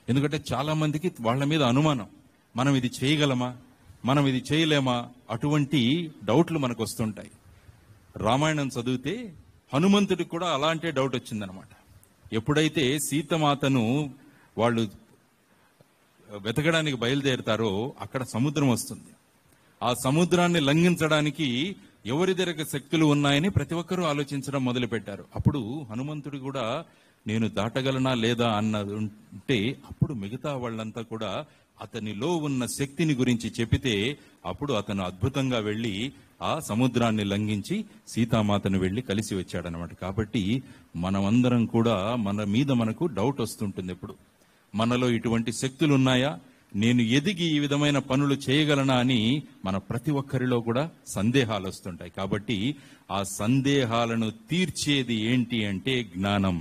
ఎందుకంటే చాలా మందికి వాళ్ళ మీద అనుమానం మనం ఇది చేయగలమా మనం ఇది చేయలేమా అటువంటి డౌట్లు మనకు వస్తుంటాయి రామాయణం చదివితే హనుమంతుడికి కూడా అలాంటి డౌట్ వచ్చిందనమాట ఎప్పుడైతే సీతమాతను వాళ్ళు వెతకడానికి బయలుదేరుతారో అక్కడ సముద్రం వస్తుంది ఆ సముద్రాన్ని లంఘించడానికి ఎవరి దగ్గర శక్తులు ఉన్నాయని ప్రతి ఒక్కరూ ఆలోచించడం మొదలు పెట్టారు అప్పుడు హనుమంతుడు కూడా నేను దాటగలనా లేదా అన్నది ఉంటే అప్పుడు మిగతా వాళ్ళంతా కూడా అతనిలో ఉన్న శక్తిని గురించి చెప్పితే అప్పుడు అతను అద్భుతంగా వెళ్లి ఆ సముద్రాన్ని లంఘించి సీతామాతను వెళ్లి కలిసి వచ్చాడనమాట కాబట్టి మనమందరం కూడా మన మీద మనకు డౌట్ వస్తుంటుంది ఎప్పుడు మనలో ఇటువంటి శక్తులు ఉన్నాయా నేను ఎదిగి ఈ విధమైన పనులు చేయగలనా అని మన ప్రతి ఒక్కరిలో కూడా సందేహాలు వస్తుంటాయి కాబట్టి ఆ సందేహాలను తీర్చేది ఏంటి అంటే జ్ఞానం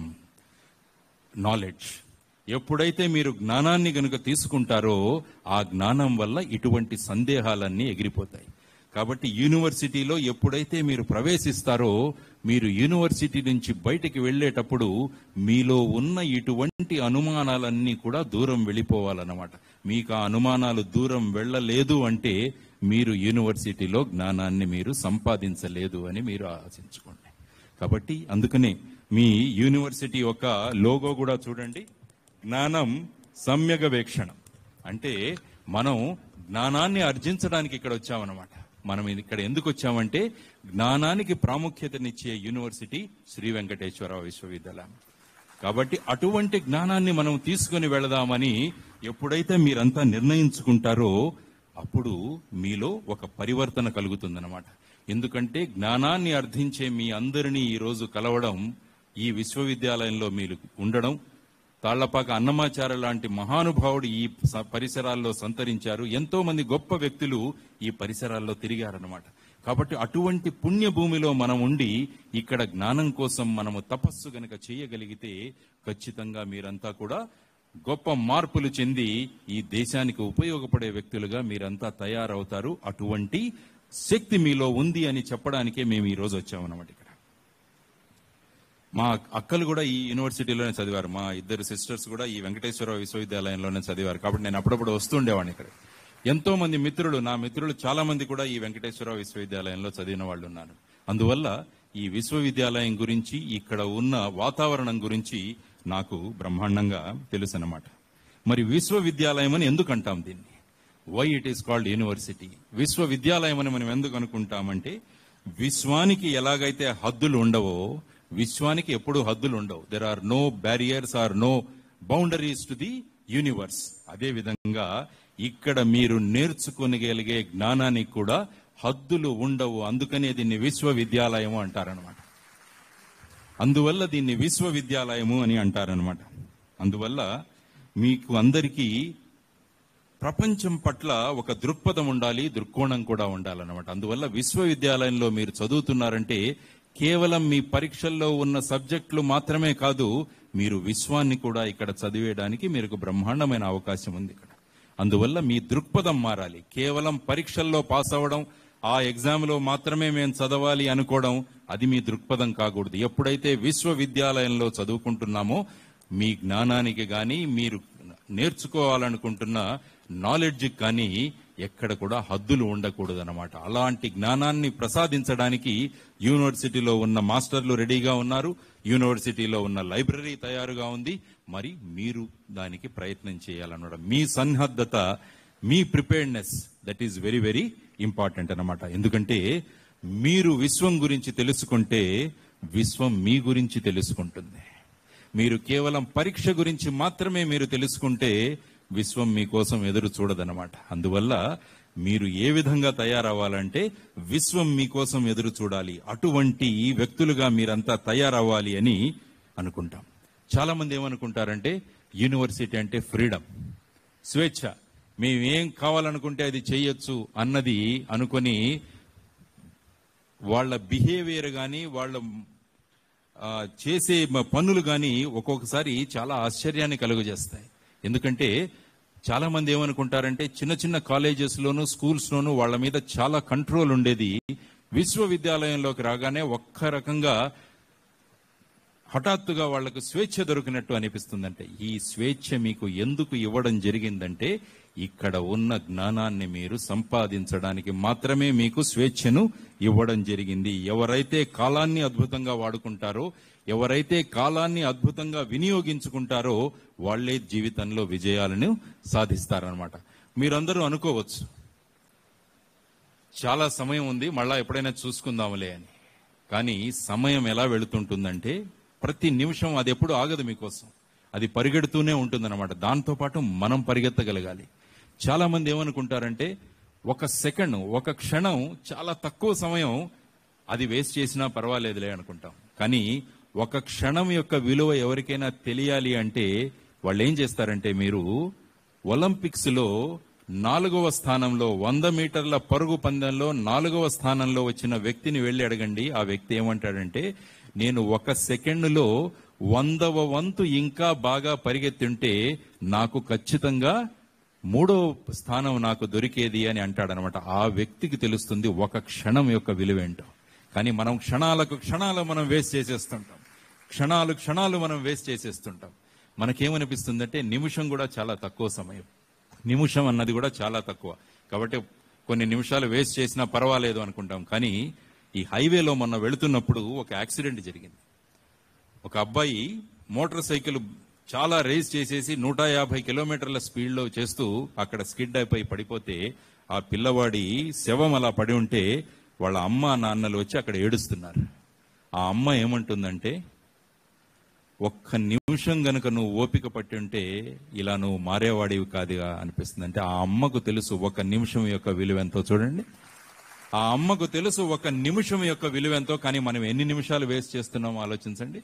నాలెడ్జ్ ఎప్పుడైతే మీరు జ్ఞానాన్ని గనుక తీసుకుంటారో ఆ జ్ఞానం వల్ల ఇటువంటి సందేహాలన్నీ ఎగిరిపోతాయి కాబట్టి యూనివర్సిటీలో ఎప్పుడైతే మీరు ప్రవేశిస్తారో మీరు యూనివర్సిటీ నుంచి బయటికి వెళ్ళేటప్పుడు మీలో ఉన్న ఇటువంటి అనుమానాలన్నీ కూడా దూరం వెళ్ళిపోవాలన్నమాట మీకు ఆ అనుమానాలు దూరం వెళ్ళలేదు అంటే మీరు యూనివర్సిటీలో జ్ఞానాన్ని మీరు సంపాదించలేదు అని మీరు ఆశించుకోండి కాబట్టి అందుకనే మీ యూనివర్సిటీ యొక్క లోగో కూడా చూడండి జ్ఞానం సమ్యగ వీక్షణం అంటే మనం జ్ఞానాన్ని ఆర్జించడానికి ఇక్కడ వచ్చామన్నమాట మనం ఇక్కడ ఎందుకు వచ్చామంటే జ్ఞానానికి ప్రాముఖ్యతనిచ్చే యూనివర్సిటీ శ్రీ వెంకటేశ్వర విశ్వవిద్యాలయం కాబట్టి అటువంటి జ్ఞానాన్ని మనం తీసుకుని వెళదామని ఎప్పుడైతే మీరంతా నిర్ణయించుకుంటారో అప్పుడు మీలో ఒక పరివర్తన కలుగుతుందన్నమాట ఎందుకంటే జ్ఞానాన్ని అర్థించే మీ అందరినీ ఈ రోజు కలవడం ఈ విశ్వవిద్యాలయంలో మీరు ఉండడం తాళ్లపాక అన్నమాచార్య లాంటి మహానుభావుడు ఈ స- పరిసరాల్లో సంతరించారు ఎంతో మంది గొప్ప వ్యక్తులు ఈ పరిసరాల్లో తిరిగారన్నమాట కాబట్టి అటువంటి పుణ్య భూమిలో మనం ఉండి ఇక్కడ జ్ఞానం కోసం మనము తపస్సు గనక చేయగలిగితే ఖచ్చితంగా మీరంతా కూడా గొప్ప మార్పులు చెంది ఈ దేశానికి ఉపయోగపడే వ్యక్తులుగా మీరంతా తయారవుతారు అటువంటి శక్తి మీలో ఉంది అని చెప్పడానికే మేము ఈ రోజు వచ్చామన్నమాట ఇక్కడ మా అక్కలు కూడా ఈ యూనివర్సిటీలోనే చదివారు మా ఇద్దరు సిస్టర్స్ కూడా ఈ వెంకటేశ్వర విశ్వవిద్యాలయంలోనే చదివారు కాబట్టి నేను అప్పుడప్పుడు వస్తుండేవాడిని ఇక్కడ ఎంతో మంది మిత్రులు నా మిత్రులు చాలా మంది కూడా ఈ వెంకటేశ్వర విశ్వవిద్యాలయంలో చదివిన వాళ్ళు ఉన్నారు అందువల్ల ఈ విశ్వవిద్యాలయం గురించి ఇక్కడ ఉన్న వాతావరణం గురించి నాకు బ్రహ్మాండంగా తెలుసు అన్నమాట మరి విశ్వవిద్యాలయం అని ఎందుకు అంటాం దీన్ని why it is called university విశ్వవిద్యాలయం అని మనం ఎందుకు అనుకుంటామంటే విశ్వానికి ఎలాగైతే హద్దులు ఉండవో విశ్వానికి ఎప్పుడు హద్దులు ఉండవు there are no barriers are no boundaries to the universe అదే విధంగా ఇక్కడ మీరు నేర్చుకోగలిగే జ్ఞానానికి కూడా హద్దులు ఉండవు అందుకనే దీన్ని విశ్వవిద్యాలయం అంటారనమాట అందువల్ల దీన్ని విశ్వవిద్యాలయము అని అంటారనమాట అందువల్ల మీకు అందరికీ ప్రపంచం పట్ల ఒక దృక్పథం ఉండాలి దృక్కోణం కూడా ఉండాలన్నమాట అందువల్ల విశ్వవిద్యాలయంలో మీరు చదువుతున్నారంటే కేవలం మీ పరీక్షల్లో ఉన్న సబ్జెక్టులు మాత్రమే కాదు మీరు విశ్వాన్ని కూడా ఇక్కడ చదివేయడానికి మీకు బ్రహ్మాండమైన అవకాశం ఉంది ఇక్కడ అందువల్ల మీ దృక్పథం మారాలి కేవలం పరీక్షల్లో పాస్ అవ్వడం ఆ ఎగ్జామ్ లో మాత్రమే మేము చదవాలి అనుకోవడం అది మీ దృక్పథం కాకూడదు ఎప్పుడైతే విశ్వవిద్యాలయంలో చదువుకుంటున్నామో మీ జ్ఞానానికి గాని మీరు నేర్చుకోవాలనుకుంటున్న నాలెడ్జ్ కానీ ఎక్కడ కూడా హద్దులు ఉండకూడదు అనమాట అలాంటి జ్ఞానాన్ని ప్రసాదించడానికి యూనివర్సిటీలో ఉన్న మాస్టర్లు రెడీగా ఉన్నారు యూనివర్సిటీలో ఉన్న లైబ్రరీ తయారుగా ఉంది మరి మీరు దానికి ప్రయత్నం చేయాలన్నమాట మీ సన్నద్ధత మీ preparedness that is very very important అన్నమాట ఎందుకంటే మీరు విశ్వం గురించి తెలుసుకుంటే విశ్వం మీ గురించి తెలుసుకుంటుంది మీరు కేవలం పరీక్ష గురించి మాత్రమే మీరు తెలుసుకుంటే విశ్వం మీకోసం ఎదురు చూడదన్నమాట అందువల్ల మీరు ఏ విధంగా తయారవ్వాలంటే విశ్వం మీకోసం ఎదురు చూడాలి అటువంటి వ్యక్తులుగా మీరంతా తయారవ్వాలి అని అనుకుంటాం చాలా మంది ఏమనుకుంటారంటే యూనివర్సిటీ అంటే ఫ్రీడమ్ స్వేచ్ఛ మేము ఏం కావాలనుకుంటే అది చేయొచ్చు అన్నది అనుకొని వాళ్ళ బిహేవియర్ కానీ వాళ్ళ ఆ, చేసే మ- పనులు కానీ ఒక్కొక్కసారి చాలా ఆశ్చర్యాన్ని కలుగజేస్తాయి ఎందుకంటే చాలా మంది ఏమనుకుంటారంటే చిన్న చిన్న కాలేజెస్ లోను స్కూల్స్ లోను వాళ్ళ మీద చాలా కంట్రోల్ ఉండేది విశ్వవిద్యాలయంలోకి రాగానే ఒక్క రకంగా హఠాత్తుగా వాళ్లకు స్వేచ్ఛ దొరికినట్టు అనిపిస్తుందంటే ఈ స్వేచ్ఛ మీకు ఎందుకు ఇవ్వడం జరిగిందంటే ఇక్కడ ఉన్న జ్ఞానాన్ని మీరు సంపాదించడానికి మాత్రమే మీకు స్వేచ్ఛను ఇవ్వడం జరిగింది ఎవరైతే కాలాన్ని అద్భుతంగా వాడుకుంటారో ఎవరైతే కాలాన్ని అద్భుతంగా వినియోగించుకుంటారో వాళ్లే జీవితంలో విజయాలను సాధిస్తారనమాట మీరందరూ అనుకోవచ్చు చాలా సమయం ఉంది మళ్ళా ఎప్పుడైనా చూసుకుందాంలే అని కానీ సమయం ఎలా వెళుతుంటుందంటే ప్రతి నిమిషం అది ఎప్పుడు ఆగదు మీకోసం అది పరిగెడుతూనే ఉంటుందన్నమాట దాంతో పాటు మనం పరిగెత్తగలగాలి చాలా మంది ఏమనుకుంటారంటే ఒక సెకండ్ ఒక క్షణం చాలా తక్కువ సమయం అది వేస్ట్ చేసినా పర్వాలేదులే అనుకుంటాం కానీ ఒక క్షణం యొక్క విలువ ఎవరికైనా తెలియాలి అంటే వాళ్ళు ఏం చేస్తారంటే మీరు ఒలింపిక్స్ లో నాలుగవ స్థానంలో వంద మీటర్ల పరుగు పందెంలో నాలుగవ స్థానంలో వచ్చిన వ్యక్తిని వెళ్ళి అడగండి ఆ వ్యక్తి ఏమంటాడంటే నేను ఒక సెకండ్లో వందవ వంతు ఇంకా బాగా పరిగెత్తుంటే నాకు ఖచ్చితంగా మూడో స్థానం నాకు దొరికేది అని అంటాడనమాట ఆ వ్యక్తికి తెలుస్తుంది ఒక క్షణం యొక్క విలువేంటో కానీ మనం క్షణాలకు క్షణాలు మనం వేస్ట్ చేసేస్తుంటాం క్షణాలు క్షణాలు మనం వేస్ట్ చేసేస్తుంటాం మనకేమనిపిస్తుందంటే నిమిషం కూడా చాలా తక్కువ సమయం నిమిషం అన్నది కూడా చాలా తక్కువ కాబట్టి కొన్ని నిమిషాలు వేస్ట్ చేసినా పర్వాలేదు అనుకుంటాం కానీ ఈ హైవేలో మొన్న వెళుతున్నప్పుడు ఒక యాక్సిడెంట్ జరిగింది ఒక అబ్బాయి మోటార్ సైకిల్ చాలా రేస్ చేసేసి నూట యాభై కిలోమీటర్ల స్పీడ్ లో చేస్తూ అక్కడ స్కిడ్ అయిపోయి పడిపోతే ఆ పిల్లవాడి శవం అలా పడి ఉంటే వాళ్ళ అమ్మ నాన్నలు వచ్చి అక్కడ ఏడుస్తున్నారు ఆ అమ్మ ఏమంటుందంటే ఒక్క నిమిషం గనుక నువ్వు ఓపిక పట్టి ఉంటే ఇలా నువ్వు మారేవాడివి కాదుగా అనిపిస్తుంది అంటే ఆ అమ్మకు తెలుసు ఒక నిమిషం యొక్క విలువ ఎంతో చూడండి ఆ అమ్మకు తెలుసు ఒక నిమిషం యొక్క విలువ ఎంతో కానీ మనం ఎన్ని నిమిషాలు వేస్ట్ చేస్తున్నామో ఆలోచించండి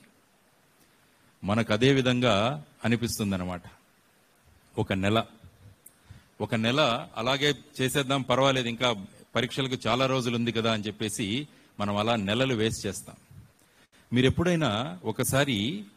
మనకు అదే విధంగా అనిపిస్తుంది అనమాట ఒక నెల ఒక నెల అలాగే చేసేద్దాం పర్వాలేదు ఇంకా పరీక్షలకు చాలా రోజులు ఉంది కదా అని చెప్పేసి మనం అలా నెలలు వేస్ట్ చేస్తాం మీరు ఎప్పుడైనా ఒకసారి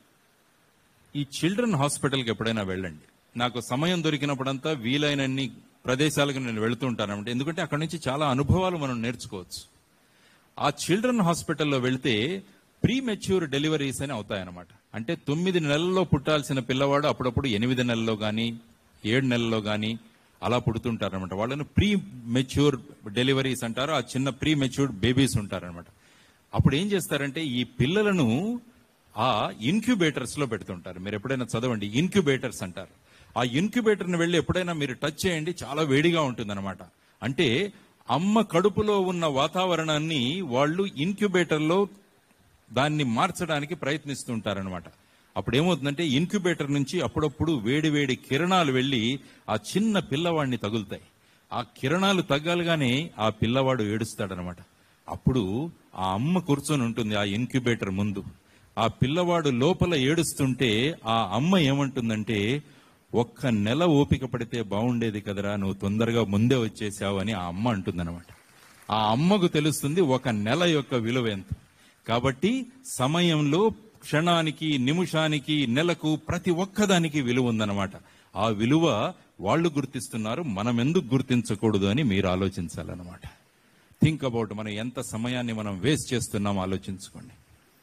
ఈ చిల్డ్రన్ హాస్పిటల్కి ఎప్పుడైనా వెళ్ళండి నాకు సమయం దొరికినప్పుడంతా వీలైనన్ని ప్రదేశాలకు నేను వెళుతూ ఉంటాను ఎందుకంటే అక్కడ నుంచి చాలా అనుభవాలు మనం నేర్చుకోవచ్చు ఆ చిల్డ్రన్ హాస్పిటల్లో వెళ్తే ప్రీ మెచ్యూర్ డెలివరీస్ అని అవుతాయన్నమాట అంటే తొమ్మిది నెలల్లో పుట్టాల్సిన పిల్లవాడు అప్పుడప్పుడు ఎనిమిది నెలల్లో కానీ ఏడు నెలల్లో కానీ అలా పుడుతుంటారనమాట వాళ్ళని ప్రీ మెచ్యూర్ డెలివరీస్ అంటారు ఆ చిన్న ప్రీ మెచ్యూర్డ్ బేబీస్ ఉంటారనమాట అప్పుడు ఏం చేస్తారంటే ఈ పిల్లలను ఆ ఇన్క్యుబేటర్స్ లో పెడుతుంటారు మీరు ఎప్పుడైనా చదవండి ఇన్క్యుబేటర్స్ అంటారు ఆ ఇన్క్యుబేటర్ ని వెళ్ళి ఎప్పుడైనా మీరు టచ్ చేయండి చాలా వేడిగా ఉంటుందన్నమాట అంటే అమ్మ కడుపులో ఉన్న వాతావరణాన్ని వాళ్ళు ఇన్క్యుబేటర్ లో దాన్ని మార్చడానికి ప్రయత్నిస్తుంటారనమాట అప్పుడు ఏమవుతుందంటే ఇన్క్యుబేటర్ నుంచి అప్పుడప్పుడు వేడి వేడి కిరణాలు వెళ్ళి ఆ చిన్న పిల్లవాడిని తగులుతాయి ఆ కిరణాలు తగ్గలుగానే ఆ పిల్లవాడు ఏడుస్తాడనమాట అప్పుడు ఆ అమ్మ కూర్చొని ఉంటుంది ఆ ఇన్క్యుబేటర్ ముందు ఆ పిల్లవాడు లోపల ఏడుస్తుంటే ఆ అమ్మ ఏమంటుందంటే ఒక్క నెల ఓపిక పడితే బాగుండేది కదరా నువ్వు తొందరగా ముందే వచ్చేసావు అని ఆ అమ్మ అంటుందన్నమాట ఆ అమ్మకు తెలుస్తుంది ఒక నెల యొక్క విలువ ఎంత కాబట్టి సమయంలో క్షణానికి నిమిషానికి నెలకు ప్రతి ఒక్కదానికి విలువ ఉందన్నమాట ఆ విలువ వాళ్ళు గుర్తిస్తున్నారు మనం ఎందుకు గుర్తించకూడదు అని మీరు ఆలోచించాలన్నమాట థింక్ అబౌట్ మనం ఎంత సమయాన్ని మనం వేస్ట్ చేస్తున్నాం ఆలోచించుకోండి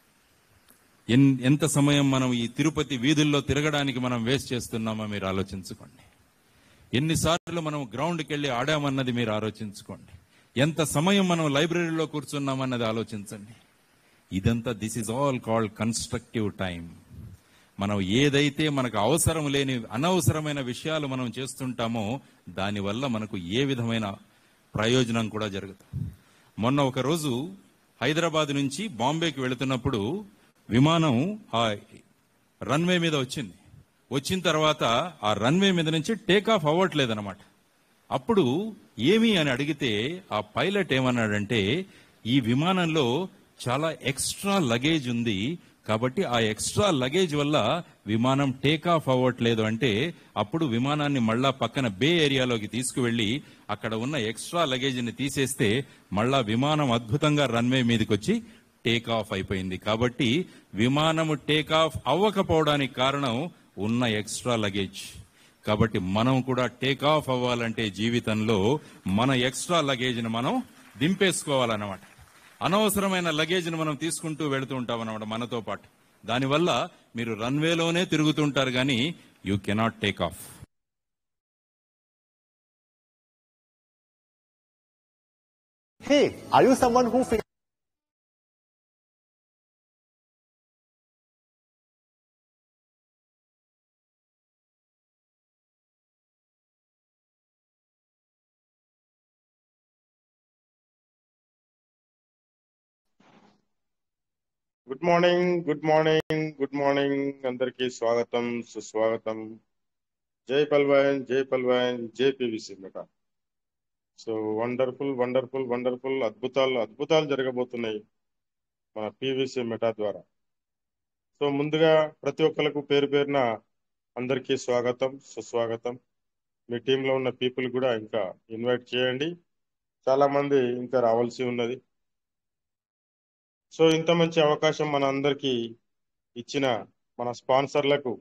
ఎన్- ఎంత సమయం మనం ఈ తిరుపతి వీధుల్లో తిరగడానికి మనం వేస్ట్ చేస్తున్నామో మీరు ఆలోచించుకోండి ఎన్నిసార్లు మనం గ్రౌండ్కి వెళ్ళి ఆడామన్నది మీరు ఆలోచించుకోండి ఎంత సమయం మనం లైబ్రరీలో కూర్చున్నామన్నది ఆలోచించండి ఇదంతా this is all called constructive time మనం ఏదైతే మనకు అవసరం లేని అనవసరమైన విషయాలు మనం చేస్తుంటామో దానివల్ల మనకు ఏ విధమైన ప్రయోజనం కూడా జరుగుతుంది మొన్న ఒక రోజు హైదరాబాద్ నుంచి బాంబేకి వెళుతున్నప్పుడు విమానం ఆ రన్వే మీద వచ్చింది వచ్చిన తర్వాత ఆ రన్వే మీద నుంచి టేక్ ఆఫ్ అవ్వట్లేదన్నమాట అప్పుడు ఏమి అని అడిగితే ఆ పైలట్ ఏమన్నాడంటే ఈ విమానంలో చాలా ఎక్స్ట్రా లగేజ్ ఉంది కాబట్టి ఆ ఎక్స్ట్రా లగేజ్ వల్ల విమానం టేక్ ఆఫ్ అవ్వట్లేదు అంటే అప్పుడు విమానాన్ని మళ్ళా పక్కన బే ఏరియాలోకి తీసుకువెళ్లి అక్కడ ఉన్న ఎక్స్ట్రా లగేజ్ ని తీసేస్తే మళ్ళా విమానం అద్భుతంగా రన్వే మీదకి వచ్చి టేక్ ఆఫ్ అయిపోయింది కాబట్టి విమానము టేక్ ఆఫ్ అవ్వకపోవడానికి కారణం ఉన్న ఎక్స్ట్రా లగేజ్ కాబట్టి మనం కూడా టేక్ ఆఫ్ అవ్వాలంటే జీవితంలో మన ఎక్స్ట్రా లగేజ్ ని మనం దింపేసుకోవాలన్నమాట అనవసరమైన లగేజ్ ని మనం తీసుకుంటూ వెళుతూ ఉంటాం అన్నమాట మనతో పాటు దానివల్ల మీరు రన్వేలోనే తిరుగుతుంటారు కానీ you cannot take off Hey, are you someone who feels good morning good morning good morning అందరికీ స్వాగతం సుస్వాగతం జై పల్వాన్ జై పల్వాన్ జై PVC Meta so wonderful wonderful wonderful అద్భుతాలు అద్భుతాలు జరగబోతున్నాయి మన పివిసి మెటా ద్వారా సో ముందుగా ప్రతి ఒక్కరికి పేరు పేరున అందరికీ స్వాగతం సుస్వాగతం మీ టీంలో ఉన్న పీపుల్ కూడా ఇంకా ఇన్వైట్ చేయండి చాలా మంది ఇంకా రావాల్సి ఉన్నది సో ఇంత మంచి అవకాశం మన అందరికీ ఇచ్చిన మన స్పాన్సర్లకు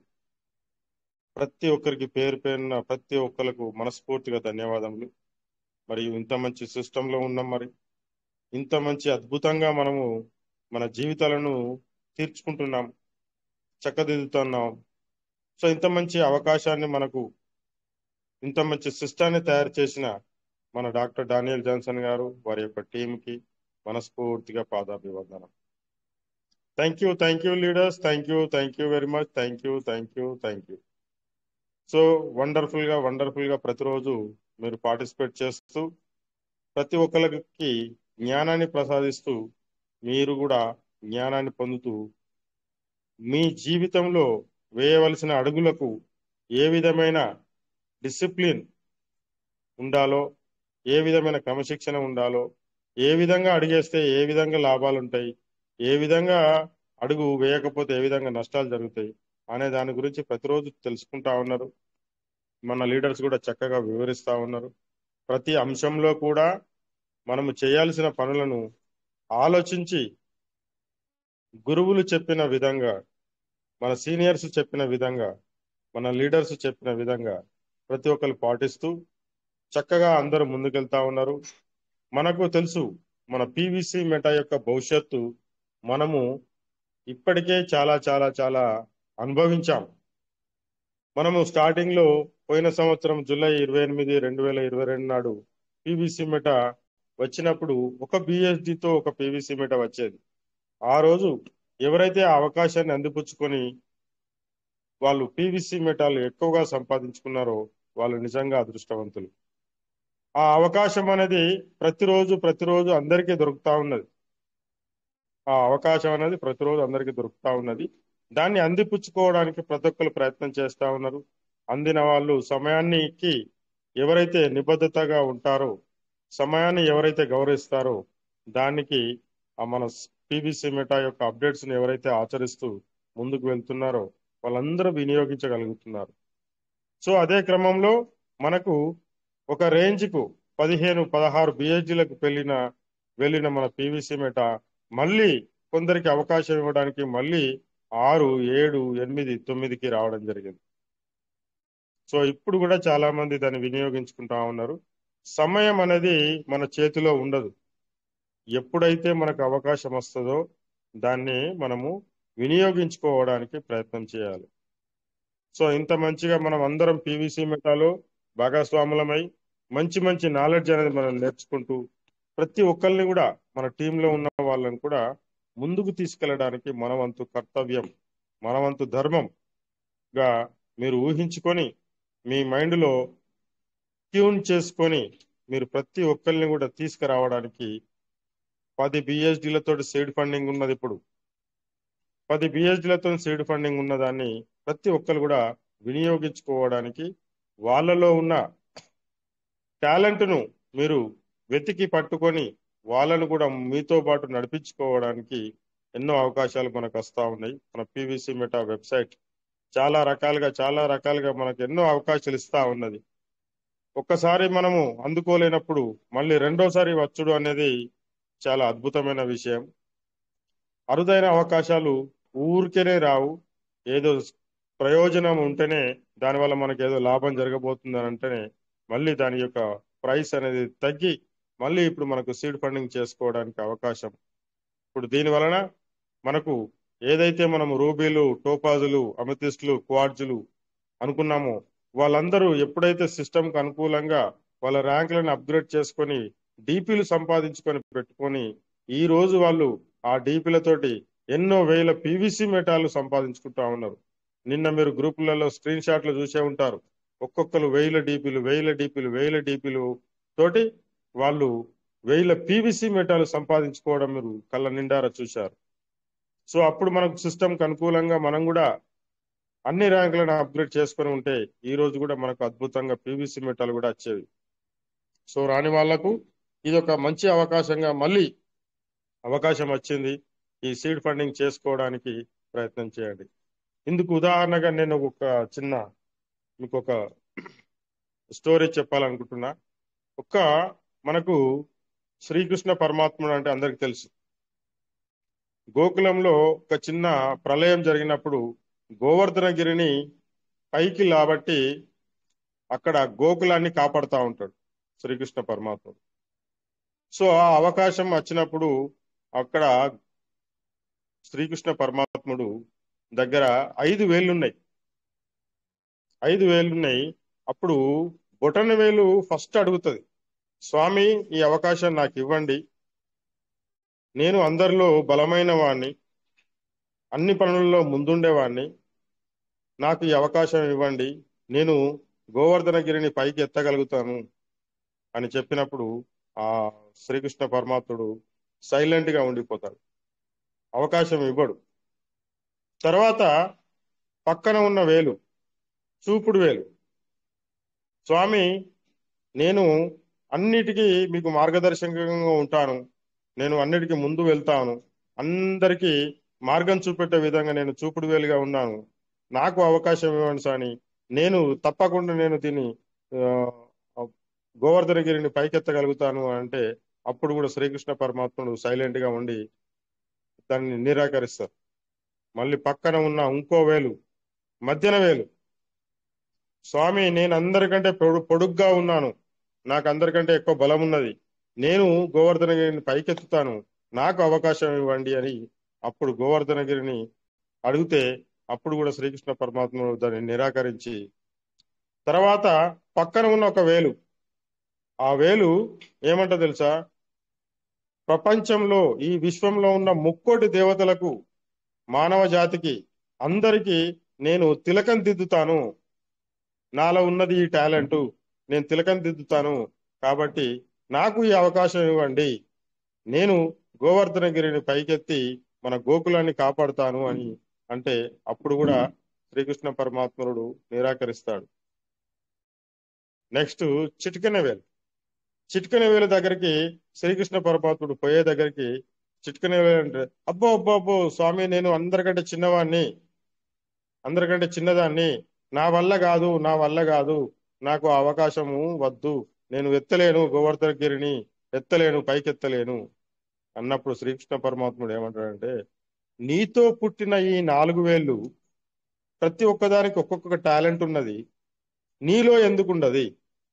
ప్రతి ఒక్కరికి పేరు పేరున ప్రతి ఒక్కరికి మనస్ఫూర్తిగా ధన్యవాదములు మరియు ఇంత మంచి సిస్టంలో ఉన్నాం మరి ఇంత మంచి అద్భుతంగా మనము మన జీవితాలను తీర్చుకుంటున్నాం చక్కదిద్దుతున్నాం సో ఇంత మంచి అవకాశాన్ని మనకు ఇంత మంచి సిస్టాన్ని తయారు చేసిన మన డాక్టర్ డానియల్ జాన్సన్ గారు వారి యొక్క టీంకి మనస్ఫూర్తిగా పాదాభివందనం thank you thank you leaders thank you thank you very much thank you thank you thank you so wonderful గా వండర్ఫుల్ గా ప్రతిరోజు మీరు పార్టిసిపేట్ చేస్తూ ప్రతి ఒక్కరికి జ్ఞానాన్ని ప్రసాదిస్తూ మీరు కూడా జ్ఞానాన్ని పొందుతూ మీ జీవితంలో వేయవలసిన అడుగులకు ఏ విధమైన డిసిప్లిన్ ఉండాలో ఏ విధమైన క్రమశిక్షణ ఉండాలో ఏ విధంగా అడిగేస్తే ఏ విధంగా లాభాలు ఉంటాయి ఏ విధంగా అడుగు వేయకపోతే ఏ విధంగా నష్టాలు జరుగుతాయి అనే దాని గురించి ప్రతిరోజు తెలుసుకుంటా ఉన్నారు మన లీడర్స్ కూడా చక్కగా వివరిస్తా ఉన్నారు ప్రతి అంశంలో కూడా మనము చేయాల్సిన పనులను ఆలోచించి గురువులు చెప్పిన విధంగా మన సీనియర్స్ చెప్పిన విధంగా మన లీడర్స్ చెప్పిన విధంగా ప్రతి ఒక్కరు పాటిస్తూ చక్కగా అందరూ ముందుకెళ్తా ఉన్నారు మనకు తెలుసు మన పివిసి మెటా యొక్క భవిష్యత్తు మనము ఇప్పటికే చాలా చాలా చాలా అనుభవించాం మనము స్టార్టింగ్ లో పోయిన సంవత్సరం జూలై ఇరవై ఎనిమిది రెండు వేల ఇరవై రెండు నాడు పివిసి మెటా వచ్చినప్పుడు ఒక బిఎస్డితో ఒక పివిసి మెటా వచ్చేది ఆ రోజు ఎవరైతే ఆ అవకాశాన్ని అందిపుచ్చుకొని వాళ్ళు పివిసి మెటాలు ఎక్కువగా సంపాదించుకున్నారో వాళ్ళు నిజంగా అదృష్టవంతులు ఆ అవకాశం అనేది ప్రతిరోజు ప్రతిరోజు అందరికీ దొరుకుతా ఉన్నది ఆ అవకాశం అనేది ప్రతిరోజు అందరికీ దొరుకుతా ఉన్నది దాన్ని అందిపుచ్చుకోవడానికి ప్రతి ఒక్కరు ప్రయత్నం చేస్తా ఉన్నారు అందిన వాళ్ళు సమయానికి ఎవరైతే నిబద్ధతగా ఉంటారో సమయాన్ని ఎవరైతే గౌరవిస్తారో దానికి ఆ మన పివిసి మెటా యొక్క అప్డేట్స్ ని ఎవరైతే ఆచరిస్తూ ముందుకు వెళ్తున్నారో వాళ్ళందరూ వినియోగించగలుగుతున్నారు సో అదే క్రమంలో మనకు ఒక రేంజ్ కు పదిహేను పదహారు బిహెచ్లకు వెళ్ళిన వెళ్ళిన మన పివిసి మెటా మళ్ళీ కొందరికి అవకాశం ఇవ్వడానికి మళ్ళీ ఆరు ఏడు ఎనిమిది తొమ్మిదికి రావడం జరిగింది సో ఇప్పుడు కూడా చాలా మంది దాన్ని వినియోగించుకుంటా ఉన్నారు సమయం అనేది మన చేతిలో ఉండదు ఎప్పుడైతే మనకు అవకాశం వస్తుందో దాన్ని మనము వినియోగించుకోవడానికి ప్రయత్నం చేయాలి సో ఇంత మంచిగా మనం అందరం పివిసి మెటాలో భాగస్వాములమై మంచి మంచి నాలెడ్జ్ అనేది మనం నేర్చుకుంటూ ప్రతి ఒక్కరిని కూడా మన టీంలో ఉన్న వాళ్ళని కూడా ముందుకు తీసుకెళ్ళడానికి మన వంతు కర్తవ్యం మన వంతు ధర్మంగా మీరు ఊహించుకొని మీ మైండ్లో ట్యూన్ చేసుకొని మీరు ప్రతి ఒక్కరిని కూడా తీసుకురావడానికి పది బిఎస్డీలతో సీడ్ ఫండింగ్ ఉన్నది ఇప్పుడు పది బిఎస్డీలతో సీడ్ ఫండింగ్ ఉన్నదాన్ని ప్రతి ఒక్కరు కూడా వినియోగించుకోవడానికి వాళ్ళలో ఉన్న టాలెంట్ను మీరు వెతికి పట్టుకొని వాళ్ళను కూడా మీతో పాటు నడిపించుకోవడానికి ఎన్నో అవకాశాలు మనకు వస్తూ ఉన్నాయి మన పివిసి మెటా వెబ్సైట్ చాలా రకాలుగా చాలా రకాలుగా మనకు ఎన్నో అవకాశాలు ఇస్తా ఉన్నది ఒక్కసారి మనము అందుకోలేనప్పుడు మళ్ళీ రెండోసారి వచ్చుడు అనేది చాలా అద్భుతమైన విషయం అరుదైన అవకాశాలు ఊరికేనే రావు ఏదో ప్రయోజనం ఉంటేనే దానివల్ల మనకి ఏదో లాభం జరగబోతుంది అని అంటేనే మళ్ళీ దాని యొక్క ప్రైస్ అనేది తగ్గి మళ్ళీ ఇప్పుడు మనకు సీడ్ ఫండింగ్ చేసుకోవడానికి అవకాశం ఇప్పుడు దీని వలన మనకు ఏదైతే మనం రూబీలు టోపాజులు అమెథిస్టులు క్వార్జులు అనుకున్నామో వాళ్ళందరూ ఎప్పుడైతే సిస్టమ్కి అనుకూలంగా వాళ్ళ ర్యాంకులను అప్గ్రేడ్ చేసుకొని డీపీలు సంపాదించుకొని పెట్టుకొని ఈ రోజు వాళ్ళు ఆ డీపీలతోటి ఎన్నో వేల పీవీసీ మెటాలు సంపాదించుకుంటా ఉన్నారు నిన్న మీరు గ్రూపులలో స్క్రీన్ షాట్లు చూసే ఉంటారు ఒక్కొక్కరు వేల డీపీలు వేల డీపీలు వేల డీపీలు తోటి వాళ్ళు వేల పీవీసీ మెటాలు సంపాదించుకోవడం మీరు కళ్ళ నిండారా చూశారు సో అప్పుడు మనకు సిస్టమ్కి అనుకూలంగా మనం కూడా అన్ని ర్యాంకులను అప్గ్రేడ్ చేసుకొని ఉంటే ఈ రోజు కూడా మనకు అద్భుతంగా పీవీసీ మెటాలు కూడా వచ్చేవి సో రాని వాళ్లకు ఇది ఒక మంచి అవకాశంగా మళ్ళీ అవకాశం వచ్చింది ఈ సీడ్ ఫండింగ్ చేసుకోవడానికి ప్రయత్నం చేయండి ఇందుకు ఉదాహరణగా నేను ఒక చిన్న మీకు ఒక స్టోరీ చెప్పాలనుకుంటున్నా ఒక్క మనకు శ్రీకృష్ణ పరమాత్ముడు అంటే అందరికి తెలుసు గోకులంలో ఒక చిన్న ప్రళయం జరిగినప్పుడు గోవర్ధనగిరిని పైకి లాబట్టి అక్కడ గోకులాన్ని కాపాడుతూ ఉంటాడు శ్రీకృష్ణ పరమాత్ముడు సో ఆ అవకాశం వచ్చినప్పుడు అక్కడ శ్రీకృష్ణ పరమాత్ముడు దగ్గర ఐదు వేలున్నాయి ఐదు వేలున్నాయి అప్పుడు బొటన వేలు ఫస్ట్ అడుగుతుంది స్వామి ఈ అవకాశం నాకు ఇవ్వండి నేను అందరిలో బలమైన వాణ్ణి అన్ని పనుల్లో ముందుండేవాణ్ణి నాకు ఈ అవకాశం ఇవ్వండి నేను గోవర్ధనగిరిని పైకి ఎత్తగలుగుతాను అని చెప్పినప్పుడు ఆ శ్రీకృష్ణ పరమాత్ముడు సైలెంట్ గా ఉండిపోతాడు అవకాశం ఇవ్వడు తర్వాత పక్కన ఉన్న వేలు చూపుడు వేలు స్వామి నేను అన్నిటికీ మీకు మార్గదర్శకంగా ఉంటాను నేను అన్నిటికీ ముందు వెళ్తాను అందరికీ మార్గం చూపెట్టే విధంగా నేను చూపుడు వేలుగా ఉన్నాను నాకు అవకాశం ఇవ్వండి సాని నేను తప్పకుండా నేను దీన్ని ఆ, గోవర్ధనగిరిని పైకెత్తగలుగుతాను అంటే అప్పుడు కూడా శ్రీకృష్ణ పరమాత్ముడు సైలెంట్ గా ఉండి దాన్ని నిరాకరిస్తారు మళ్ళీ పక్కన ఉన్న ఇంకో వేలు మధ్యన వేలు స్వామి నేను అందరికంటే పొడు పొడుగ్గా ఉన్నాను నాకు అందరికంటే ఎక్కువ బలం ఉన్నది నేను గోవర్ధనగిరిని పైకెత్తుతాను నాకు అవకాశం ఇవ్వండి అని అప్పుడు గోవర్ధనగిరిని అడిగితే అప్పుడు కూడా శ్రీకృష్ణ పరమాత్ముడు దాన్ని నిరాకరించి తర్వాత పక్కన ఉన్న ఒక వేలు ఆ వేలు ఏమంట తెలుసా ప్రపంచంలో ఈ విశ్వంలో ఉన్న ముక్కోటి దేవతలకు మానవ జాతికి అందరికీ నేను తిలకం దిద్దుతాను నాలో ఉన్నది ఈ టాలెంట్ నేను తిలకం దిద్దుతాను కాబట్టి నాకు ఈ అవకాశం ఇవ్వండి నేను గోవర్ధనగిరిని పైకెత్తి మన గోకులాన్ని కాపాడుతాను అని అంటే అప్పుడు కూడా శ్రీకృష్ణ పరమాత్ముడు నిరాకరిస్తాడు నెక్స్ట్ చిటికెన వేలు చిటికెన వేలు దగ్గరికి శ్రీకృష్ణ పరమాత్ముడు పోయే దగ్గరికి చిటికెన వేలు అంటే అబ్బో అబ్బో అబ్బో స్వామి నేను అందరికంటే చిన్నవాణ్ణి అందరికంటే చిన్నదాన్ని నా వల్ల కాదు నా వల్ల కాదు నాకు ఆ అవకాశము వద్దు నేను ఎత్తలేను గోవర్ధనగిరిని ఎత్తలేను పైకెత్తలేను అన్నప్పుడు శ్రీకృష్ణ పరమాత్ముడు ఏమంటాడంటే నీతో పుట్టిన ఈ నాలుగు వేళ్ళు ప్రతి ఒక్కదానికి ఒక్కొక్క టాలెంట్ ఉన్నది నీలో ఎందుకుండది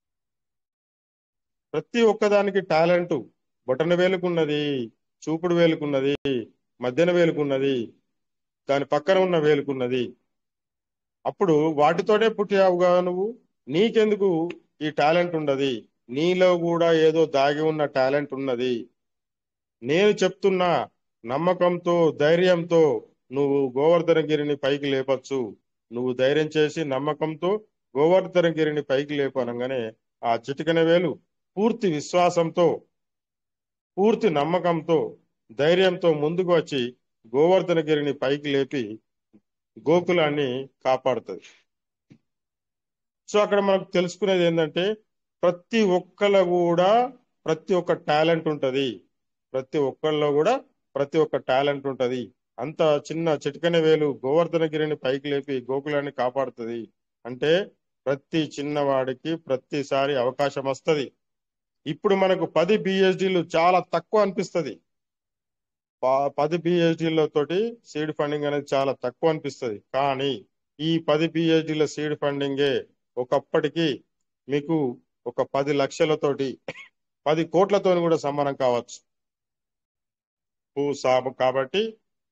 ప్రతి ఒక్కదానికి టాలెంట్ బొటన వేలుకున్నది చూపుడు వేలుకున్నది మధ్యన వేలుకున్నది దాని పక్కన ఉన్న వేలుకున్నది అప్పుడు వాటితోనే పుట్టావుగా నువ్వు నీకెందుకు ఈ టాలెంట్ ఉండదు నీలో కూడా ఏదో దాగి ఉన్న టాలెంట్ ఉన్నది నేను చెప్తున్నా నమ్మకంతో ధైర్యంతో నువ్వు గోవర్ధనగిరిని పైకి లేపచ్చు నువ్వు ధైర్యం చేసి నమ్మకంతో గోవర్ధనగిరిని పైకి లేపనగానే ఆ చిటికన వేలు పూర్తి విశ్వాసంతో పూర్తి నమ్మకంతో ధైర్యంతో ముందుకు వచ్చి గోవర్ధనగిరిని పైకి లేపి గోకులాన్ని కాపాడుతుంది సో అక్కడ మనకు తెలుసుకునేది ఏంటంటే ప్రతి ఒక్కళ్ళ కూడా ప్రతి ఒక్క టాలెంట్ ఉంటది ప్రతి ఒక్కళ్ళలో కూడా ప్రతి ఒక్క టాలెంట్ ఉంటది అంత చిన్న చిటికన వేలు గోవర్ధనగిరిని పైకి లేపి గోకులాన్ని కాపాడుతుంది అంటే ప్రతి చిన్నవాడికి ప్రతిసారి అవకాశం వస్తది ఇప్పుడు మనకు పది బిహెచ్డీలు చాలా తక్కువ అనిపిస్తుంది ప- పది బిహెచ్డీల తోటి సీడ్ ఫండింగ్ అనేది చాలా తక్కువ అనిపిస్తుంది కానీ ఈ పది బిహెచ్డీల సీడ్ ఫండింగే ఒకప్పటికి మీకు ఒక పది లక్షలతోటి పది కోట్లతోని కూడా సమానం కావచ్చు ఊ సాబ్ కాబట్టి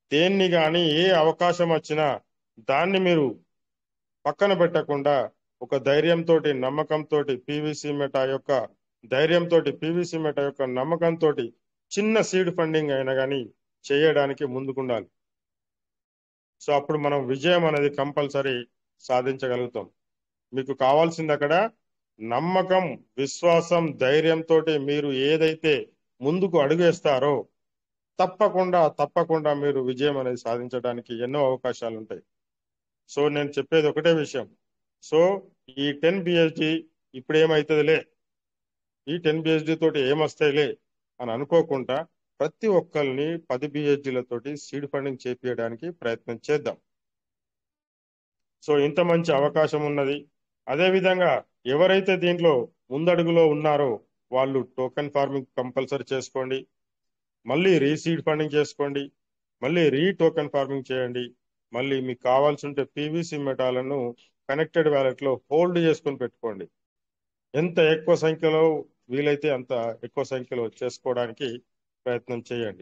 దేన్ని కానీ ఏ అవకాశం వచ్చినా దాన్ని మీరు పక్కన పెట్టకుండా ఒక ధైర్యంతో నమ్మకంతో పీవీసీ మెటా యొక్క ధైర్యంతో పీవీసీ మెటా యొక్క నమ్మకంతో చిన్న సీడ్ ఫండింగ్ అయినా కానీ చేయడానికి ముందుకుండాలి సో అప్పుడు మనం విజయం అనేది కంపల్సరీ సాధించగలుగుతాం మీకు కావాల్సింది అక్కడ నమ్మకం విశ్వాసం ధైర్యంతో మీరు ఏదైతే ముందుకు అడుగేస్తారో తప్పకుండా తప్పకుండా మీరు విజయం అనేది సాధించడానికి ఎన్నో అవకాశాలు ఉంటాయి సో నేను చెప్పేది ఒకటే విషయం సో ఈ టెన్ బిహెచ్డి ఇప్పుడు ఏమవుతుందిలే ఈ టెన్ బిహెచ్డి తోటి ఏమొస్తాయిలే అని అనుకోకుండా ప్రతి ఒక్కరిని పది బిహెచ్డీలతోటి సీడ్ ఫండింగ్ చేపించడానికి ప్రయత్నం చేద్దాం సో ఇంత మంచి అవకాశం ఉన్నది అదే విధంగా ఎవరైతే దీంట్లో ముందడుగులో ఉన్నారో వాళ్ళు టోకెన్ ఫార్మింగ్ కంపల్సరీ చేసుకోండి మళ్ళీ రీసీడ్ ఫండింగ్ చేసుకోండి మళ్ళీ రీ టోకెన్ ఫార్మింగ్ చేయండి మళ్ళీ మీకు కావాల్సి ఉంటే పీవీసీ మెటాలను కనెక్టెడ్ వ్యాలెట్ లో హోల్డ్ చేసుకొని పెట్టుకోండి ఎంత ఎక్కువ సంఖ్యలో వీలైతే అంత ఎక్కువ సంఖ్యలో చేసుకోవడానికి ప్రయత్నం చేయండి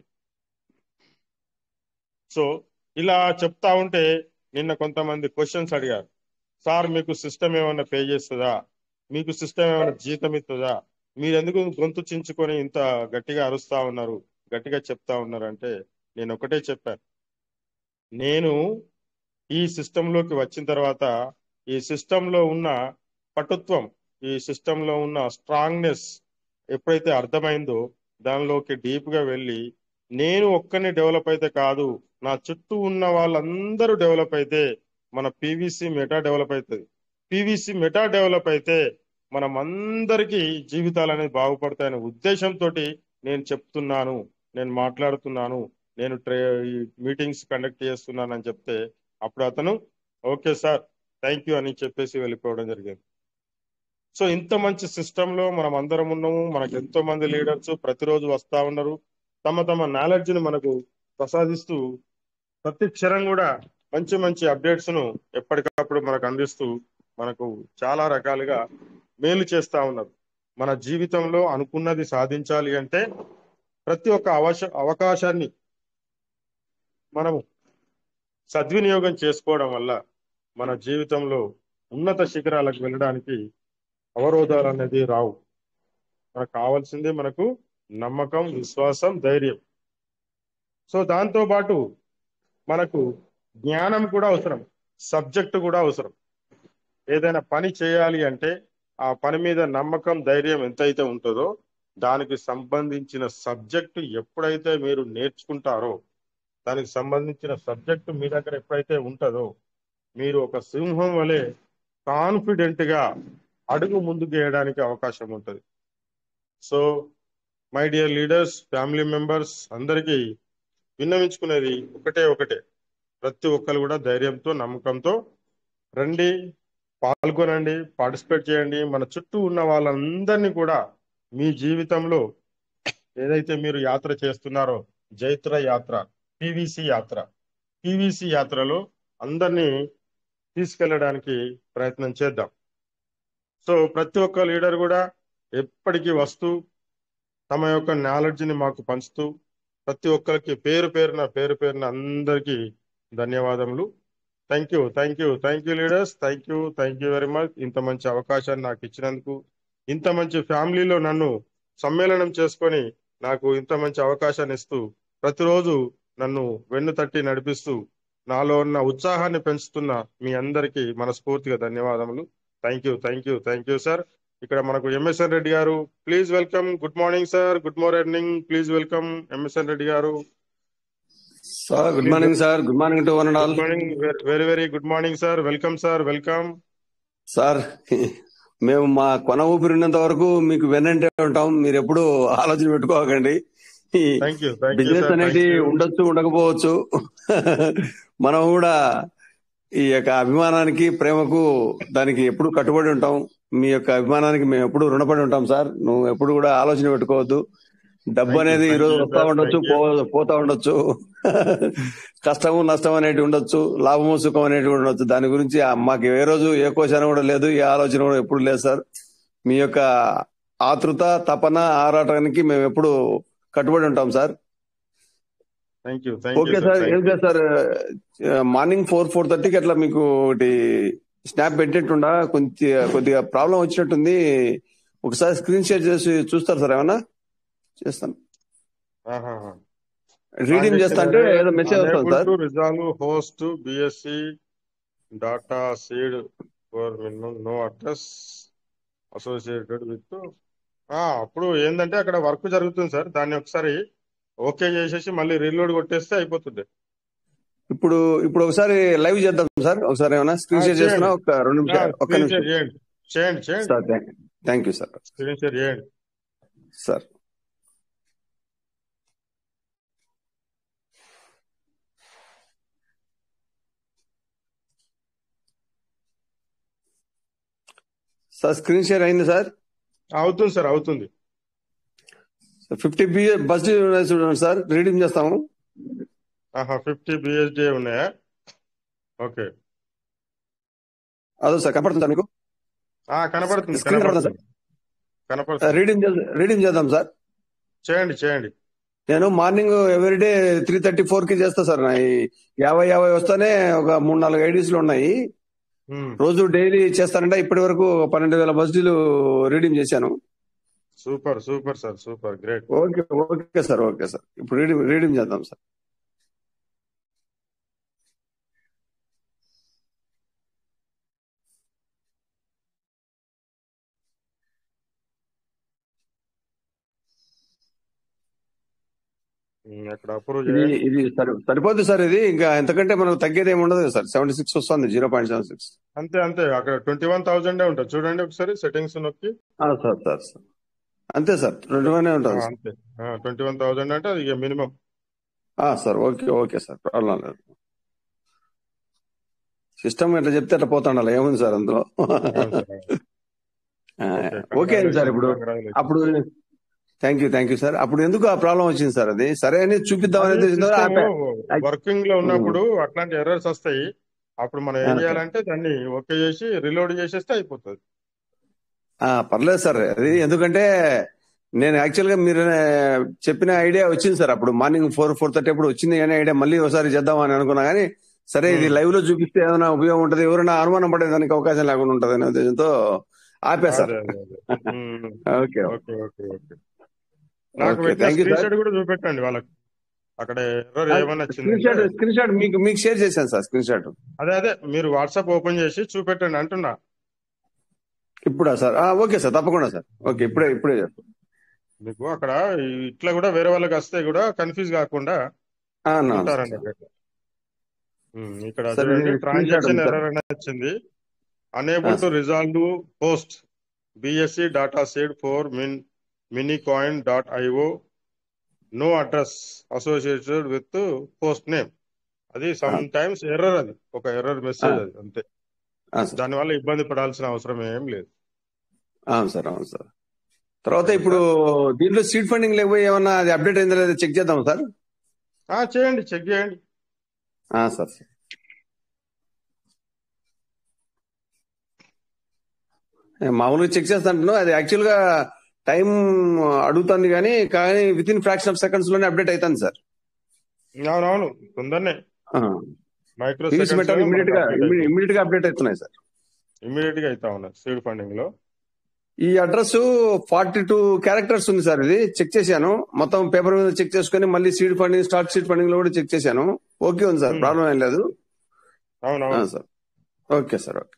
సో ఇలా చెప్తా ఉంటే నిన్న కొంతమంది క్వశ్చన్స్ అడిగారు సార్ మీకు సిస్టమ్ ఏమైనా పే చేస్తుందా మీకు సిస్టమ్ ఏమైనా జీతం ఇస్తుందా మీరు ఎందుకు గొంతు చించుకొని ఇంత గట్టిగా అరుస్తా ఉన్నారు గట్టిగా చెప్తా ఉన్నారు అంటే నేను ఒకటే చెప్పాను నేను ఈ సిస్టంలోకి వచ్చిన తర్వాత ఈ సిస్టంలో ఉన్న పటుత్వం ఈ సిస్టంలో ఉన్న స్ట్రాంగ్నెస్ ఎప్పుడైతే అర్థమైందో దానిలోకి డీప్ గా వెళ్ళి నేను ఒక్కని డెవలప్ అయితే కాదు నా చుట్టూ ఉన్న వాళ్ళందరూ డెవలప్ అయితే మన పీవీసీ మెటా డెవలప్ అవుతుంది పీవీసీ మెటా డెవలప్ అయితే మనం అందరికీ జీవితాలు అనేది బాగుపడతాయనే ఉద్దేశంతో నేను చెప్తున్నాను నేను మాట్లాడుతున్నాను నేను ట్రే మీటింగ్స్ కండక్ట్ చేస్తున్నాను అని చెప్తే అప్పుడు అతను ఓకే సార్ థ్యాంక్ యూ అని చెప్పేసి వెళ్ళిపోవడం జరిగింది సో ఇంత మంచి సిస్టంలో మనం అందరం ఉన్నాము మనకు ఎంతో మంది లీడర్స్ ప్రతిరోజు వస్తా ఉన్నారు తమ తమ నాలెడ్జ్ ని మనకు ప్రసాదిస్తూ ప్రతి క్షణం కూడా మంచి మంచి అప్డేట్స్ ను ఎప్పటికప్పుడు మనకు అందిస్తూ మనకు చాలా రకాలుగా మేలు చేస్తా ఉన్నారు మన జీవితంలో అనుకున్నది సాధించాలి అంటే ప్రతి ఒక్క అవశ అవకాశాన్ని మనము సద్వినియోగం చేసుకోవడం వల్ల మన జీవితంలో ఉన్నత శిఖరాలకు వెళ్ళడానికి అవరోధాలు అనేది రావు మనకు కావాల్సింది మనకు నమ్మకం విశ్వాసం ధైర్యం సో దాంతో పాటు మనకు జ్ఞానం కూడా అవసరం సబ్జెక్ట్ కూడా అవసరం ఏదైనా పని చేయాలి అంటే ఆ పని మీద నమ్మకం ధైర్యం ఎంతైతే ఉంటుందో దానికి సంబంధించిన సబ్జెక్టు ఎప్పుడైతే మీరు నేర్చుకుంటారో దానికి సంబంధించిన సబ్జెక్టు మీ దగ్గర ఎప్పుడైతే ఉంటుందో మీరు ఒక సింహం వలె కాన్ఫిడెంట్ గా అడుగు ముందుకు వేయడానికి అవకాశం ఉంటుంది so my dear leaders family members అందరికీ విన్నవించుకునేది ఒకటే ఒకటే ప్రతి ఒక్కరు కూడా ధైర్యంతో నమ్మకంతో రండి పాల్గొనండి పార్టిసిపేట్ చేయండి మన చుట్టూ ఉన్న వాళ్ళందరినీ కూడా మీ జీవితంలో ఏదైతే మీరు యాత్ర చేస్తున్నారో జైత్ర యాత్ర పివిసి యాత్ర పివిసి యాత్రలో అందరినీ తీసుకెళ్ళడానికి ప్రయత్నం చేద్దాం సో ప్రతి ఒక్క లీడర్ కూడా ఎప్పటికీ వస్తూ తమ యొక్క నాలెడ్జ్ని మాకు పంచుతూ ప్రతి ఒక్కరికి పేరు పేరున పేరు పేరున అందరికీ ధన్యవాదములు thank you thank you thank you leaders thank you thank you very much ఇంత మంచి అవకాశాన్ని నాకు ఇచ్చినందుకు ఇంత మంచి ఫ్యామిలీలో నన్ను సమ్మేళనం చేసుకొని నాకు ఇంత మంచి అవకాశాన్ని ఇస్తూ ప్రతిరోజు నన్ను వెన్ను తట్టి నడిపిస్తూ నాలో ఉన్న ఉత్సాహాన్ని పెంచుతున్న మీ అందరికీ మనస్ఫూర్తిగా ధన్యవాదములు thank you thank you thank you sir ఇక్కడ మనకు MSN Reddy garu please welcome good morning sir good morning please welcome MSN Reddy garu sir good morning sir good morning to one and all good morning very very good morning sir welcome sir welcome sir మేము మా కొన ఊపిరినంత వరకు మీకు వెనంటే ఉంటాం మీరు ఎప్పుడు ఆలోచన పెట్టుకోకండి thank you thank you business sir అనేది ఉండొచ్చు ఉండకపోవచ్చు మనం కూడా ఈ యొక్క అభిమానానికి ప్రేమకు దానికి ఎప్పుడు కట్టుబడి ఉంటాం మీ యొక్క అభిమానానికి మేము ఎప్పుడు రుణపడి ఉంటాం సార్ నువ్వు ఎప్పుడు కూడా ఆలోచన పెట్టుకోవద్దు డబ్బు Thank you, అనేది ఈ thank రోజు you, వస్తా sir. ఉండొచ్చు Thank you. పో- పోతా ఉండొచ్చు కష్టము నష్టం అనేటి ఉండొచ్చు లాభము సుఖం అనేటి కూడా ఉండొచ్చు దాని గురించి ఆ మాకు ఏ రోజు ఏ కోశాన కూడా లేదు ఏ ఆలోచన కూడా ఎప్పుడు లేదు సార్ మీ యొక్క ఆతృత తపన ఆరాటానికి మేము ఎప్పుడు కట్టుబడి ఉంటాం sir thank you thank you okay sir ఏం లేదు సార్ మార్నింగ్ ఫోర్ ఫోర్ థర్టీకి అట్లా మీకు ఒకటి స్నాప్ పెట్టేట్టుండా కొంచెం కొద్దిగా ప్రాబ్లం వచ్చినట్టుంది ఒకసారి స్క్రీన్ షేర్ చేసి చూస్తారు సార్ ఏమన్నా చేస్తాను రీడింగ్ చేస్తా అంటే ఏదో మెసేజ్ వస్తుంది sir resolve host BSC data seed for minimum no address associated with అప్పుడు ఏంటంటే అక్కడ వర్క్ జరుగుతుంది సార్ దాన్ని ఒకసారి ఓకే చేసేసి మళ్ళీ రీలోడ్ కొట్టేస్తే అయిపోతుంది ఇప్పుడు ఇప్పుడు ఒకసారి లైవ్ చేద్దాం సార్ ఒకసారి ఏమన్నా స్క్రీన్ షేర్ చేస్తున్నా ఒక రెండు నిమిషాలు ఒక్క స్క్రీన్ నిమిషం షేర్ చేయండి చేయండి చేయండి sir thank you sir screen share చేయండి సార్ సార్ స్క్రీన్ షేర్ అయింది సార్ అవుతుంది సార్ అవుతుంది ఫిఫ్టీ బి బస్ చూడండి సార్ రీడింగ్ చేస్తాము ఆహా ఫిఫ్టీ బిఎస్డి ఉన్నాయా ఓకే అదో సార్ కనపడుతుంది సార్ మీకు ఆ, కనపడుతుంది స్క్రీన్ కనపడుతుందా కనపడుతుంది కనపడుతుంది రీడింగ్ రీడింగ్ చేద్దాం సార్ చేయండి చేయండి నేను morning everyday three thirty four కి చేస్తా సార్ నా ఈ యాభై యాభై వస్తానే ఒక మూడు నాలుగు ఐడీస్ లో ఉన్నాయి ఉమ్, రోజు డైలీ చేస్తానంటే ఇప్పటి వరకు పన్నెండు వేల బస్సులు రీడింగ్ చేశాను super super sir super great okay okay sir okay sir ఇప్పుడు రీడింగ్ రీడింగ్ చేద్దాం సార్ ఉమ్, అక్కడ అప్రూవ్ ఇది చేయండి ఇది సరి సరిపోద్ది సార్ ఇది ఇంకా ఎంతకంటే మనకు తగ్గేది ఏమి ఉండదు సార్ సెవెంటీ సిక్స్ వస్తుంది జీరో పాయింట్ సెవెన్ సిక్స్ అంతే అంతే అక్కడ ట్వంటీ వన్ థౌసండ్ ఉంటుంది చూడండి ఒకసారి సెట్టింగ్స్ నొక్కి సార్ సార్ సార్ అంతే సార్ రెండు వన్ ఆ, ఉంటుంది సార్. అంతే ట్వంటీ వన్ థౌసండ్ అంటే అది మినిమం ఆ, sir okay okay sir problem లేదు సిస్టమ్ ఎట్లా చెప్తే అట్లా పోతాండాలి ఏముంది సార్ అందులో ఆ, ఓకే సార్ ఇప్పుడు అప్పుడు thank you thank you sir అప్పుడు ఎందుకు ఆ ప్రాబ్లం వచ్చింది సార్ అది సరే అని చూపిద్దాం అనేది ఆపా. వర్కింగ్ లో ఉన్నప్పుడు అట్లాంటి ఎర్రర్స్ వస్తాయి అప్పుడు మనం ఏం ఆ, చేయాలంటే దాన్ని ఓకే చేసి రిలోడ్ చేసేస్తే అయిపోతుంది ఆ, పర్లేదు సార్ అది ఎందుకంటే నేను యాక్చువల్ గా మీరు చెప్పిన ఐడియా వచ్చింది సార్ అప్పుడు మార్నింగ్ ఫోర్ ఫోర్ థర్టీ అప్పుడు వచ్చింది అనే ఐడియా మళ్ళీ ఒకసారి చేద్దాం అని అనుకున్నా కానీ సరే ఇది Hmm. లైవ్ లో చూపిస్తే ఏదైనా ఉపయోగం ఉంటది ఎవరైనా అనుమానం పడేదానికి అవకాశం లేకుండా ఉంటది అనే ఉద్దేశంతో ఆపా సార్ అదే, అదే, అదే. Um, okay okay okay okay నాకు ఓకే పెట్టిన thank you screen sir shot కూడా చూపెట్టండి వాళ్ళకి అక్కడ ఎర్రర్ ఏమైనా స్క్రీన్ షాట్ వచ్చిందంటే స్క్రీన్ షాట్ మీకు మీకు షేర్ చేశాను సార్ స్క్రీన్ షాట్ అదే అదే మీరు వాట్సాప్ ఓపెన్ చేసి చూపెట్టండి అంటున్నా ఇప్పుడా సార్ ఆ, ఓకే సార్ తప్పకుండా సార్ ఓకే ఇప్పుడే ఇప్పుడే చేస్తాను. మీకు అక్కడ ఇట్లా కూడా వేరే వాళ్ళకి వస్తే కూడా కన్ఫ్యూజ్ కాకుండా ఆ, నా- ఉంటారండి అక్కడ. ఉమ్, ఇక్కడ సరే, చూడండి నేను screen shot ట్రాన్సాక్షన్ ఉంది సార్. ఎర్రర్ అని వచ్చింది unable ah, to resolve host BSC data seed for min mini coin dot IO no address associated with host name అది సమ్ టైమ్స్ ఎర్రర్ అది ఒక ఎర్రర్ మెసేజ్ అది అంతే ఆ, సార్ దానివల్ల ఇబ్బంది పడాల్సిన అవసరం ఏం లేదు అవును సార్ అవును సార్ తర్వాత ఇప్పుడు దీంట్లో సీట్ ఫండింగ్ లేకపోయి ఏమన్నా అది అప్డేట్ అయిందో లేదో చెక్ చేద్దాం సార్ ఆ చేయండి చెక్ చేయండి ఆ, సార్ సార్. ఏ, మామూలుగా చెక్ చేస్తాను అది యాక్చువల్ గా టైం అడుగుతుంది కానీ కానీ with in fraction of seconds లోనే అప్డేట్ అవుతుంది సార్ అవునవును తొందరనే మైక్రో టీవీస్ సెకండ్స్ మెటాల్ ఇమీడియట్ గా ఇమీడియట్ గా అప్డేట్ అవుతున్నాయి సార్ ఇమీడియట్ గా అవుతా ఉన్నాయి సీడ్ ఫండింగ్ లో ఈ అడ్రస్ ఫార్టీ టూ క్యారెక్టర్స్ ఉంది సార్ ఇది చెక్ చేశాను మొత్తం పేపర్ మీద చెక్ చేసుకుని మళ్ళీ seed funding start seed funding లో కూడా చెక్ చేశాను ఓకే ఉంది సార్ Hmm. ప్రాబ్లం ఏం లేదు ఆ, అవునవును సార్ ఓకే సార్ ఓకే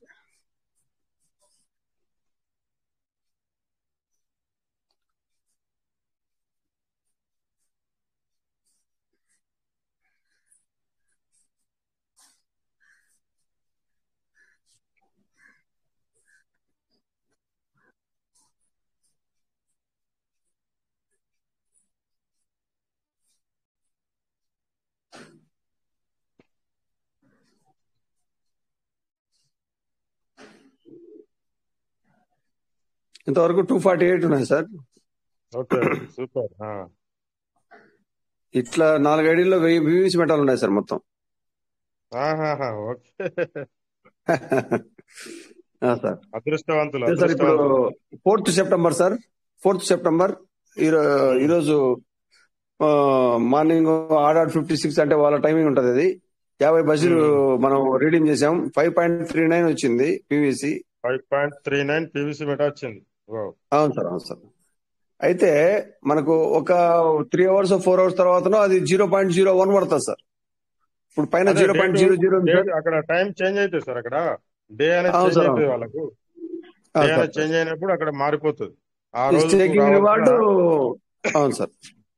ఇంతవరకు టూ ఫార్టీ ఎయిట్ ఉన్నాయి సార్ ఓకే సూపర్ ఇట్లా నాలుగు ఐడీల్లో వెయ్యి వివిసి మెటాలు ఉన్నాయి సార్ మొత్తం ఓకే ఆ, సార్ అదృష్టవంతులు అదే సార్ ఇప్పుడు అదృష్టవంతులు fourth September sir fourth September ఈరో- ఈరోజు మార్నింగ్ ఆర్డర్ ఫిఫ్టీ సిక్స్ అంటే వాళ్ళ టైమింగ్ ఉంటది అది యాభై బస్సులు మనం రీడింగ్ చేసాం ఫైవ్ పాయింట్ త్రీ నైన్ వచ్చింది PVC five point three nine PVC Meta వచ్చింది వావ్. అవును సార్ అవును సార్ అయితే మనకు ఒక త్రీ అవర్స్ ఫోర్ అవర్స్ తర్వాతనో అది జీరో పాయింట్ జీరో వన్ పడుతుంది సార్ ఇప్పుడు పైన అదే zero point date- zero zero date అక్కడ టైం చేంజ్ అవుతుంది సార్ అక్కడ డే అనేది అవును చేంజ్ సార్, అవుతుంది అవును. వాళ్ళకు డే అనేది చేంజ్ అయినప్పుడు అక్కడ మారిపోతుంది ఆ రోజు స్టేకింగ్ రివార్డు అవును సార్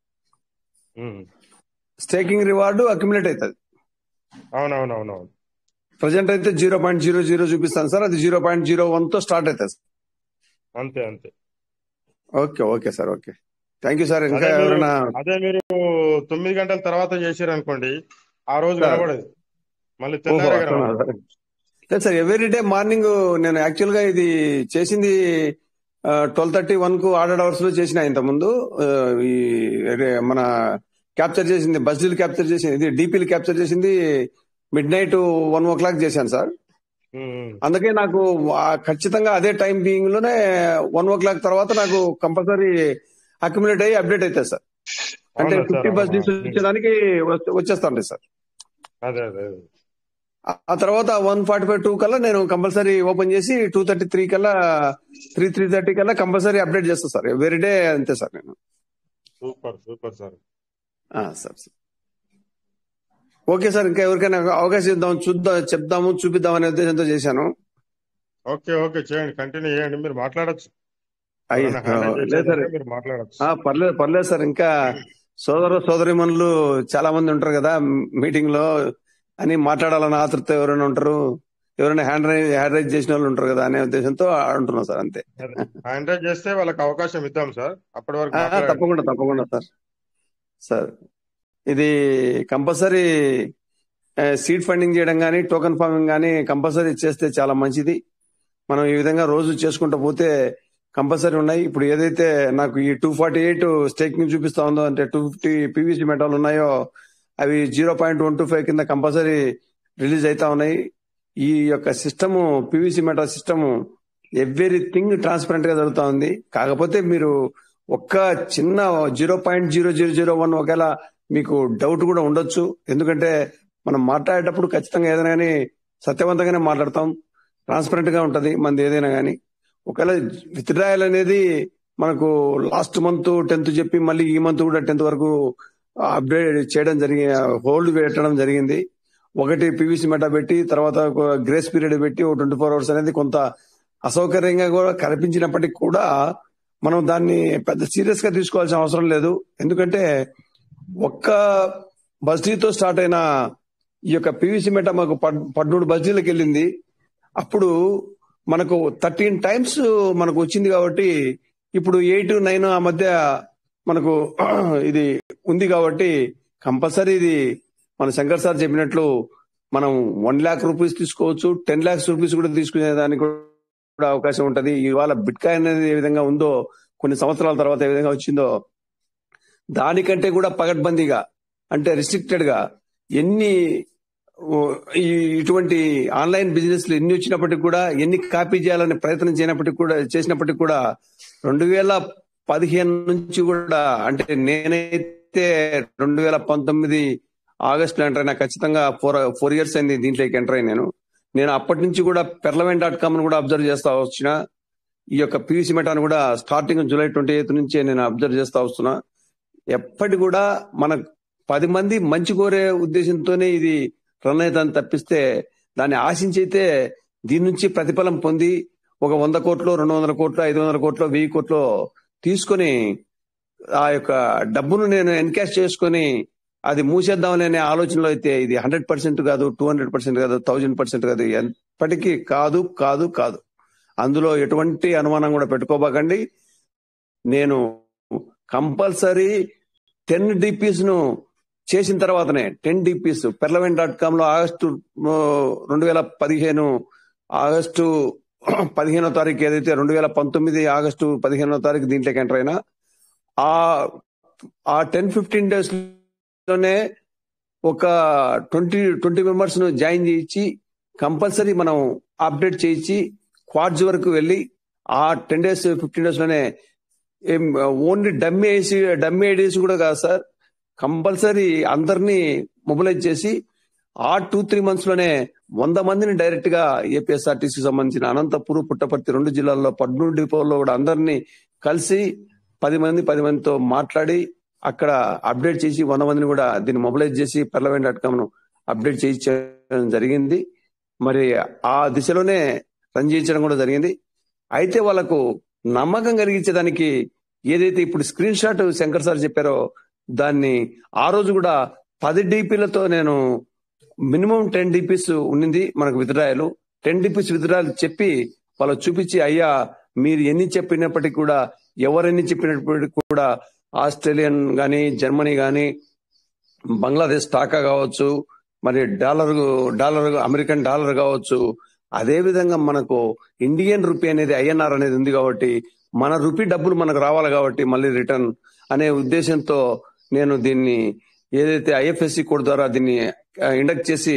స్టేకింగ్ రివార్డు అక్యుములేట్ అవుతుంది అవునవునవునవును ప్రజెంట్ అయితే జీరో పాయింట్ జీరో జీరో చూపిస్తాను సార్ అది జీరో పాయింట్ జీరో వన్ తో స్టార్ట్ అవుతుంది సార్ అంతే అంతే okay okay sir okay thank you sir ఇంకా అదే మీరు- ఎవరైనా అదే మీరు తొమ్మిది గంటల తర్వాత చేసారు అనుకోండి ఆ రోజు సార్. కనబడదు మళ్ళీ ఓహో, తెల్లారే అట్లనా కనబడదు సార్? లేదు సార్ ఎవ్రీ డే మార్నింగ్ నేను యాక్చువల్ గా ఇది చేసింది ట్వెల్వ్ థర్టీ వన్ కు ఆర్డర్ అవర్స్ లో చేసిన ఇంత ముందు ఈ అదే మన క్యాప్చర్ చేసింది బస్ డీల్ క్యాప్చర్ చేసింది ఇది డీపీలు క్యాప్చర్ చేసింది midnight one o'clock చేశాను సార్ ఉమ్, అందుకే నాకు ఆ ఖచ్చితంగా అదే టైం బీయింగ్ లోనే వన్ ఓ క్లాక్ తర్వాత నాకు కంపల్సరీ అక్యుములేట్ అయ్యి అప్డేట్ అవుతుంది సార్ అంటే అవునా సార్, ఫిఫ్టీ బస్ అవునా. డీల్స్ వచ్చేదానికి వస్తే- వచ్చేస్తాండి సార్ అదే అదే అదే. ఆ- ఆ తర్వాత వన్ ఫార్టీ ఫైవ్ టూ కల్లా నేను కంపల్సరీ ఓపెన్ చేసి టూ థర్టీ త్రీ కల్లా త్రీ త్రీ థర్టీ కల్లా కంపల్సరీ అప్డేట్ చేస్తా సార్ ఎవ్రీ డే అంతే సార్ నేను సూపర్ సూపర్ సార్ ఆ, సార్ సార్ ఓకే సార్ ఇంకా ఎవరికైనా అవకాశం ఇద్దాం చూద్దాం చెప్దాము చూపిద్దాం అనే ఉద్దేశంతో చేశాను ఓకే ఓకే చేయండి కంటిన్యూ చేయండి మీరు మాట్లాడచ్చు అయ్యి- లేదు సార్ మీరు మాట్లాడచ్చు ఆ, పర్లేదు పర్లేదు సార్ ఇంకా సోదర సోదరిమణులు చాలా మంది ఉంటారు కదా మీటింగ్ లో అని మాట్లాడాలన్న ఆతృత ఎవరైనా ఉంటారు ఎవరైనా హ్యాండ్ రైజ్ హ్యాండ్ రైజ్ చేసిన వాళ్ళు ఉంటారు కదా అనే ఉద్దేశంతో అంటున్నాం సార్ అంతే హండ్రెడ్ చేస్తే వాళ్ళకి అవకాశం ఇద్దాం సార్ అప్పటి వరకు ఆ, మాట్లాడండి. తప్పకుండా తప్పకుండా సార్ సార్ ఇది కంపల్సరీ సీడ్ ఫండింగ్ చేయడం కానీ టోకెన్ ఫార్మింగ్ కానీ కంపల్సరీ చేస్తే చాలా మంచిది మనం ఈ విధంగా రోజు చేసుకుంటూ పోతే కంపల్సరీ ఉన్నాయి ఇప్పుడు ఏదైతే నాకు ఈ టూ ఫార్టీ ఎయిట్ స్టేకింగ్ చూపిస్తా ఉందో అంటే టూ ఫిఫ్టీ పీవీసీ మెటాలు ఉన్నాయో అవి zero point one two five కింద కంపల్సరీ రిలీజ్ అవుతా ఉన్నాయి ఈ యొక్క system PVC Meta system everything transparent గా జరుగుతా ఉంది కాకపోతే మీరు ఒక్క చిన్న zero point zero zero zero one ఒకవేళ మీకు డౌట్ కూడా ఉండొచ్చు ఎందుకంటే మనం మాట్లాడేటప్పుడు ఖచ్చితంగా ఏదైనా కానీ సత్యవంతంగానే మాట్లాడతాం ట్రాన్స్పరెంట్ గా ఉంటది మనది ఏదైనా కానీ ఒకవేళ విత్డ్రాయల్ అనేది మనకు లాస్ట్ మంత్ టెన్త్ చెప్పి మళ్ళీ ఈ మంత్ కూడా టెన్త్ వరకు అప్డేట్ చేయడం జరిగి హోల్డ్ పెట్టడం జరిగింది ఒకటి పీవీసీ మెటా పెట్టి తర్వాత గ్రేస్ పీరియడ్ పెట్టి ఒక ట్వంటీ ఫోర్ అవర్స్ అనేది కొంత అసౌకర్యంగా కూడా కనిపించినప్పటికీ కూడా మనం దాన్ని పెద్ద సీరియస్ గా తీసుకోవాల్సిన అవసరం లేదు ఎందుకంటే ఒక్క బస్డీతో స్టార్ట్ అయిన ఈ యొక్క పీవీసీ మెటా మాకు పడ్- పద్మూడు బస్డీలకు వెళ్ళింది అప్పుడు మనకు థర్టీన్ టైమ్స్ మనకు వచ్చింది కాబట్టి ఇప్పుడు ఎయిట్ నైన్ ఆ మధ్య మనకు ఇది ఉంది కాబట్టి కంపల్సరీ ఇది మన శంకర్ సార్ చెప్పినట్లు మనం వన్ ల్యాక్ రూపీస్ తీసుకోవచ్చు టెన్ ల్యాక్స్ రూపీస్ కూడా తీసుకునే దానికి కూడా అవకాశం ఉంటది ఇవాళ బిట్ కాయిన్ అనేది ఏ విధంగా ఉందో కొన్ని సంవత్సరాల తర్వాత ఏ విధంగా వచ్చిందో దానికంటే కూడా పగడ్బందీగా అంటే రిస్ట్రిక్టెడ్ గా ఎన్ని ఓ, ఈ ఇటువంటి ఆన్లైన్ బిజినెస్ ఎన్ని వచ్చినప్పటికీ కూడా ఎన్ని కాపీ చేయాలని ప్రయత్నం చేయనప్పటికీ కూడా చేసినప్పటికీ కూడా రెండు వేల పదిహేను నుంచి కూడా అంటే నేనైతే రెండు వేల పంతొమ్మిది ఆగస్టులో ఎంటర్ అయినా ఖచ్చితంగా ఫోర్ ఫోర్ ఇయర్స్ అయింది దీంట్లోకి ఎంటర్ అయ్యి నేను నేను అప్పటి నుంచి కూడా పెర్లమెంట్ డాట్ కామ్ కూడా అబ్జర్వ్ చేస్తా వచ్చిన ఈ యొక్క పీవీసీ మెటాను కూడా స్టార్టింగ్ జూలై ట్వంటీ ఎయిత్ నుంచే నేను అబ్జర్వ్ చేస్తా వస్తున్నా ఎప్పటి కూడా మన పది మంది మంచి కోరే ఉద్దేశంతోనే ఇది రన్ అవుతుందని తప్పిస్తే దాన్ని ఆశించి అయితే దీని నుంచి ప్రతిఫలం పొంది ఒక వంద కోట్లు రెండు వందల కోట్లు ఐదు వందల కోట్లు వెయ్యి కోట్లు తీసుకొని ఆ యొక్క డబ్బును నేను ఎన్కాష్ చేసుకొని అది మూసేద్దామని అనే ఆలోచనలో అయితే ఇది హండ్రెడ్ పర్సెంట్ కాదు టూ హండ్రెడ్ పర్సెంట్ కాదు థౌజండ్ పర్సెంట్ కాదు ఎప్పటికీ కాదు కాదు కాదు అందులో ఎటువంటి అనుమానం కూడా పెట్టుకోబాకండి నేను కంపల్సరీ టెన్ డిపిస్ ను చేసిన తర్వాతనే టెన్ డిపిస్ పెర్లవెన్ డాట్ కామ్ లో ఆగస్టు ఆ, రెండు వేల పదిహేను ఆగస్టు పదిహేనో తారీఖు ఏదైతే రెండు వేల పంతొమ్మిది ఆగస్టు పదిహేనో తారీఖు దీంట్లోకి ఎంటర్ అయినా ఆ ఆ టెన్ ఫిఫ్టీన్ డేస్ లోనే ఒక ట్వంటీ ట్వంటీ మెంబర్స్ ను జాయిన్ చేయించి కంపల్సరీ మనం అప్డేట్ చేయించి క్వార్ట్స్ వరకు వెళ్ళి ఆ టెన్ డేస్ ఫిఫ్టీన్ డేస్ లోనే ఓన్లీ డమ్మీ ఐసి డమ్మీ ఐడీస్ కూడా కాదు సార్ కంపల్సరీ అందరినీ మొబిలైజ్ చేసి ఆ టూ త్రీ మంత్స్ లోనే వంద మందిని డైరెక్ట్ గా ఏపీఎస్ఆర్టీసీ సంబంధించిన అనంతపురం పుట్టపర్తి రెండు జిల్లాల్లో పద్మూడు డిపోల్లో కూడా అందరినీ కలిసి పది మంది పది మందితో మాట్లాడి అక్కడ అప్డేట్ చేసి వంద మందిని కూడా దీన్ని మొబిలైజ్ చేసి పర్లమెంట్ డాట్ కామ్ ను అప్డేట్ చేయించడం జరిగింది మరి ఆ దిశలోనే రన్ చేయించడం కూడా జరిగింది అయితే వాళ్ళకు నమ్మకం కలిగించేదానికి ఏదైతే ఇప్పుడు స్క్రీన్ షాట్ శంకర్ సార్ చెప్పారో దాన్ని ఆ రోజు కూడా పది డిపిలతో నేను మినిమం టెన్ డిపిస్ ఉండింది మనకు విత్డ్రాయలు టెన్ డిపిస్ విత్డ్రాయలు చెప్పి వాళ్ళు చూపించి అయ్యా మీరు ఎన్ని చెప్పినప్పటికీ కూడా ఎవరెన్ని చెప్పినప్పటికీ కూడా ఆస్ట్రేలియన్ గాని జర్మనీ గాని బంగ్లాదేశ్ టాకా కావచ్చు మరి డాలర్ డాలర్ అమెరికన్ డాలర్ కావచ్చు అదే విధంగా మనకు ఇండియన్ రూపీ అనేది ఐఎన్ఆర్ అనేది ఉంది కాబట్టి మన రూపీ డబ్బులు మనకు రావాలి కాబట్టి మళ్ళీ రిటర్న్ అనే ఉద్దేశంతో నేను దీన్ని ఏదైతే ఐఎఫ్ఎస్సి కోడ్ ద్వారా దీన్ని ఇండక్ట్ చేసి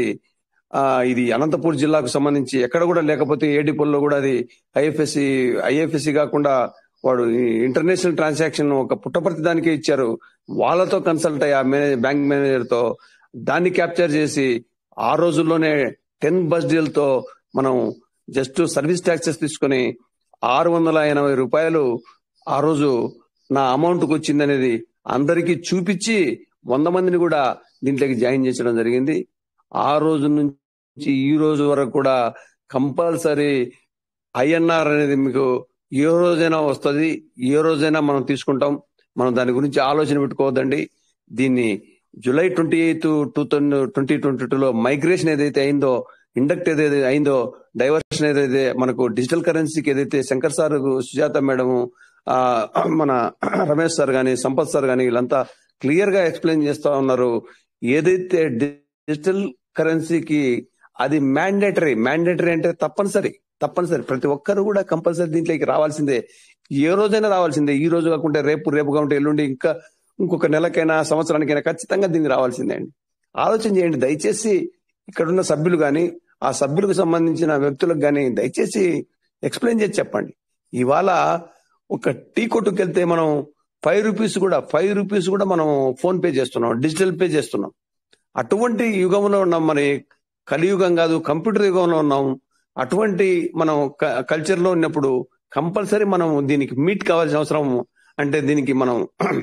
ఆ ఇది అనంతపూర్ జిల్లాకు సంబంధించి ఎక్కడ కూడా లేకపోతే ఏ డిపోల్లో కూడా అది ఐఎఫ్ఎస్సి ఐఎఫ్ఎస్సి కాకుండా వాడు ఇంటర్నేషనల్ ట్రాన్సాక్షన్ ఒక పుట్టపర్తి దానికే ఇచ్చారు వాళ్ళతో కన్సల్ట్ అయ్యి ఆ మేనేజర్ బ్యాంక్ మేనేజర్ తో దాన్ని క్యాప్చర్ చేసి ఆ రోజుల్లోనే టెన్ బస్ డీల్ తో మనం జస్ట్ సర్వీస్ ట్యాక్సెస్ తీసుకొని ఆరు వందల ఎనభై రూపాయలు ఆ రోజు నా అమౌంట్ కు వచ్చింది అనేది అందరికీ చూపించి వంద మందిని కూడా దీంట్లోకి జాయిన్ చేసడం జరిగింది ఆ రోజు నుంచి ఈ రోజు వరకు కూడా కంపల్సరీ ఐఎన్ఆర్ అనేది మీకు ఏ రోజైనా వస్తుంది ఏ రోజైనా మనం తీసుకుంటాం మనం దాని గురించి ఆలోచన పెట్టుకోవద్దండి దీన్ని July twenty eighth two thousand twenty twenty two లో మైగ్రేషన్ ఏదైతే అయిందో ఇండక్ట్ ఏదైతే అయిందో డైవర్షన్ ఏదైతే మనకు డిజిటల్ కరెన్సీకి ఏదైతే శంకర్ సార్ సుజాత మేడం ఆ మన రమేష్ సార్ గాని సంపత్ సార్ గాని వీళ్ళంతా క్లియర్ గా ఎక్స్ప్లెయిన్ చేస్తా ఉన్నారు ఏదైతే డిజిటల్ కరెన్సీకి అది మ్యాండేటరీ మ్యాండేటరీ అంటే తప్పనిసరి తప్పనిసరి ప్రతి ఒక్కరు కూడా కంపల్సరీ దీంట్లోకి రావాల్సిందే ఏ రోజైనా రావాల్సిందే ఈ రోజు కాకుంటే రేపు రేపు కాకుంటే ఎల్లుండి ఇంకా ఇంకొక నెలకైనా సంవత్సరానికైనా ఖచ్చితంగా దీనికి రావాల్సిందే అండి ఆలోచన చేయండి దయచేసి ఇక్కడున్న సభ్యులు కానీ ఆ సభ్యులకు సంబంధించిన వ్యక్తులకు కానీ దయచేసి ఎక్స్ప్లెయిన్ చేసి చెప్పండి ఇవాళ ఒక టీ కొట్టుకు వెళ్తే మనం ఫైవ్ రూపీస్ కూడా ఫైవ్ రూపీస్ కూడా మనం ఫోన్ పే చేస్తున్నాం డిజిటల్ పే చేస్తున్నాం అటువంటి యుగంలో ఉన్నాం మరి కలియుగం కాదు కంప్యూటర్ యుగంలో ఉన్నాం అటువంటి మనం కల్చర్ లో ఉన్నప్పుడు కంపల్సరీ మనం దీనికి మీట్ కావాల్సిన అవసరం అంటే దీనికి మనం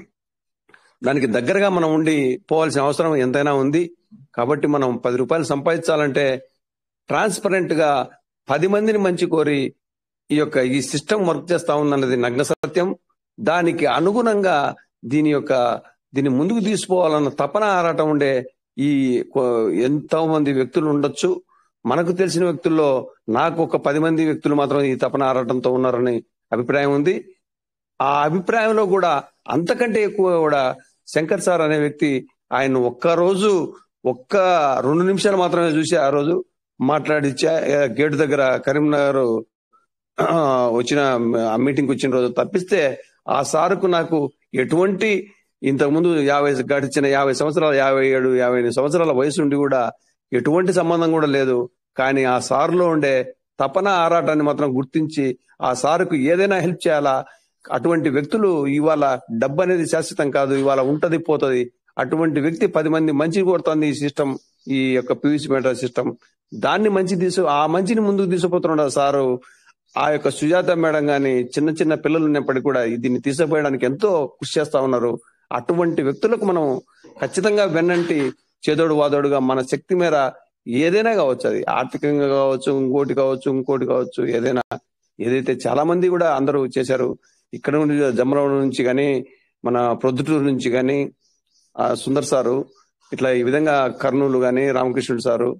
దానికి దగ్గరగా మనం ఉండి పోవాల్సిన అవసరం ఎంతైనా ఉంది కాబట్టి మనం పది రూపాయలు సంపాదించాలంటే ట్రాన్స్పరెంట్ గా పది మందిని మంచి కోరి ఈ యొక్క ఈ సిస్టమ్ వర్క్ చేస్తా ఉందన్నది నగ్న సత్యం దానికి అనుగుణంగా దీని యొక్క దీన్ని ముందుకు తీసుకోవాలన్న తపన ఆరాటం ఉండే ఈ ఎంతో మంది వ్యక్తులు ఉండొచ్చు మనకు తెలిసిన వ్యక్తుల్లో నాకు ఒక పది మంది వ్యక్తులు మాత్రం ఈ తపన ఆరాటంతో ఉన్నారని అభిప్రాయం ఉంది ఆ అభిప్రాయంలో కూడా అంతకంటే ఎక్కువ కూడా శంకర్ సార్ అనే వ్యక్తి ఆయన ఒక్క రోజు ఒక్క రెండు నిమిషాలు మాత్రమే చూసి ఆ రోజు మాట్లాడిచ్చా గేట్ దగ్గర కరీంనగర్ వచ్చిన మీటింగ్ వచ్చిన రోజు తప్పిస్తే ఆ సారుకు నాకు ఎటువంటి ఇంతకుముందు యాభై గడిచిన యాభై సంవత్సరాల యాభై ఏడు యాభై ఎనిమిది సంవత్సరాల వయసు ఉండి కూడా ఎటువంటి సంబంధం కూడా లేదు కానీ ఆ సారులో ఉండే తపన ఆరాటాన్ని మాత్రం గుర్తించి ఆ సారుకు ఏదైనా హెల్ప్ చేయాలా అటువంటి వ్యక్తులు ఇవాళ డబ్బు అనేది శాశ్వతం కాదు ఇవాళ ఉంటది పోతది అటువంటి వ్యక్తి పది మంది మంచి కోరుతుంది ఈ సిస్టమ్ ఈ యొక్క పీవీసీ మీటర్ సిస్టమ్ దాన్ని మంచి తీసు ఆ మంచిని ముందుకు తీసుకుపోతున్నాడు సారు ఆ యొక్క సుజాత మేడం గాని చిన్న చిన్న పిల్లలు ఉన్నప్పటికీ కూడా దీన్ని తీసుకుపోయడానికి ఎంతో కృషి చేస్తా ఉన్నారు అటువంటి వ్యక్తులకు మనం ఖచ్చితంగా వెన్నంటి చేదోడు వాదోడుగా మన శక్తి మేర ఏదైనా కావచ్చు అది ఆర్థికంగా కావచ్చు ఇంకోటి కావచ్చు ఇంకోటి కావచ్చు ఏదైనా ఏదైతే చాలా మంది కూడా అందరూ చేశారు ఇక్కడ నుండి జమ్మలవరం నుంచి కానీ మన ప్రొద్దుటూరు నుంచి కానీ ఆ సుందర్ సారు ఇట్లా ఈ విధంగా కర్నూలు గాని రామకృష్ణుడు సారు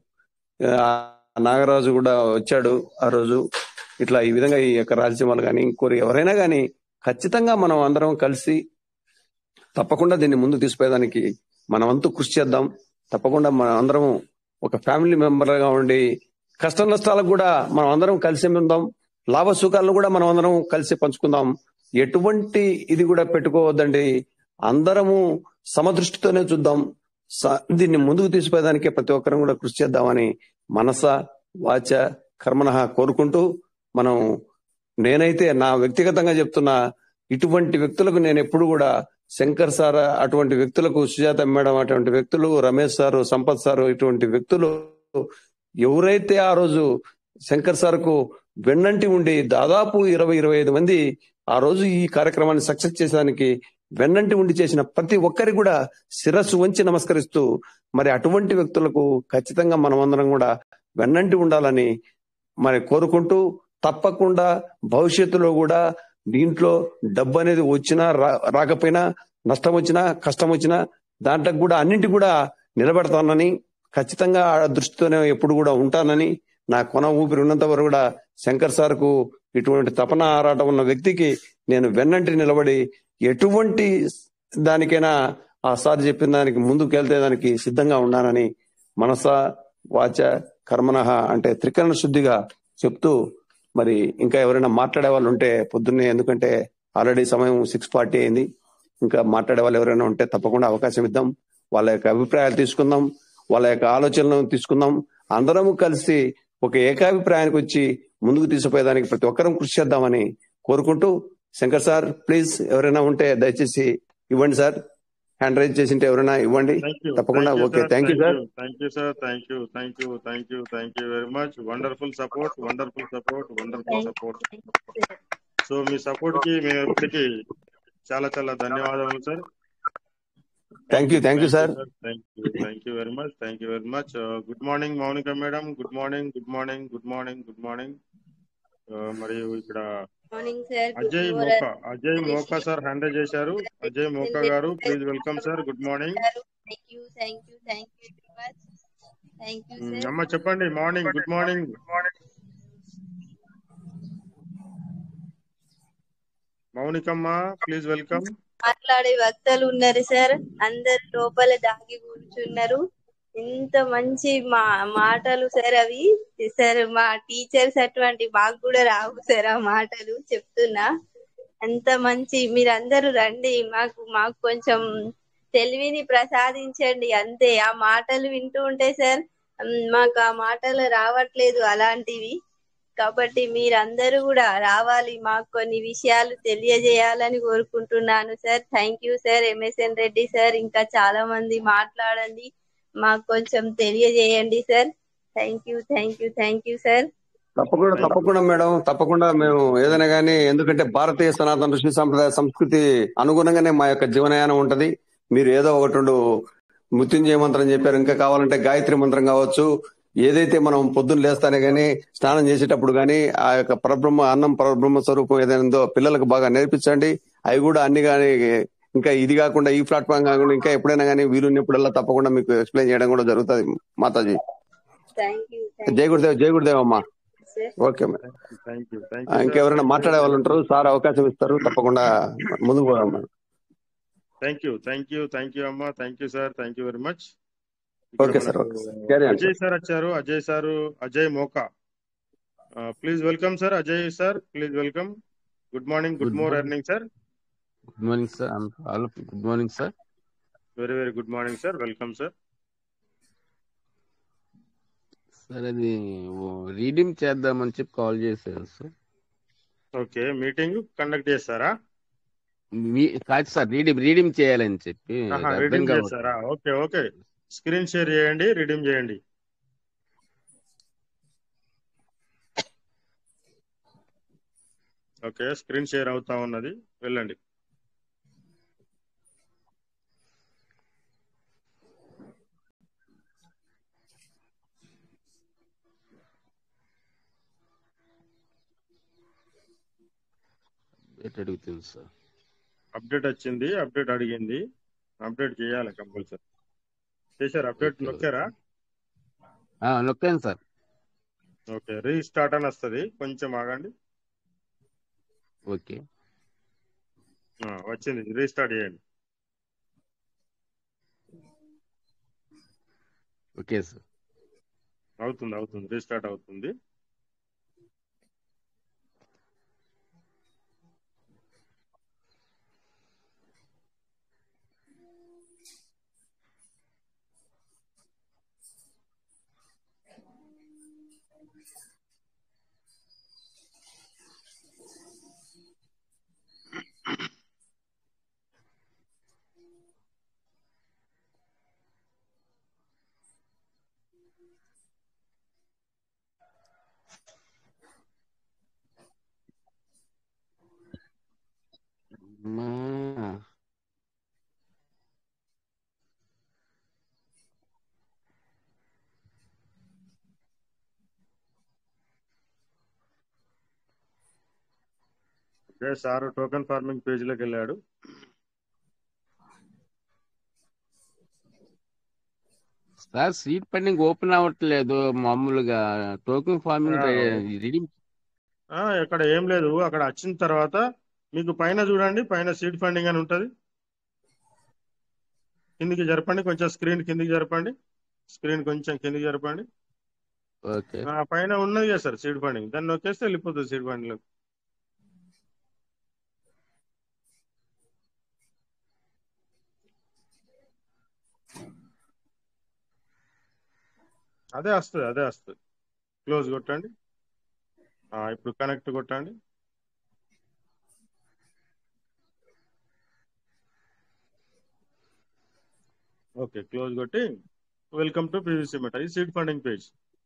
నాగరాజు కూడా వచ్చాడు ఆ రోజు ఇట్లా ఈ విధంగా ఈ యొక్క రాజసీమలు కానీ ఇంకోరు ఎవరైనా కానీ ఖచ్చితంగా మనం అందరం కలిసి తప్పకుండా దీన్ని ముందు తీసుకుపోయేదానికి మనం అంతు కృషి చేద్దాం తప్పకుండా మనం అందరం ఒక ఫ్యామిలీ మెంబర్ గా ఉండి కష్ట నష్టాలకు కూడా మనం అందరం కలిసి ఉందాం లాభ సుఖాలను కూడా మనం అందరం కలిసి పంచుకుందాం ఎటువంటి ఇది కూడా పెట్టుకోవద్దండి అందరము సమదృష్టితోనే చూద్దాం దీన్ని ముందుకు తీసుకుపోయేదానికి ప్రతి ఒక్కరం కూడా కృషి చేద్దామని మనస వాచ కర్మన కోరుకుంటూ మనం నేనైతే నా వ్యక్తిగతంగా చెప్తున్నా ఇటువంటి వ్యక్తులకు నేను ఎప్పుడు కూడా శంకర్ సార్ అటువంటి వ్యక్తులకు సుజాత మేడం అటువంటి వ్యక్తులు రమేష్ సార్ సంపత్ సార్ ఇటువంటి వ్యక్తులు ఎవరైతే ఆ రోజు శంకర్ సార్ కు వెన్నంటి ఉండి దాదాపు ఇరవై ఇరవై ఐదు మంది ఆ రోజు ఈ కార్యక్రమాన్ని సక్సెస్ చేసేదానికి వెన్నంటి ఉండి చేసిన ప్రతి ఒక్కరికి కూడా శిరస్సు వంచి నమస్కరిస్తూ మరి అటువంటి వ్యక్తులకు ఖచ్చితంగా మనమందరం కూడా వెన్నంటి ఉండాలని మరి కోరుకుంటూ తప్పకుండా భవిష్యత్తులో కూడా దీంట్లో డబ్బు అనేది వచ్చినా రా- రాకపోయినా నష్టం వచ్చినా కష్టం వచ్చినా దాంట్లో కూడా అన్నింటి కూడా నిలబెడతానని ఖచ్చితంగా ఆ దృష్టితోనే ఎప్పుడు కూడా ఉంటానని నా కొన ఊపిరి ఉన్నంత వరకు కూడా శంకర్ సార్ కు ఇటువంటి తపన ఆరాటం ఉన్న వ్యక్తికి నేను వెన్నంటి నిలబడి ఎటువంటి దానికైనా ఆ సార్ చెప్పిన దానికి ముందుకు వెళ్తే దానికి సిద్ధంగా ఉన్నానని మనస వాచ కర్మనః అంటే త్రికరణ శుద్ధిగా చెప్తూ మరి ఇంకా ఎవరైనా మాట్లాడే వాళ్ళు ఉంటే పొద్దున్నే ఎందుకంటే ఆల్రెడీ సమయం సిక్స్ ఫార్టీ అయింది ఇంకా మాట్లాడే వాళ్ళు ఎవరైనా ఉంటే తప్పకుండా అవకాశం ఇద్దాం వాళ్ళ యొక్క అభిప్రాయాలు తీసుకుందాం వాళ్ళ యొక్క ఆలోచనలను తీసుకుందాం అందరం కలిసి ఒక ఏకాభిప్రాయానికి వచ్చి ముందుకు తీసుకుపోయేదానికి ప్రతి ఒక్కరం కృషి చేద్దామని కోరుకుంటూ శంకర్ సార్ ప్లీజ్ ఎవరైనా ఉంటే దయచేసి ఇవ్వండి సార్ హ్యాండ్ రైజ్ చేసింటే ఎవరైనా ఇవ్వండి థ్యాంక్ యూ తప్పకుండా okay thank you sir thank you sir thank you thank you thank you thank you very much wonderful support wonderful support wonderful support so మీ support కి మేము ఎప్పటికీ చాలా చాలా ధన్యవాదాలు sir thank you thank you sir thank you thank you very much thank you very much good morning Mounika madam good morning good morning good morning good morning మరియు ఇక్కడ morning sir Ajay Moka Ajay Moka sir handle చేశారు Ajay Moka garu please welcome sir good morning thank you thank you thank you very much thank you మ్, sir అమ్మ చెప్పండి morning good morning మౌనికమ్మ please welcome మాట్లాడే వక్తలు ఉన్నారు సార్ అందరు లోపల దాగి కూర్చున్నారు ఇంత మంచి మా మాటలు సార్ అవి సార్ మా టీచర్స్ అటువంటి మాకు కూడా రావు సార్ ఆ మాటలు చెప్తున్నా అంత మంచి మీరందరూ రండి మాకు మాకు కొంచెం తెలివిని ప్రసాదించండి అంతే ఆ మాటలు వింటూ ఉంటే సార్ మ్, మాకు ఆ మాటలు రావట్లేదు అలాంటివి కాబట్టి మీరందరూ కూడా రావాలి మాకు కొన్ని విషయాలు తెలియజేయాలని కోరుకుంటున్నాను sir thank you sir MSN Reddy sir ఇంకా చాలా మంది మాట్లాడండి మాకు కొంచెం తెలియజేయండి sir thank you thank you thank you sir తప్పకుండా తప్పకుండా మేడం తప్పకుండా మేము ఏదైనా కానీ ఎందుకంటే భారతీయ సనాతన ఋషి సంప్రదాయ సంస్కృతి అనుగుణంగానే మా యొక్క జీవనయానం ఉంటది మీరు ఏదో ఒకటి రెండు మృత్యుంజయ మంత్రం చెప్పారు ఇంకా కావాలంటే గాయత్రి మంత్రం కావచ్చు ఏదైతే మనం పొద్దున్న లేస్తానే గానీ స్నానం చేసేటప్పుడు గానీ ఆ యొక్క పరబ్రహ్మ అన్నం పరబ్రహ్మ స్వరూపం ఏదైనా ఉందో పిల్లలకు బాగా నేర్పించండి అవి కూడా అన్ని కానీ ఇంకా ఇది కాకుండా ఈ ప్లాట్ఫామ్ కాకుండా ఇంకా ఎప్పుడైనా కానీ వీలున్నప్పుడల్లా తప్పకుండా మీకు ఎక్స్ప్లెయిన్ చేయడం కూడా జరుగుతుంది మాతాజీ థ్యాంక్ యూ జై గురుదేవ్ జై గురుదేవ్ అమ్మా sir okay madam thank you thank ఆ, ఇంకెవరైనా మాట్లాడే వాళ్ళు ఉంటారు సార్ అవకాశం ఇస్తారు తప్పకుండా ముందుకు పోదాం madam thank you thank you thank you అమ్మా thank you sir thank you very much okay sir okay sir Carry on, Ajay sir వచ్చారు Ajay sir Ajay Moka please welcome sir Ajay sir please welcome good morning good Good మోర్ morning. ఎర్నింగ్ sir Good morning, sir. I'm all of good morning, sir. Very very good morning sir welcome sir sir అది reading చేద్దామని చెప్పి call చేశారు sir okay meeting conduct చేస్తారా మీ కాదు sir reading reading చేయాలని చెప్పి నాకు అర్థం రీడింగ్ కావట్లేదు చేస్తారా ఓకే ఓకే స్క్రీన్ షేర్ చేయండి రీడింగ్ చేయండి ఓకే స్క్రీన్ షేర్ అవుతా ఉన్నది వెళ్ళండి ఎటు అడుగుతుంది సార్ అప్డేట్ వచ్చింది అప్డేట్ అడిగింది అప్డేట్ చేయాలి కంపల్సరీ చేశారు అప్డేట్ ఓకే నొక్కారా ఆ, నొక్కాను సార్ ఓకే రీస్టార్ట్ అని వస్తుంది కొంచెం ఆగండి ఓకే ఆ, వచ్చింది రీస్టార్ట్ చేయండి ఓకే సార్ అవుతుంది అవుతుంది రీస్టార్ట్ అవుతుంది మా okay sir token farming page లోకి వెళ్ళాడు సార్ సీట్ ఫండింగ్ ఓపెన్ అవ్వట్లేదు మామూలుగా టోకెన్ ఫార్మింగ్ ఆ, రీడింగ్ ఆ, ఇక్కడ ఏం లేదు అక్కడ వచ్చిన తర్వాత మీకు పైన చూడండి పైన సీడ్ ఫండింగ్ అని ఉంటది కిందికి జరపండి కొంచెం స్క్రీన్ కిందికి జరపండి స్క్రీన్ కొంచెం కిందికి జరపండి ఓకే ఆ, పైన ఉన్నది కదా సార్ సీడ్ ఫండింగ్ దాన్ని నొక్కేస్తే వెళ్ళిపోతుంది సీడ్ ఫండింగ్ లో అదే వస్తుంది అదే వస్తుంది క్లోజ్ కొట్టండి ఆ, ఇప్పుడు కనెక్ట్ కొట్టండి ఓకే క్లోజ్ కొట్టి వెల్కమ్ టు పీవీసీ మెట ఈ సీడ్ ఫండింగ్ పేజ్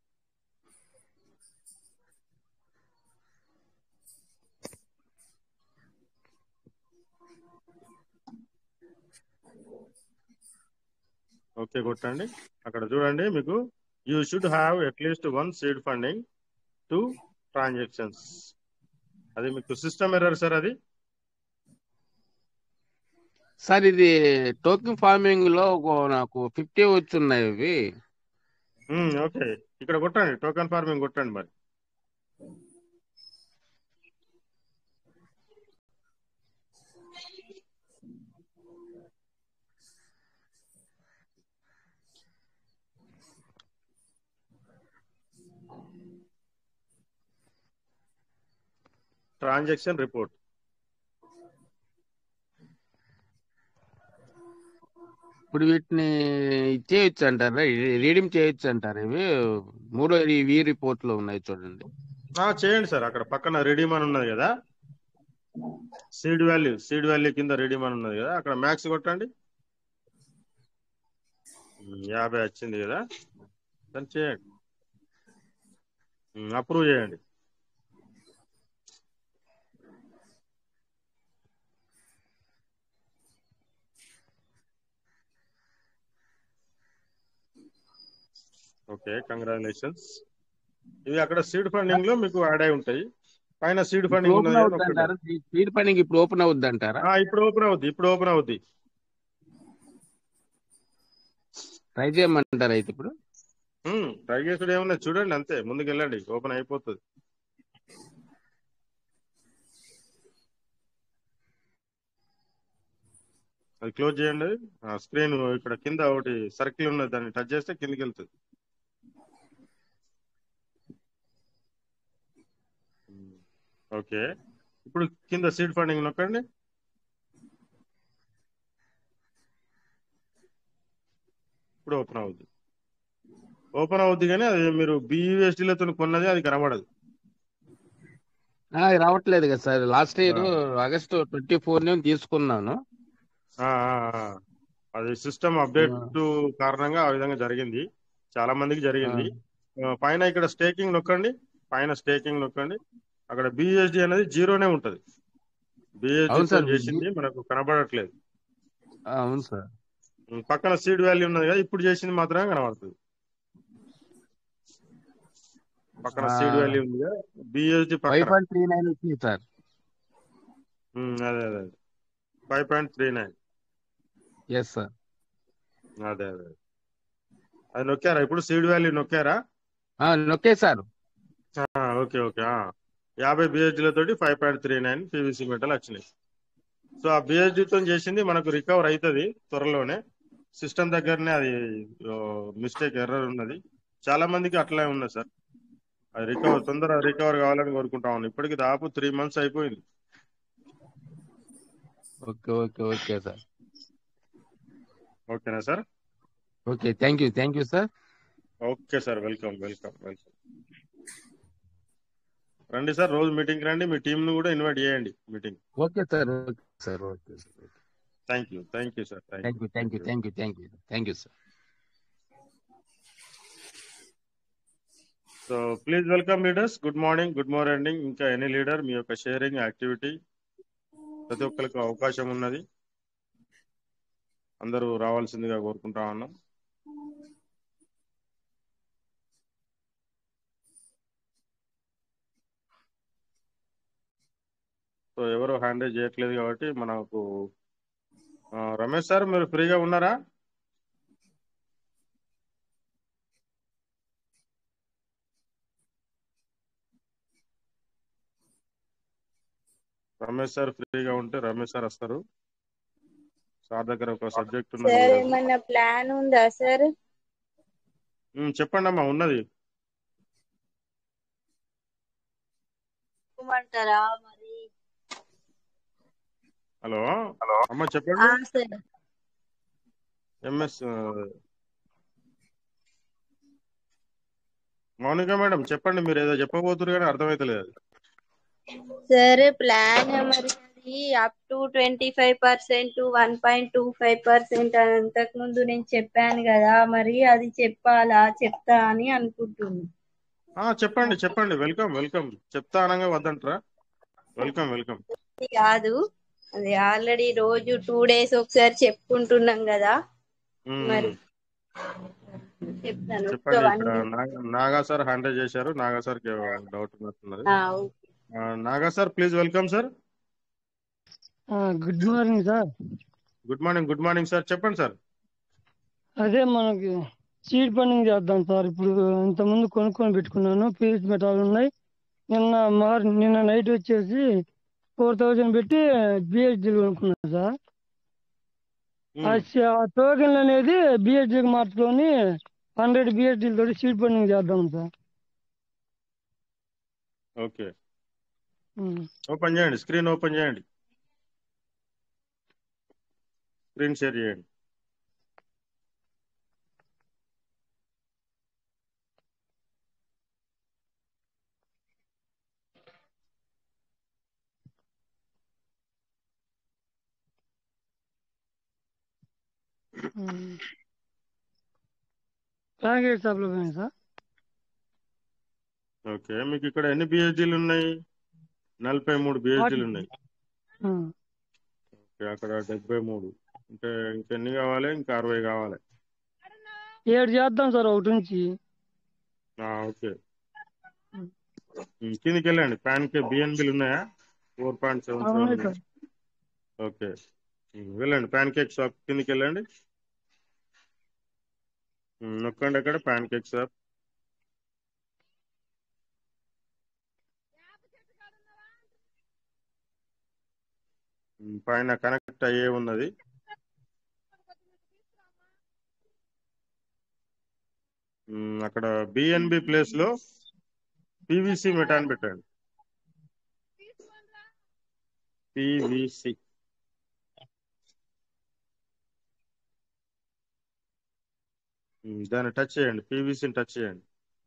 ఓకే కొట్టండి అక్కడ చూడండి మీకు you should have at least one seed funding to transactions అది మీకు సిస్టమ్ ఎర్రర్ సార్ అది సార్ ఇది టోకెన్ ఫార్మింగ్ లో ఒక- నాకు ఫిఫ్టీ వచ్చున్నాయి ఇవి ఉమ్, ఓకే ఇక్కడ కొట్టండి టోకెన్ ఫార్మింగ్ కొట్టండి మరి ట్రాన్సాక్షన్ రిపోర్ట్ ఇప్పుడు వీటిని చేయొచ్చు అంటారా రీడింగ్ చేయొచ్చు అంటారా ఇవి మూడో ఈ రిపోర్ట్ లో ఉన్నాయి చూడండి ఆ, చేయండి సార్ అక్కడ పక్కన రెడీమ్ అని ఉన్నది కదా సీడ్ వాల్యూ సీడ్ వాల్యూ కింద రెడీమ్ అని ఉన్నది కదా అక్కడ మ్యాక్స్ కొట్టండి ఉమ్, యాభై వచ్చింది కదా దాన్ని చేయండి అప్రూవ్ చేయండి ఓకే కంగ్రాచులేషన్స్ ఇవి అక్కడ సీడ్ ఫండింగ్ లో మీకు యాడ్ అయి ఉంటాయి పైన సీడ్ ఇప్పుడు ఫండింగ్ ఓపెన్ ఉన్నది కదా అవుద్ది ఒకటి. అంటారా స్పీడ్ ఫండింగ్ ఇప్పుడు ఓపెన్ అవుద్ది అంటారా ఆ, ఇప్పుడు ఓపెన్ అవుద్ది ఇప్పుడు ఓపెన్ అవుద్ది ట్రై చేయమంటారా అయితే ఇప్పుడు ట్రై చేసుడు ఏమున్నది చూడండి అంతే ముందుకు వెళ్ళండి ఓపెన్ అయిపోతుంది అది క్లోజ్ చేయండి స్క్రీన్ ఇక్కడ కింద ఒకటి సర్కిల్ ఉన్నది దాన్ని టచ్ చేస్తే కిందికి వెళ్తుంది ఓకే ఇప్పుడు కింద సీడ్ ఫండింగ్ నొక్కండి ఇప్పుడు ఓపెన్ అవుద్ది ఓపెన్ అవుద్ది కానీ అది మీరు బియూఎస్డీలతో కొన్నది అది కనబడదు ఆ, ఇది రావట్లేదు కదా sir last year August twenty four నేను తీసుకున్నాను ఆ, ఆ, ఆ. అది సిస్టమ్ అప్డేట్ కారణంగా ఆ విధంగా జరిగింది చాలా మందికి జరిగింది ఆ, పైన ఇక్కడ స్టేకింగ్ నొక్కండి పైన స్టేకింగ్ నొక్కండి అక్కడ బిఎస్డి అనేది జీరోనే ఉంటది బిఎస్డి అవును సార్. చేసింది మనకు కనబడట్లేదు ఆ, అవును సార్ ఉమ్, పక్కన సీడ్ వాల్యూ ఉన్నది కదా ఇప్పుడు చేసింది మాత్రమే కనబడుతుంది పక్కన ఆ. సీడ్ వాల్యూ ఉంది కదా బిఎస్డి ఫైవ్ పక్కన పాయింట్ త్రీ నైన్ వచ్చింది సార్ ఉమ్, అదే అదే five point three nine yes sir అదే అదే అది నొక్కారా ఇప్పుడు సీడ్ వాల్యూ నొక్కారా నొక్కే సార్ ఆ, ఓకే ఓకే ఆ. యాభై బిహెచ్ల తోటి five point three nine PVC metal వచ్చినాయి సో ఆ BHD తో చేసింది మనకు రికవర్ అవుతుంది త్వరలోనే సిస్టమ్ దగ్గరనే అది మిస్టేక్ ఎర్రర్ ఉన్నది చాలా మందికి అట్లే ఉన్నది సార్ అది రికవర్ తొందర రికవర్ కావాలని కోరుకుంటా ఉన్నాను ఇప్పటికి దాదాపు త్రీ మంత్స్ అయిపోయింది ఓకే ఓకే ఓకే సార్ ఓకేనా sir okay thank you thank you sir okay sir welcome welcome welcome రండి సార్ రోజు మీటింగ్ రండి మీ టీం ను కూడా ఇన్వైట్ చేయండి meeting okay sir okay sir okay sir thank you thank you sir thank thank you thank you thank you thank you thank you sir so please welcome leaders good morning good morning ఇంకా any leader మీ యొక్క sharing activity ప్రతి ఒక్కరికి అవకాశం ఉన్నది అందరూ రావాల్సిందిగా కోరుకుంటా ఉన్నాం సో ఎవరు హ్యాండిల్ చేయట్లేదు కాబట్టి మనకు ఆ, రమేష్ సార్ మీరు ఫ్రీగా ఉన్నారా రమేష్ సార్ ఫ్రీగా ఉంటే రమేష్ సార్ వస్తారు సార్ దగ్గర ఒక సబ్జెక్ట్ ఉన్నది సార్ ఈరోజు. ఏమన్నా ప్లాన్ ఉందా సార్ ఉమ్, చెప్పండి అమ్మా ఉన్నది ఇవ్వమంటారా మరి హలో హలో అమ్మ చెప్పండి ఆ సార్ ఎంఎస్ మౌనిక మేడం చెప్పండి మీరు ఏదో చెప్పబోతున్నారు కానీ అర్థమైతలేదు సరే ప్లాన్ మరి అది up to twenty five percent one point two five percent అంతకు ముందు నేను చెప్పాను కదా మరి అది చెప్పాలా చెప్తా అని అనుకుంటున్నా ఆ చెప్పండి చెప్పండి వెల్కమ్ వెల్కమ్ చెప్తా అనగా వద్దంటారా వెల్కమ్ వెల్కమ్ అది కాదు అది ఆల్రెడీ రోజు టూ డేస్ ఒకసారి చెప్పుకుంటున్నాం కదా ఉమ్, మరి చెప్తాను ఒక చెప్పండి వన్ ఇక్కడ నాగా- నాగా సార్ హ్యాండిల్ చేశారు నాగా సార్ డౌట్ ఉన్నట్టున్నది ఆ, ఓకే. ఆ, Naga sir please welcome sir good morning sir good morning good morning sir చెప్పండి సార్ అదే మనకి సీడ్ ఫండింగ్ చేద్దాం సార్ ఇప్పుడు ఇంతకుముందు కొనుక్కొని పెట్టుకున్నాను పీస్ మెటాలు ఉన్నాయి నిన్న మార్ నిన్న నైట్ వచ్చేసి ఫోర్ థౌజండ్ పెట్టి బిహెచ్డీలు కొనుక్కున్నాను సార్ ఉమ్, ఆ స- ఆ టోకెన్లు అనేది బిహెచ్డీకి మార్చుకొని హండ్రెడ్ బిహెచ్డీలు తోటి సీడ్ ఫండింగ్ చేద్దాం సార్ ఓకే ఉమ్. ఓపెన్ చేయండి స్క్రీన్ ఓపెన్ చేయండి స్క్రీన్ షేర్ చేయండి ఉమ్. ప్యాకెట్ షాప్లో పోయింది సార్ ఓకే మీకు ఇక్కడ ఎన్ని బిహెచ్డీలు ఉన్నాయి నలభై మూడు బిహెచ్డీలు ఉన్నాయి ఉమ్. ఓకే అక్కడ డెబ్బై మూడు అంటే ఇంకెన్ని కావాలి ఇంకా అరవై కావాలి ఏడు చేద్దాం సార్ ఒకటి నుంచి ఆ, ఓకే ఉమ్, కిందికి వెళ్ళండి పాన్ కే బిఎన్బిలు ఉన్నాయా ఫోర్ పాయింట్ సెవెన్ అవును సెవెన్ సార్ ఓకే ఉమ్, వెళ్ళండి ప్యాన్ కేక్ షాప్ కిందికి వెళ్ళండి ఉమ్, నొక్కండి అక్కడ ప్యాన్ కేక్ షాప్ ఉమ్, పైన కనెక్ట్ అయ్యే ఉన్నది ఉమ్, అక్కడ బిఎన్బి ప్లేస్ లో పివిసి మెటాన్ పెట్టండి పివిసి దాన్ని టచ్ చేయండి పీవీసీని టచ్ చేయండి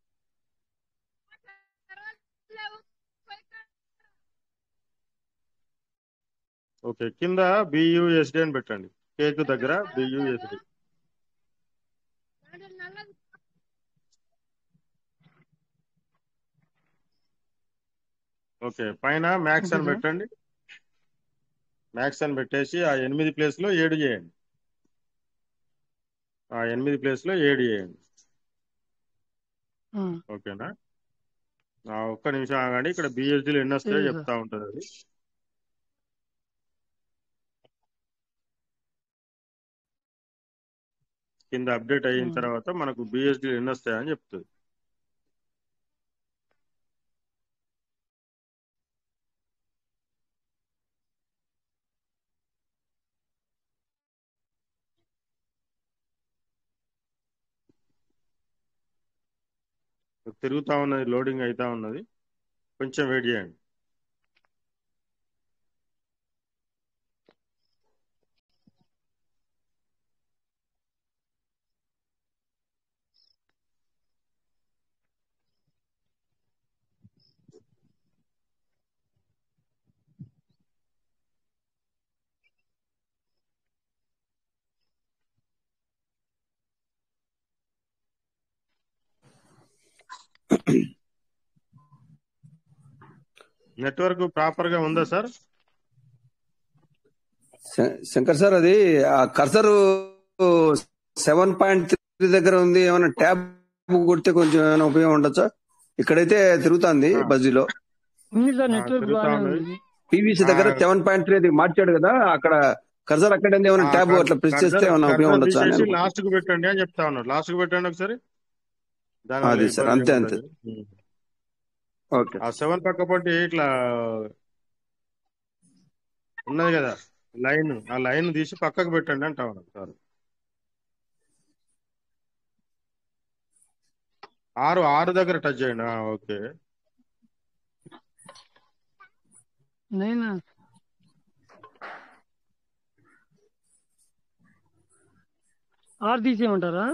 ఓకే కింద బియుఎస్డి అని పెట్టండి కేక్ దగ్గర బియుఎస్డి ఓకే పైన మ్యాక్స్ అని ఓకే సార్. పెట్టండి మ్యాక్స్ అని పెట్టేసి ఆ ఎనిమిది ప్లేస్ లో ఏడు చేయండి ఆ ఎనిమిది ప్లేస్ లో ఏడు చేయండి ఉమ్. ఓకేనా ఆ, ఒక్క నిమిషం ఆగండి ఇక్కడ బిఎస్డీలు ఎన్ని వస్తాయో సరే సార్. చెప్తా ఉంటుంది అది కింద అప్డేట్ అయిన ఉమ్. తర్వాత మనకు బిఎస్డీ ఎన్ని వస్తాయని చెప్తుంది తిరుగుతా ఉన్నది లోడింగ్ అవుతా ఉన్నది కొంచెం వెయిట్ చేయండి నెట్వర్క్ ప్రాపర్ గా ఉందా సార్ శ- శంకర్ సార్ అది ఆ కర్సర్ సెవెన్ పాయింట్ త్రీ దగ్గర ఉంది ఏమైనా ట్యాబ్ కొడితే కొంచెం ఏమైనా ఉపయోగం ఉండొచ్చా ఇక్కడైతే తిరుగుతుంది ఆ. బజ్జీలో ఉంది సార్ ఆ, నెట్వర్క్ తిరుగుతా బాగానే ఉంది. ఉంది పీవీసీ దగ్గర ఆ. సెవెన్ పాయింట్ త్రీ అది మార్చాడు కదా అక్కడ కర్సర్ అక్కడ ఏమైనా ట్యాబ్ అట్లా ప్రెస్ చేస్తే ఏమైనా ఉపయోగం ఉండొచ్చా అని అనుకుంటున్నా. లాస్ట్ కు పెట్టండి అని చెప్తా ఉన్నాడు లాస్ట్ కు పెట్టండి ఒకసారి దానివల్ల అది సార్, ఇబ్బంది అంతే, ఏముండదు. ఉం. ఓకే ఆ సెవెన్ పక్క పొంటి ఇట్లా ఉన్నది కదా లైన్ ఆ లైన్ తీసి పక్కకు పెట్టండి అంటా ఉన్నాడు సార్ ఆరు ఆరు దగ్గర టచ్ చేయండి ఆ, ఓకే నేను ఆర్ తీసేయమంటారా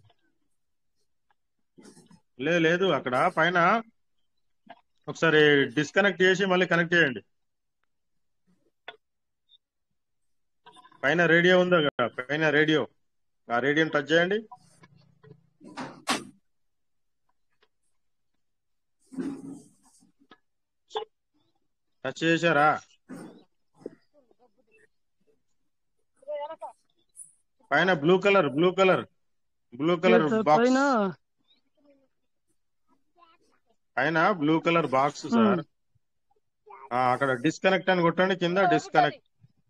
లేదు లేదు అక్కడ పైన ఒకసారి డిస్కనెక్ట్ చేసి మళ్ళీ కనెక్ట్ చేయండి పైన రేడియో ఉందా కదా పైన రేడియో ఆ రేడియోని టచ్ చేయండి టచ్ చేశారా పైన blue colour blue colour blue colour లేదు సార్, బాక్స్ పైన పైన బ్లూ కలర్ బాక్స్ సార్ ఆ, అక్కడ డిస్కనెక్ట్ అని కొట్టండి కింద డిస్కనెక్ట్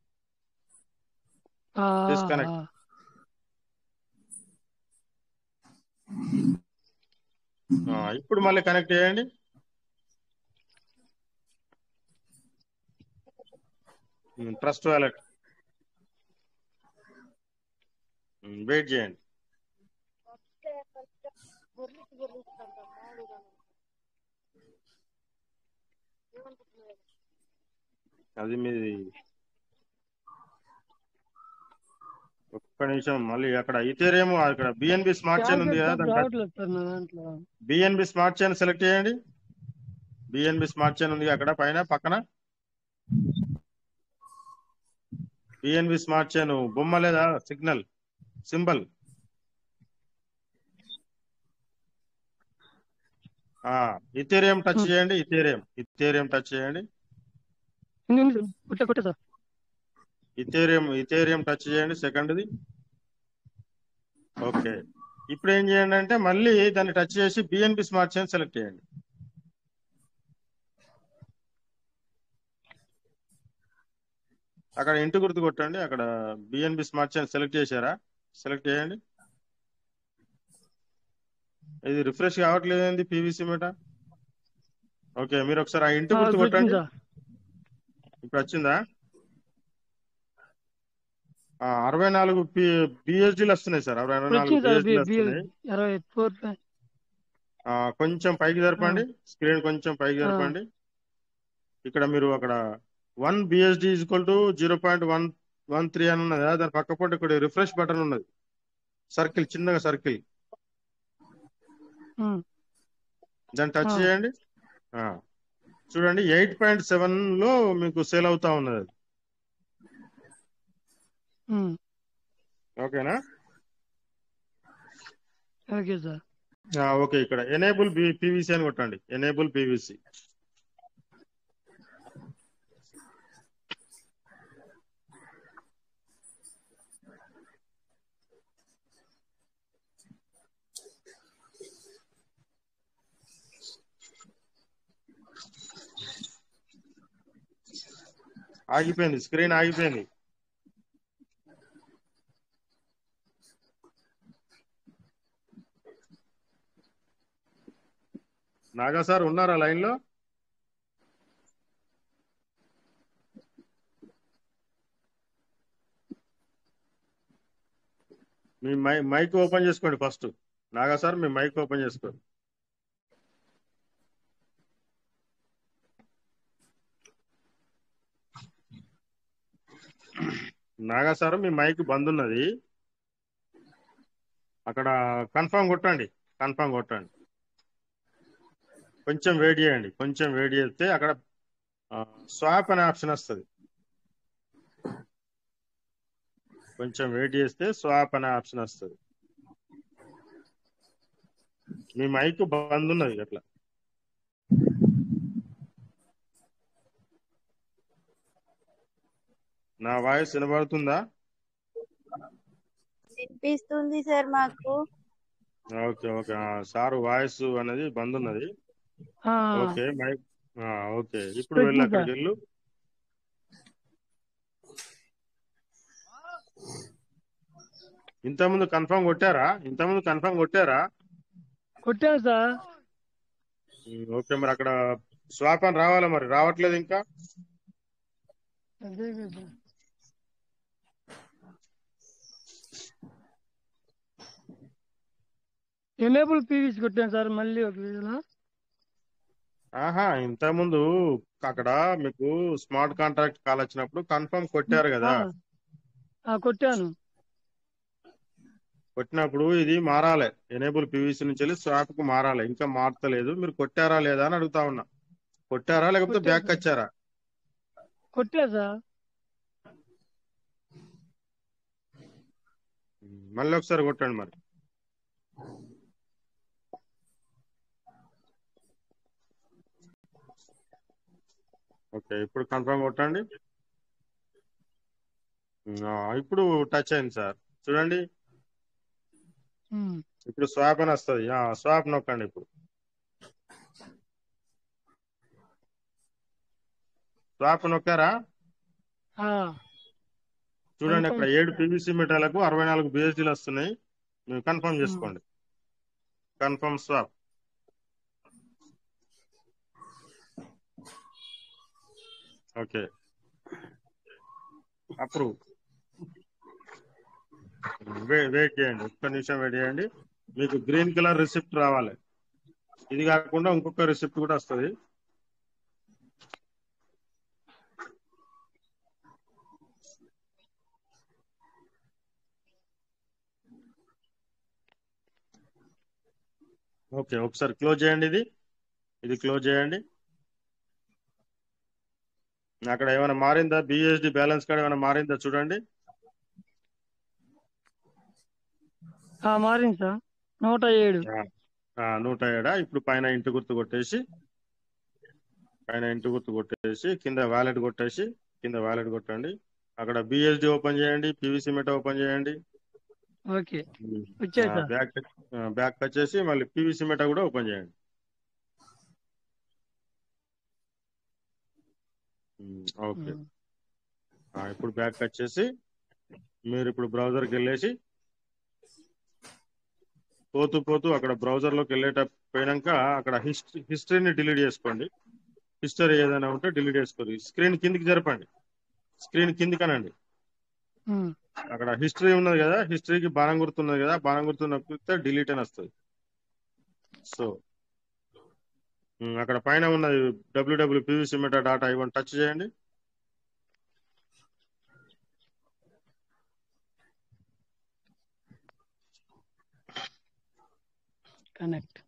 ఆ, Disconnect. ఇప్పుడు మళ్ళీ కనెక్ట్ చేయండి ట్రస్ట్ వ్యాలెట్ వెయిట్ చేయండి అది మీది ఒక్క నిమిషం మళ్ళీ అక్కడ ఇతేరేమో అక్కడ బిఎన్బి స్మార్ట్ చైన్ ఉంది కదా దాని రావట్లేదు సార్ నా దాంట్లో బిఎన్బి స్మార్ట్ చైన్ సెలెక్ట్ చేయండి బిఎన్బి స్మార్ట్ చైన్ ఉంది అక్కడ పైన పక్కన బిఎన్బి స్మార్ట్ చైన్ బొమ్మ లేదా సిగ్నల్ సింబల్ ఇథేరియం టచ్ చేయండి ఇథేరియం ఇథేరియం టచ్ చేయండి ఉంది, ఉంది సార్. కొట్టే కొట్టే సార్ ఇథేరియం ఇథేరియం టచ్ చేయండి సెకండ్ది ఓకే ఇప్పుడు ఏం చేయండి అంటే మళ్ళీ దాన్ని టచ్ చేసి బిఎన్బి స్మార్ట్ చైన్ సెలెక్ట్ చేయండి అక్కడ ఇంటి గుర్తు కొట్టండి అక్కడ బిఎన్బి స్మార్ట్ చైన్ సెలెక్ట్ చేశారా సెలెక్ట్ చేయండి ఇది రిఫ్రెష్ కావట్లేదు ఏంది పీవీసీ మీట ఓకే మీరు ఒకసారి ఆ ఇంటి ఆ, గుర్తు వచ్చింది కొట్టండి సార్ ఇప్పుడు వచ్చిందా ఆ, అరవై నాలుగు బిఎస్డీలు వస్తున్నాయి సార్ అరవై నాలుగు వచ్చింది సార్ బిఎస్డీలు వస్తున్నాయి ఇరవై ఫోర్ ఆ, కొంచెం పైకి జరపండి స్క్రీన్ కొంచెం పైకి ఆ. జరపండి ఇక్కడ మీరు అక్కడ one BSD equal to zero point one one three అని ఉన్నది కదా, దాని పక్క పొంటి ఇక్కడ రిఫ్రెష్ బటన్ ఉన్నది సర్కిల్ చిన్నగా సర్కిల్ దాన్ని టచ్ ఆ. చేయండి ఆ. చూడండి ఎయిట్ పాయింట్ సెవెన్ లో మీకు సేల్ అవుతా ఉన్నది అది ఓకేనా ఓకే సార్ ఆ, ఓకే ఇక్కడ ఎనేబుల్ పీవీసీ అని కొట్టండి ఎనేబుల్ పీవీసీ ఆగిపోయింది స్క్రీన్ ఆగిపోయింది నాగా సార్ ఉన్నారా లైన్ లో మీ మై మైక్ ఓపెన్ చేసుకోండి ఫస్ట్ నాగా సార్ మీ మైక్ ఓపెన్ చేసుకోండి నాగా సార్ మీ మైక్ బంద్ ఉన్నది అక్కడ కన్ఫర్మ్ కొట్టండి కన్ఫర్మ్ కొట్టండి కొంచెం వెయిట్ చేయండి కొంచెం వెయిట్ చేస్తే అక్కడ స్వాప్ అనే ఆప్షన్ వస్తుంది కొంచెం వెయిట్ చేస్తే స్వాప్ అనే ఆప్షన్ వస్తుంది మీ మైక్ బంద్ ఉన్నది అట్లా నా వాయిస్ వినబడుతుందా వినిపిస్తుంది సార్ మాకు ఓకే ఓకే ఆ, సార్ వాయిస్ అనేది బంద్ ఉన్నది ఆ, ఓకే మైక్ ఆ, ఓకే ఇప్పుడు వెళ్ళు పెట్టింది అక్కడికి సార్ వెళ్ళు ఇంతకుముందు కన్ఫర్మ్ కొట్టారా ఇంతకుముందు కన్ఫర్మ్ కొట్టారా కొట్టాను సార్ ఉమ్, ఓకే మరి అక్కడ స్వాప్ అని రావాలా మరి రావట్లేదు ఇంకా అదే కదా ఎనేబుల్ పీవీసీ కొట్టాను సార్ మళ్ళీ ఒక విధంగా ఆహా ఇంతకుముందు అక్కడ మీకు స్మార్ట్ కాంట్రాక్ట్ కాల్ వచ్చినప్పుడు కన్ఫర్మ్ కొట్టారు కదా ఆ, కొట్టాను కొట్టినప్పుడు ఇది మారాలి ఎనేబుల్ పీవీసీ నుంచి వెళ్ళి స్వాప్ కు మారాలి ఇంకా మారతలేదు మీరు కొట్టారా లేదా అని అడుగుతా ఉన్నా కొట్టారా లేకపోతే కొట్టాను బ్యాక్ సార్ వచ్చారా కొట్టా సార్ ఉమ్, మళ్ళీ ఒకసారి కొట్టండి మరి ఓకే ఇప్పుడు కన్ఫర్మ్ కొట్టండి ఉమ్, ఆ, ఇప్పుడు టచ్ అయింది సార్ చూడండి ఉమ్. ఇప్పుడు స్వాప్ అని వస్తుంది స్వాప్ నొక్కండి ఇప్పుడు స్వాప్ నొక్కారా ఆ, చూడండి అక్కడ కన్ఫర్మ్ ఏడు పీవీసీ మీటర్లకు అరవై నాలుగు బిఎస్డీలు వస్తున్నాయి మీరు కన్ఫర్మ్ ఉమ్. చేసుకోండి confirm swap okay approve wait చేయండి ఒక్క నిమిషం వెయిట్ చేయండి మీకు గ్రీన్ కలర్ రిసిప్ట్ రావాలి ఇది కాకుండా ఇంకొక రిసిప్ట్ కూడా వస్తుంది ఓకే ఒకసారి క్లోజ్ చేయండి ఇది ఇది క్లోజ్ చేయండి అక్కడ ఏమైనా మారిందా బిఎస్డి బ్యాలెన్స్ కార్డ్ ఏమైనా మారిందా చూడండి ఆ, మారింది సార్ నూట ఏడు ఆ, ఆ, నూట ఏడా ఇప్పుడు పైన ఇంటి గుర్తు కొట్టేసి పైన ఇంటి గుర్తు కొట్టేసి కింద వ్యాలెట్ కొట్టేసి కింద వ్యాలెట్ కొట్టండి అక్కడ బిఎస్డి ఓపెన్ చేయండి పివిసి మెట ఓపెన్ చేయండి ఓకే వచ్చాయి సార్ బ్యాక్ బ్యాక్ వచ్చేసి మళ్ళీ పివిసి మెట కూడా ఓపెన్ చేయండి ఉమ్, ఓకే ఉమ్. ఆ, ఇప్పుడు బ్యాక్ వచ్చేసి మీరు ఇప్పుడు బ్రౌజర్కి వెళ్ళేసి పోతూ పోతూ అక్కడ బ్రౌజర్ లోకి వెళ్ళేట పోయినాక అక్కడ హిస్టరీ హిస్టరీని డిలీట్ చేసుకోండి హిస్టరీ ఏదైనా ఉంటే డిలీట్ చేసుకోండి స్క్రీన్ కిందికి జరపండి స్క్రీన్ కిందికి అనండి ఉమ్. అక్కడ హిస్టరీ ఉన్నది కదా హిస్టరీకి బాణం గుర్తున్నది కదా బాణం గుర్తు నొక్కితే డిలీట్ అని వస్తుంది సో ఉమ్, అక్కడ పైన ఉన్నది డబ్ల్యూడబ్ల్యూ పీవీసీ మెటా డాటా ఇవన్నీ టచ్ చేయండి కనెక్ట్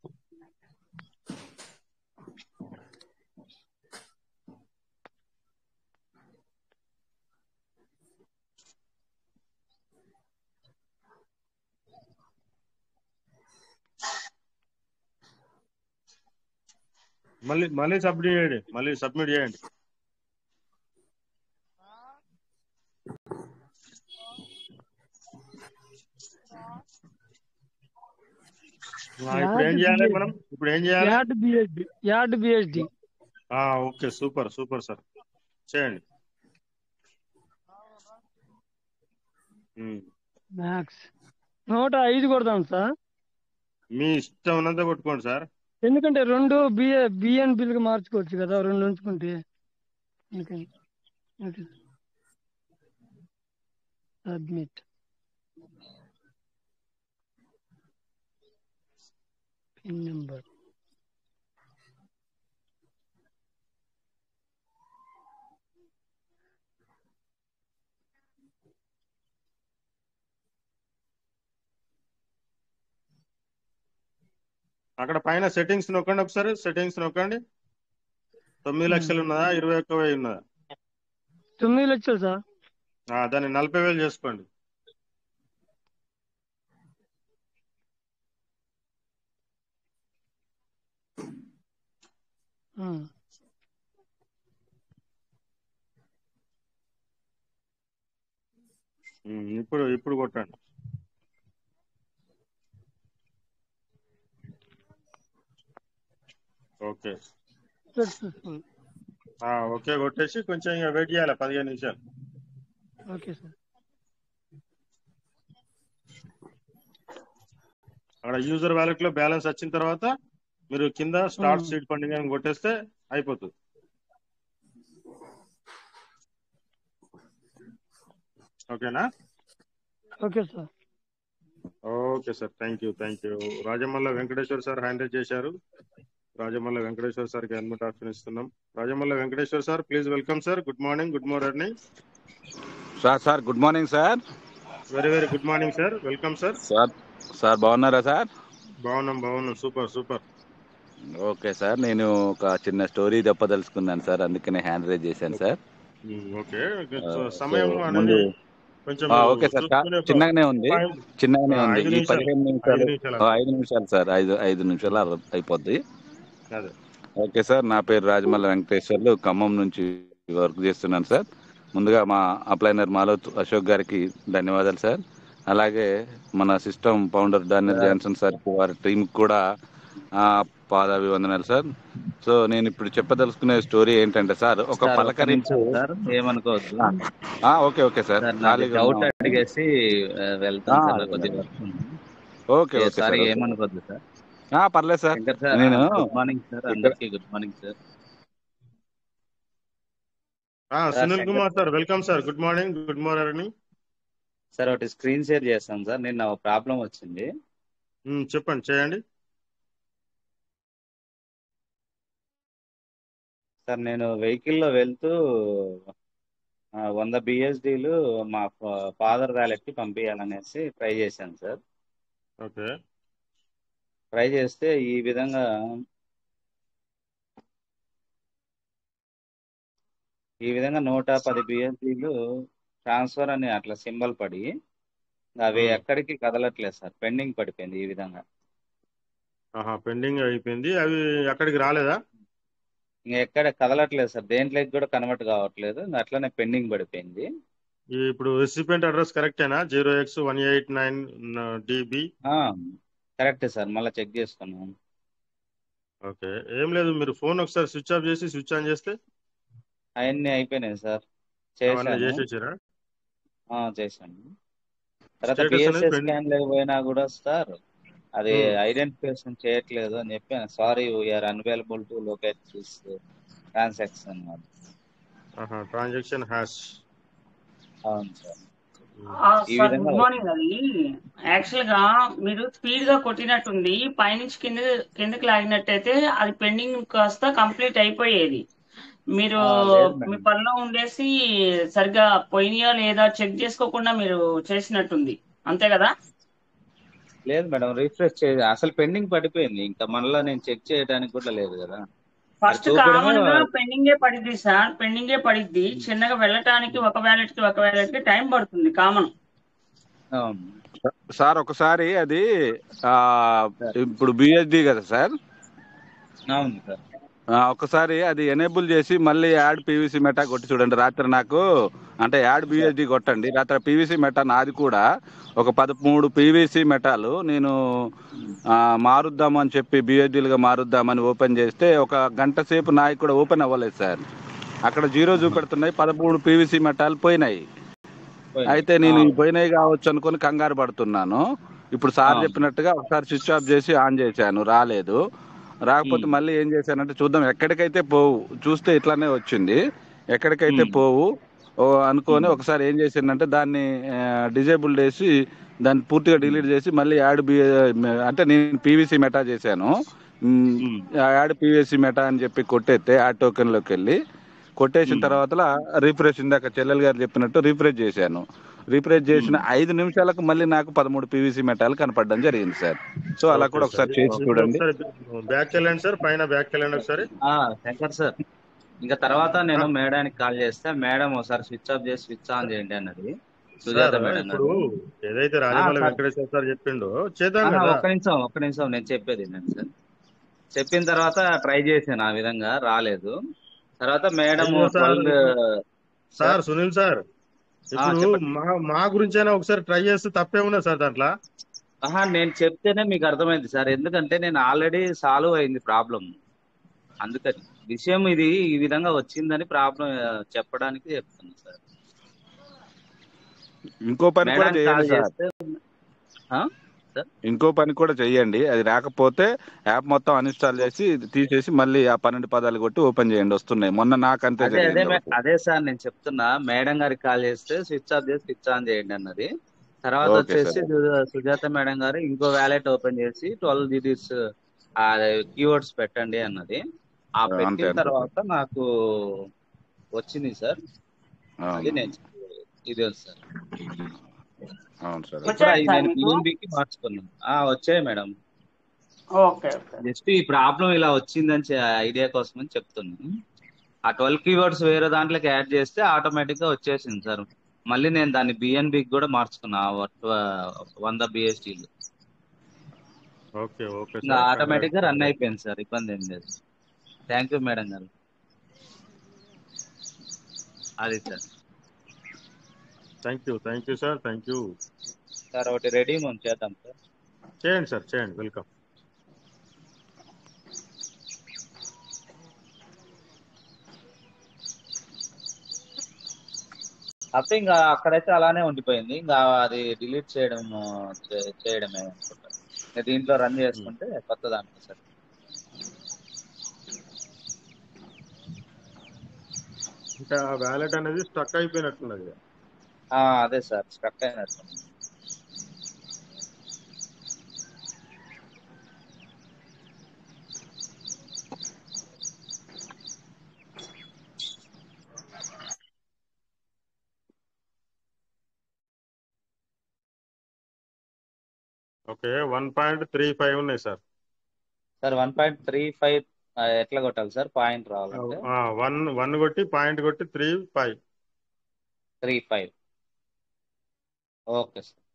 మళ్ళీ మళ్ళీ సబ్మిట్ చేయండి మళ్ళీ సబ్మిట్ చేయండి ఆ, ఇప్పుడు ఏం చేయాలి మనం ఇప్పుడు ఏం చేయాలి యాడ్ బిఎస్డి యాడ్ బిఎస్డి ఆ, ఓకే సూపర్ సూపర్ సార్ చేయండి ఉమ్. మ్యాక్స్ నూట ఐదు కొడదాం సార్ మీ ఇష్టం ఉన్నంత కొట్టుకోండి సార్ ఎందుకంటే రెండు బిఏ బిఎన్ బిల్కి మార్చుకోవచ్చు కదా రెండు ఉంచుకుంటే అందుకని ఓకే సబ్మిట్ పిన్ నెంబర్ అక్కడ పైన సెట్టింగ్స్ నొక్కండి ఒకసారి సెట్టింగ్స్ నొక్కండి తొమ్మిది Hmm. లక్షలు ఉన్నదా ఇరవై ఒక్క వెయ్యి ఉన్నదా తొమ్మిది లక్షలు సార్ ఆ, దాన్ని నలభై వేలు చేసుకోండి ఉమ్. ఉమ్, ఇప్పుడు ఇప్పుడు కొట్టండి ఓకే సక్సెస్ఫుల్ ఆ, ఓకే కొట్టేసి కొంచెం ఇక వెయిట్ చేయాలి పదిహేను నిమిషాలు ఓకే సార్ అక్కడ యూజర్ వ్యాలెట్ లో బ్యాలెన్స్ వచ్చిన తర్వాత మీరు కింద స్టార్ట్ ఉమ్. సీట్ ఫండింగ్ అని కొట్టేస్తే అయిపోతుంది ఓకేనా okay sir okay sir thank you thank you Rajamalla Venkateshwar sir handle చేశారు రాజమల్ల వెంకటేశ్వర్ సార్ కి హెల్మెట్ ఆప్షన్ ఇస్తున్నాం Rajamalla Venkateshwar sir please welcome sir good morning good morning sir sir good morning sir very very good morning sir welcome sir sir sir బాగున్నారా sir బాగున్నాం బాగున్నాం super super okay sir నేను ఒక చిన్న story చెప్పదలుచుకున్నాను sir అందుకనే hand raise చేశాను sir okay ఆ, సమయం సో అనేది ముందు కొంచెం ఆ, ఓకే సార్ చా- చూసుకునే ఒక చిన్నగానే ఉంది five- చిన్నగానే ఆ, ఉంది ఐదు ఈ నిమిషాలు. పదిహేను నిమిషాలు ఐదు నిమిషాలు ఆ, ఐదు నిమిషాలు సార్ ఐదు ఐదు నిమిషాలు అర- అయిపోద్ది అదే ఓకే సార్ నా పేరు రాజమల్ల వెంకటేశ్వర్లు ఖమ్మం నుంచి వర్క్ చేస్తున్నాను సార్ ముందుగా మా అప్లైనర్ మాలోత్ అశోక్ గారికి ధన్యవాదాలు సార్ అలాగే మన system founder Daniel Johnson sir వారి టీం కూడా ఆ, పాదాభివందనాలు సార్ సో నేను ఇప్పుడు చెప్పదలుచుకునే స్టోరీ ఏంటంటే సార్ ఒక సార్ ఒక్క పలకరింపు నిమిషం సార్ ఏమనుకోవద్దు ఆ, ఓకే ఓకే సార్ సార్ నాది ఖాళీగా డౌట్ ఉన్నాం. అడిగేసి ఆ, వెళ్తాను ఆ, సార్ నాకు కొద్దిగా వర్క్ ఉంది. ఓకే ఏ, ఓకే సార్ సార్ ఓకే. ఏమనుకోవద్దు సార్ ఆ, పర్లేదు సార్ శంకర్ సార్ నేను గుడ్ మార్నింగ్ సార్ ఇక్కడ అందరికీ గుడ్ మార్నింగ్ సార్ ఆ, sir Sunil Shankar Kumar sir welcome sir good morning good morning sir ఒకటి స్క్రీన్ షేర్ చేస్తాను సార్ నిన్న ఒక ప్రాబ్లం వచ్చింది ఉమ్, చెప్పండి చేయండి సార్ నేను వెహికల్లో వెళ్తూ ఆ, వంద బిఎస్డీలు మా ఫాదర్ వ్యాలెట్కి పంపించాలనేసి ట్రై చేశాను సార్ ఓకే ట్రై చేస్తే ఈ విధంగా ఈ విధంగా నూట పది బిఎస్డీలు ట్రాన్స్ఫర్ అని అట్లా సింబల్ పడి అవి ఉమ్. ఎక్కడికి కదలట్లేదు సార్ పెండింగ్ పడిపోయింది ఈ విధంగా ఆహా పెండింగ్ అయిపోయింది అవి అక్కడికి రాలేదా ఇంకా ఎక్కడ కదలట్లేదు సార్ దేంట్లోకి కూడా కన్వర్ట్ కావట్లేదు ఇంకా అట్లనే పెండింగ్ పడిపోయింది ఈ ఇప్పుడు రెసిపెంట్ అడ్రస్ కరెక్టేనా zero x one eight nine DB correct sir మళ్ళీ చెక్ చేసుకున్నాం ఓకే ఏం లేదు మీరు ఫోన్ ఒకసారి స్విచ్ ఆఫ్ చేసి స్విచ్ ఆన్ చేస్తే అవన్నీ అయిపోయినాయి సార్ అవన్నీ చేశాను చేసేసారా ఆ, చేశాను తర్వాత స్టేటస్ అనేది బిఎస్ఎస్ పెండింగ్ స్కాన్ లేకపోయినా కూడా సార్ అది ఉమ్. ఐడెంటిఫికేషన్ చేయట్లేదు అని చెప్పి sorry we're unavailable to locate this transaction ఆహా ట్రాన్సాక్షన్ హ్యాష్ అవును సార్ ఆ, ఈ సార్ విధంగా గుడ్ మార్నింగ్ అది యాక్చువల్ గా మీరు స్పీడ్ గా కొట్టినట్టుంది పైనుంచి కింద కిందకి లాగినట్టయితే అది పెండింగ్ కాస్త కంప్లీట్ అయిపోయేది మీరు ఆ, లేదు మీ మేడం పనిలో ఉండేసి సరిగ్గా పోయినాయా లేదా చెక్ చేసుకోకుండా మీరు చేసినట్టుంది అంతే కదా లేదు మేడం రిఫ్రెష్ చే అసలు పెండింగ్ పడిపోయింది ఇంకా మళ్ళీ నేను చెక్ చేయడానికి కూడా లేదు కదా అది ఫస్ట్ చూపడమే కామన్ గా పెండింగే పడిద్ది సార్ పెండింగే పడిద్ది చిన్నగా వెళ్ళటానికి ఒక వ్యాలెట్ కి ఒక వ్యాలెట్ కి టైం పడుతుంది కామన్ అవును సార్ ఒకసారి అది ఆ సార్ ఇప్పుడు బిఎస్డి కదా సార్ అవును సార్ ఆ, ఒకసారి అది ఎనేబుల్ చేసి మళ్ళీ యాడ్ పీవీసీ మెటా కొట్టి చూడండి రాత్రి నాకు అంటే యాడ్ సార్ బిఎస్డి కొట్టండి రాత్రి పీవీసీ మెటా నాది కూడా ఒక పదమూడు పీవీసీ మెటాలు నేను ఉమ్. ఆ, మారుద్దామని చెప్పి బిఎస్డీలుగా మారుద్దామని ఓపెన్ చేస్తే ఒక గంట సేపు నాయి కూడా ఓపెన్ అవ్వలేదు సార్ అక్కడ జీరో ఆహా. చూపెడుతున్నాయి పదమూడు పీవీసీ మెటాలు పోయినాయి పోయింది అయితే నేను ఆ, ఈ పోయినాయి కావచ్చు అనుకొని కంగారు పడుతున్నాను ఇప్పుడు సార్ అవును చెప్పినట్టుగా ఒకసారి స్విచ్ ఆఫ్ చేసి ఆన్ చేశాను రాలేదు రాకపోతే ఉమ్. మళ్ళీ ఏం చేశానంటే చూద్దాం ఎక్కడికైతే పోవు చూస్తే ఇట్లానే వచ్చింది ఎక్కడికైతే ఉమ్. పోవు ఓ అనుకొని ఉమ్. ఒకసారి ఏం చేసిందంటే దాన్ని డిజేబుల్ చేసి దాన్ని పూర్తిగా డిలీట్ చేసి మళ్ళీ యాడ్ బి అంటే నేను పీవీసీ మెటా చేశాను మ్, ఉమ్. యాడ్ పీవీసీ మెటా అని చెప్పి కొట్టేస్తే యాడ్ టోకెన్లోకి వెళ్ళి కొట్టేసిన ఉమ్. తర్వాత రిఫ్రెష్ ఇందాక చెల్లెలు గారు చెప్పినట్టు రిఫ్రెష్ చేశాను రిఫ్రెష్ చేసిన ఉమ్. ఐదు నిమిషాలకు మళ్ళీ నాకు పదమూడు పీవీసీ మెటాలు కనపడడం జరిగింది సార్ సో అలా ఓకే కూడా సార్ ఒకసారి చేసి ఇప్పుడు చూడండి ఒకసారి బ్యాక్ వెళ్ళండి సార్ పైన బ్యాక్ వెళ్ళండి ఒకసారి ఆ, శంకర్ సార్ ఇంకా తర్వాత ఆ, నేను మేడానికి కాల్ చేస్తే మేడం ఒకసారి స్విచ్ ఆఫ్ చేసి స్విచ్ ఆన్ చేయండి అన్నది సార్ సుజాత మేడం ఇప్పుడు గారు ఏదైతే ఆ, రాజమౌళి సార్ వెంకటేశ్వర సార్ చెప్పిండో చేద్దాం ఆహా, కదా ఒక్క నిమిషం ఒక్క నిమిషం నేను చెప్పేది నేను సార్ చెప్పిన తర్వాత ట్రై చేశాను ఆ విధంగా రాలేదు తర్వాత మేడం అయ్యో సార్ ట్వెల్వ్ ఇప్పుడు సార్ సార్ సునీల్ సార్ ఇప్పుడు చెప్పండి మా మా గురించైనా ఒకసారి ట్రై చేస్తే తప్పేమున్నది సార్ దాంట్లో ఆహా నేను చెప్తేనే మీకు అర్థమైంది సార్ ఎందుకంటే నేను ఆల్రెడీ సాల్వ్ అయింది ప్రాబ్లం అందుకని విషయం ఇది ఈ విధంగా వచ్చిందని ప్రాబ్లం చెప్పడానికి చెప్తున్నా సార్ ఇంకో పని కూడా మేడానికి కాల్ చేయండి సార్ చేస్తే ఆ? సార్ ఇంకో పని కూడా చెయ్యండి అది రాకపోతే యాప్ మొత్తం అన్ఇన్స్టాల్ చేసి తీసేసి మళ్ళీ ఆ పన్నెండు పదాలు కొట్టి ఓపెన్ చేయండి వస్తున్నాయి మొన్న నాకు అంతే అదే అదే జరిగింది మే- ఒకటి అదే సార్ నేను చెప్తున్నా మేడం గారికి కాల్ చేస్తే స్విచ్ ఆఫ్ చేసి స్విచ్ ఆన్ చేయండి అన్నది తర్వాత ఓకే వచ్చేసి సార్ సు- సుజాత మేడం గారు ఇంకో వ్యాలెట్ ఓపెన్ చేసి ట్వెల్వ్ డిజిట్స్ కీవర్డ్స్ పెట్టండి అన్నది ఆ ఆ, అంతే పెట్టిన అంతే సార్ తర్వాత నాకు వచ్చింది సార్ అది అవును నేను ఇది సార్ అవును సార్ ఇప్పుడు వచ్చాయి అవి సార్ నేను మీకు బిఎన్బికి మార్చుకున్నాను ఆ వచ్చాయి మేడం ఓకే ఓకే జస్ట్ ఈ ప్రాబ్లం ఇలా వచ్చిందని ఐడియా కోసం అని చెప్తున్నాను ఆ ట్వెల్వ్ కీవర్డ్స్ వేరే దాంట్లోకి యాడ్ చేస్తే ఆటోమేటిక్ గా వచ్చేసింది సార్ మళ్ళీ నేను దాన్ని బిఎన్బికి కూడా మార్చుకున్నా ఆ వ- వంద బిఎస్టీలు ఓకే ఓకే ఇంకా సార్ ఆటోమేటిక్ గా రన్ కంగ్రాట్స్ అయిపోయింది సార్ ఇబ్బంది ఏం లేదు థ్యాంక్ యూ మేడం గారు అది sir thank you thank you sir thank you sir ఒకటి రెడీ మనం చేద్దాం సార్ చేయండి సార్ చేయండి వెల్కమ్ కాకపోతే ఇంకా అక్కడైతే అలానే ఉండిపోయింది ఇంకా అది డిలీట్ చేయడం చే- చేయడమే అనుకుంటా ఇంకా దీంట్లో రన్ చేసుకుంటే కొత్త దాంట్లో సార్ ఇంకా వ్యాలెట్ అనేది స్టక్ అయిపోయినట్టున్నది ఆ, అదే సార్ స్ట్రక్ అయినట్టు okay one point three five ఉన్నాయి sir sir one point three five ఎట్లా కొట్టాలి సార్ పాయింట్ రావాలంటే వన్ వన్ కొట్టి పాయింట్ కొట్టి three five three five okay sir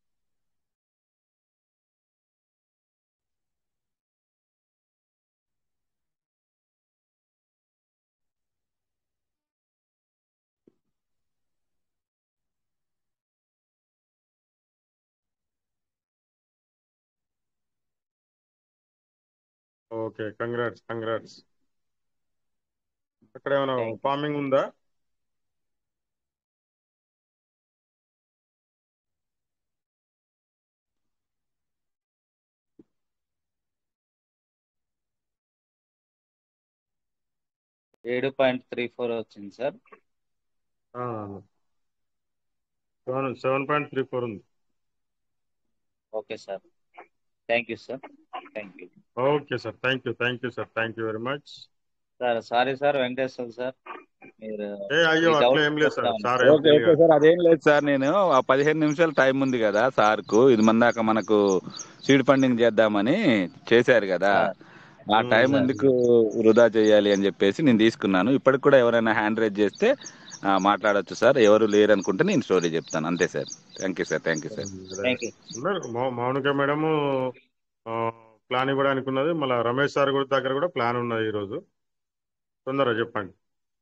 okay congrats congrats అక్కడ ఏమైనా థ్యాంక్ యూ ఫార్మింగ్ ఉందా ఏడు పాయింట్ త్రీ ఫోర్ వచ్చింది sir seven seven point three four ఉంది okay sir thank you sir thank you okay sir thank you thank you sir thank you very much sir sorry sir Venkateshwara sir మీరు ఏ అయ్యో ఈ అట్లా doubt ఏం లేదు sir చెప్తామని సార్ ఏం ఓకే ఫీల్ ఓకే కాదు సార్ అదేం లేదు సార్ నేను ఆ పదిహేను నిమిషాలు టైం ఉంది కదా సార్కు ఇది మందాక మనకు సీడ్ ఫండింగ్ చేద్దామని చేశారు కదా ఆ ఉమ్, టైం సార్ ఎందుకు వృధా చేయాలి అని చెప్పేసి నేను తీసుకున్నాను ఇప్పటికి కూడా ఎవరైనా హ్యాండ్ రైజ్ చేస్తే ఆ, మాట్లాడొచ్చు సార్ ఎవరు లేరు అనుకుంటే నేను స్టోరీ చెప్తాను అంతే sir thank you sir thank you sir thank you ఉన్నారు మౌ- మౌనిక మేడము ప్లాన్ ఇవ్వడానికి ఉన్నది మళ్ళీ రమేష్ సార్ కూడా దగ్గర కూడా ప్లాన్ ఉన్నది ఈరోజు తొందరగా చెప్పండి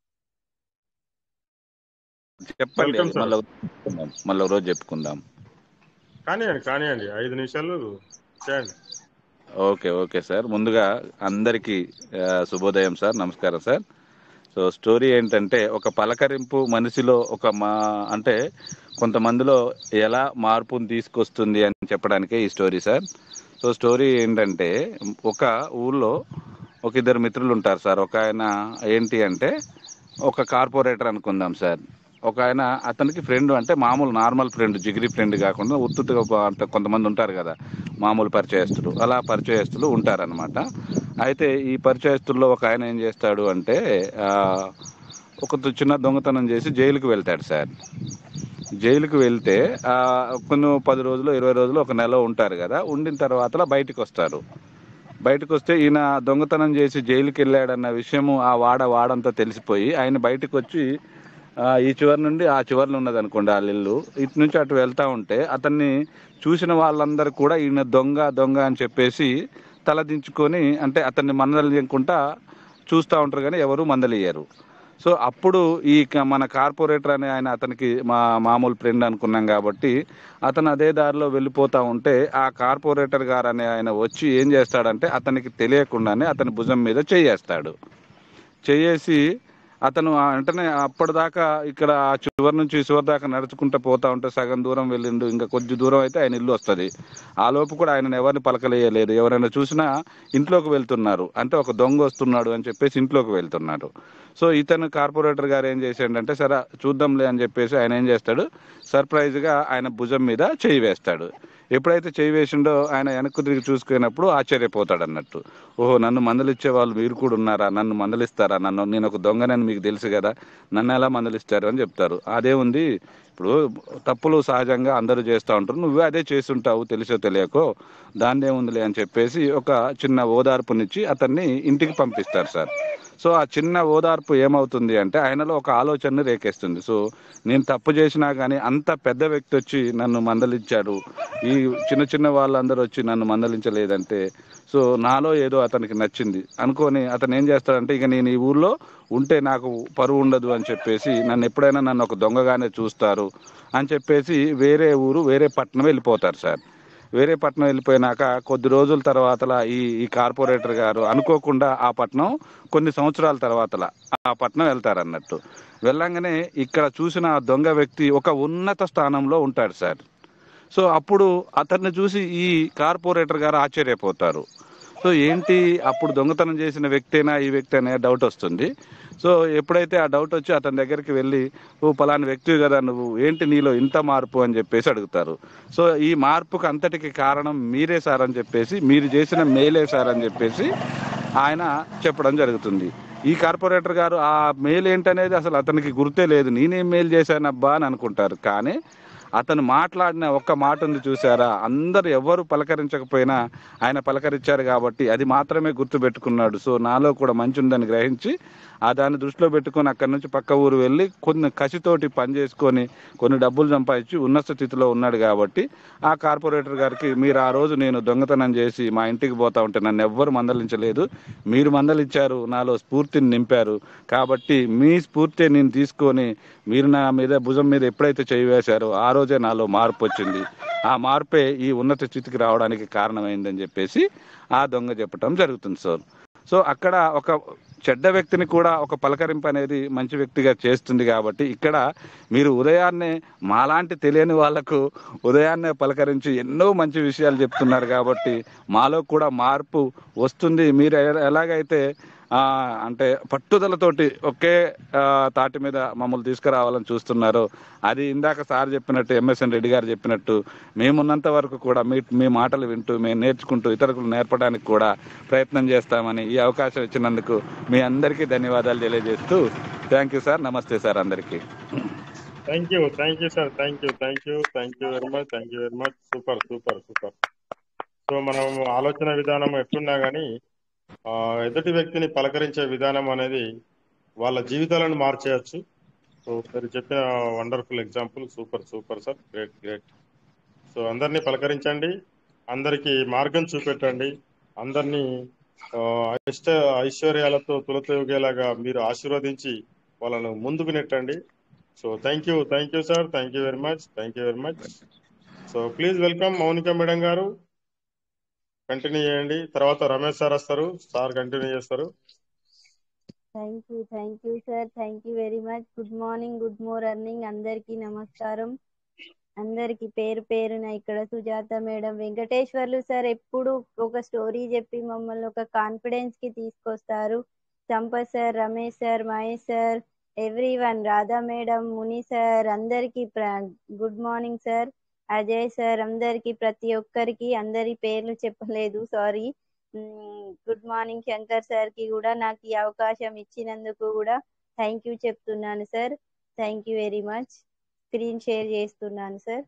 చెప్పండి వెల్కమ్ అది సార్ మళ్ళీ మళ్ళీ రోజు చెప్పుకుందాం కానివ్వండి కానివ్వండి ఐదు నిమిషాలు చేయండి ఓకే ఓకే సార్ ముందుగా అందరికీ ఆ, శుభోదయం సార్ నమస్కారం సార్ సో స్టోరీ ఏంటంటే ఒక పలకరింపు మనిషిలో ఒక మా అంటే కొంతమందిలో ఎలా మార్పును తీసుకొస్తుంది అని చెప్పడానికే ఈ స్టోరీ సార్ సో స్టోరీ ఏంటంటే ఒక ఊళ్ళో ఒక ఇద్దరు మిత్రులు ఉంటారు సార్ ఒక ఆయన ఏంటి అంటే ఒక కార్పొరేటర్ అనుకుందాం సార్ ఒక ఆయన అతనికి ఫ్రెండ్ అంటే మామూలు నార్మల్ ఫ్రెండ్ జిగిరి ఫ్రెండ్ కాకుండా ఉత్తుగా అంత కొంతమంది ఉంటారు కదా మామూలు పరిచయస్తులు అలా పరిచయస్తులు ఉంటారనమాట అయితే ఈ పరిచయస్తుల్లో ఒక ఆయన ఏం చేస్తాడు అంటే ఆ, ఒక చిన్న దొంగతనం చేసి జైలుకు వెళ్తాడు సార్ జైలుకు వెళ్తే ఆ, కొన్ని పది రోజులు ఇరవై రోజులు ఒక నెల ఉంటారు కదా ఉండిన తర్వాత బయటకు వస్తారు బయటకు వస్తే ఈయన దొంగతనం చేసి జైలుకి వెళ్ళాడన్న విషయము ఆ వాడ వాడంతా తెలిసిపోయి ఆయన బయటకు వచ్చి ఆ, ఈ చివరి నుండి ఆ చివరిలో ఉన్నది అనుకోండి వాళ్ళ ఇల్లు ఇటు నుంచి అటు వెళ్తా ఉంటే అతన్ని చూసిన వాళ్ళందరూ కూడా ఈయన దొంగ దొంగ అని చెప్పేసి తలదించుకొని అంటే అతన్ని మందలియకుండా చూస్తూ ఉంటారు కానీ ఎవరు మందలియ్యరు సో అప్పుడు ఈ క- మన కార్పొరేటర్ అనే ఆయన అతనికి మా మామూలు ఫ్రెండ్ అనుకున్నాం కాబట్టి అతను అదే దారిలో వెళ్ళిపోతా ఉంటే ఆ కార్పొరేటర్ గారు అనే ఆయన వచ్చి ఏం చేస్తాడంటే అతనికి తెలియకుండానే అతని భుజం మీద చేయేస్తాడు చేయేసి అతను ఆ వెంటనే అప్పటిదాకా ఇక్కడ ఆ చివరి నుంచి ఈ చివరి దాకా నడుచుకుంటూ పోతా ఉంటే సగం దూరం వెళ్ళిండు ఇంకా కొద్ది దూరం అయితే ఆయన ఇల్లు వస్తుంది ఆ లోపు కూడా ఆయన ఎవరిని పలకలేయలేదు ఎవరైనా చూసినా ఇంట్లోకి వెళ్తున్నారు అంటే ఒక దొంగ వస్తున్నాడు అని చెప్పేసి ఇంట్లోకి వెళ్తున్నారు సో ఇతను కార్పొరేటర్ గారు ఏం చేశాడంటే సరే చూద్దాంలే అని చెప్పేసి ఆయన ఏం చేస్తాడు సర్ప్రైజ్గా ఆయన భుజం మీద చేయి వేస్తాడు ఎప్పుడైతే చేయి వేసిండో ఆయన వెనక్కు తిరిగి చూసుకున్నప్పుడు ఆశ్చర్యపోతాడు అన్నట్టు ఓహో నన్ను మందలిచ్చే వాళ్ళు మీరు కూడా ఉన్నారా నన్ను మందలిస్తారా నన్ను నేను ఒక దొంగనని మీకు తెలుసు కదా నన్ను ఎలా మందలిస్తారు అని చెప్తారు అదే ఉంది ఇప్పుడు తప్పులు సహజంగా అందరూ చేస్తూ ఉంటారు నువ్వే అదే చేస్తుంటావు తెలిసో తెలియకో దాన్ని ఏముందిలే అని చెప్పేసి ఒక చిన్న ఓదార్పునిచ్చి అతన్ని ఇంటికి పంపిస్తారు సార్ సో ఆ చిన్న ఓదార్పు ఏమవుతుంది అంటే ఆయనలో ఒక ఆలోచనని రేకేస్తుంది సో నేను తప్పు చేసినా కానీ అంత పెద్ద వ్యక్తి వచ్చి నన్ను మందలించాడు ఈ చిన్న చిన్న వాళ్ళందరూ వచ్చి నన్ను మందలించలేదంటే సో నాలో ఏదో అతనికి నచ్చింది అనుకొని అతను ఏం చేస్తాడంటే ఇక నేను ఈ ఊర్లో ఉంటే నాకు పరువు ఉండదు అని చెప్పేసి నన్ను ఎప్పుడైనా నన్ను ఒక దొంగగానే చూస్తారు అని చెప్పేసి వేరే ఊరు వేరే పట్టణం వెళ్ళిపోతారు సార్ వేరే పట్టణం వెళ్ళిపోయినాక కొద్ది రోజుల తర్వాతలా ఈ ఈ కార్పొరేటర్ గారు అనుకోకుండా ఆ పట్టణం కొన్ని సంవత్సరాల తర్వాతలా ఆ పట్టణం వెళ్తారన్నట్టు వెళ్ళంగానే ఇక్కడ చూసిన ఆ దొంగ వ్యక్తి ఒక ఉన్నత స్థానంలో ఉంటాడు సార్ సో అప్పుడు అతన్ని చూసి ఈ కార్పొరేటర్ గారు ఆశ్చర్యపోతారు సో ఏంటి అప్పుడు దొంగతనం చేసిన వ్యక్తేనా ఈ వ్యక్తి అనే డౌట్ వస్తుంది సో ఎప్పుడైతే ఆ డౌట్ వచ్చి అతని దగ్గరికి వెళ్ళి ఓ పలాని వ్యక్తి కదా నువ్వు ఏంటి నీలో ఇంత మార్పు అని చెప్పేసి అడుగుతారు సో ఈ మార్పుకు అంతటికి కారణం మీరే సార్ అని చెప్పేసి మీరు చేసిన మేలే సార్ అని చెప్పేసి ఆయన చెప్పడం జరుగుతుంది ఈ కార్పొరేటర్ గారు ఆ మెయిల్ ఏంటనేది అసలు అతనికి గుర్తే లేదు నేనేం మెయిల్ చేశానబ్బా అని అనుకుంటారు కానీ అతను మాట్లాడిన ఒక్క మాట ఉంది చూసారా అందరు ఎవరు పలకరించకపోయినా ఆయన పలకరించారు కాబట్టి అది మాత్రమే గుర్తుపెట్టుకున్నాడు సో నాలో కూడా మంచి ఉందని గ్రహించి ఆ దాన్ని దృష్టిలో పెట్టుకొని అక్కడి నుంచి పక్క ఊరు వెళ్ళి కొన్ని కసితోటి పని చేసుకొని కొన్ని డబ్బులు సంపాదించి ఉన్నత స్థితిలో ఉన్నాడు కాబట్టి ఆ కార్పొరేటర్ గారికి మీరు ఆ రోజు నేను దొంగతనం చేసి మా ఇంటికి పోతా ఉంటే నన్ను ఎవ్వరు మందలించలేదు మీరు మందలించారు నాలో స్ఫూర్తిని నింపారు కాబట్టి మీ స్ఫూర్తి నేను తీసుకొని మీరు నా మీద భుజం మీద ఎప్పుడైతే చేయి వేశారో ఆ రోజే నాలో మార్పు వచ్చింది ఆ మార్పే ఈ ఉన్నత స్థితికి రావడానికి కారణమైందని చెప్పేసి ఆ దొంగ చెప్పడం జరుగుతుంది సార్ సో అక్కడ ఒక చెడ్డ వ్యక్తిని కూడా ఒక పలకరింపు అనేది మంచి వ్యక్తిగా చేస్తుంది కాబట్టి ఇక్కడ మీరు ఉదయాన్నే మాలాంటి తెలియని వాళ్లకు ఉదయాన్నే పలకరించి ఎన్నో మంచి విషయాలు చెప్తున్నారు కాబట్టి మాలో కూడా మార్పు వస్తుంది మీరు ఎ- ఎలాగైతే ఆ, అంటే పట్టుదలతోటి ఒకే ఆ, తాటి మీద మమ్మల్ని తీసుకురావాలని చూస్తున్నారో అది ఇందాక సార్ చెప్పినట్టు ఎంఎస్ఎన్ రెడ్డి గారు చెప్పినట్టు మేమున్నంత వరకు కూడా మీ మీ మాటలు వింటూ మేము నేర్చుకుంటూ ఇతరులకు నేర్పడానికి కూడా ప్రయత్నం చేస్తామని ఈ అవకాశం ఇచ్చినందుకు మీ అందరికీ ధన్యవాదాలు తెలియజేస్తూ థ్యాంక్ యూ సార్ నమస్తే సార్ అందరికీ thank you thank you sir thank you thank you thank you very much thank you very much super super super so మనం ఆలోచన విధానం ఎట్లున్నా కానీ ఆ, ఎదుటి వ్యక్తిని పలకరించే విధానం అనేది వాళ్ళ జీవితాలను మార్చేయచ్చు సో మీరు చెప్పిన wonderful example super super sir great great so అందరినీ పలకరించండి అందరికీ మార్గం చూపెట్టండి అందరినీ ఆ, ఇష్ట ఐశ్వర్యాలతో తులతూగేలాగా మీరు ఆశీర్వదించి వాళ్ళను ముందుకు నెట్టండి so thank you thank you sir thank you very much thank you very much so please welcome Mounika madam గారు కంటిన్యూ చేయండి తర్వాత రమేష్ సార్ వస్తారు సార్ కంటిన్యూ చేస్తారు thank you thank you sir thank you very much good morning good morning అందరికీ నమస్కారం అందరికి పేరు పేరున ఇక్కడ సుజాత మేడం వెంకటేశ్వర్లు సార్ ఎప్పుడు ఒక స్టోరీ చెప్పి మమ్మల్ని ఒక కాన్ఫిడెన్స్ కి తీసుకొస్తారు Sampath sir Ramesh sir Mahesh sir everyone Radha madam Muni sir అందరికి good morning sir Ajay sir అందరికి ప్రతి ఒక్కరికి అందరి పేర్లు చెప్పలేదు sorry good morning Shankar sir కి కూడా నాకు ఈ అవకాశం ఇచ్చినందుకు కూడా థ్యాంక్ యూ చెప్తున్నాను sir thank you very much screen share చేస్తున్నాను sir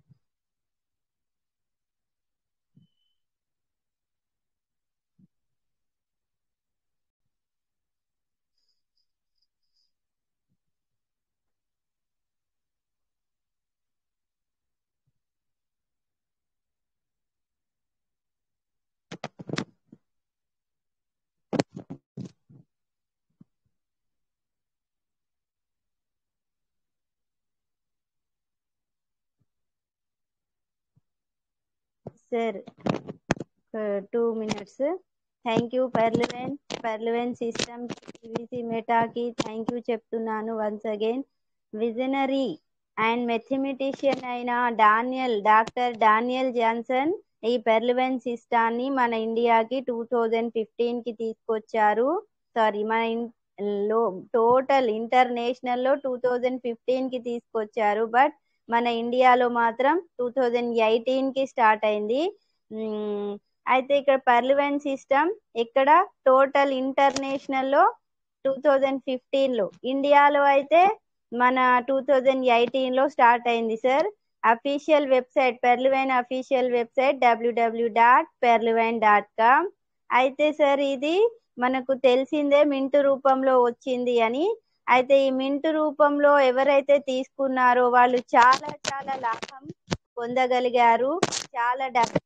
sir two minutes thank you పర్లివెన్ పర్లివెన్ సిస్టమ్ పీవీసీ మెటాకి థ్యాంక్ యూ చెప్తున్నాను once again visionary and mathematician అయిన డానియల్ డాక్టర్ డానియల్ జాన్సన్ ఈ పెర్లివెన్ సిస్టాన్ని మన ఇండియాకి టూ థౌజండ్ ఫిఫ్టీన్ కి తీసుకొచ్చారు సారీ మన ఇన్- లో టోటల్ ఇంటర్నేషనల్ లో టూ థౌజండ్ ఫిఫ్టీన్ కి తీసుకొచ్చారు బట్ మన ఇండియాలో మాత్రం టూ థౌజండ్ ఎయిటీన్ కి స్టార్ట్ అయింది మ్మ్, అయితే ఇక్కడ పర్లివెన్ సిస్టమ్ ఇక్కడ టోటల్ ఇంటర్నేషనల్ లో టూ థౌజండ్ ఫిఫ్టీన్ లో ఇండియాలో అయితే మన టూ థౌజండ్ ఎయిటీన్ లో స్టార్ట్ అయింది సార్ అఫీషియల్ వెబ్సైట్ పెర్లివైన్ అఫీషియల్ వెబ్సైట్ డబ్ల్యూడబ్ల్యూ డాట్ పెర్లివైన్ డాట్ కామ్ అయితే సార్ ఇది మనకు తెలిసిందే మింటు రూపంలో వచ్చింది అని అయితే ఈ మింటు రూపంలో ఎవరైతే తీసుకున్నారో వాళ్ళు చాలా చాలా లాభం పొందగలిగారు చాలా డబ్బు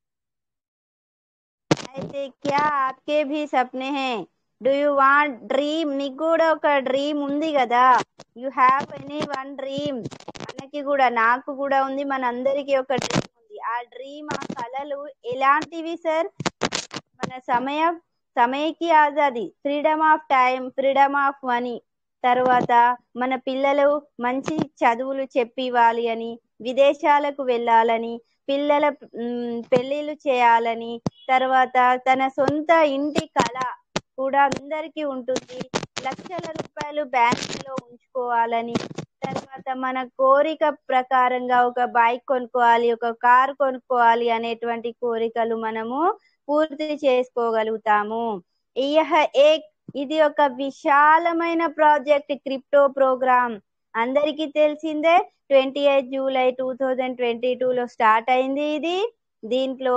అయితే క్యా ఆప్కే భీ సప్నే హే డూ యూ వాంట్ డ్రీమ్ నీకు కూడా ఒక డ్రీమ్ ఉంది కదా you have any one dream మనకి కూడా నాకు కూడా ఉంది మన అందరికి ఒక డ్రీమ్ ఉంది ఆ డ్రీమ్ ఆ కళలు ఎలాంటివి సార్ మన సమయ సమయకి ఆజాది freedom of time freedom of money తర్వాత మన పిల్లలు మంచి చదువులు చెప్పివ్వాలి అని విదేశాలకు వెళ్ళాలని పిల్లల మ్, పెళ్లిళ్ళు చేయాలని తర్వాత తన సొంత ఇంటి కళ కూడా అందరికీ ఉంటుంది లక్షల రూపాయలు బ్యాంకులో ఉంచుకోవాలని తర్వాత మన కోరిక ప్రకారంగా ఒక బైక్ కొనుక్కోవాలి ఒక కార్ కొనుక్కోవాలి అనేటువంటి కోరికలు మనము పూర్తి చేసుకోగలుగుతాము ఇయహ ఏక్ ఇది ఒక విశాలమైన ప్రాజెక్ట్ క్రిప్టో ప్రోగ్రామ్ అందరికీ తెలిసిందే twenty eighth July two thousand twenty two లో స్టార్ట్ అయింది ఇది దీంట్లో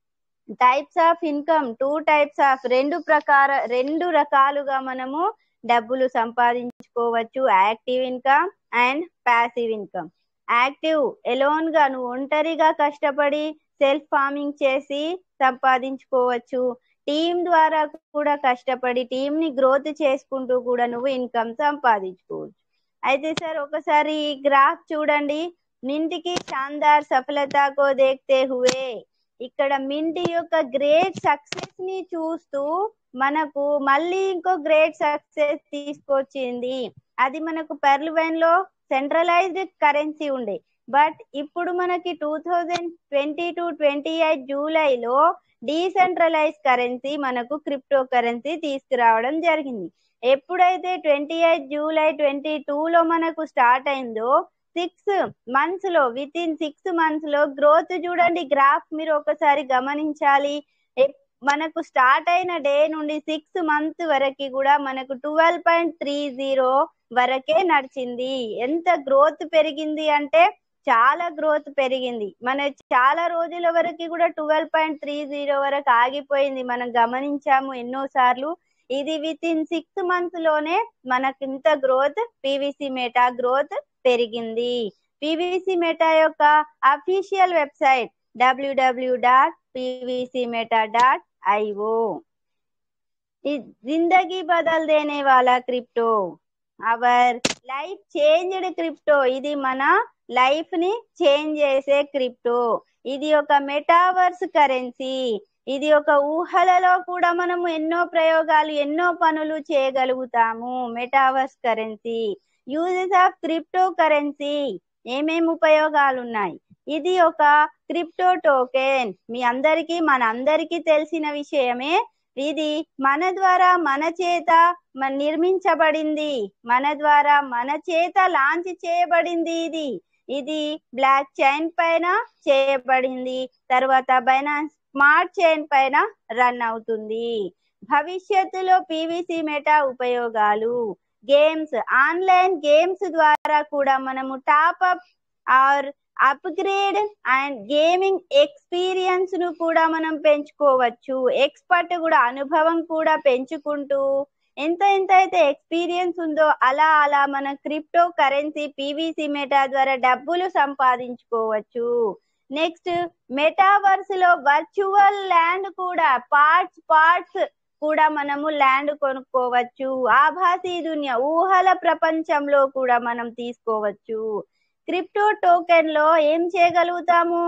types of income two types of రెండు ప్రకార రెండు రకాలుగా మనము డబ్బులు సంపాదించుకోవచ్చు active income and passive income active alone గా నువ్వు ఒంటరిగా కష్టపడి సెల్ఫ్ ఫార్మింగ్ చేసి సంపాదించుకోవచ్చు టీం ద్వారా కూడా కష్టపడి టీం ని గ్రోత్ చేసుకుంటూ కూడా నువ్వు ఇన్కమ్ సంపాదించుకోవచ్చు అయితే సార్ ఒకసారి ఈ గ్రాఫ్ చూడండి మింటికి శాందార్ సఫలతకో దేఖతే హువే ఇక్కడ మింటి యొక్క గ్రేట్ సక్సెస్ ని చూస్తూ మనకు మళ్ళీ ఇంకో గ్రేట్ సక్సెస్ తీసుకొచ్చింది అది మనకు పెర్లువైన్ లో సెంట్రలైజ్డ్ కరెన్సీ ఉండే బట్ ఇప్పుడు మనకి two thousand twenty two twenty eight జూలైలో డీసెంట్రలైజ్ కరెన్సీ మనకు క్రిప్టో కరెన్సీ తీసుకురావడం జరిగింది ఎప్పుడైతే ట్వంటీ ఎయిట్ జూలై ట్వంటీ లో మనకు స్టార్ట్ అయిందో సిక్స్ మంత్స్ లో విత్ ఇన్ సిక్స్ మంత్స్ లో గ్రోత్ చూడండి గ్రాఫ్ మీరు ఒకసారి గమనించాలి ఎప్- మనకు స్టార్ట్ అయిన డే నుండి సిక్స్ మంత్ వరకు కూడా మనకు ట్వెల్వ్ పాయింట్ త్రీ జీరో వరకే నడిచింది ఎంత గ్రోత్ పెరిగింది అంటే చాలా గ్రోత్ పెరిగింది మన చాలా రోజుల వరకు కూడా ట్వెల్వ్ పాయింట్ త్రీ జీరో వరకు ఆగిపోయింది మనం గమనించాము ఎన్నో సార్లు ఇది విత్ ఇన్ సిక్స్ మంత్స్ లోనే మనకి ఇంత గ్రోత్ పీవీసీ మెటా గ్రోత్ పెరిగింది పీవీసీ మెటా యొక్క official website WW dot PVC Meta dot IO जिंदगी बदल देने वाला crypto our life changed crypto ఇది మన లైఫ్ ని చేంజ్ చేసే క్రిప్టో ఇది ఒక మెటావర్స్ కరెన్సీ ఇది ఒక ఊహలలో కూడా మనము ఎన్నో ప్రయోగాలు ఎన్నో పనులు చేయగలుగుతాము metaverse currency uses of cryptocurrency ఏమేమి ఉపయోగాలు ఉన్నాయి ఇది ఒక క్రిప్టో టోకెన్ మీ అందరికీ మన అందరికీ తెలిసిన విషయమే ఇది మన ద్వారా మన చేత మ- నిర్మించబడింది మన ద్వారా మన చేత లాంచ్ చేయబడింది ఇది ఇది బ్లాక్ చైన్ పైన చేయబడింది తర్వాత బైనాన్స్ స్మార్ట్ చైన్ పైన రన్ అవుతుంది భవిష్యత్తులో పీవీసీ మెటా ఉపయోగాలు గేమ్స్ ఆన్లైన్ గేమ్స్ ద్వారా కూడా మనము top up or upgrade and gaming experience ను కూడా మనం పెంచుకోవచ్చు ఎక్స్పర్ట్ కూడా అనుభవం కూడా పెంచుకుంటూ ఎంత ఎంత అయితే ఎక్స్పీరియన్స్ ఉందో అలా అలా మన క్రిప్టో కరెన్సీ పీవీసీ మెటా ద్వారా డబ్బులు సంపాదించుకోవచ్చు నెక్స్ట్ మెటావర్స్ లో వర్చువల్ ల్యాండ్ కూడా పార్ట్స్ పార్ట్స్ కూడా మనము ల్యాండ్ కొనుక్కోవచ్చు ఆభాసీ దునియా ఊహల ప్రపంచంలో కూడా మనం తీసుకోవచ్చు క్రిప్టో టోకెన్ లో ఏం చేయగలుగుతాము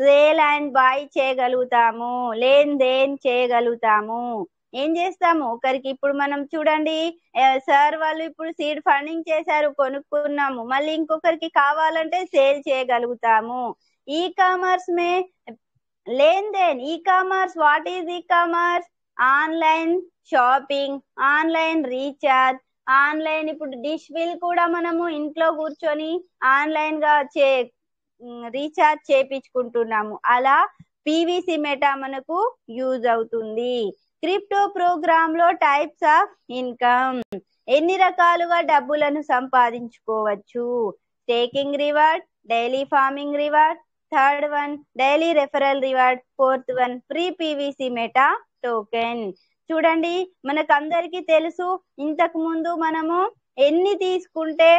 సేల్ అండ్ బై చేయగలుగుతాము లేన్ దేన్ చేయగలుగుతాము ఏం చేస్తాము ఒకరికి ఇప్పుడు మనం చూడండి సార్ వాళ్ళు ఇప్పుడు సీడ్ ఫండింగ్ చేశారు కొనుక్కున్నాము మళ్ళీ ఇంకొకరికి కావాలంటే సేల్ చేయగలుగుతాము ఈ కామర్స్ మే లేన్ దేన్ e-commerce what is e-commerce online shopping online recharge online ఇప్పుడు డిష్ బిల్ కూడా మనము ఇంట్లో కూర్చొని ఆన్లైన్ గా చే రీఛార్జ్ చేపించుకుంటున్నాము అలా పీవీసీ మెటా మనకు యూజ్ అవుతుంది క్రిప్టో ప్రోగ్రామ్ లో టైప్స్ ఆఫ్ ఇన్కమ్ ఎన్ని రకాలుగా డబ్బులను సంపాదించుకోవచ్చు taking reward daily farming reward third one daily referral reward fourth one free PVC meta token చూడండి మనకు అందరికి తెలుసు ఇంతకు ముందు మనము ఎన్ని తీసుకుంటే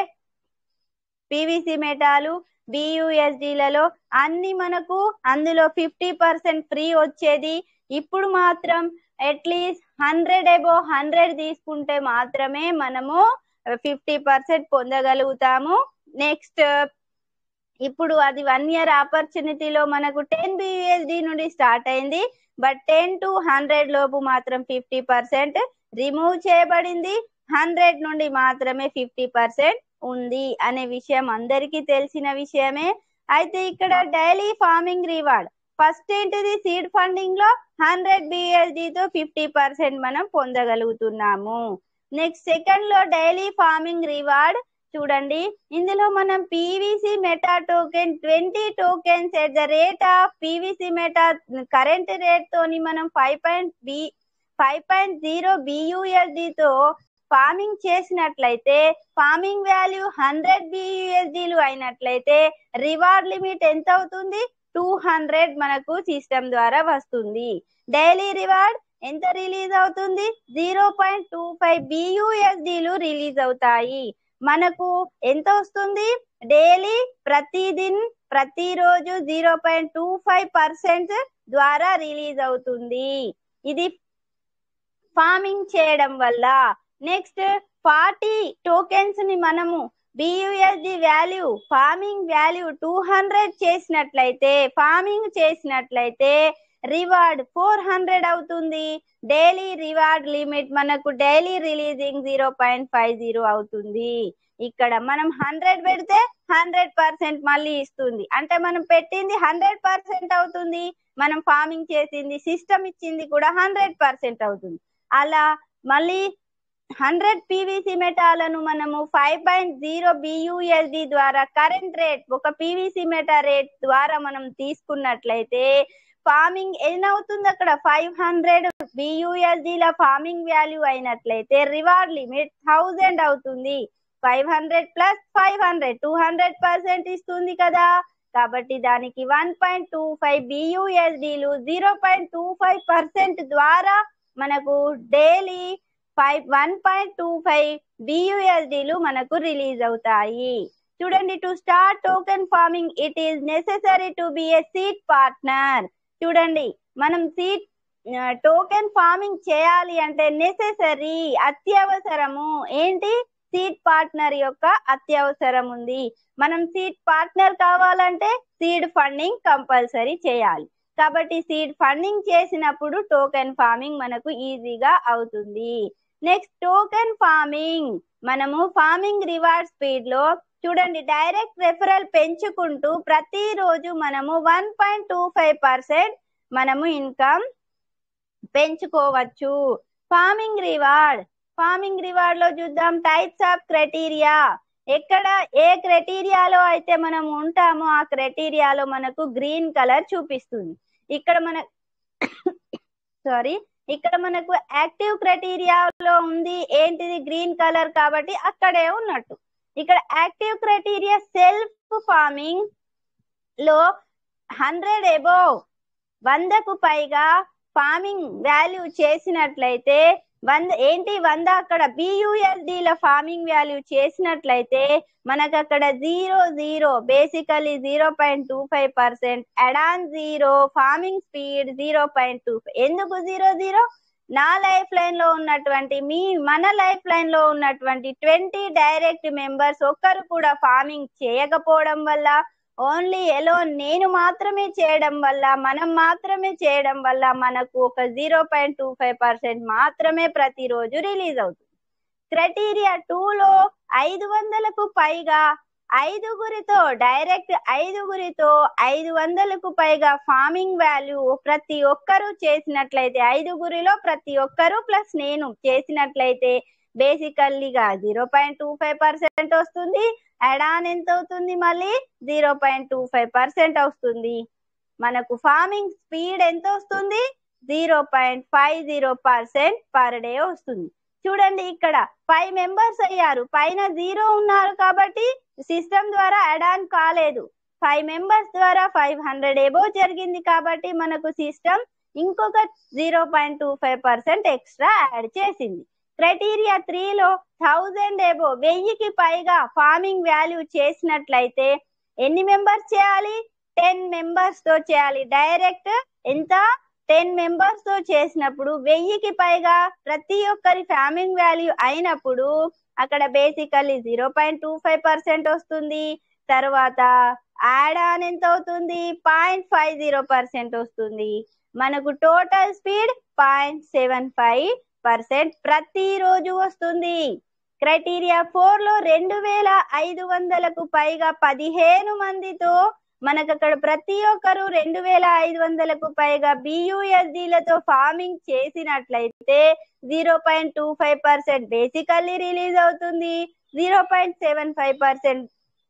పీవీసీ మెటాలు బియుఎస్డిలలో అన్ని మనకు అందులో ఫిఫ్టీ పర్సెంట్ ఫ్రీ వచ్చేది ఇప్పుడు మాత్రం అట్లీస్ట్ హండ్రెడ్ ఎబో హండ్రెడ్ తీసుకుంటే మాత్రమే మనము ఫిఫ్టీ పర్సెంట్ పొందగలుగుతాము నెక్స్ట్ ఇప్పుడు అది వన్ ఇయర్ ఆపర్చునిటీలో మనకు టెన్ బియుఎస్డి నుండి స్టార్ట్ అయింది బట్ టెన్ టు హండ్రెడ్ లోపు మాత్రం ఫిఫ్టీ పర్సెంట్ రిమూవ్ చేయబడింది హండ్రెడ్ నుండి మాత్రమే ఫిఫ్టీ పర్సెంట్ ఉంది అనే విషయం అందరికీ తెలిసిన విషయమే అయితే ఇక్కడ డైలీ ఫార్మింగ్ రివార్డ్ ఫస్ట్ ఏంటిది సీడ్ ఫండింగ్ లో హండ్రెడ్ బిఎస్డి తో ఫిఫ్టీ పర్సెంట్ మనం పొందగలుగుతున్నాము నెక్స్ట్ సెకండ్ లో డైలీ ఫార్మింగ్ రివార్డ్ చూడండి ఇందులో మనం PVC meta token twenty tokens at the rate of PVC Meta current rate తోని మనం five point B five point zero బియుఎస్డితో ఫార్మింగ్ చేసినట్లయితే ఫార్మింగ్ వాల్యూ హండ్రెడ్ బియుఎస్డిలు అయినట్లయితే రివార్డ్ లిమిట్ ఎంత అవుతుంది టూ హండ్రెడ్ మనకు సిస్టమ్ ద్వారా వస్తుంది డైలీ రివార్డ్ ఎంత రిలీజ్ అవుతుంది జీరో పాయింట్ టూ ఫైవ్ బియుఎస్డిలు రిలీజ్ అవుతాయి మనకు ఎంత వస్తుంది డైలీ ప్రతిదిన్ ప్రతిరోజు zero point two five percent ద్వారా రిలీజ్ అవుతుంది ఇది ఫార్మింగ్ చేయడం వల్ల నెక్స్ట్ ఫార్టీ టోకెన్స్ ని మనము BUSD value farming value two hundred చేసినట్లయితే ఫార్మింగ్ చేసినట్లయితే రివార్డ్ ఫోర్ హండ్రెడ్ అవుతుంది డైలీ రివార్డ్ లిమిట్ మనకు daily releasing zero point five zero అవుతుంది ఇక్కడ మనం హండ్రెడ్ పెడితే హండ్రెడ్ పర్సెంట్ మళ్ళీ ఇస్తుంది అంటే మనం పెట్టింది హండ్రెడ్ పర్సెంట్ అవుతుంది మనం ఫార్మింగ్ చేసింది సిస్టమ్ ఇచ్చింది కూడా హండ్రెడ్ పర్సెంట్ అవుతుంది అలా మళ్ళీ హండ్రెడ్ పీవీసీ మెటాలను మనము ఫైవ్ పాయింట్ జీరో బియుఎస్డి ద్వారా కరెంట్ రేట్ ఒక పీవీసీ మెటా రేట్ ద్వారా మనం తీసుకున్నట్లయితే ఫార్మింగ్ ఎన్ని అవుతుంది అక్కడ ఫైవ్ హండ్రెడ్ బియుఎస్డిల ఫార్మింగ్ వాల్యూ అయినట్లయితే రివార్డ్ లిమిట్ థౌజండ్ అవుతుంది five hundred plus five hundred two hundred percent ఇస్తుంది కదా కాబట్టి దానికి వన్ పాయింట్ టూ ఫైవ్ బియుఎస్డిలు zero point two five percent ద్వారా మనకు daily five one point two five బియుఎస్డిలు మనకు రిలీజ్ అవుతాయి చూడండి to start token farming it is necessary to be a seat partner చూడండి మనం సీట్ టోకెన్ ఫార్మింగ్ చేయాలి అంటే నెసెసరీ అత్యవసరము ఏంటి సీట్ పార్ట్నర్ యొక్క అత్యవసరం ఉంది మనం సీట్ పార్ట్నర్ కావాలంటే సీడ్ ఫండింగ్ కంపల్సరీ చేయాలి కాబట్టి సీడ్ ఫండింగ్ చేసినప్పుడు టోకెన్ ఫార్మింగ్ మనకు ఈజీగా అవుతుంది నెక్స్ట్ టోకెన్ ఫార్మింగ్ మనము ఫార్మింగ్ రివార్డ్ స్పీడ్ లో చూడండి డైరెక్ట్ రెఫరల్ పెంచుకుంటూ ప్రతిరోజు మనము one point two five percent మనము ఇన్కమ్ పెంచుకోవచ్చు ఫార్మింగ్ రివార్డ్ ఫార్మింగ్ రివార్డ్ లో చూద్దాం టైప్స్ ఆఫ్ క్రైటీరియా ఎక్కడ ఏ క్రైటీరియాలో అయితే మనం ఉంటామో ఆ క్రైటీరియాలో మనకు గ్రీన్ కలర్ చూపిస్తుంది ఇక్కడ మన సారీ ఇక్కడ మనకు యాక్టివ్ క్రైటీరియాలో ఉంది ఏంటిది గ్రీన్ కలర్ కాబట్టి అక్కడే ఉన్నట్టు ఇక్కడ యాక్టివ్ క్రైటీరియా సెల్ఫ్ ఫార్మింగ్ లో హండ్రెడ్ ఎబోవ్ వందకు పైగా ఫార్మింగ్ వాల్యూ చేసినట్లయితే వంద ఏంటి వంద అక్కడ బియుఎస్డిల ఫార్మింగ్ వాల్యూ చేసినట్లయితే మనకు అక్కడ zero zero basically zero point two five percent add on zero farming speed zero point two ఎందుకు జీరో జీరో నా లైఫ్ లైన్ లో ఉన్నటువంటి మీ మన లైఫ్ లైన్ లో ఉన్నటువంటి ట్వంటీ డైరెక్ట్ మెంబర్స్ ఒక్కరు కూడా ఫార్మింగ్ చేయకపోవడం వల్ల ఓన్లీ ఎలో నేను మాత్రమే చేయడం వల్ల మనం మాత్రమే చేయడం వల్ల మనకు ఒక zero point two five percent మాత్రమే ప్రతిరోజు రిలీజ్ అవుతుంది క్రైటీరియా లో ఐదు వందలకు పైగా ఐదుగురితో డైరెక్ట్ ఐదుగురితో ఐదు వందలకు పైగా ఫార్మింగ్ వాల్యూ ప్రతి ఒక్కరూ చేసినట్లయితే ఐదుగురిలో ప్రతి ఒక్కరూ ప్లస్ నేను చేసినట్లయితే బేసికల్లీగా zero point two five percent వస్తుంది అడాన్ ఎంత అవుతుంది మళ్ళీ zero point two five percent వస్తుంది మనకు ఫార్మింగ్ స్పీడ్ ఎంత వస్తుంది zero point five zero percent per day వస్తుంది చూడండి ఇక్కడ ఫైవ్ మెంబర్స్ అయ్యారు పైన జీరో ఉన్నారు కాబట్టి సిస్టమ్ ద్వారా అడాన్ కాలేదు ఫైవ్ మెంబర్స్ ద్వారా ఫైవ్ హండ్రెడ్ ఎబో జరిగింది కాబట్టి మనకు సిస్టమ్ ఇంకొక zero point two five percent extra add చేసింది క్రైటీరియా త్రీలో థౌజండ్ ఎబో వెయ్యికి పైగా ఫార్మింగ్ వాల్యూ చేసినట్లయితే ఎన్ని మెంబర్స్ చేయాలి టెన్ మెంబర్స్ తో చేయాలి డైరెక్ట్ ఎంత టెన్ మెంబర్స్ తో చేసినప్పుడు వెయ్యికి పైగా ప్రతి ఒక్కరి ఫార్మింగ్ వాల్యూ అయినప్పుడు అక్కడ basically zero point two five percent వస్తుంది తర్వాత యాడ్ ఆన్ ఎంత అవుతుంది పాయింట్ ఫైవ్ జీరో పర్సెంట్ వస్తుంది మనకు total speed point seven five percent ప్రతిరోజు వస్తుంది క్రైటీరియా ఫోర్ లో రెండు వేల ఐదు వందలకు పైగా పదిహేను మందితో మనకు అక్కడ ప్రతి ఒక్కరు రెండు వేల ఐదు వందలకు పైగా బియుఎస్డిలతో ఫార్మింగ్ చేసినట్లయితే zero point two five percent basically release అవుతుంది zero point seven five percent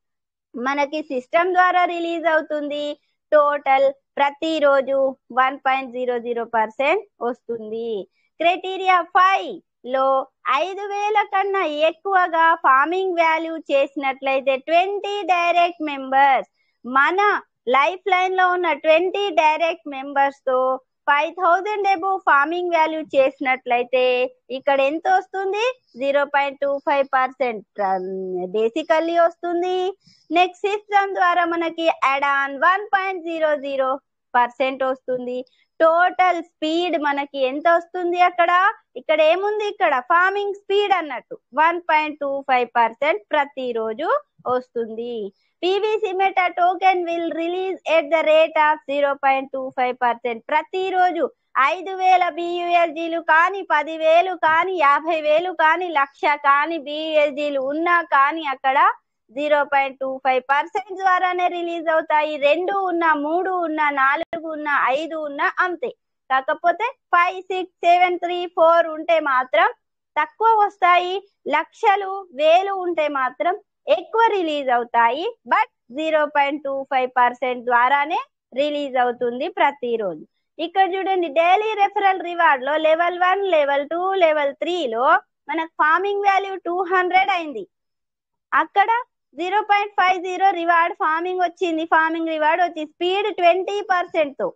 మనకి సిస్టమ్ ద్వారా రిలీజ్ అవుతుంది టోటల్ ప్రతిరోజు one point zero zero percent వస్తుంది క్రైటీరియా ఫైవ్ లో ఐదు వేల కన్నా ఎక్కువగా ఫార్మింగ్ వాల్యూ చేసినట్లయితే ట్వంటీ డైరెక్ట్ మెంబర్స్ మన లైఫ్ లైన్ లో ఉన్న ట్వంటీ డైరెక్ట్ మెంబర్స్ తో five thousand above farming value చేసినట్లయితే ఇక్కడ ఎంత వస్తుంది zero point two five percent basically వస్తుంది నెక్స్ట్ సిస్టమ్ ద్వారా మనకి add on one point zero zero percent వస్తుంది టోటల్ స్పీడ్ మనకి ఎంత వస్తుంది అక్కడ ఇక్కడ ఏముంది ఇక్కడ ఫార్మింగ్ స్పీడ్ అన్నట్టు one point two five percent ప్రతిరోజు వస్తుంది PVC meta token will release at the rate of zero point two five percent ప్రతిరోజు ఐదు వేల బియుఎస్జీలు కానీ పదివేలు కానీ యాభై వేలు కానీ లక్ష కానీ బియుఎస్జీలు ఉన్నా కానీ అక్కడ zero point two five percent ద్వారానే రిలీజ్ అవుతాయి రెండు ఉన్న మూడు ఉన్న నాలుగు ఉన్న ఐదు ఉన్న అంతే కాకపోతే five six seven three four ఉంటే మాత్రం తక్కువ వస్తాయి లక్షలు వేలు ఉంటే మాత్రం ఎక్కువ రిలీజ్ అవుతాయి but zero point two five percent ద్వారానే రిలీజ్ అవుతుంది ప్రతిరోజు ఇక్కడ చూడండి డైలీ రెఫరల్ రివార్డ్ లో level one level two level త్రీలో మనకు ఫార్మింగ్ వాల్యూ టూ హండ్రెడ్ అయింది అక్కడ zero point five zero reward farming వచ్చింది ఫార్మింగ్ రివార్డ్ వచ్చి స్పీడ్ ట్వంటీ పర్సెంట్ తో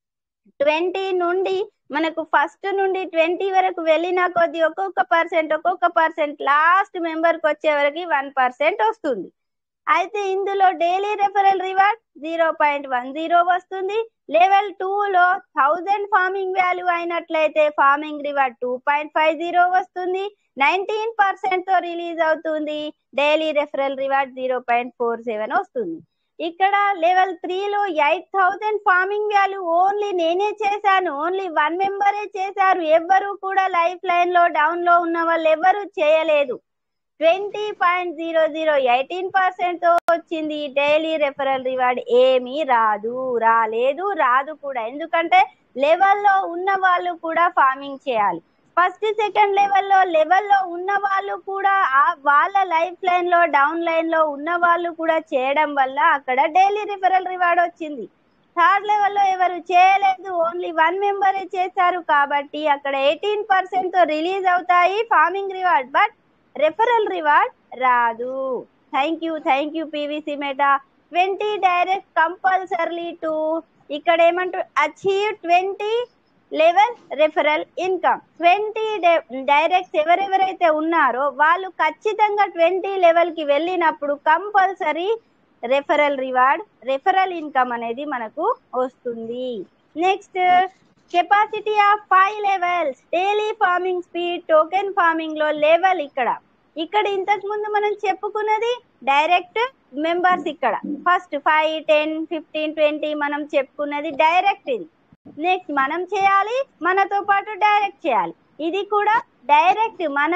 ట్వంటీ నుండి మనకు ఫస్ట్ నుండి ట్వంటీ వరకు వెళ్ళిన కొద్ది ఒక్కొక్క పర్సెంట్ ఒక్కొక్క పర్సెంట్ లాస్ట్ మెంబర్ కి వచ్చే వరకు వన్ పర్సెంట్ వస్తుంది అయితే ఇందులో daily referral reward zero point one zero వస్తుంది లెవెల్ టూ లో థౌజండ్ ఫార్మింగ్ వాల్యూ అయినట్లయితే farming reward two point five zero వస్తుంది నైన్టీన్ పర్సెంట్ తో రిలీజ్ అవుతుంది daily referral reward zero point four seven వస్తుంది ఇక్కడ లెవెల్ త్రీలో eight thousand farming value only నేనే చేశాను ఓన్లీ వన్ మెంబరే చేశారు ఎవ్వరు కూడా లైఫ్ లైన్ లో డౌన్ లో ఉన్న వాళ్ళు ఎవరు చేయలేదు twenty point zero zero eighteen percent తో వచ్చింది డైలీ రెఫరల్ రివార్డ్ ఏమీ రాదు రాలేదు రాదు కూడా ఎందుకంటే లెవెల్లో ఉన్న వాళ్ళు కూడా ఫార్మింగ్ చేయాలి ఫస్ట్ సెకండ్ లెవెల్లో లెవెల్లో ఉన్న వాళ్ళు కూడా ఆ- వాళ్ళ లైఫ్ లైన్ లో డౌన్ లైన్ లో ఉన్న వాళ్ళు కూడా చేయడం వల్ల అక్కడ డైలీ రిఫరల్ రివార్డ్ వచ్చింది థర్డ్ లెవెల్లో ఎవరు చేయలేదు ఓన్లీ వన్ మెంబరే చేశారు కాబట్టి అక్కడ ఎయిటీన్ పర్సెంట్ తో రిలీజ్ అవుతాయి farming reward but referral reward రాదు thank you thank you PVC meta twenty direct compulsorily to ఇక్కడ ఏమంటారు achieve twenty level referral income twenty directs ఎవరెవరైతే ఉన్నారో వాళ్ళు ఖచ్చితంగా ట్వంటీ లెవెల్ కి వెళ్ళినప్పుడు compulsory referral reward referral income అనేది మనకు వస్తుంది next capacity of five levels daily farming speed token farming లో లెవెల్ ఇక్కడ ఇక్కడ ఇంతకు ముందు మనం చెప్పుకున్నది డైరెక్ట్ మెంబర్స్ ఇక్కడ first five ten fifteen twenty మనం చెప్పుకున్నది డైరెక్ట్ ఇది నెక్స్ట్ మనం చేయాలి మనతో పాటు డైరెక్ట్ చేయాలి ఇది కూడా డైరెక్ట్ మన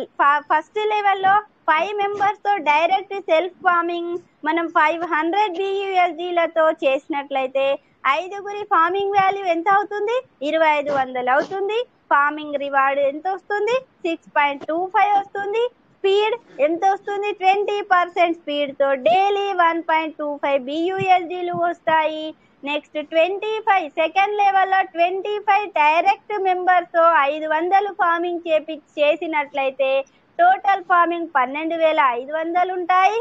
ఫస్ట్ లెవెల్లో ఫైవ్ మెంబర్స్ తో డైరెక్ట్ సెల్ఫ్ ఫార్మింగ్ మనం ఫైవ్ హండ్రెడ్ బియుఎస్డిలతో చేసినట్లయితే ఐదుగురి ఫార్మింగ్ వాల్యూ ఎంత అవుతుంది ఇరవై ఐదు వందలు అవుతుంది ఫార్మింగ్ రివార్డ్ ఎంత వస్తుంది సిక్స్ పాయింట్ టూ ఫైవ్ వస్తుంది స్పీడ్ ఎంత వస్తుంది ట్వంటీ పర్సెంట్ స్పీడ్ తో daily one point two five బియుఎస్డీలు వస్తాయి నెక్స్ట్ ట్వంటీ ఫైవ్ సెకండ్ లెవెల్లో ట్వంటీ ఫైవ్ డైరెక్ట్ మెంబర్స్ తో ఐదు వందలు ఫార్మింగ్ చేపి చేసినట్లయితే టోటల్ ఫార్మింగ్ పన్నెండు వేల ఐదు వందలు ఉంటాయి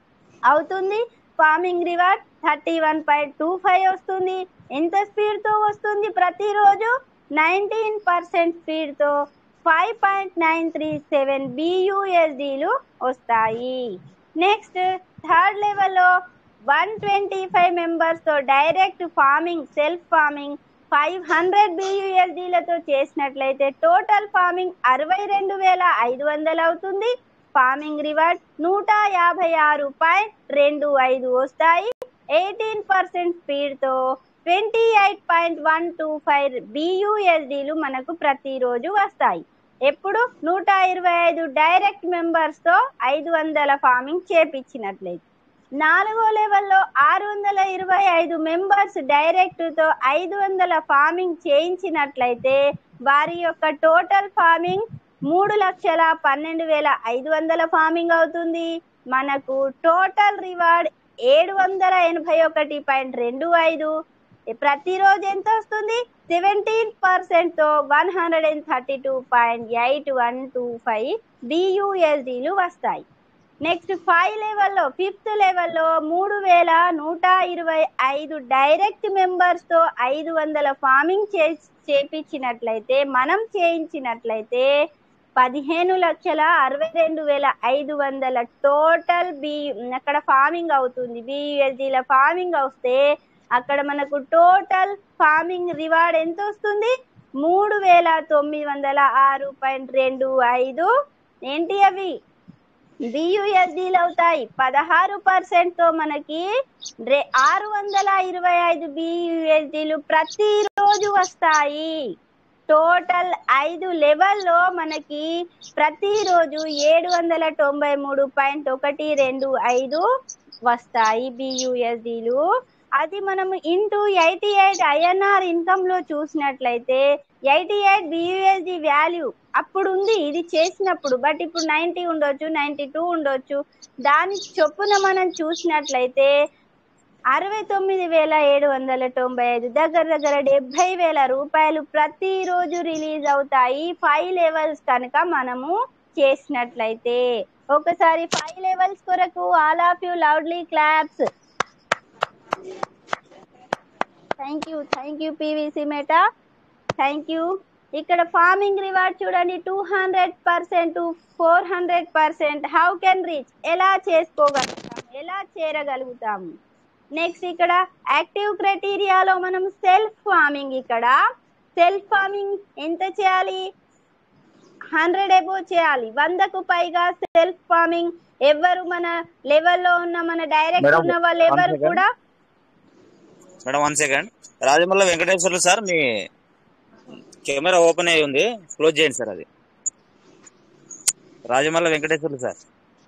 అవుతుంది farming reward thirty one point two five వస్తుంది ఎంత స్పీడ్ తో వస్తుంది ప్రతిరోజు నైన్టీన్ పర్సెంట్ స్పీడ్ తో five point nine three seven బియుఎస్డీలు వస్తాయి నెక్స్ట్ థర్డ్ లెవెల్లో వన్ ట్వంటీ ఫైవ్ మెంబర్స్ తో direct farming self farming five hundred బియుఎస్డీలతో చేసినట్లయితే టోటల్ ఫార్మింగ్ అరవై రెండు వేల ఐదు వందలు అవుతుంది ఫార్మింగ్ రివార్డ్ నూట యాభై ఆరు పాయింట్ రెండు ఐదు వస్తాయి ఎయిటీన్ పర్సెంట్ స్పీడ్ తో twenty eight point one two five బియుఎస్డీలు మనకు ప్రతిరోజు వస్తాయి ఎప్పుడు నూట ఇరవై ఐదు డైరెక్ట్ మెంబర్స్ తో ఐదు వందల ఫార్మింగ్ చేపించినట్లయితే నాలుగో లెవెల్లో ఆరు వందల ఇరవై ఐదు మెంబర్స్ డైరెక్ట్ తో ఐదు వందల ఫార్మింగ్ చేయించినట్లయితే వారి యొక్క టోటల్ ఫార్మింగ్ మూడు లక్షల పన్నెండు వేల ఐదు వందల ఫార్మింగ్ అవుతుంది మనకు టోటల్ రివార్డ్ ఏడు వందల ఎనభై ఒకటి పాయింట్ రెండు ఐదు ప్రతిరోజు ఎంత వస్తుంది సెవెంటీన్ పర్సెంట్ తో one hundred and thirty two point eight one two five బియుఎస్డీలు వస్తాయి నెక్స్ట్ ఫైవ్ లెవెల్లో ఫిఫ్త్ లెవెల్లో మూడు వేల నూట ఇరవై ఐదు డైరెక్ట్ మెంబర్స్ తో ఐదు వందల ఫార్మింగ్ చే చేపించినట్లయితే మనం చేయించినట్లయితే పదిహేను లక్షల అరవై రెండు వేల ఐదు వందల టోటల్ బి అక్కడ ఫార్మింగ్ అవుతుంది బియుఎస్డీల ఫార్మింగ్ వస్తే అక్కడ మనకు టోటల్ ఫార్మింగ్ రివార్డ్ ఎంత వస్తుంది మూడు వేల తొమ్మిది వందల ఆరు పాయింట్ రెండు ఐదు ఏంటి అవి బియుఎస్డీలు అవుతాయి పదహారు పర్సెంట్ తో మనకి రే- ఆరు వందల ఇరవై ఐదు బియుఎస్డీలు ప్రతిరోజు వస్తాయి టోటల్ ఐదు లెవెల్లో మనకి ప్రతిరోజు ఏడు వందల తొంభై మూడు పాయింట్ ఒకటి రెండు ఐదు వస్తాయి బియుఎస్డీలు అది మనం into eighty eight INR income లో చూసినట్లయితే ఎయిటీ ఎయిట్ బియుఎస్డి వాల్యూ అప్పుడు ఉంది ఇది చేసినప్పుడు బట్ ఇప్పుడు నైన్టీ ఉండొచ్చు నైన్టీ టూ ఉండొచ్చు దాని చొప్పున మనం చూసినట్లయితే అరవై తొమ్మిది వేల ఏడు వందల తొంభై ఐదు దగ్గర దగ్గర డెబ్బై వేల రూపాయలు ప్రతిరోజు రిలీజ్ అవుతాయి ఫైవ్ లెవెల్స్ కనుక మనము చేసినట్లయితే ఒకసారి ఫైవ్ లెవెల్స్ కొరకు all of you loudly claps thank you thank you PVC meta thank you ఇక్కడ ఫార్మింగ్ రివార్డ్ చూడండి two hundred percent four hundred percent how can reach ఎలా చేసుకోగలుగుతాం ఎలా చేరగలుగుతాము నెక్స్ట్ ఇక్కడ యాక్టివ్ క్రైటీరియాలో మనం సెల్ఫ్ ఫార్మింగ్ ఇక్కడ సెల్ఫ్ ఫార్మింగ్ ఎంత చేయాలి హండ్రెడ్ ఎబో చేయాలి వందకు పైగా సెల్ఫ్ ఫార్మింగ్ ఎవరు మన లెవెల్లో ఉన్న మన డైరెక్ట్ మేడం ఉన్న వాళ్ళు వన్ ఎవరు సెకండ్ కూడా madam one second Rajamalla Venkateswarlu sir మీ కెమెరా ఓపెన్ అయి ఉంది క్లోజ్ చేయండి సార్ అది Rajamalla Venkateswarlu sir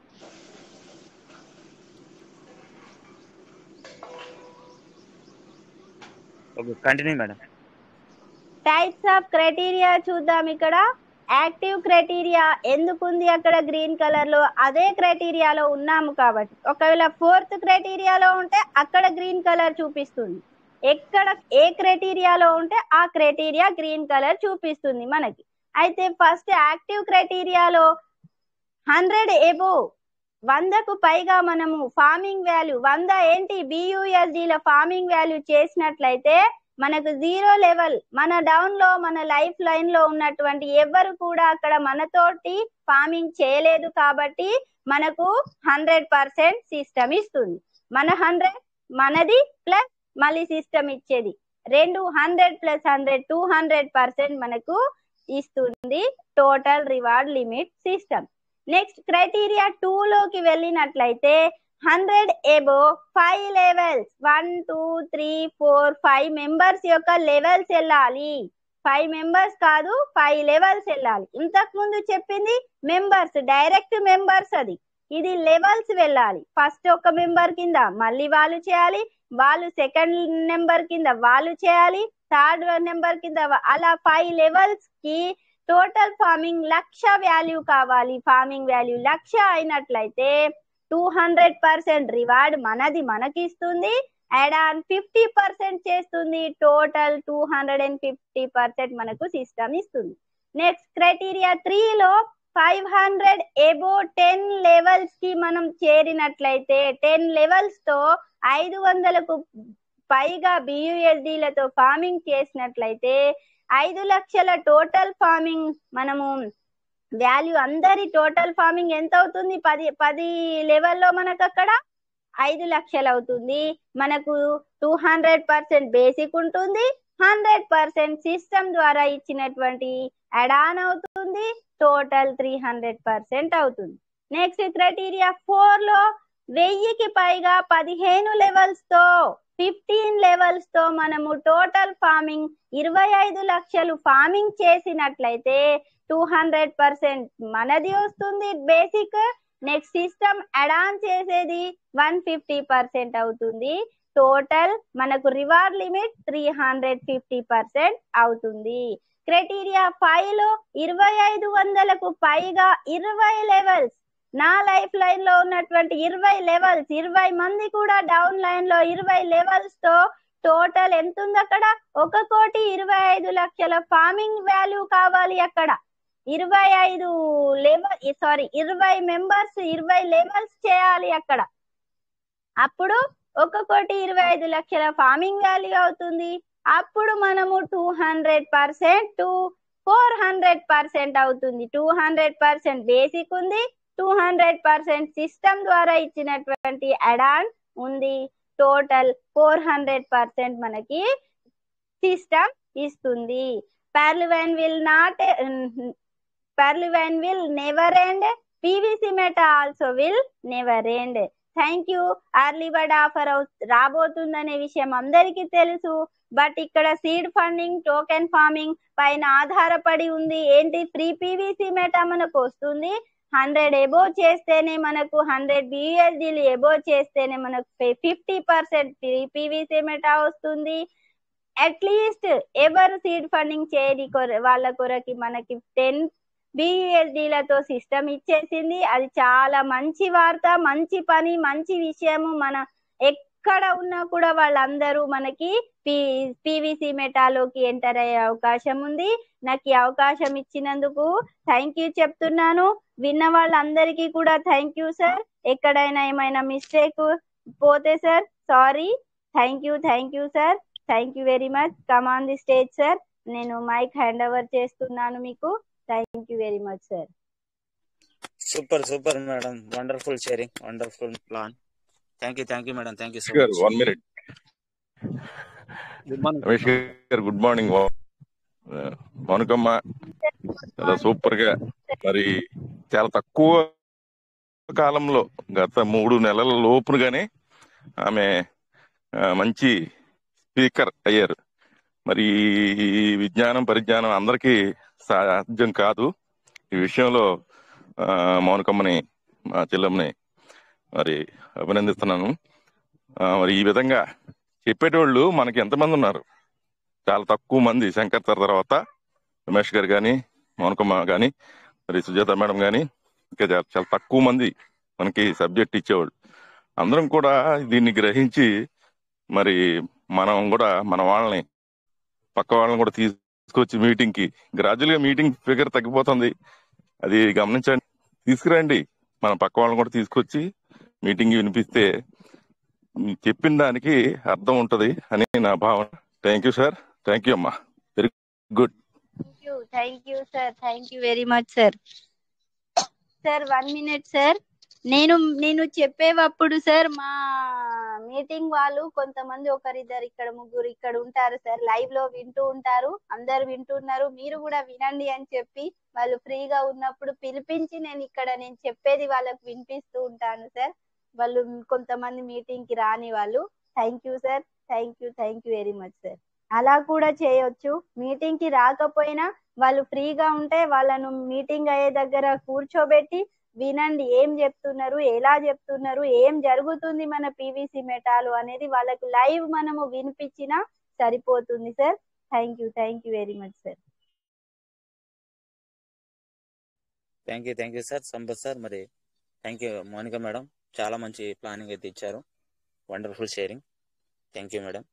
okay continue madam types of criteria చూద్దాం ఇక్కడ యాక్టివ్ క్రైటీరియా ఎందుకు ఉంది అక్కడ గ్రీన్ కలర్ లో అదే క్రైటీరియాలో ఉన్నాము కాబట్టి ఒకవేళ ఫోర్త్ క్రైటీరియాలో ఉంటే అక్కడ గ్రీన్ కలర్ చూపిస్తుంది ఎక్కడ ఏ క్రైటీరియాలో ఉంటే ఆ క్రైటీరియా గ్రీన్ కలర్ చూపిస్తుంది మనకి అయితే ఫస్ట్ యాక్టివ్ క్రైటీరియాలో హండ్రెడ్ ఎబో వందకు పైగా మనము ఫార్మింగ్ వాల్యూ వంద ఏంటి బియుఎస్డిల ఫార్మింగ్ వాల్యూ చేసినట్లయితే మనకు జీరో లెవెల్ మన డౌన్ లో మన లైఫ్ లైన్ లో ఉన్నటువంటి ఎవరు కూడా అక్కడ మనతోటి ఫార్మింగ్ చేయలేదు కాబట్టి మనకు హండ్రెడ్ పర్సెంట్ సిస్టమ్ ఇస్తుంది మన హండ్రెడ్ మనది ప్లస్ మళ్ళీ సిస్టమ్ ఇచ్చేది రెండు hundred plus hundred two hundred percent మనకు ఇస్తుంది total reward limit system next criteria two లోకి వెళ్ళినట్లయితే hundred above five levels one two three four five members యొక్క లెవెల్స్ వెళ్ళాలి ఫైవ్ మెంబర్స్ కాదు ఫైవ్ లెవెల్స్ వెళ్ళాలి ఇంతకు ముందు చెప్పింది మెంబర్స్ డైరెక్ట్ మెంబర్స్ అది ఇది లెవెల్స్ వెళ్ళాలి ఫస్ట్ ఒక మెంబర్ కింద మళ్ళీ వాళ్ళు చేయాలి వాళ్ళు సెకండ్ నెంబర్ కింద వాళ్ళు చేయాలి థర్డ్ నెంబర్ కింద వా- అలా ఫైవ్ లెవెల్స్ కి టోటల్ ఫార్మింగ్ లక్ష వాల్యూ కావాలి ఫార్మింగ్ వాల్యూ లక్ష అయినట్లయితే టూ హండ్రెడ్ పర్సెంట్ రివార్డ్ మనది మనకి ఇస్తుంది యాడ్ ఆన్ ఫిఫ్టీ పర్సెంట్ చేస్తుంది total two hundred and fifty percent మనకు సిస్టమ్ ఇస్తుంది నెక్స్ట్ క్రైటీరియా త్రీలో five hundred above ten levels కి మనం చేరినట్లయితే టెన్ లెవెల్స్ తో ఐదు వందలకు పైగా బియుఎస్డిలతో ఫార్మింగ్ చేసినట్లయితే ఐదు లక్షల టోటల్ ఫార్మింగ్ మనము వాల్యూ అందరి టోటల్ ఫార్మింగ్ ఎంత అవుతుంది పది పది లెవెల్లో మనకు అక్కడ ఐదు లక్షలు అవుతుంది మనకు టూ హండ్రెడ్ పర్సెంట్ బేసిక్ ఉంటుంది హండ్రెడ్ పర్సెంట్ సిస్టమ్ ద్వారా ఇచ్చినటువంటి అడాన్ అవుతుంది టోటల్ త్రీ హండ్రెడ్ పర్సెంట్ అవుతుంది నెక్స్ట్ క్రైటీరియా ఫోర్ లో వెయ్యికి పైగా పదిహేను లెవెల్స్ తో ఫిఫ్టీన్ లెవెల్స్ తో మనము టోటల్ ఫార్మింగ్ ఇరవై ఐదు లక్షలు ఫార్మింగ్ చేసినట్లయితే టూ హండ్రెడ్ పర్సెంట్ మనది వస్తుంది బేసిక్ నెక్స్ట్ సిస్టమ్ అడాన్ చేసేది వన్ ఫిఫ్టీ పర్సెంట్ అవుతుంది టోటల్ మనకు reward limit three hundred fifty percent అవుతుంది క్రైటీరియా ఫైవ్ లో ఇరవై ఐదు వందలకు పైగా ఇరవై లెవెల్స్ నా లైఫ్ లైన్ లో ఉన్నటువంటి ఇరవై లెవెల్స్ ఇరవై మంది కూడా డౌన్ లైన్ లో ఇరవై లెవెల్స్ తో టోటల్ ఎంత ఉంది అక్కడ ఒక కోటి ఇరవై ఐదు లక్షల ఫార్మింగ్ వాల్యూ కావాలి అక్కడ ఇరవై ఐదు లెవెల్ సారీ ఇరవై మెంబర్స్ ఇరవై లెవెల్స్ చేయాలి అక్కడ అప్పుడు ఒక కోటి ఇరవై ఐదు లక్షల ఫార్మింగ్ వాల్యూ అవుతుంది అప్పుడు మనము two hundred percent to four hundred percent అవుతుంది టూ హండ్రెడ్ పర్సెంట్ బేసిక్ ఉంది టూ హండ్రెడ్ పర్సెంట్ సిస్టమ్ ద్వారా ఇచ్చినటువంటి అడాన్ ఉంది టోటల్ ఫోర్ హండ్రెడ్ పర్సెంట్ మనకి సిస్టమ్ ఇస్తుంది PearlVine will not PearlVine will never end PVC meta also will never end thank you early bird offer రాబోతుందనే విషయం అందరికీ తెలుసు బట్ ఇక్కడ సీడ్ ఫండింగ్ టోకెన్ ఫార్మింగ్ పైన ఆధారపడి ఉంది ఏంటి ఫ్రీ పీవీసీ మెటా మనకు వస్తుంది హండ్రెడ్ ఎబో చేస్తేనే మనకు హండ్రెడ్ బిఎస్డీలు ఎబో చేస్తేనే మనకు fifty percent free PVC meta వస్తుంది అట్లీస్ట్ ఎవరు సీడ్ ఫండింగ్ చేయని కొర వాళ్ళ కొరకి మనకి టెన్ బిఎస్డీలతో సిస్టమ్ ఇచ్చేసింది అది చాలా మంచి వార్త మంచి పని మంచి విషయము మన ఎక్కడ ఉన్నా కూడా వాళ్ళందరూ మనకి పి పీవీసీ మెటాలోకి ఎంటర్ అయ్యే అవకాశం ఉంది నాకు ఈ అవకాశం ఇచ్చినందుకు థ్యాంక్ యూ చెప్తున్నాను విన్న వాళ్ళందరికీ కూడా థ్యాంక్ యూ సార్ ఎక్కడైనా ఏమైనా మిస్టేక్ పోతే sir sorry thank you thank you sir thank you very much come on the stage sir నేను మైక్ హ్యాండ్ ఓవర్ చేస్తున్నాను మీకు thank you very much sir super super madam wonderful sharing wonderful plan thank you thank you madam thank you so garu much one minute good morning Ramesh garu good morning మనుకమ్మ చాలా super గా మరి చాలా తక్కువ కాలంలో గత మూడు నెలల లోపుగానే ఆమె ఆ, మంచి స్పీకర్ అయ్యారు మరి ఈ విజ్ఞానం పరిజ్ఞానం అందరికీ సాధ్యం కాదు ఈ విషయంలో ఆ, మౌనకమ్మని మా చెల్లెమ్మని మరి అభినందిస్తున్నాను ఆ, మరి ఈ విధంగా చెప్పేటోళ్ళు మనకి ఎంతమంది ఉన్నారు చాలా తక్కువ మంది శంకర్ సార్ తర్వాత రమేష్ గారు కానీ మౌనకమ్మ కానీ మరి సుజాత మేడం కానీ ఇంకా చాలా చాలా తక్కువ మంది మనకి సబ్జెక్ట్ ఇచ్చేవాళ్ళు అందరం కూడా దీన్ని గ్రహించి మరి మనం కూడా మన వాళ్ళని పక్క వాళ్ళని కూడా తీసుకొచ్చి మీటింగ్ కి గ్రాడ్యువల్ గా మీటింగ్ ఫిగర్ తగ్గిపోతుంది అది గమనించండి తీసుకురండి మన పక్క వాళ్ళని కూడా తీసుకొచ్చి మీటింగ్ వినిపిస్తే ఉమ్, చెప్పిన దానికి అర్థం ఉంటది అని నా భావన thank you sir thank you అమ్మా very good thank you thank you sir thank you very much sir sir one minute sir నేను నేను చెప్పేటప్పుడు సార్ మా మీటింగ్ వాళ్ళు కొంతమంది ఒకరిద్దరు ఇక్కడ ముగ్గురు ఇక్కడ ఉంటారు సార్ లైవ్ లో వింటూ ఉంటారు అందరు వింటున్నారు మీరు కూడా వినండి అని చెప్పి వాళ్ళు ఫ్రీగా ఉన్నప్పుడు పిలిపించి నేను ఇక్కడ నేను చెప్పేది వాళ్ళకి వినిపిస్తూ ఉంటాను సార్ వాళ్ళు కొంతమంది మీటింగ్ కి రాని వాళ్ళు thank you sir thank you thank you very much sir అలా కూడా చేయొచ్చు మీటింగ్ కి రాకపోయినా వాళ్ళు ఫ్రీగా ఉంటే వాళ్ళను మీటింగ్ అయ్యే దగ్గర కూర్చోబెట్టి వినండి ఏం చెప్తున్నారు ఎలా చెప్తున్నారు ఏం జరుగుతుంది మన పీవీసీ మెటాలు అనేది వాళ్ళకి లైవ్ మనము వినిపించినా సరిపోతుంది sir thank you thank you very much sir thank you thank you sir Sampath sir మరి థ్యాంక్ యూ మోనిక మేడం చాలా మంచి ప్లానింగ్ అయితే ఇచ్చారు wonderful sharing thank you madam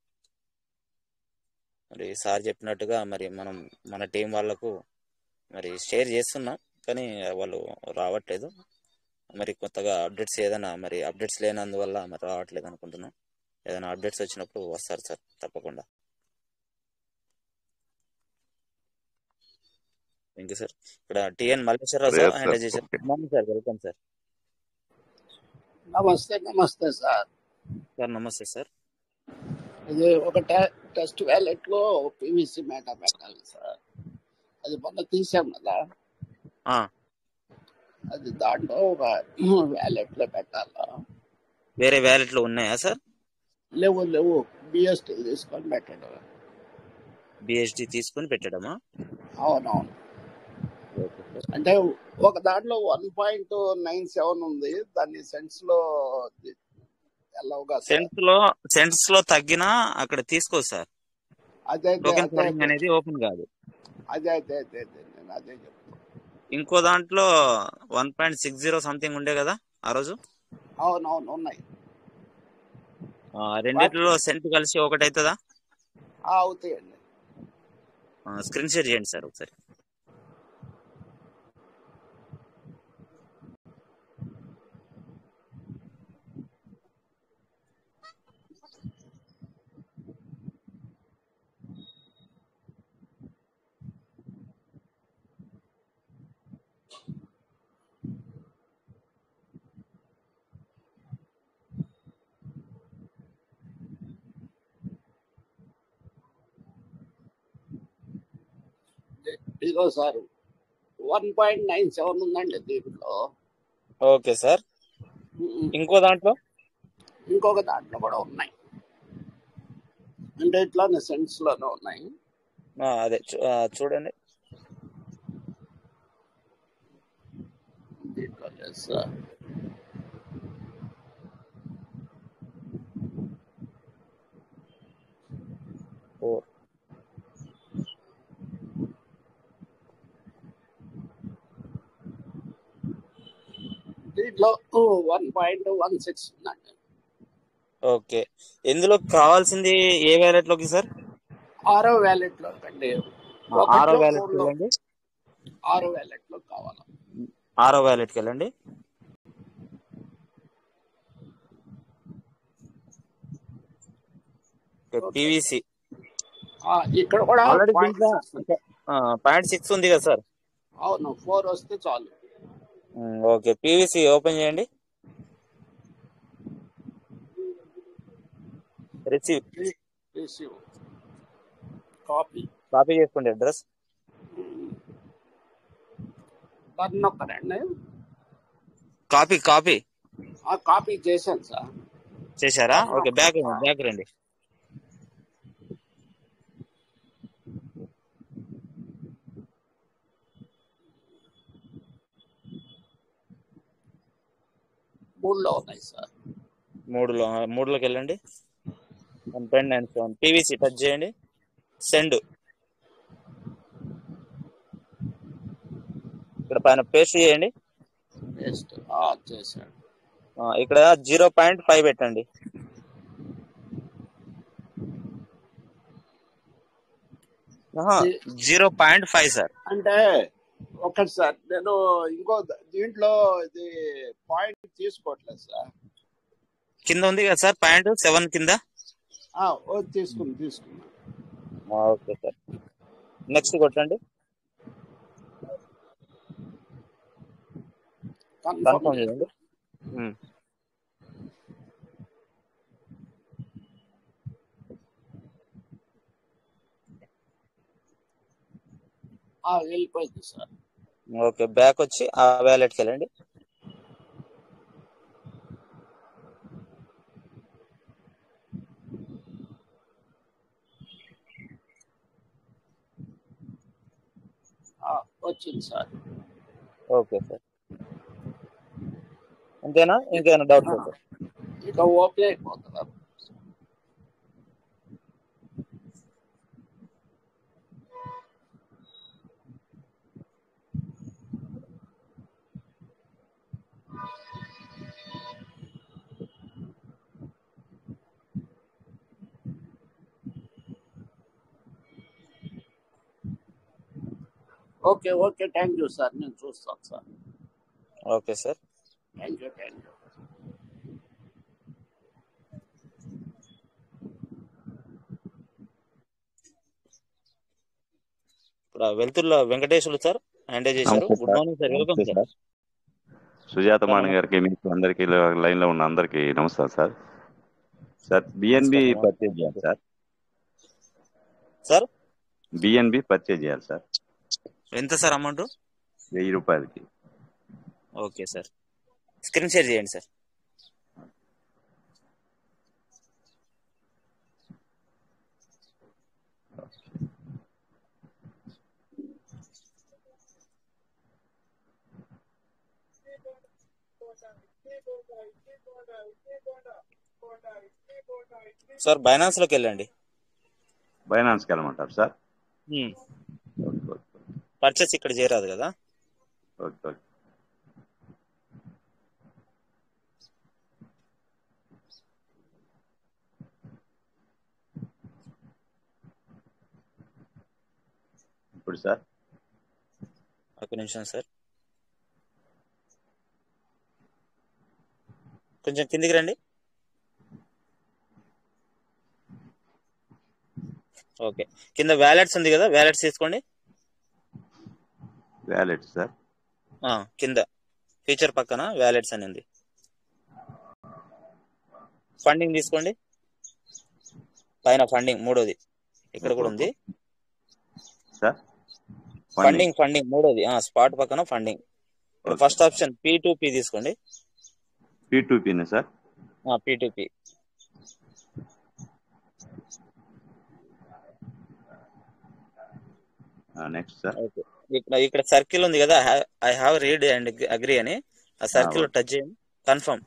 మరి సార్ చెప్పినట్టుగా మరి మనం మన టీం వాళ్ళకు మరి షేర్ చేస్తున్నాం కానీ వాళ్ళు రావట్లేదు మరి కొత్తగా అప్డేట్స్ ఏదైనా మరి అప్డేట్స్ లేనందువల్ల మరి రావట్లేదు అనుకుంటున్నాం ఏదైనా అప్డేట్స్ వచ్చినప్పుడు వస్తారు సార్ తప్పకుండా థ్యాంక్ యూ సార్ ఇక్కడ TN Malleswararao sir Yes, hand sir. చేశారు Okay. Good morning sir welcome sir నమస్తే నమస్తే సార్ సార్ నమస్తే సార్ ఇది ఒక టె- టెస్ట్ వ్యాలెట్ లో పివిసి మేటా పెట్టాలి సార్ అది మొన్న తీసాం కదా ఆ, అది దాంట్లో ఒక వ్యాలెట్ లో పెట్టాలా వేరే వ్యాలెట్లు ఉన్నాయా సార్ లేవు లేవు బిఎస్టీ తీసుకొని పెట్టడం బిఎస్డి తీసుకొని పెట్టడమా అవునవును ఓకే సార్ అంటే ఒక దాంట్లో వన్ పాయింట్ నైన్ సెవెన్ ఉంది దాన్ని సెన్స్ లో ఎలావుగా సార్ సెంట్స్ లో సెంట్స్ లో తగ్గినా అక్కడ తీసుకో సార్ అదే అదే టోకెన్ అదే ఫార్మింగ్ అదే అనేది ఓపెన్ కాదు అదే అదే అదే అదే నేను అదే చెప్తాను ఇంకో దాంట్లో one point six zero something ఉండే కదా ఆ రోజు అవునవును ఉన్నాయి ఆ, రెండిట్లో సెంట్ కలిసి ఒకటి అవుతుందా ఆ, అవుతాయండి స్క్రీన్ షేర్ చేయండి సార్ ఒకసారి ఇదిగో sir one point nine seven ఉందండి దీంట్లో ఓకే సార్ ఉమ్, ఇంకో దాంట్లో ఇంకొక దాంట్లో కూడా ఉన్నాయి అంటే ఇట్లానే సెన్స్ లోనే ఉన్నాయి ఆ, అదే చూ- ఆ, చూడండి దీంట్లో లేదు సార్ ఫోర్ దీంట్లో వన్ పాయింట్ వన్ సిక్స్ ఉందండి ఓకే ఇందులో కావాల్సింది ఏ వ్యాలెట్ లోకి సార్ ఆరో వ్యాలెట్ లో కండి ఆ, ఆరో ఒకటిలో వ్యాలెట్ మూడులో వెళ్ళండి ఆరో వ్యాలెట్ లో కావాలి ఆరో వ్యాలెట్ కి వెళ్ళండి ఓకే పివిసి ఆ, ఇక్కడ కూడా ఆల్రెడీ పాయింట్ దీంట్లో సిక్స్ పాయింట్ సిక్స్ ఉంది కదా సార్ అవును ఫోర్ వస్తే చాలు ఓకే పివిసి ఓపెన్ చేయండి రిసీవ్ రిసీవ్ కాపీ కాపీ చేసుకోండి అడ్రస్ బటన్ నొక్కనండి కాపీ కాపీ ఆ కాపీ చేశాను సార్ చేశారా బటన్ ఓకే బ్యాక్ ఆ, బ్యాక్ రండి మూడులో ఉన్నాయి సార్ మూడులో మూడులోకి వెళ్ళండి one point nine seven PVC touch చేయండి సెండ్ ఇక్కడ పైన పేస్ట్ చేయండి పేస్ట్ చేశాడు ఆ, ఇక్కడ జీరో పాయింట్ ఫైవ్ పెట్టండి దీ- జీరో పాయింట్ ఫైవ్ సార్ అంటే ఒకటి సార్ నేను ఇంకో ద- దీంట్లో ఇది పాయింట్ తీసుకోవట్లేదు సార్ కింద ఉంది కదా సార్ పాయింట్ సెవెన్ కింద ఆ, ఓ తీసుకున్నా తీసుకున్నా ఆ, ఓకే సార్ నెక్స్ట్ కొట్టండి కన్ఫర్మ్ కన్ఫర్మ్ చేయండి ఉమ్. ఆ, వెళ్ళిపోయింది సార్ ఓకే బ్యాక్ వచ్చి ఆ వ్యాలెట్కి వెళ్ళండి ఆ, వచ్చింది సార్ ఓకే సార్ అంతేనా ఇంకేమైనా డౌట్స్ ఆ, సార్ ఇక ఓపెన్ అయిపోతున్నారు okay okay thank you sir నేను చూస్తాను sir okay sir thank you thank you ఇప్పుడు ఆ వెలుతుర్ల వెంకటేశ్వర్లు సార్ హ్యాండ్ చేశారు నమస్తే good sir morning sir welcome నమస్తే sir sir Sujatha sir Mani నమస్తే గారికి మీకు అందరికి లైన్ లో ఉన్న అందరికి నమస్కారం సార్ సార్ బిఎన్బి నమస్కారం పర్చేజ్ చేయాలి సార్ సార్ బిఎన్బి పర్చేజ్ చేయాలి సార్ ఎంత సార్ అమౌంట్ వెయ్యి రూపాయలకి ఓకే సార్ స్క్రీన్ షేర్ చేయండి సార్ సార్ బైనాన్స్ లోకి వెళ్ళండి బైనాన్స్కి వెళ్ళమంటారు sir um. Okay okay purchase ఇక్కడ చేయరాదు కదా ఓకే ఓకే ఇప్పుడు సార్ ఒక నిమిషం సార్ కొంచెం కిందికి రండి ఓకే కింద వ్యాలెట్స్ ఉంది కదా వ్యాలెట్స్ తీసుకోండి వ్యాలెట్ సార్ ఆ, కింద ఫీచర్ పక్కన వ్యాలెట్స్ అని ఉంది ఫండింగ్ తీసుకోండి పైన ఫండింగ్ మూడోది ఇక్కడ కూడా ఉంది సార్ ఫండింగ్ ఫండింగ్ ఫండింగ్ మూడోది స్పాట్ పక్కన ఫండింగ్ ఇప్పుడు okay first option P to P తీసుకోండి పీ టూ పీనే sir P to P next sir okay ఇక్కడ ఇక్కడ సర్కిల్ ఉంది కదా I have read and agree అని ఆ సర్కిల్ లో ఓకే టచ్ చేయండి కన్ఫర్మ్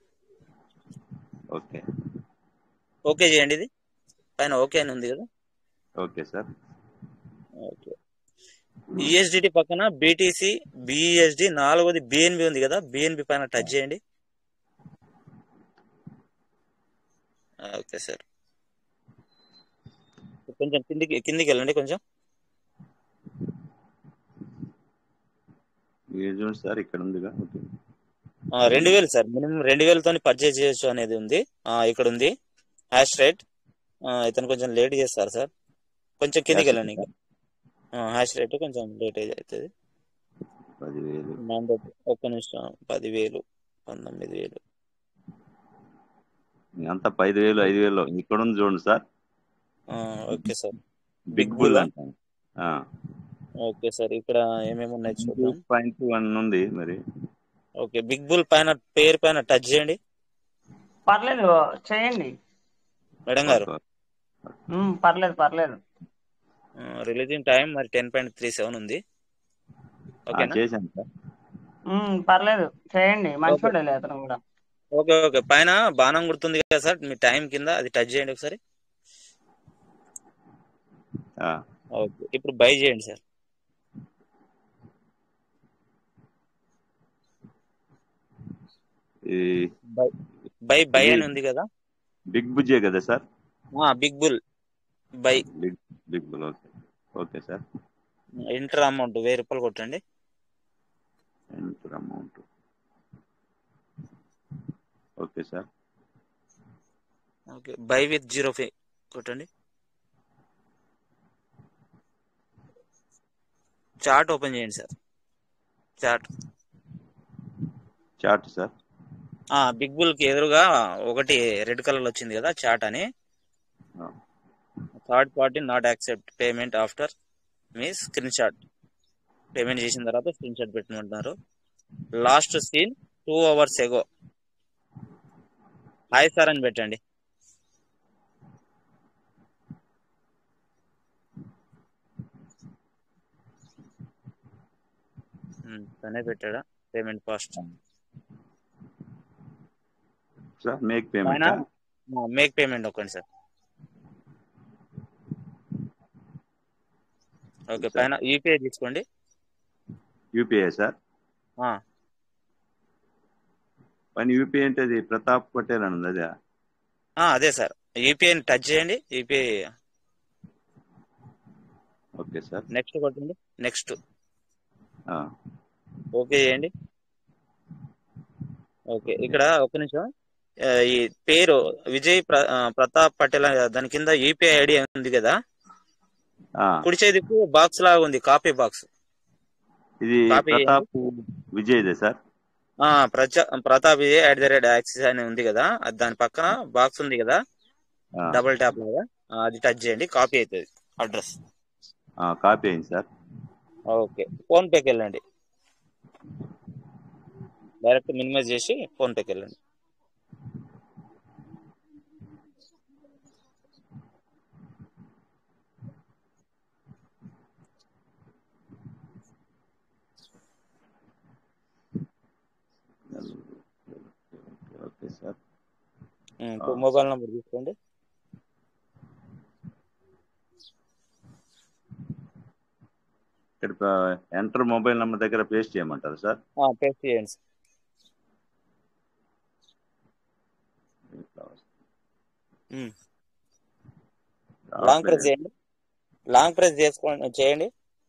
ఓకే ఓకే చేయండి ఇది పైన ఓకే అని ఉంది కదా ఓకే సార్ ఓకే ఈఎస్డిటి పక్కన బీటీసీ బిఈఎస్డి నాలుగోది బిఎన్బి ఉంది కదా బిఎన్బి పైన టచ్ చేయండి ఓకే సార్ కొంచెం కిందికి కిందికి వెళ్ళండి కొంచెం ఇది చూడండి సార్ ఇక్కడ ఉందిగా ఓకే ఆ, రెండు వేలు సార్ మినిమం రెండు వేలతో పర్చేజ్ చేయొచ్చు అనేది ఉంది ఆ, ఇక్కడ ఉంది హ్యాష్ రేట్ ఇతను కొంచెం లేట్ చేస్తారు సార్ కొంచెం కిందికి క్యాష్ వెళ్ళండి ఇంకా హ్యాష్ రేట్ కొంచెం లేట్ అవుతుంది పదివేలు నంబర్ ఒక్క నిమిషం పదివేలు పంతొమ్మిది వేలు అంతా పది వేలు ఐదు వేలు ఇక్కడ ఉంది చూడండి సార్ ఆ, okay sir big big bull bull అంటాం ఓకే సార్ ఇక్కడ ఏమేమి ఉన్నాయి చూద్దాం పాయింట్ వన్ ఉంది మరి ఓకే బిగ్ బుల్ పైన పేరు పైన టచ్ చేయండి పర్లేదు చేయండి మేడం గారు ఓకే ఉమ్, పర్లేదు పర్లేదు రిలీజింగ్ టైం మరి టెన్ పాయింట్ త్రీ సెవెన్ ఉంది ఆ, ఓకేనా చేశాను సార్ ఉమ్, పర్లేదు చేయండి ఓకే మంచివాడేలే అతను కూడా ఓకే ఓకే పైన బాణం గుర్తుంది కదా సార్ మీ టైం కింద అది టచ్ చేయండి ఒకసారి ఆ, ఓకే ఇప్పుడు బై చేయండి సార్ ఇది బై బై బై ఇది అని ఉంది కదా బిగ్ బుజ్జే కదా sir big bull buy big big bull okay okay sir enter amount వెయ్యి రూపాయలు కొట్టండి enter amount okay sir okay buy with zero fee కొట్టండి చార్ట్ ఓపెన్ చేయండి సార్ చార్ట్ చార్ట్ సార్ ఆ బిగ్ బుల్ కి ఎదురుగా ఒకటి రెడ్ కలర్ వచ్చింది కదా చాట్ అని ఆ, third party not accept payment after మీ స్క్రీన్ షాట్ పేమెంట్ చేసిన తర్వాత స్క్రీన్ షాట్ పెట్టమంటున్నారు last seen two hours ago hi sir అని పెట్టండి ఉమ్, తనే పెట్టాడా పేమెంట్ ఫాస్ట్ సార్ మేక్ పైన పేమెంట్ మేక్ పేమెంట్ ఒక్కండి సార్ ఓకే సార్ పైన యూపీఐ తీసుకోండి యూపీఐ సార్ ఆ, పైన యూపీఐ అంటే అది ప్రతాప్ పటేల్ అని ఉంది అదే ఆ, అదే సార్ యూపీఐని టచ్ చేయండి యూపీఐ ఓకే సార్ నెక్స్ట్ కొట్టండి నెక్స్ట్ ఆ, ఓకే చేయండి ఓకే ఇక్కడ ఒక నిమిషం ఆ, ఈ పేరు విజయ్ ప్ర- ఆ, ప్రతాప్ పటేల్ అని దాని కింద యూపీఐ ఐడి ఉంది కదా ఆ, కుడి చేతికి బాక్స్ లాగా ఉంది కాపీ బాక్స్ ఇది కాపీ చేయండి ప్రతాప్ విజయ్దే సార్ ఆ, ప్రచ Pratap Vijay at the rate Axis అని ఉంది కదా అది దాని పక్కన బాక్స్ ఉంది కదా ఆ, డబుల్ ట్యాప్ లాగా ఆ, అది టచ్ చేయండి కాపీ అవుతుంది అడ్రస్ ఆ, కాపీ అయింది సార్ ఓకే ఫోన్ పేకి వెళ్ళండి డైరెక్ట్ మినిమైజ్ చేసి ఫోన్ పేకి వెళ్ళండి ఓకే సార్ ఉమ్, ఆ, ఇప్పుడు మొబైల్ నెంబర్ తీసుకోండి ఇక్కడ ఎంటర్ మొబైల్ నెంబర్ దగ్గర పేస్ట్ చేయమంటారు సార్ పేస్ట్ చేయండి సార్. ఉమ్. లాంగ్ ప్రెస్ చేయండి లాంగ్ ప్రెస్ చేసుకోండి చేయండి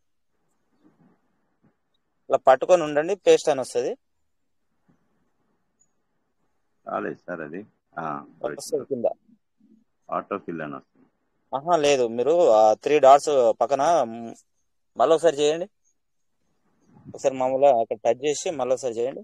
ఇలా పట్టుకొని ఉండండి పేస్ట్ అని వస్తుంది రాలేదు సార్ అది వస్తుంది కింద ఆటో ఫిల్ అని వస్తుంది ఆహా లేదు మీరు ఆ త్రీ డాట్స్ పక్కన మ్, మళ్ళీ ఒకసారి చేయండి ఒకసారి మామూలుగా అక్కడ టచ్ చేసి మళ్ళీ ఒకసారి చేయండి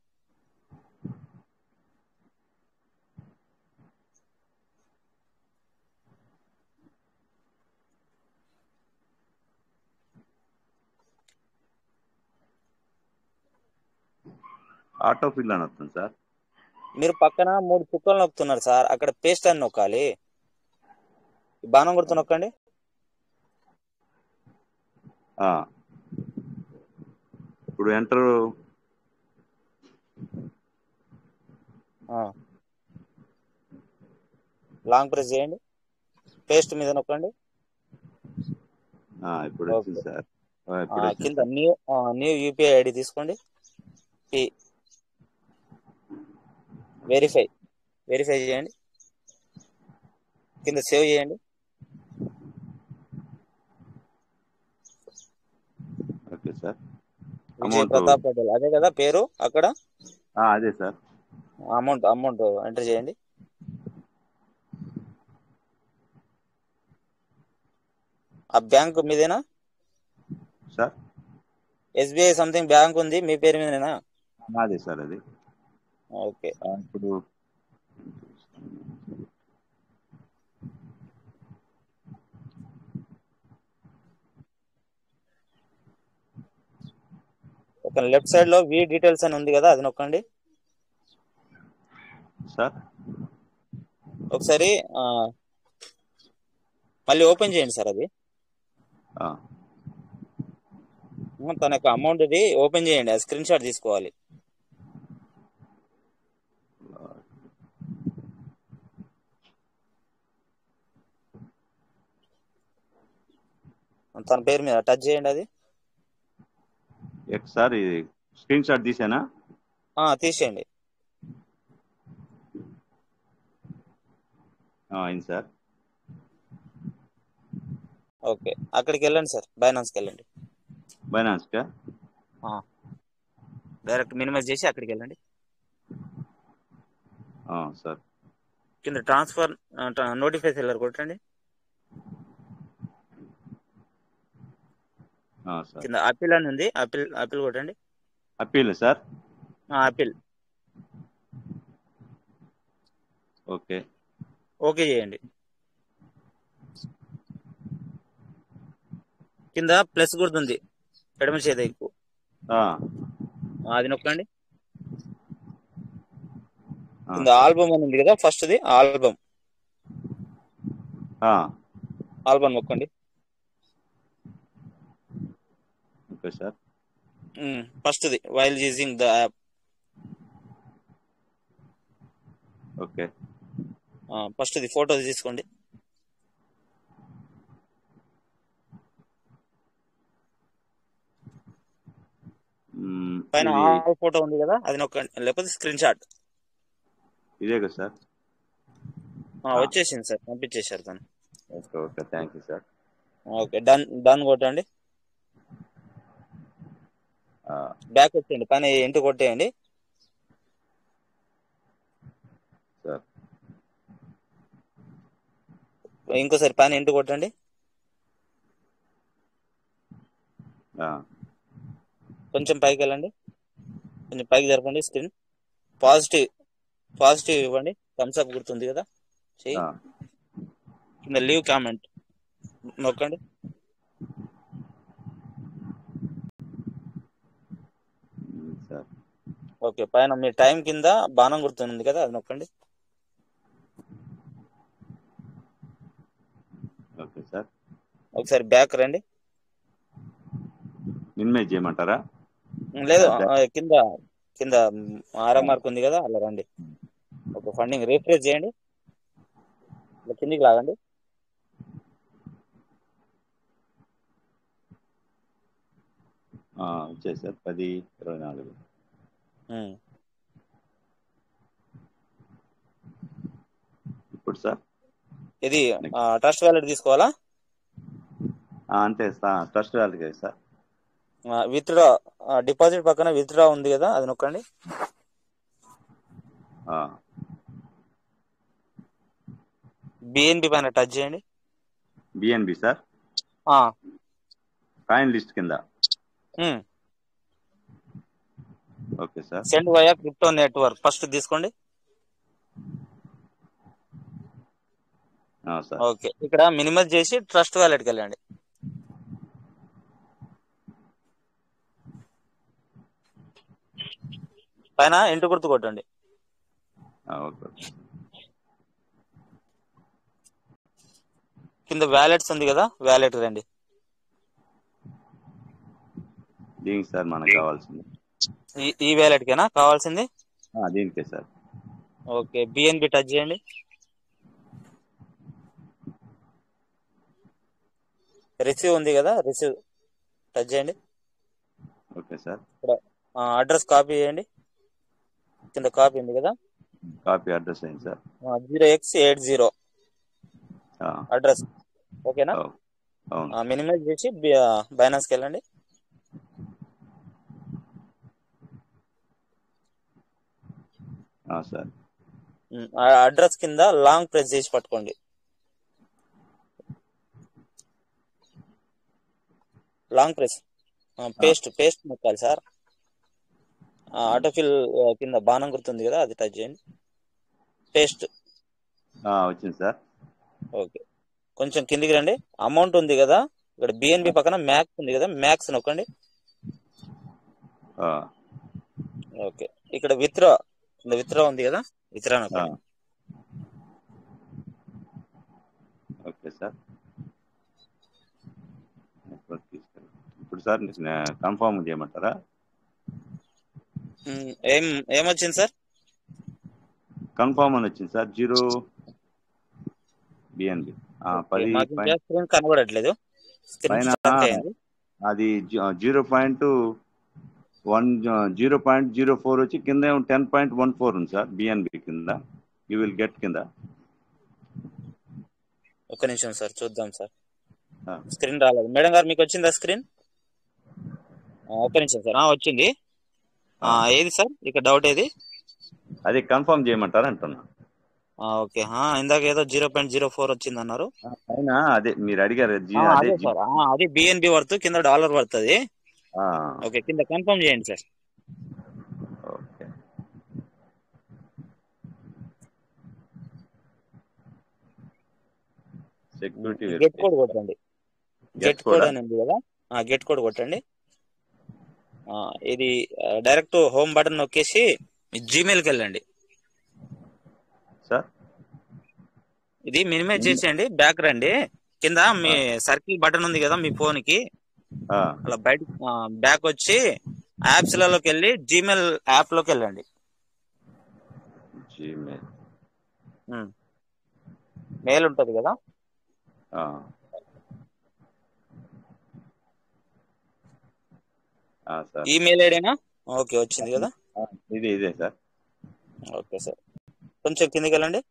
ఆటో ఫిల్ అని వస్తుంది సార్ మీరు పక్కన మూడు చుక్కలు నొక్కుతున్నారు సార్ అక్కడ పేస్ట్ అని నొక్కాలి ఈ బాణం గుర్తు నొక్కండి ఆ. ఇప్పుడు ఎంటర్ లాంగ్ ప్రెస్ చేయండి పేస్ట్ మీద నొక్కండి ఇప్పుడు వచ్చింది సార్ ఆ, ఆ, ఇప్పుడు వచ్చింది కింద న్యూ న్యూ యూపీఐ ఐడి తీసుకోండి పి వెరిఫై వెరిఫై చేయండి కింద సేవ్ చేయండి okay sir Vijay amount Pratap Patel అదే కదా పేరు అక్కడ అదే సార్ అమౌంట్ అమౌంట్ ఎంటర్ చేయండి ఆ బ్యాంక్ మీదేనా సార్ ఎస్బీఐ సంథింగ్ బ్యాంక్ ఉంది మీ పేరు మీదేనా అదే సార్ అది ఓకే ఆ, ఇప్పుడు ఒక లెఫ్ట్ సైడ్ లో వి డీటెయిల్స్ అని ఉంది కదా అది నొక్కండి సార్ ఒకసారి ఆ, మళ్ళీ ఓపెన్ చేయండి సార్ అది ఆ, తన యొక్క అమౌంట్ ఇది ఓపెన్ చేయండి ఆ స్క్రీన్ షాట్ తీసుకోవాలి తన పేరు మీద టచ్ చేయండి అది సార్ ఇది స్క్రీన్ షాట్ తీసానా ఆ, తీసేయండి ఆ, అయింది సార్ ఓకే అక్కడికి వెళ్ళండి సార్ బైనాన్స్కి వెళ్ళండి బైనాన్స్ కా డైరెక్ట్ మినిమైజ్ చేసి అక్కడికి వెళ్ళండి ఆ, సార్ కింద ట్రాన్స్ఫర్ నోటిఫై సెల్లర్ కొట్టండి ఆ, సార్ కింద అపిల్ అని ఉంది అపిల్ అపిల్ కొట్టండి appeal sir appeal okay okay చేయండి కింద ప్లస్ గుర్తుంది ఎడమ చేతి ఎక్కువ ఆ, అది నొక్కండి ఆ, కింద ఆల్బమ్ అని ఉంది కదా ఫస్ట్ ది ఆల్బమ్ ఆ, ఆల్బమ్ నొక్కండి okay sir first the while using the app okay first the photo తీసుకోండి మ్మ్, పైన ఇది ఆల్ ఫోటో ఉంది కదా అది నొక్కండి లేకపోతే స్క్రీన్ షాట్ ఇదే కదా సార్ ఆ, వచ్చేసింది సార్ పంపించేశారు తను okay okay thank you sir okay done done కొట్టండి ఆ, బ్యాక్ వచ్చేయండి పైన ఇంటి కొట్టేయండి సార్ ఇంకోసారి పైన ఇంటి కొట్టండి ఆ, కొంచెం పైకి వెళ్ళండి కొంచెం పైకి జరపండి స్క్రీన్ పాజిటివ్ పాజిటివ్ ఇవ్వండి థమ్స్ అప్ గుర్తుంది కదా చెయ్యి ఆ, కింద లీవ్ కామెంట్ నొక్కండి మ్మ్, సార్ ఓకే పైన మీ టైం కింద బాణం గుర్తుంది కదా అది నొక్కండి ఓకే సార్ ఒకసారి బ్యాక్ రండి మినిమైజ్ చేయమంటారా లేదు బ్యాక్ ఆ, కింద కింద ఆరో మార్క్ ఉంది కదా అలా రండి ఒక ఫండింగ్ రీఫ్రెష్ చేయండి ఇలా కిందికి లాగండి ఆ, వచ్చాయి సార్ పది ఇరవై నాలుగు ఉమ్. ఇప్పుడు సార్ ఇది ట్రస్ట్ వ్యాలెట్ తీసుకోవాలా ఆ, అంతే సార్ ట్రస్ట్ వ్యాలీ కదా సార్ విత్డ్రా డిపాజిట్ పక్కన విత్డ్రా ఉంది కదా అది నొక్కండి ఆ, బిఎన్బి పైన టచ్ చేయండి బిఎన్బి సార్ ఆ, కాయిన్ లిస్ట్ కింద um. Okay sir send via crypto network first తీసుకోండి ఆ, సార్ ఓకే ఇక్కడ మినిమైజ్ చేసి ట్రస్ట్ వ్యాలెట్కి వెళ్ళండి పైన ఇంటి గుర్తు కొట్టండి ఆ, ఓకే ఓకే. కింద వ్యాలెట్స్ ఉంది కదా వ్యాలెట్ రండి దీనికి సార్ మనకు కావాల్సింది ఈ ఈ వ్యాలెట్ కేనా కావాల్సింది ఆ, దీనికే సార్ ఓకే బిఎన్బి టచ్ చేయండి రిసీవ్ ఉంది కదా రిసీవ్ టచ్ చేయండి ఓకే సార్ ఇక్కడ అడ్రస్ కాపీ చేయండి కింద కాపీ ఉంది కదా కాపీ అడ్రస్ అయింది sir zero X eight zero ఆ, అడ్రస్ ఓకేనా అవు- అవును మినిమైజ్ చేసి బైనాన్స్కి వెళ్ళండి ఆ, సార్ ఉమ్, ఆ అడ్రస్ కింద లాంగ్ ప్రెస్ చేసి పట్టుకోండి లాంగ్ ప్రెస్ పేస్ట్ పేస్ట్ నొక్కాలి సార్ ఆటోఫిల్ కింద బాణం గుర్తుంది కదా అది టచ్ చేయండి పేస్ట్ ఆ, వచ్చింది సార్ ఓకే కొంచెం కిందికి రండి అమౌంట్ ఉంది కదా ఇక్కడ బిఎన్బి పక్కన మ్యాక్స్ ఉంది కదా మ్యాక్స్ నొక్కండి ఆ, ఓకే ఇక్కడ విత్డ్రా కింద విత్డ్రా ఉంది కదా విత్డ్రా ఆ, నొక్కండి ఓకే సార్ నెట్వర్క్ తీసుకెళ్ళి ఇప్పుడు సార్ కన్ఫర్మ్ చేయమంటారా ఉమ్, ఏం ఏమొచ్చింది సార్ కన్ఫర్మ్ అని వచ్చింది సార్ జీరో బిఎన్బి ఓకే పది మాకు ఇంకా పాయింట్ స్క్రీన్ కనబడట్లేదు స్క్రీన్ పైన స్ట్రక్ అయింది అది zero point one zero point zero four వచ్చి కింద టెన్ పాయింట్ వన్ ఫోర్ ఉంది సార్ బిఎన్బి కింద యూ విల్ గెట్ కింద ఒక్క నిమిషం సార్ చూద్దాం సార్ ఆ, స్క్రీన్ రాలేదు మేడం గారు మీకు వచ్చిందా స్క్రీన్ ఒక్క నిమిషం సార్ ఆ, వచ్చింది ఆ, ఆ. ఏది సార్ ఇక డౌట్ ఏది అది కన్ఫర్మ్ చేయమంటారా అంటున్నా ఆ, ఓకే ఆ, ఇందాక ఏదో జీరో పాయింట్ జీరో ఫోర్ వచ్చింది అన్నారు ఆ, పైన అదే మీరు అడిగారు ఆ, జీ- అదే అదే జీ- సార్ ఆ, అది బిఎన్బి వర్త్ కింద డాలర్ పడుతుంది ఆ, ఓకే కింద కన్ఫర్మ్ చేయండి sir okay security get verify code కొట్టండి గెట్ గెట్ కోడ్ కోడా అని ఉంది కదా ఆ గెట్ కోడ్ కొట్టండి ఆ, ఇది డైరెక్ట్ హోమ్ బటన్ నొక్కేసి జీమెయిల్కి వెళ్ళండి సార్ ఇది మినిమైజ్ చేసేయండి బ్యాక్ రండి కింద మీ సర్కిల్ బటన్ ఉంది కదా మీ ఫోన్ కి ఆ, అలా బయట బ్యాక్ వచ్చి యాప్స్ లలోకి వెళ్ళి జీమెయిల్ యాప్ లోకి వెళ్ళండి జీమెయిల్ మెయిల్ ఉంటది కదా ఆ. ఆ, సార్ ఈమెయిల్ ఐడినా ఓకే వచ్చింది కదా ఆ, ఇది ఇదే సార్ ఓకే సార్ కొంచెం కిందకి వెళ్ళండి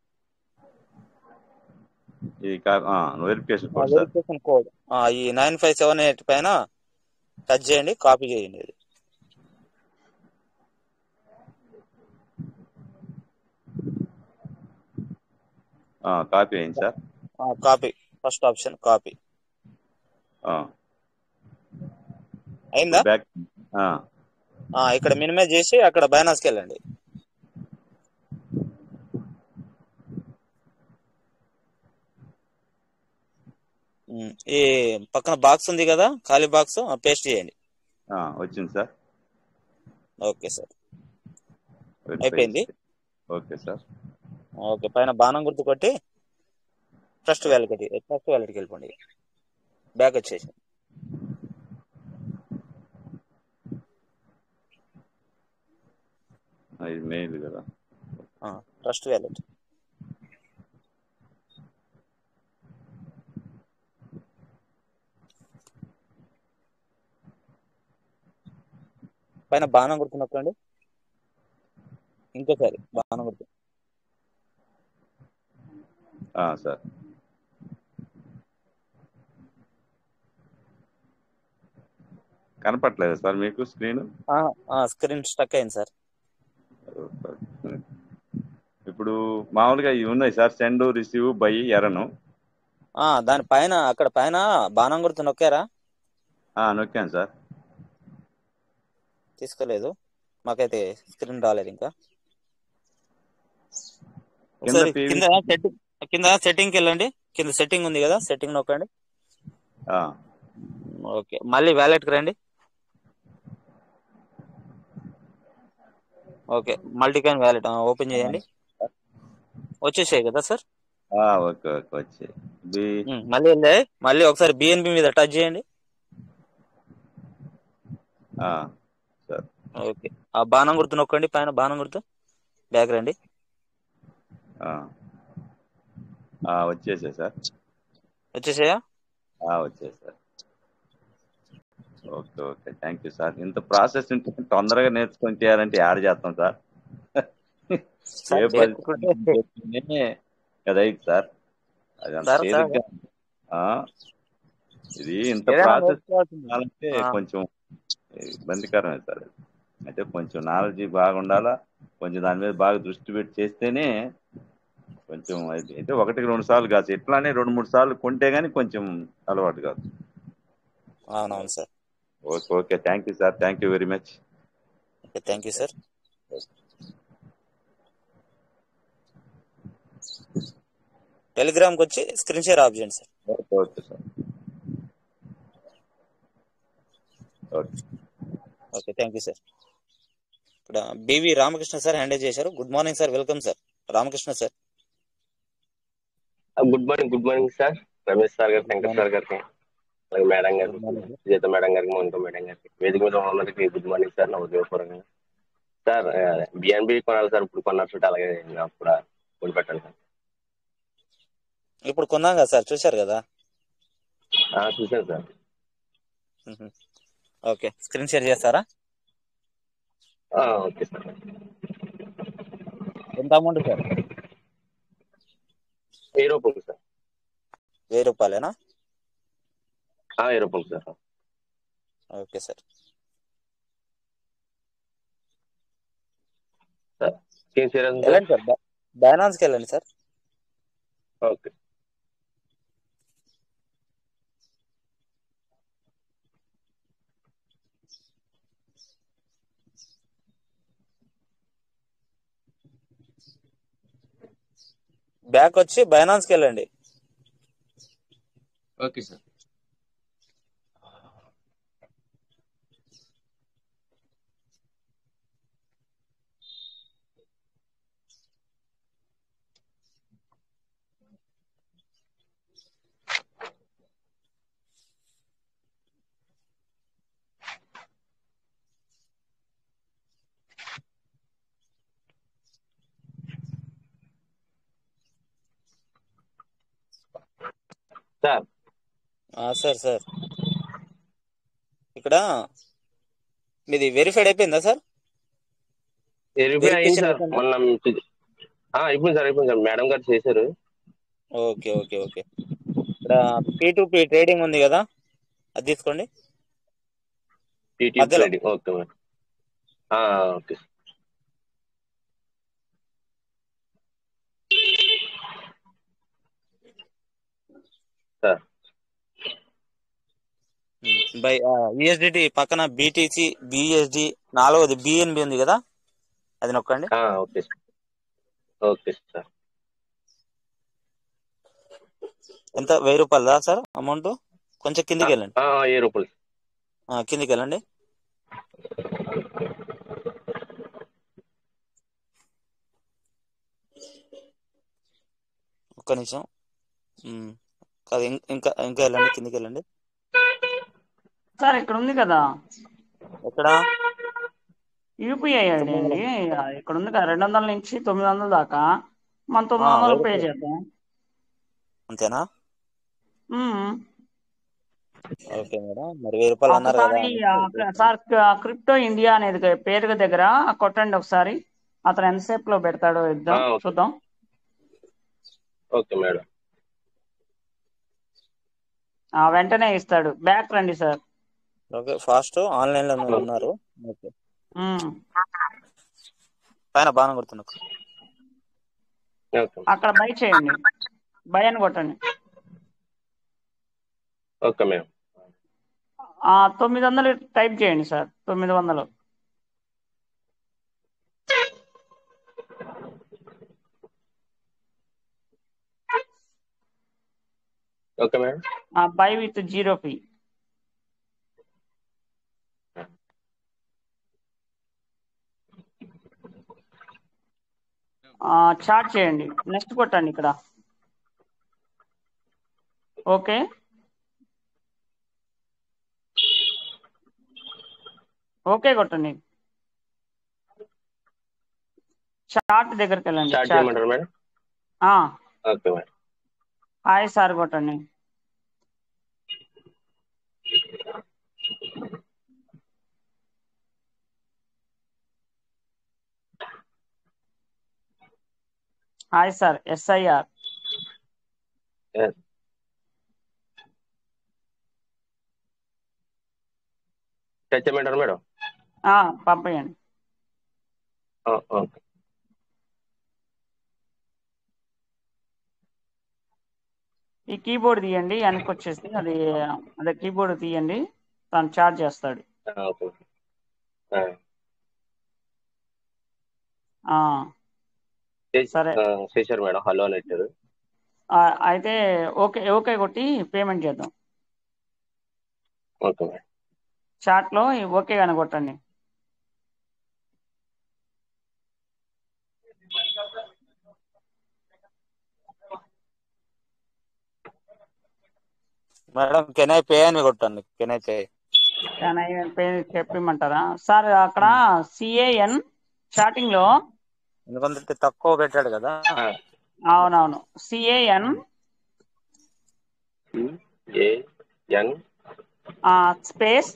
ఇది verification code sir verification code ఈ నైన్ ఫైవ్ సెవెన్ ఎయిట్ పైన టచ్ చేయండి కాపీ చేయండి ఇది ఆ, కాపీ అయింది sir copy first option copy ఆ, అయిందా బ్యాక్ ఆ, ఆ, ఇక్కడ మినిమైజ్ చేసి అక్కడ బైనాన్స్కి వెళ్ళండి ఉమ్, ఈ పక్కన బాక్స్ ఉంది కదా ఖాళీ బాక్స్ పేస్ట్ చేయండి ఆ, వచ్చింది సార్ ఓకే సార్ వెరిఫై అయిపోయింది ఓకే సార్ ఓకే పైన బాణం గుర్తు కొట్టి ట్రస్ట్ వ్యాలెట్ ట్రస్ట్ వ్యాలెట్కి వెళ్ళిపోండి బ్యాక్ వచ్చేసి ఆ, ఇది మెయిల్ కదా ట్రస్ట్ వ్యాలెట్ పైన బాణం గుర్తు నొక్కండి ఇంకోసారి బాణం గుర్తు ఆ, సార్ కనపట్లేదు సార్ మీకు స్క్రీన్ స్క్రీన్ స్టక్ అయింది సార్ ఇప్పుడు మామూలుగా ఇవి ఉన్నాయి సార్ సెండ్ రిసీవ్ బై ఎరను ఆ, దాని పైన అక్కడ పైన బాణం గుర్తు నొక్కారా ఆ, నొక్కాను సార్ తీసుకోలేదు మాకైతే స్క్రీన్ రాలేదు ఇంకా కింద ఒకసారి PVC కింద సెట్టింగ్ కింద సెట్టింగ్కి వెళ్ళండి కింద సెట్టింగ్ ఉంది కదా సెట్టింగ్ నొక్కండి ఆ, ఓకే మళ్ళీ వ్యాలెట్కి రండి okay multi coin wallet open చేయండి వచ్చేసాయి కదా సార్ ఆ, ఓకే ఓకే వచ్చి బి ఉమ్, మళ్ళీ వెళ్ళే మళ్ళీ ఒకసారి బిఎన్బి మీద టచ్ చేయండి ఆ, సార్ ఓకే ఆ బాణం గుర్తు నొక్కండి పైన బాణం గుర్తు బ్యాక్ రండి ఆ, ఆ, వచ్చేసాయి సార్ వచ్చేసాయా ఆ, వచ్చేసాయి sir okay okay thank you sir ఇంత ప్రాసెస్ ఉంటే తొందరగా నేర్చుకొని చేయాలంటే యాడ్ చేస్తాం సార్ ఏ సార్ పది నేర్చుకుంటే చేస్తేనే కదా ఇది సార్ అది అంత సార్ సార్ తేలిగ్గా ఆ, ఇది ఇంత ఏదైనా ప్రాసెస్ నేర్చుకోవాల్సింది చేయాలంటే ఆ, కొంచెం ఇబ్బందికరమే సార్ అయితే కొంచెం నాలెడ్జ్ బాగుండాలా కొంచెం దాని మీద బాగా దృష్టి పెట్టి చేస్తేనే కొంచెం అది అయితే ఒకటికి రెండు సార్లు కాదు ఎట్లానే రెండు మూడు సార్లు కొంటే గానీ కొంచెం అలవాటు కాదు అవునవును sir okay okay thank you sir thank you very much okay thank you sir టెలిగ్రామ్కి వచ్చి స్క్రీన్ షేర్ ఆఫ్ చేయండి sir okay okay sir okay okay thank you sir ఇక్కడ బివి రామకృష్ణ సార్ హ్యాండిల్ చేశారు good morning sir welcome sir Ramakrishna sir good morning good morning sir Ramesh sir గారు Shankar sir గారికి అలాగే madam గారికి good morning sir Sujatha madam గారికి Mounika madam గారికి వేదిక మీద ఉన్న అందరికి గుడ్ మార్నింగ్ సార్ నా ఉద్యోగపరంగా సార్ బిఎన్బి కొనాలి సార్ ఇప్పుడు కొన్నారు చుట్టూ అలాగే నాకు కూడా కొని పెట్టాలి సార్ ఇప్పుడు కొన్నాం కదా సార్ చూశారు కదా ఆ, చూశాను sir hmm. Okay screen share చేస్తారా ఆ, ఓకే సార్ ఎంత అమౌంట్ సార్ వెయ్యి రూపాయలు సార్ వెయ్యి రూపాయలేనా ఆ, వెయ్యి రూపాయలు sir okay sir sir screen share అవుతుంది సార్ వెళ్ళండి సార్ బై- బైనాన్స్కి వెళ్ళండి సార్ ఓకే బ్యాక్ వచ్చి బైనాన్స్కి వెళ్ళండి ఓకే సార్ సార్ ఆ, సార్ సార్ ఇక్కడ మీది వెరిఫైడ్ అయిపోయిందా సార్ వెరిఫై అయింది వెరిఫికేషన్ సార్ అయిపోయిందా మొన్న ఆ, అయిపోయింది సార్ అయిపోయింది సార్ మేడం గారు చేశారు ఓకే ఓకే ఓకే ఇక్కడ పీ టు పీ ట్రేడింగ్ ఉంది కదా అది తీసుకోండి టీటీ మధ్యలో ట్రేడింగ్ ఓకే మేడం ఆ, ఓకే సార్ బై యుఎస్డిటి పక్కన బీటీసీ బిఎస్డి నాలుగోది బిఎన్బి ఉంది కదా అది నొక్కండి ఆ, ఓకే సార్ ఓకే సార్ ఎంత వెయ్యి రూపాయలదా సార్ అమౌంట్ కొంచెం కిందికి వెళ్ళండి ఆ, ఏ రూపాయలు ఆ, కిందికి వెళ్ళండి ఒక్క నిమిషం ఉమ్, కాదు ఇం- ఇంకా ఇంకా వెళ్ళండి కిందికి వెళ్ళండి సార్ ఇక్కడ ఉంది కదా ఎక్కడ యూపీఐ ఐడి అండి ఇక్కడ ఉంది కదా రెండు వందల నుంచి తొమ్మిది వందల దాకా మనం ఆ, తొమ్మిది వందలు పే వెరిఫై చేద్దాం అంతేనా మ్మ్. ఓకే మేడం మరి వెయ్యి రూపాయలు అన్నారు కదా ఒకసారి ఆ, అనేసి సార్ క్రిప్టో ఇండియా అనేది పేరు దగ్గర కొట్టండి ఒకసారి అతను ఎంతసేపు లో పెడతాడో ఆ, ఇద్దాం ఓకే చూద్దాం ఓకే మేడం ఆ, వెంటనే ఇస్తాడు బ్యాక్ రండి సార్ ఓకే ఫాస్ట్ ఆన్లైన్ లో ఉన్నారు ఓకే మ్మ్. పైన బాణం కొడుతున్నా ఓకే అక్కడ బై చేయండి బై అని కొట్టండి ఓకే మేడం ఆ, తొమ్మిది వందలు టైప్ చేయండి సార్ తొమ్మిది వందలు okay madam buy with zero fee chart చేయండి నెక్స్ట్ కొట్టండి ఇక్కడ ఓకే ఓకే కొట్టండి చార్ట్ దగ్గరికి వెళ్ళండి స్టార్ట్ చార్ట్ చేయమంటారా మేడం ఆ, ఓకే మేడం హాయ్ సార్ కొట్టండి hi sir SIR Yes. Touch చేయమంటారా మేడం పంపేయండి ఆ, ఓకే ఈ కీబోర్డ్ తీయండి వెనక్కి వచ్చేసి అది అదే కీబోర్డ్ తీయండి తను చార్జ్ చేస్తాడు ఆ, ఓకే ఆ, ఆ, చేసి- సరే ఆ, చేశారు మేడం హలో అని పెట్టారు ఆ, అయితే ఓకే ఓకే కొట్టి పేమెంట్ చేద్దాం ఓకే మేడం చాట్లో ఈ ఓకే అని కొట్టండి మేడం కెన్ ఐ పే అని కొట్టండి కెన్ ఐ పే కానీ పే చెప్పమంటారా సార్ అక్కడ సిఏఎన్ చాటింగ్ లో ఎందుకంటే తక్కువ పెట్టాడు కదా అవునవును సిఏఎన్ ఏ ఎన్ స్పేస్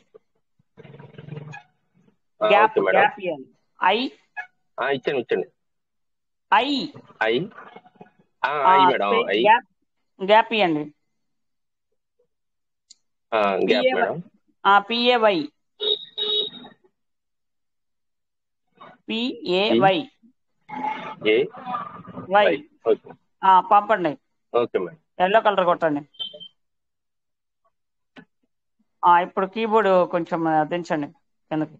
ఆ, గ్యాప్ ఓకే మేడం గ్యాప్ ఇవ్వండి ఐ ఆ, ఇచ్చాను ఇచ్చండి ఐ ఐ ఆ, I madam I gap gap ఇవ్వండి ఆ, gap madam PAY PAY A Y Y okay పంపండి ఓకే మేడం ఎల్లో కలర్ కొట్టండి ఆ, ఇప్పుడు కీబోర్డ్ కొంచెం దించండి కిందకి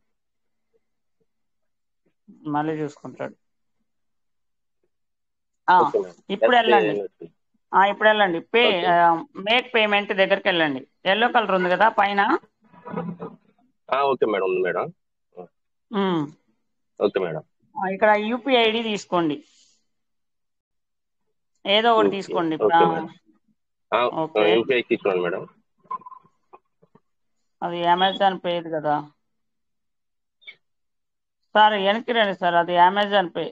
మళ్ళీ చూసుకుంటాడు ఆ, ఓకే మేడం ఇప్పుడు ఎస్బీఐ వెళ్ళండి అని వచ్చింది ఆ, ఇప్పుడు వెళ్ళండి పే ఓకే మేక్ పేమెంట్ దగ్గరికి వెళ్ళండి ఎల్లో కలర్ ఉంది కదా పైన ఆ, ఓకే మేడం ఉంది మేడం ఉమ్, ఓకే మేడం ఆ, ఇక్కడ యూపీఐ ఐడి తీసుకోండి ఏదో ఒకటి ఓకే తీసుకోండి ఇప్పుడు, ఓకే ఆ, మేడం ఆ, ఓకే యూపీఐ తీసుకున్నాను మేడం అది అమెజాన్ పే కదా సార్ వెనక్కి రండి సార్ అది Amazon Pay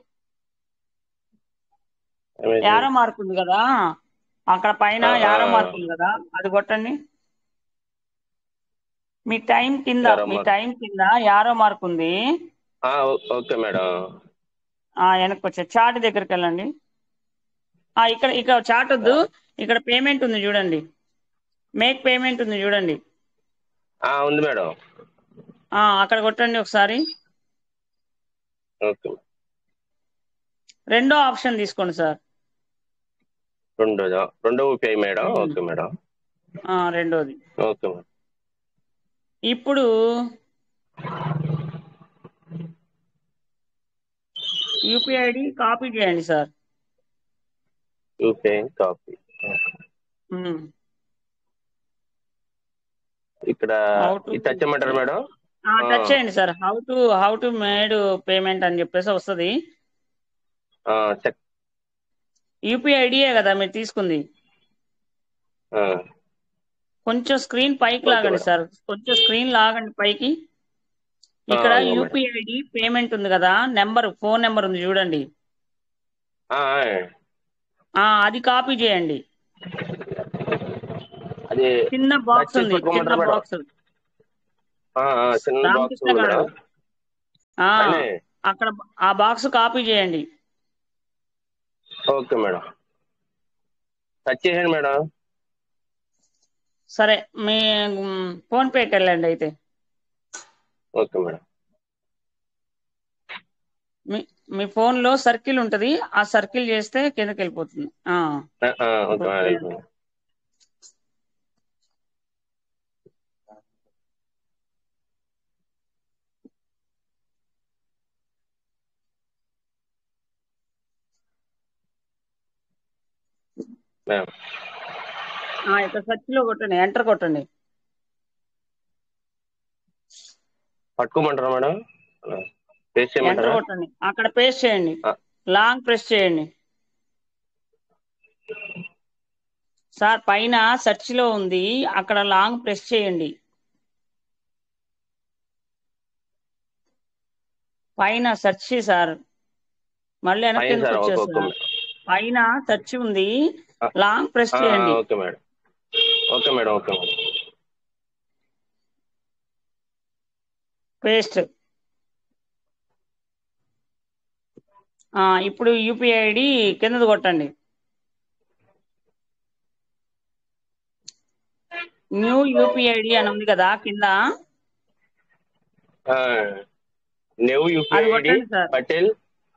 Amazon arrow mark ఉంది కదా అక్కడ పైన ఆ, ఆ, యారో మార్క్ ఉంది కదా అది కొట్టండి మీ టైం కింద యారో మీ మార్క్. టైం కింద యారో మార్క్ ఉంది ఆ, ఓ- ఓకే మేడం ఆ వెనక్కి వచ్చే చార్ట్ దగ్గరికి వెళ్ళండి ఆ ఇక్కడ ఇక్కడ చార్ట్ వద్దు ఇక్కడ పేమెంట్ ఉంది చూడండి మేక్ పేమెంట్ ఉంది చూడండి ఆ, ఉంది మేడం ఆ అక్కడ కొట్టండి ఒకసారి ఓకే రెండో ఆప్షన్ తీసుకోండి సార్ రెండో రెండో UPI madam um. Okay madam ఆ రెండోది ఓకే మేడం ఇప్పుడు యూపీఐ ఐడి కాపీ చేయండి సార్ యూపీఐ కాపీ ఉమ్. ఇక్కడ How to- ఇది టచ్ చేయమంటారా మేడం ఆ, ఆ. టచ్ చేయండి sir how to how to made payment అని చెప్పేసి వస్తుంది ఆ, చెక్ యూపీఐ ఐడియే కదా మీరు తీసుకుంది ఆ, కొంచెం స్క్రీన్ పైకి ఓకే లాగండి మేడం. సార్ కొంచెం స్క్రీన్ లాగండి పైకి ఇక్కడ ఆ, ఇదిగో మేడం. యూపీఐ ఐడి పేమెంట్ ఉంది కదా నెంబర్ ఫోన్ నెంబర్ ఉంది చూడండి ఆ, ఆ. ఆ అది కాపీ చేయండి అది చిన్న బాక్స్ టచ్ ఉంది చిన్న పెట్టుకోమంటారా మేడం బాక్స్ ఆ, ఆ, చిన్న బాక్స్ రామకృష్ణ ఉంది గారు మేడం ఆ, పైనే. అక్కడ ఆ బాక్స్ కాపీ చేయండి ఓకే మేడం టచ్ చేయండి మేడం సరే మీ ఫోన్ పేకి వెళ్ళండి అయితే ఓకే మేడం మీ మీ ఫోన్ లో సర్కిల్ ఉంటది ఆ సర్కిల్ చేస్తే కిందకి వెళ్ళిపోతుంది ఆ, ఆ, ఆ, ఓకే ఇప్పుడు మేడం. మేడం ఆ, ఇక్కడ సెర్చ్ లో కొట్టండి ఎంటర్ కొట్టండి పట్టుకోమంటారా మేడం పేస్ట్ ఎంటర్ చేయమంటారా కొట్టండి అక్కడ పేస్ట్ చేయండి ఆ. లాంగ్ ప్రెస్ చేయండి సార్ పైన సెర్చ్ లో ఉంది అక్కడ లాంగ్ ప్రెస్ చేయండి పైన సెర్చ్ సార్ మళ్ళీ వెనక్కి పైన ఎందుకు సార్ ఓకే వచ్చేది ఓకే సార్ మేడం పైన సెర్చ్ ఉంది ఆ, లాంగ్ ప్రెస్ ఆ, చేయండి okay madam okay madam okay madam paste ఆ, ఇప్పుడు యూపీఐ ఐడి కిందది కొట్టండి న్యూ యూపీఐ ఐడి అని ఉంది కదా కింద ఆ, నెవ్ అది యూపీఐ ఐడి కొట్టండి సార్ పటేల్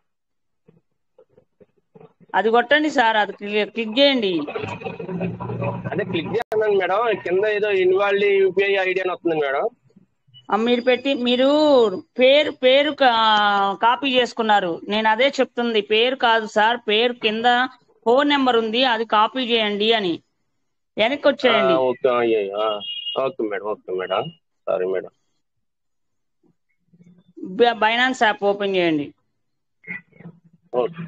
అది కొట్టండి సార్ అది క్లి- క్లిక్ చేయండి అదే క్లిక్ చేస్తున్నాను మేడం కింద ఏదో ఇన్వాల్వ్ యూపీఐ ఐడి అని వస్తుంది మేడం ఆ, మీరు పెట్టి మీరు పేరు పేరు కా- కాపీ చేసుకున్నారు నేను అదే చెప్తుంది పేరు కాదు సార్ పేరు కింద ఫోన్ నెంబర్ ఉంది అది కాపీ చేయండి అని వెనక్కి ఆ, వచ్చేయండి ఓకే అయ్యో, ఆ, okay madam okay madam sorry madam బ- బైనాన్స్ యాప్ ఓపెన్ చేయండి ఓకే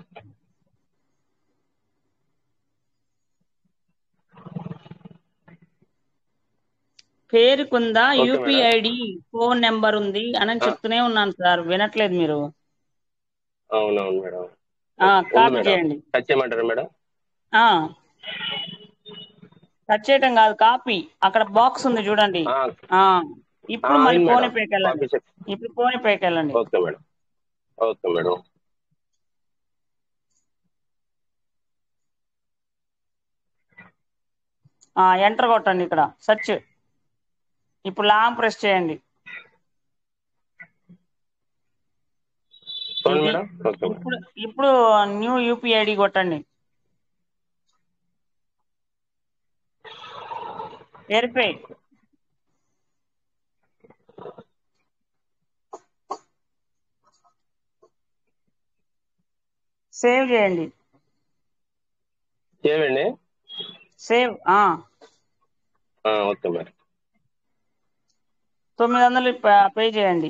పేరుకుందా okay UPI madam ID phone number ఉంది అని ఆ, చెప్తూనే ఉన్నాను సార్ వినట్లేదు మీరు అవునవును మేడం ఆ, ఉంది కాపీ మేడం చేయండి టచ్ చేయమంటారా మేడం ఆ టచ్ చేయటం కాదు కాపీ అక్కడ బాక్స్ ఉంది చూడండి ఆ, ఆ ఆ, ఇప్పుడు మళ్ళీ అయింది ఫోన్ మేడం పేకి వెళ్ళండి కాపీ చెక్ ఇప్పుడు ఫోన్ పేకి వెళ్ళండి ఓకే మేడం ఓకే మేడం ఆ ఎంటర్ కొట్టండి ఇక్కడ సెర్చ్ ఇప్పుడు లాంగ్ ప్రెస్ చేయండి చూడండి ఇది మేడం ఓకే మేడం ఇప్పుడు ఇప్పుడు న్యూ యూపీఐ ఐడి కొట్టండి వెరిఫై సేవ్ చేయండి చేయండి సేవ్ ఆ ఆ, ఓకే మేడం తొమ్మిది వందలు ప- పే చేయండి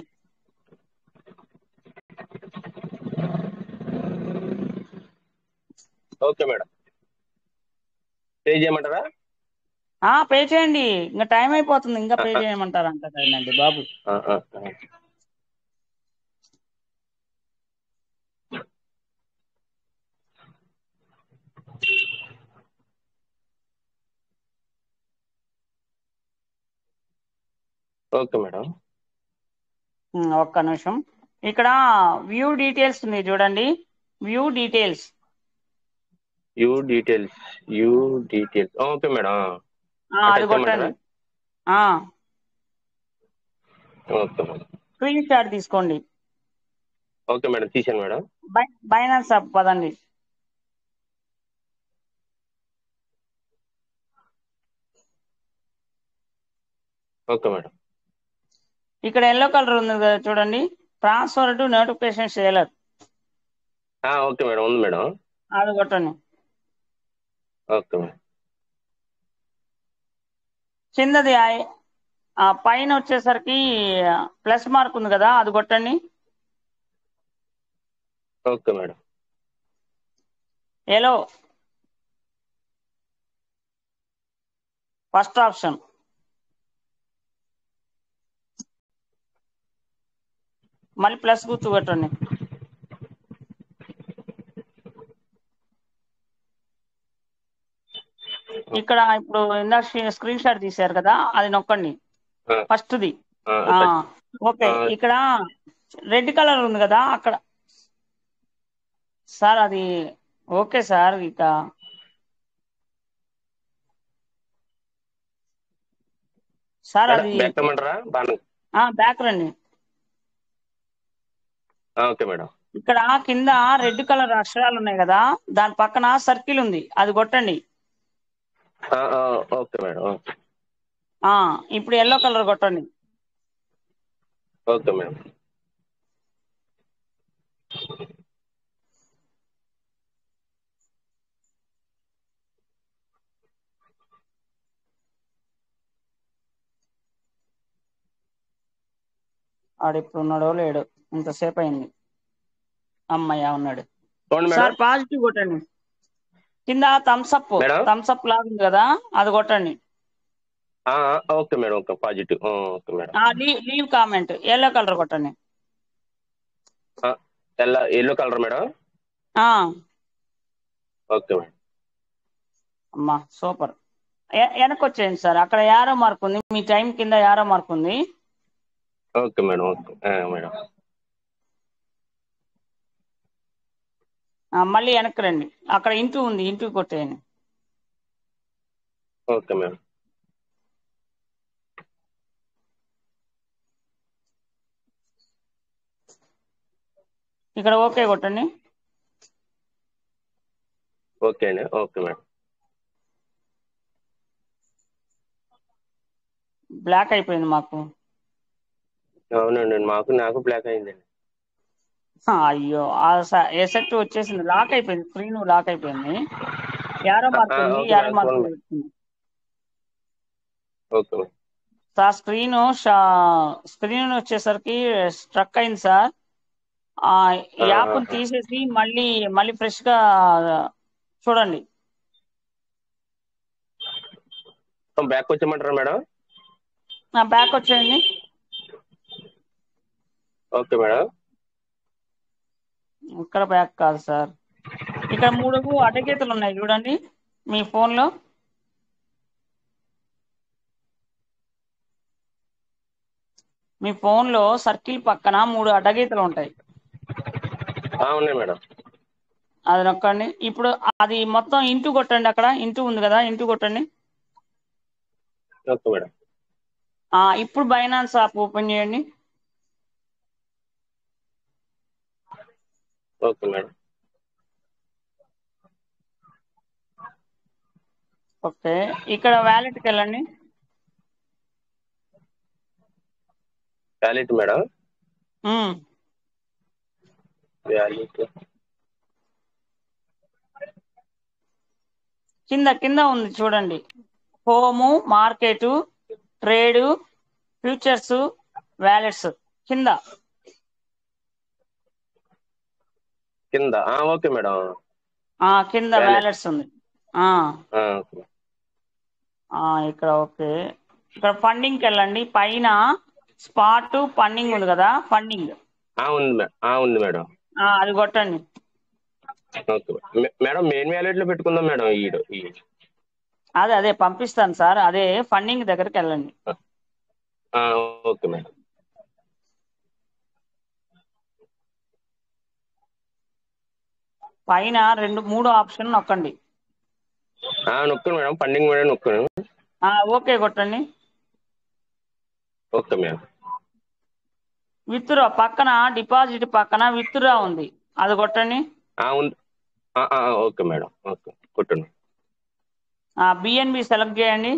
ఓకే మేడం పే చేయమంటారా ఆ పే చేయండి ఇంకా టైం అయిపోతుంది ఇంకా పే చేయమంటారు అంట కదండి బాబు ఆ, ఆ, ఆ. ఓకే మేడం ఉమ్, ఒక్క నిమిషం ఇక్కడ వ్యూ డీటెయిల్స్ ఉంది చూడండి view details you details you details okay madam ఆ, అటు అది వచ్చేయమంటారా కొట్టండి ఆ ఓకే మేడం స్క్రీన్ షాట్ తీసుకోండి ఓకే మేడం తీసాను మేడం బై బైనాన్స్ యాప్ పదండి ఓకే మేడం ఇక్కడ ఎల్లో కలర్ ఉంది కదా చూడండి ట్రాన్స్ఫర్ టు నోటిఫికేషన్ సేలర్ ఆ, ఓకే మేడం ఉంది మేడం అది కొట్టండి ఓకే మేడం కిందది ఐ- ఆ పైన వచ్చేసరికి ప్లస్ మార్క్ ఉంది కదా అది కొట్టండి okay madam yellow first option మళ్ళీ ప్లస్ గుర్తు కొట్టండి ఇక్కడ ఇప్పుడు ఇందాక స్క్రీన్ షాట్ తీశారు కదా అది నొక్కండి ఆ, ఫస్ట్ది ఆ, ఆ, టచ్. ఓకే ఆ, ఇక్కడ రెడ్ కలర్ ఉంది కదా అక్కడ సార్ అది ఓకే సార్ ఇక సార్ మేడం అది బ్యాక్ రమ్మంటారా బాగా ఆ, బ్యాక్ రండి ఓకే మేడం ఇక్కడ కింద రెడ్ కలర్ అక్షరాలు ఉన్నాయి కదా దాని పక్కన సర్కిల్ ఉంది అది కొట్టండి ఆ, ఆ, ఓకే మేడం ఓకే ఆ ఇప్పుడు ఎల్లో కలర్ కొట్టండి ఓకే మేడం ఆడు ఇప్పుడు ఉన్నాడో లేడు ఇంతసేపు అయింది అమ్మయ్య ఉన్నాడు చూడండి మేడం సార్ పాజిటివ్ కొట్టండి కింద thumbs up madam? Thumbs up లాగా ఉంది కదా అది కొట్టండి ఆ, ఆ, ఓకే మేడం ఓకే పాజిటివ్ ఆ, ఓకే మేడం ఆ leave leave comment yellow colour కొట్టండి ఆ, తెల్ల ఎల్లో కలర్ మేడం ఆ ఓకే మేడం అమ్మా సూపర్ వెనక్కి వచ్చేయండి సార్ అక్కడ యారో మార్క్ ఉంది మీ టైం కింద యారో మార్క్ ఉంది ఓకే మేడం ఓకే ఆ, మేడం ఆ, మళ్ళీ వెనక్కి రండి అక్కడ ఇంటూ ఉంది ఇంటూ కొట్టేయండి ఓకే మేడం ఇక్కడ ఓకే కొట్టండి ఓకే అండి ఓకే మేడం బ్లాక్ అయిపోయింది మాకు అవునండి మాకు నాకు బ్లాక్ అయిందండి ఆ, అయ్యో ఆ ఎసెట్ వచ్చేసింది లాక్ అయిపోయింది స్క్రీన్ లాక్ అయిపోయింది యారో మార్క్ ఆ, ఉంది ఓకే యారో మేడం, మార్క్ చూడండి. వచ్చింది okay madam sir screen screen వచ్చేసరికి స్ట్రక్ అయింది సార్ ఆ యాప్ ఆహా. తీసేసి మళ్ళీ మళ్ళీ ఫ్రెష్ గా చూడండి బ్యాక్ వచ్చేయమంటారా మేడం నా బ్యాక్ వచ్చేయండి ఓకే మేడం ఇక్కడ బ్యాక్ కాదు సార్ ఇక్కడ మూడు అడ్డగీతలు ఉన్నాయి చూడండి మీ ఫోన్ లో మీ ఫోన్ లో సర్కిల్ పక్కన మూడు అడ్డగీతలు ఉంటాయి ఆ, ఉన్నాయి మేడం అది నొక్కండి ఇప్పుడు అది మొత్తం ఇంటూ కొట్టండి అక్కడ ఇంటూ ఉంది కదా ఇంటూ కొట్టండి ఓకే మేడం ఆ ఇప్పుడు బైనాన్స్ యాప్ ఓపెన్ చేయండి ఓకే మేడం ఓకే ఇక్కడ వ్యాలెట్కి వెళ్ళండి వ్యాలిట్ మేడం ఉమ్, వ్యాలిట్ కింద కింద ఉంది చూడండి home market trade futures wallets కింద కింద ఆ, ఓకే మేడం ఆ కింద Wallet. వ్యాలెట్స్ ఉంది ఆ ఆ, ఓకే. ఆ ఇక్కడ ఓకే ఇక్కడ ఫండింగ్కి వెళ్ళండి పైన స్పాట్ ఫండింగ్ ఉంది కదా ఫండింగ్ ఆ, ఉంది మే- ఆ, ఉంది మేడం ఆ అది కొట్టండి ఓకే మే- మేడం మెయిన్ వ్యాలెట్ లో పెట్టుకుందాం మేడం ఈ ఈ అదే అదే పంపిస్తాను సార్ అదే ఫండింగ్ దగ్గరికి వెళ్ళండి ఆ, ఓకే మేడం పైన రెండు మూడు ఆప్షన్ నొక్కండి ఆ, నొక్కాను మేడం పండింగ్ మేడం నొక్కాను ఆ ఓకే కొట్టండి ఓకే మేడం విత్డ్రా పక్కన డిపాజిట్ పక్కన విత్డ్రా ఉంది అది కొట్టండి ఆ, ఉంది ఆ, ఆ, ఓకే మేడం ఓకే కొట్టండి ఆ బిఎన్బి సెలెక్ట్ చేయండి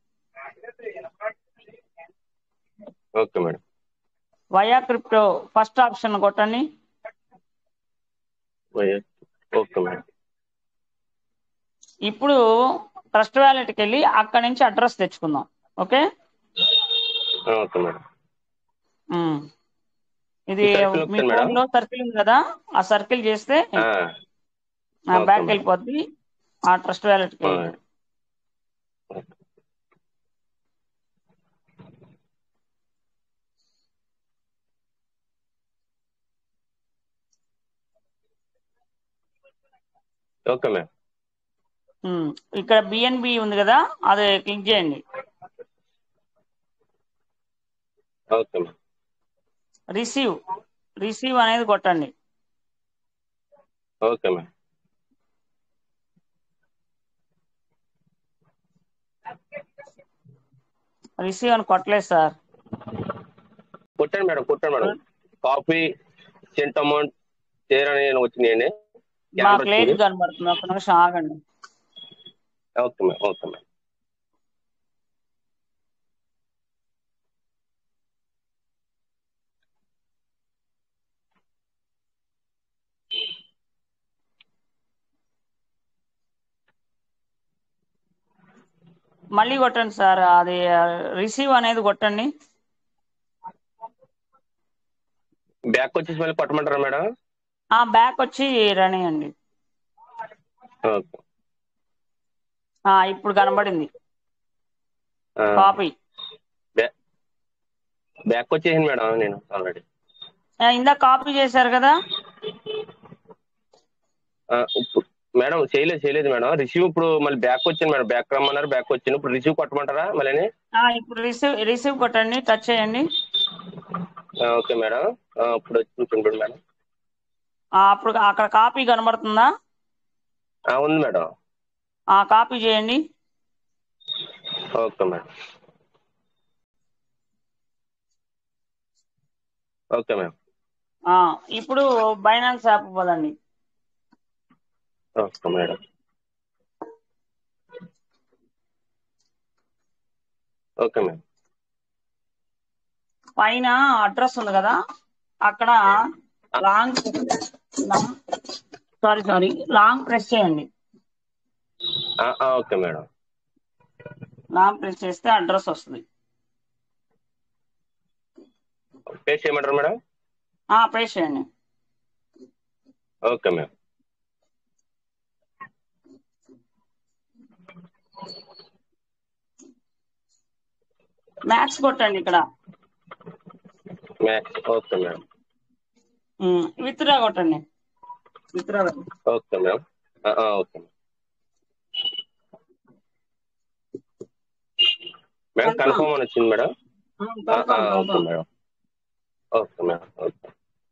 okay madam via crypto first option కొట్టండి ఓకే మేడం ఇప్పుడు ట్రస్ట్ వ్యాలెట్కి వెళ్ళి అక్కడి నుంచి అడ్రస్ తెచ్చుకుందాం ఓకే ఆ, ఓకే మేడం ఉమ్. ఇది ఈ circle మీ నొక్కాను మేడం. ఫోన్ లో సర్కిల్ ఉంది కదా ఆ సర్కిల్ చేస్తే ఆ, ఓకే బ్యాక్ మేడం. వెళ్ళిపోద్ది ఆ ట్రస్ట్ వ్యాలెట్కి ఆ, వెళ్ళి ఓకే మేడం ఉమ్. ఇక్కడ బిఎన్బి ఉంది కదా అది క్లిక్ చేయండి ఓకే మేడం రిసీవ్ రిసీవ్ అనేది కొట్టండి ఓకే మేడం రిసీవ్ అని కొట్టలేదు సార్ కొట్టాను మేడం కొట్టాను madam copy sent amount share అని వచ్చినాయండి మాకు లేట్ కనబడుతుంది ఒక నిమిషం ఆగండి ఓకే మేడం ఓకే మేడం మళ్ళీ కొట్టండి సార్ అది రిసీవ్ అనేది కొట్టండి బ్యాక్ వచ్చేసి మళ్ళీ పట్టమంటారా మేడం ఆ బ్యాక్ వచ్చి రనియండి ఓకే ఆ ఇప్పుడు కనబడింది ఆ, కాపీ బ్యా- బ్యాక్ వచ్చేసింది మేడం నేను ఆల్రెడీ ఇందాక కాపీ చేశారు కదా ఆ, ఇప్పుడు మేడం చేయలేదు చేయలేదు మేడం రిసీవ్ ఇప్పుడు మళ్ళీ బ్యాక్ వచ్చింది మేడం బ్యాక్ రమ్మన్నారు బ్యాక్ వచ్చింది ఇప్పుడు రిసీవ్ కొట్టమంటారా మళ్ళీ ఆ, ఇప్పుడు రిసీవ్ రిసీవ్ కొట్టండి టచ్ చేయండి ఓకే మేడం ఆ, ఇప్పుడు వచ్చి చూపించండి మేడం ఆ, అప్పుడు అక్కడ కాపీ కనబడుతుందా ఆ, ఉంది మేడం ఆ కాపీ చేయండి ఓకే మేడం ఓకే మేడం ఆ, ఇప్పుడు బైనాన్స్ యాప్ పోదండి ఓకే మేడం ఓకే మేడం పైన అడ్రస్ ఉంది కదా అక్కడ long sorry sorry long press చేయండి ఆ, ఆ, ఓకే మేడం లాంగ్ ప్రెస్ చేస్తే అడ్రస్ వస్తుంది పే చేయమంటారా మేడం ఆ ప్రెస్ చేయండి ఓకే మేడం మ్యాథ్స్ కొట్టండి ఇక్కడ మ్యాథ్స్ ఓకే మేడం విత్డ్రా కొట్టండి విత్డ్రా ఓకే మేడం ఆ, ఆ, ఓకే మేడం కన్ఫర్మ్ అని వచ్చింది మేడం ఆ, ఆ, okay madam okay madam okay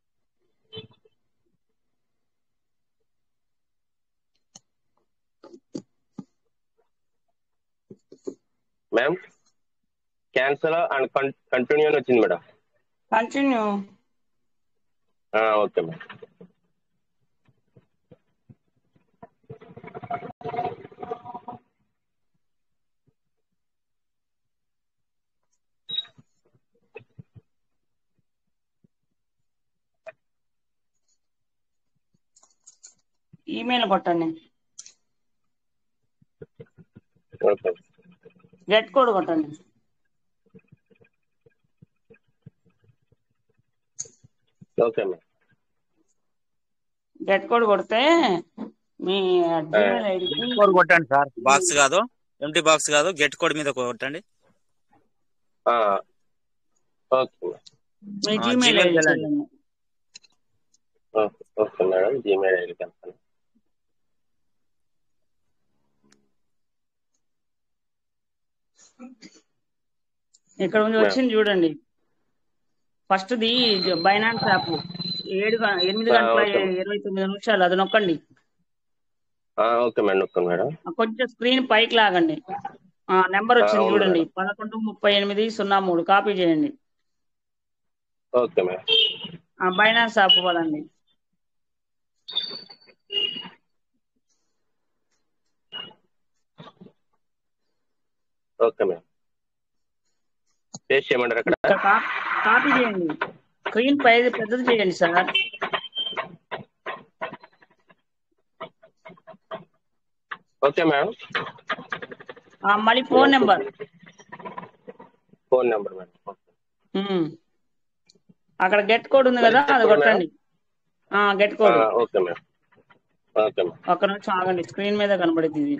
ma'am cancel and continue అని వచ్చింది మేడం కంటిన్యూ ఆ, ఓకే మేడం ఈమెయిల్ కొట్టండి ఓకే గెట్ కోడ్ కొట్టండి ఓకే మేడం గెట్ కోడ్ కొడితే మీ జీమెయిల్ ఐడికి కోడ్ కొట్టండి సార్ బాక్స్ కాదు ఎంటీ బాక్స్ కాదు గెట్ కోడ్ మీద కొట్టండి ఆ, ఓకే మేడం మీ ఆ, జీమెయిల్ Gmail ఐడికి వెళ్ళండి. వెళ్ళండి ఓకే ఓకే మేడం జీమెయిల్ ఐడికి వెళ్తాను ఇక్కడ నుంచి వచ్చింది చూడండి ఫస్ట్ ది బైనాన్స్ యాప్ ఏడు గ- ఎనిమిది ఆ, గంటల ఓకే. ఇరవై తొమ్మిది నిమిషాలు అది నొక్కండి ఆ, ఓకే మేడం ఓకే మేడం ఆ, కొంచెం స్క్రీన్ పైకి లాగండి ఆ నెంబర్ ఆ, వచ్చింది అవును చూడండి మేడం. పదకొండు ముప్పై ఎనిమిది సున్నా మూడు కాపీ చేయండి ఓకే మేడం ఆ బైనాన్స్ యాప్ పదండి ఓకే మేడం పేస్ట్ చేయమంటారు అక్కడ ఇక్కడ కా- కాపీ చేయండి స్క్రీన్ పై పెద్దది చేయండి సార్ ఓకే మేడం ఆ, మళ్ళీ phone number phone number madam ఉమ్. అక్కడ గెట్ కోడ్ ఉంది కదా అది కొట్టండి గెట్ ఆ, code okay madam okay madam ఒక్క నిమిషం ఆగండి స్క్రీన్ మీద కనబడింది ఇది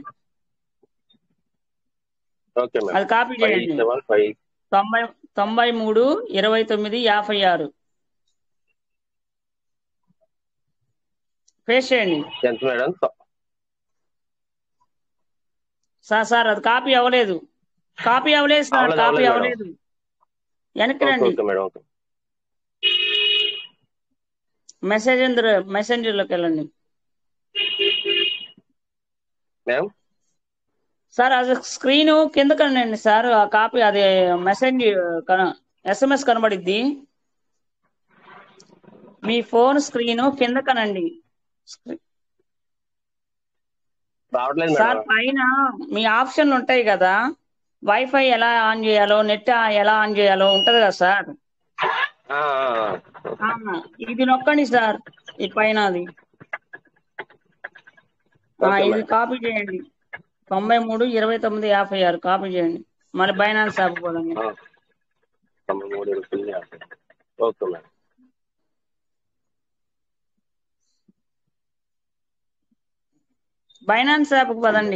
ఓకే మేడం అది కాపీ ఫైవ్ చేయండి సెవెన్ ఫైవ్ తొంభై తొంభై మూడు ఇరవై తొమ్మిది యాభై ఆరు పేస్ట్ చేయండి ఎంత మేడం సార్ సార్ అది కాపీ అవ్వలేదు కాపీ అవ్వలేదు సార్ అవ్వలేదు, కాపీ అవ్వలేదు అవ్వలేదు వెనక్కి ఓకే రండి ఓకే మేడం ఓకే మెసేంజర్ మెసెంజర్లోకి వెళ్ళండి మేడం సార్ అది స్క్రీన్ కింద కనండి సార్ ఆ కాపీ అది మెసేజ్ ఎస్ఎంఎస్ కనబడిద్ది మీ ఫోన్ స్క్రీన్ కింద కనండి రావట్లేదు సార్ మేడం పైన మీ ఆప్షన్లు ఉంటాయి కదా వైఫై ఎలా ఆన్ చేయాలో నెట్ ఎలా ఆన్ చేయాలో ఉంటది కదా సార్ ఆ, ఆ, ఆ. ఆ, ఇది నొక్కండి సార్ ఈ పైన అది ఆ, ఓకే ఇది మేడం కాపీ చేయండి తొంభై మూడు ఇరవై తొమ్మిది యాభై ఆరు కాపీ చేయండి మళ్ళీ బైనాన్స్ యాప్ పోదండి ఆ, తొంభై మూడు ఇరవై తొమ్మిది యాభై. ఓకే మేడం బైనాన్స్ యాప్ పదండి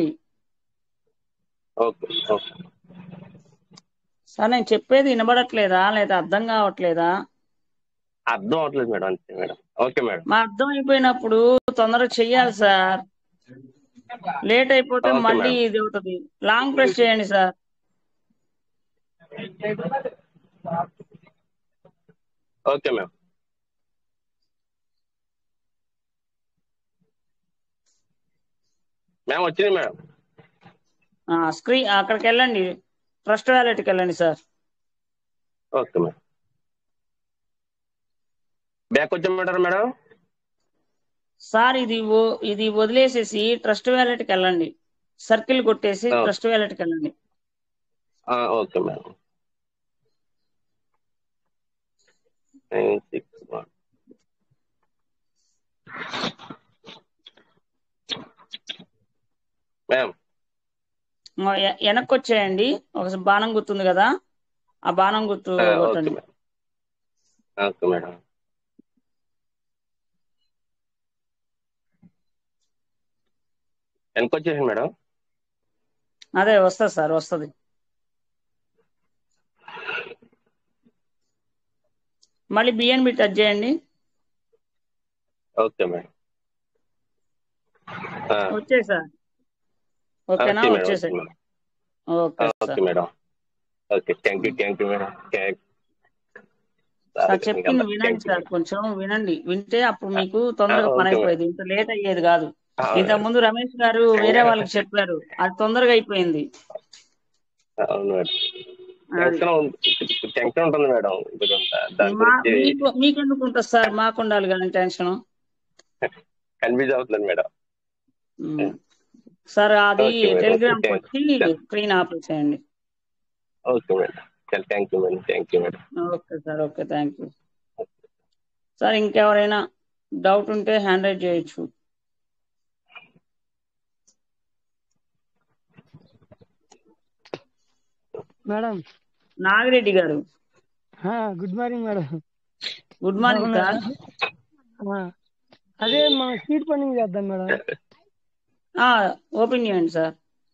ఓకే ఓకే సార్ నేను చెప్పేది వినబడట్లేదా లేదా అర్థం కావట్లేదా అర్థం అవట్లేదు మేడం అంతే మేడం ఓకే మేడం మా అర్థం అయిపోయినప్పుడు తొందరగా చెయ్యాలి సార్ లేట్ అయిపోతే ఓకే మళ్ళీ మేడం. ఇది అవుతుంది లాంగ్ ప్రెస్ చేయండి సార్ ఓకే మేడం మేడం వచ్చింది మేడం స్క్రీన్ అక్కడికి వెళ్ళండి ట్రస్ట్ వ్యాలెట్కి వెళ్ళండి సార్ ఓకే మేడం బ్యాక్ వచ్చామంటారా మేడం సార్ ఇది ఓ- ఇది వదిలేసేసి ట్రస్ట్ వ్యాలెట్కి వెళ్ళండి సర్కిల్ కొట్టేసి ఆ. ట్రస్ట్ వ్యాలెట్కి వెళ్ళండి ఆ, okay madam nine six one madam ఆ, వె- వెనక్కి వచ్చేయండి ఒక బాణం గుర్తుంది కదా ఆ బాణం గుర్తు ఆ, ఓకే కొట్టండి మేడం ఓకే మేడం వెనక్కి వచ్చేసింది మేడం అదే వస్తుంది సార్ వస్తుంది మళ్ళీ బిఎన్బి టచ్ చేయండి ఓకే మేడం ఆ, వచ్చాయి సార్ ఓకేనా ఓకే మేడం ఓకే వచ్చేసాయి madam okay okay sir madam okay thank you thank you madam thank sir చెప్పింది వినండి సార్ కొంచెం వినండి వింటే అప్పుడు మీకు తొందరగా పని ఓకే మేడం. అయిపోయేది ఇంత లేట్ అయ్యేది కాదు ఆ, ఇంతకు ముందు రమేష్ గారు వేరే వాళ్ళకి చెప్పారు అది తొందరగా అయిపోయింది అవును మేడం అది టెన్షన్ ఉంది- టెన్షన్ ఉంటుంది మేడం ఇదిగోంట. దాని మా గురించి మీకు మీకెందుకు ఉంటుంది సార్ మాకు ఉండాలి కానీ టెన్షన్ కన్ఫ్యూజ్ అవుతుంది మేడం సార్ అది ఓకే మేడం. Telegram okay. వచ్చి స్క్రీన్ ఆఫ్ చేయండి ఓకే మేడం చాలా thank you madam thank you madam okay sir okay thank you sir ఇంకెవరైనా డౌట్ ఉంటే హ్యాండ్ రైట్ చేయొచ్చు మేడం నాగిరెడ్డి గారు ఆ, good morning madam good morning sir బాగున్నారా? ఆ, అదే మనం సీట్ పన్నింగ్ చేద్దాం మేడం ఆ, ఓపెన్ చేయండి సార్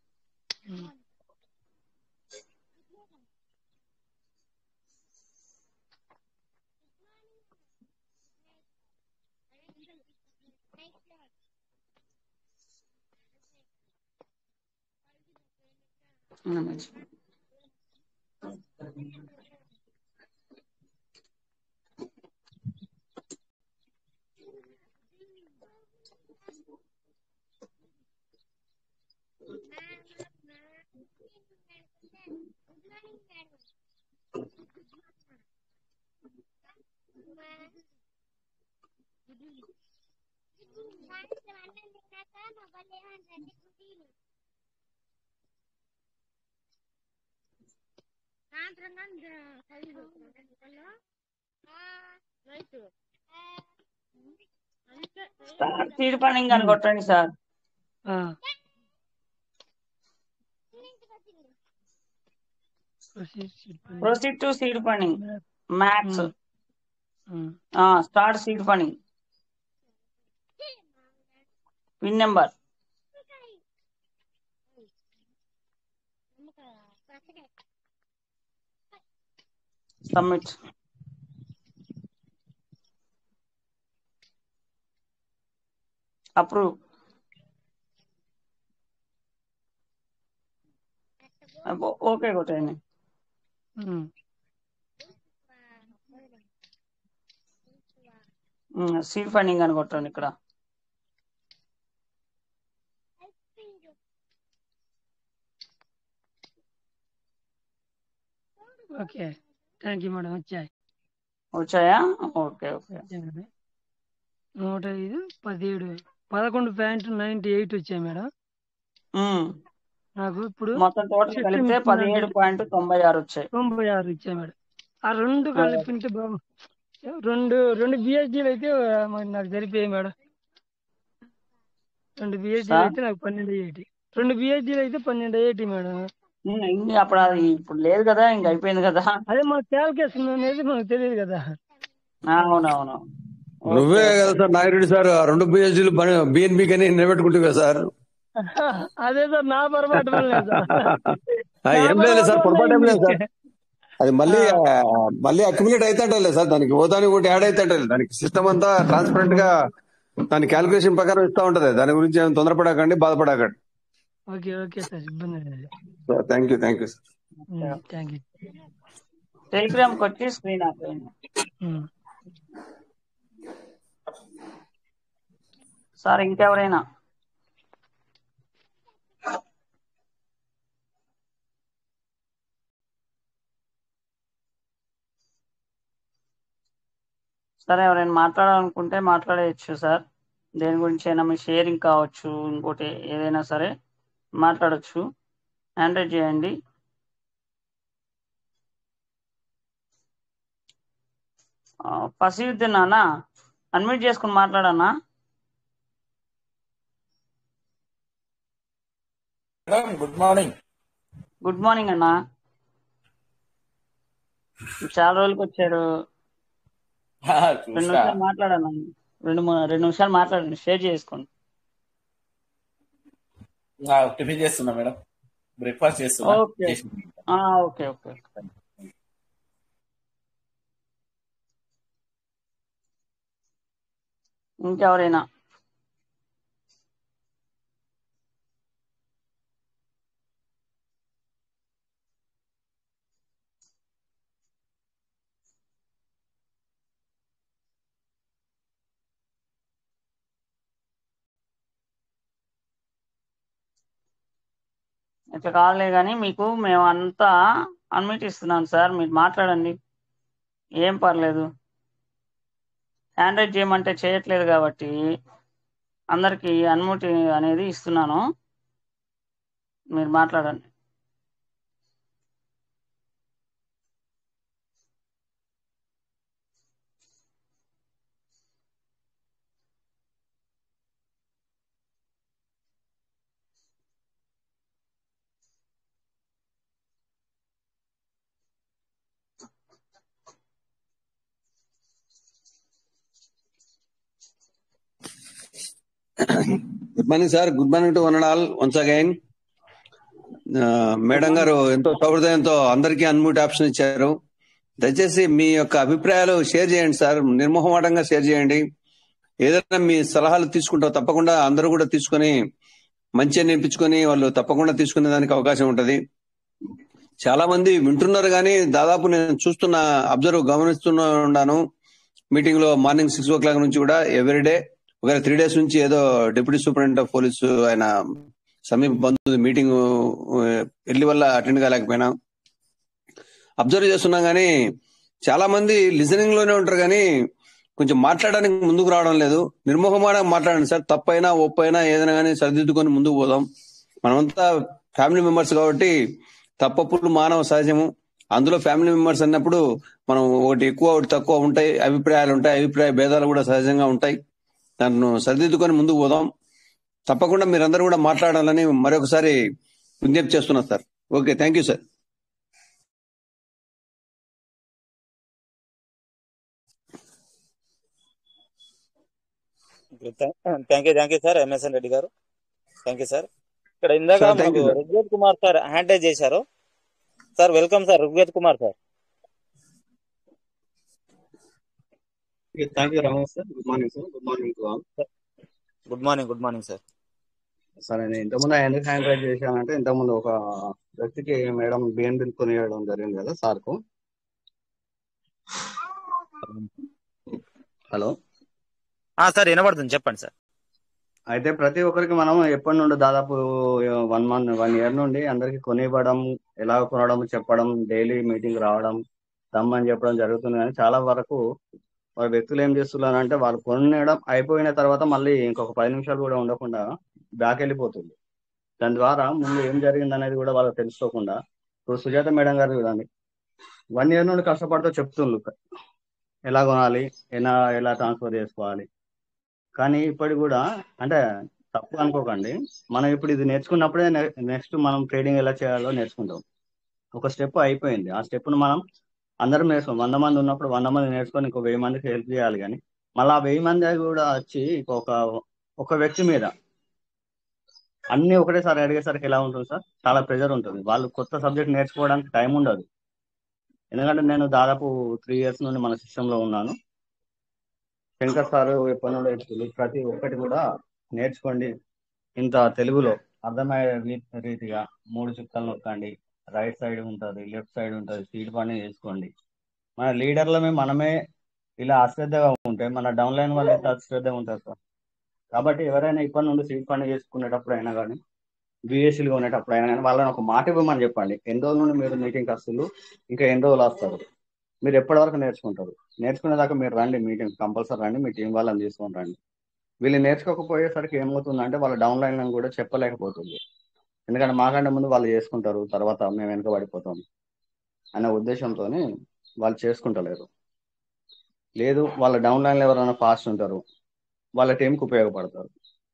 సార్ సీడ్ ఫండింగ్ అని కొట్టండి సార్ ఆ. Proceed seed funding. Proceed to seed funding maths um. Start seed funding pin number submit approve okay కొట్టండి ఉమ్. సీడ్ ఫండింగ్ అని కొట్టండి ఇక్కడ ఓకే థ్యాంక్ యూ మేడం వచ్చాయి వచ్చాయా ఓకే ఓకే వచ్చాయి మేడం. నూట ఐదు పదిహేడు పదకొండు పాయింట్ నైన్టీ ఎయిట్ వచ్చాయి మేడం ఉమ్. నాకు ఇప్పుడు మొత్తం టోటల్ system కలిపితే ఇచ్చిందంటే పదిహేడు పాయింట్ తొంభై ఆరు వచ్చాయి తొంభై ఆరు ఇచ్చాయి మేడం ఆ రెండు కలిపింటే బాగు రెండు రెండు బిహెచ్డీలు అయితే మరి నాకు సరిపోయాయి మేడం రెండు బిహెచ్డీలు సార్? అయితే నాకు పన్నెండు అయ్యేటి రెండు బిహెచ్డీలు అయితే పన్నెండు అయ్యేటి మేడం ఉమ్, ఇంక అప్పుడు అది ఇప్పుడు లేదు కదా ఇంక అయిపోయింది కదా అదే మన క్యాల్కులేషన్ అనేది మనకు తెలియదు కదా అవునవును నువ్వే కదా సార్ నాగిరెడ్డి సార్ ఆ రెండు పిహెచ్డీలు బిఎన్బి కని నిలబెట్టుకుంటుగా సార్ అదే సార్ నా పొరపాటు వల్లే సార్ ఆ, ఏం లేదు సార్ పొరపాటు ఏం లేదు సార్ అది మళ్ళీ ఆ, మళ్ళీ అక్యుములేట్ అయితే సార్ దానికి ఓదానికి ఒకటి యాడ్ అయితే దానికి సిస్టమ్ అంతా ట్రాన్స్పరెంట్ గా దాని క్యాలిక్యులేషన్ ప్రకారం ఇస్తా ఉంటది దాని గురించి ఏం తొందరపడకండి బాధపడకండి ఓకే ఓకే సార్ ఇబ్బంది లేదు thank you thank you sir thank you Telegram కి వచ్చి స్క్రీన్ ఆపేయండి సార్ ఇంకెవరైనా సరే ఎవరైనా మాట్లాడాలనుకుంటే మాట్లాడేయచ్చు సార్ దేని గురించి అయినా మీ షేరింగ్ కావచ్చు ఇంకోటి ఏదైనా సరే మాట్లాడొచ్చు హ్యాండ్ రైజ్ చేయండి ఫసీయుద్దీన్ అన్న అన్మ్యూట్ చేసుకుని మాట్లాడన్నా madam good morning good morning అన్న చాలా రోజులకి వచ్చారు రెండు చూసా నిమిషాలు మాట్లాడన్నా రెండు మూడు- రెండు నిమిషాలు మాట్లాడండి షేర్ చేసుకోండి ఆ, టిఫిన్ చేస్తున్నా మేడం బ్రేక్ఫాస్ట్ చేస్తున్నా ఓకే చేసి ఆ, ఓకే ఓకే ఇంకెవరైనా ఇట్లా కాదులే కానీ మీకు మేము అంతా అన్మిట్ ఇస్తున్నాం సార్ మీరు మాట్లాడండి ఏం పర్లేదు హ్యాండ్ రైజ్ చేయమంటే చేయట్లేదు కాబట్టి అందరికి అనుమతి అనేది ఇస్తున్నాను మీరు మాట్లాడండి good morning sir good morning to one and all once again madam గారు ఎంతో సౌహృదయంతో అందరికీ అన్మ్యూట్ ఆప్షన్ ఇచ్చారు దయచేసి మీ యొక్క అభిప్రాయాలు షేర్ చేయండి సార్ నిర్మోహమాటంగా షేర్ చేయండి ఏదైనా మీ సలహాలు తీసుకుంటారు తప్పకుండా అందరూ కూడా తీసుకొని మంచి నేర్పించుకొని వాళ్ళు తప్పకుండా తీసుకునే దానికి అవకాశం ఉంటది చాలా మంది వింటున్నారు కానీ దాదాపు నేను చూస్తున్న అబ్జర్వ్ గమనిస్తున్నా ఉన్నాను మీటింగ్ లో మార్నింగ్ సిక్స్ ఓ క్లాక్ నుంచి కూడా ఎవ్రీడే ఒక త్రీ డేస్ నుంచి ఏదో డిప్యూటీ సూపరింటెండెంట్ ఆఫ్ పోలీసు ఆయన సమీప బంధువు మీటింగ్ వెళ్ళి వల్ల అటెండ్ కాలేకపోయినా అబ్జర్వ్ చేస్తున్నా గానీ చాలా మంది లిజనింగ్ లోనే ఉంటారు కానీ కొంచెం మాట్లాడడానికి ముందుకు రావడం లేదు నిర్మోహమాటంగా మాట్లాడండి సార్ తప్పైనా ఒప్పైనా ఏదైనా కానీ సరిదిద్దుకొని ముందుకు పోదాం మనమంతా ఫ్యామిలీ మెంబర్స్ కాబట్టి తప్పప్పులు మానవ సహజము అందులో ఫ్యామిలీ మెంబర్స్ అన్నప్పుడు మనం ఒకటి ఎక్కువ ఒకటి తక్కువ ఉంటాయి అభిప్రాయాలు ఉంటాయి అభిప్రాయ భేదాలు కూడా సహజంగా ఉంటాయి దాన్ని సరిదిద్దుకొని ముందుకు పోదాం తప్పకుండా మీరందరూ కూడా మాట్లాడాలని మరొకసారి విజ్ఞప్తి చేస్తున్నా sir okay thank you sir thank you thank you sir MSN Reddy గారు థ్యాంక్ యూ సార్ ఇక్కడ ఇందాక సార్ థ్యాంక్ మనకు you sir Rigved Kumar sir hand raise చేశారు sir welcome sir Rigved Kumar sir thank you Ramesh sir good morning sir good morning to all good morning good morning sir sir నేను ఇంతకుముందు ఎందుకు hand raise చేశానంటే ఇంతకుముందు ఒక వ్యక్తికి మేడం బిఎన్ బిల్ కొనియడం జరిగింది కదా సార్కు హలో ఆ, సార్ వినబడుతుంది చెప్పండి సార్ అయితే ప్రతి ఒక్కరికి మనం ఎప్పటి నుండి దాదాపు వన్ మంత్ వన్ ఇయర్ నుండి అందరికి కొనివ్వడం ఎలా కొనడం చెప్పడం డైలీ మీటింగ్ రావడం రమ్మని చెప్పడం జరుగుతుంది కానీ చాలా వరకు వాళ్ళ వ్యక్తులు ఏం చేస్తున్నారు అంటే వాళ్ళు కొనడం అయిపోయిన తర్వాత మళ్ళీ ఇంకొక పది నిమిషాలు కూడా ఉండకుండా బ్యాక్ వెళ్ళిపోతుంది దాని ద్వారా ముందు ఏం జరిగింది అనేది కూడా వాళ్ళకి తెలుసుకోకుండా ఇప్పుడు సుజాత మేడం గారు చూడండి వన్ ఇయర్ నుండి కష్టపడుతూ చెప్తుండ్రు ఎలా కొనాలి ఎలా ఎలా ట్రాన్స్ఫర్ చేసుకోవాలి కానీ ఇప్పటికి కూడా అంటే తప్పు అనుకోకండి మనం ఇప్పుడు ఇది నేర్చుకున్నప్పుడే నెక్స్ట్ మనం ట్రేడింగ్ ఎలా చేయాలో నేర్చుకుంటాం ఒక స్టెప్ అయిపోయింది ఆ స్టెప్ ను మనం అందరం నేర్చుకోం వంద మంది ఉన్నప్పుడు వంద మంది నేర్చుకొని ఇంకో వెయ్యి మందికి హెల్ప్ చేయాలి కానీ మళ్ళీ ఆ వెయ్యి మంది కూడా వచ్చి ఇంకొక ఒక వ్యక్తి మీద అన్ని ఒకటేసారి అడిగేసరికి ఎలా ఉంటుంది సార్ చాలా ప్రెజర్ ఉంటుంది వాళ్ళు కొత్త సబ్జెక్ట్ నేర్చుకోవడానికి టైం ఉండదు ఎందుకంటే నేను దాదాపు త్రీ ఇయర్స్ నుండి మన సిస్టమ్ లో ఉన్నాను శంకర్ సార్ ఎప్పటి నుండో చెప్తుంది ప్రతి ఒక్కటి కూడా నేర్చుకోండి ఇంత తెలుగులో అర్థమయ్యే రీ- రీతిగా మూడు చుక్కలు నొక్కండి రైట్ సైడ్ ఉంటుంది లెఫ్ట్ సైడ్ ఉంటుంది సీట్ పని చేసుకోండి మన లీడర్లమే మనమే ఇలా అశ్రద్ధగా ఉంటే మన డౌన్ లైన్ వాళ్ళు ఎంత అశ్రద్ధగా ఉంటారు సార్ కాబట్టి ఎవరైనా ఇప్పటి నుండి సీట్ పని చేసుకునేటప్పుడు అయినా కానీ బిఎస్సీలు ఉండేటప్పుడు అయినా కానీ వాళ్ళని ఒక మాట ఇవ్వమని చెప్పండి ఎన్ని రోజుల నుండి మీరు మీటింగ్ వస్తున్నారు ఇంకా ఎన్ని రోజులు వస్తారు మీరు ఎప్పటి వరకు నేర్చుకుంటారు నేర్చుకునేదాకా మీరు రండి మీటింగ్ కంపల్సరీ రండి మీ టీం వాళ్ళని తీసుకొని రండి వీళ్ళు నేర్చుకోకపోయేసరికి ఏమవుతుందంటే వాళ్ళ డౌన్ లైన్ కూడా చెప్పలేకపోతుంది ఎందుకంటే మాకంటే ముందు వాళ్ళు చేసుకుంటారు తర్వాత మేము వెనక పడిపోతాం అనే ఉద్దేశంతో వాళ్ళు చేసుకుంటలేరు లేదు వాళ్ళ డౌన్ లైన్లో ఎవరైనా ఫాస్ట్ ఉంటారు వాళ్ళ టీంకి ఉపయోగపడతారు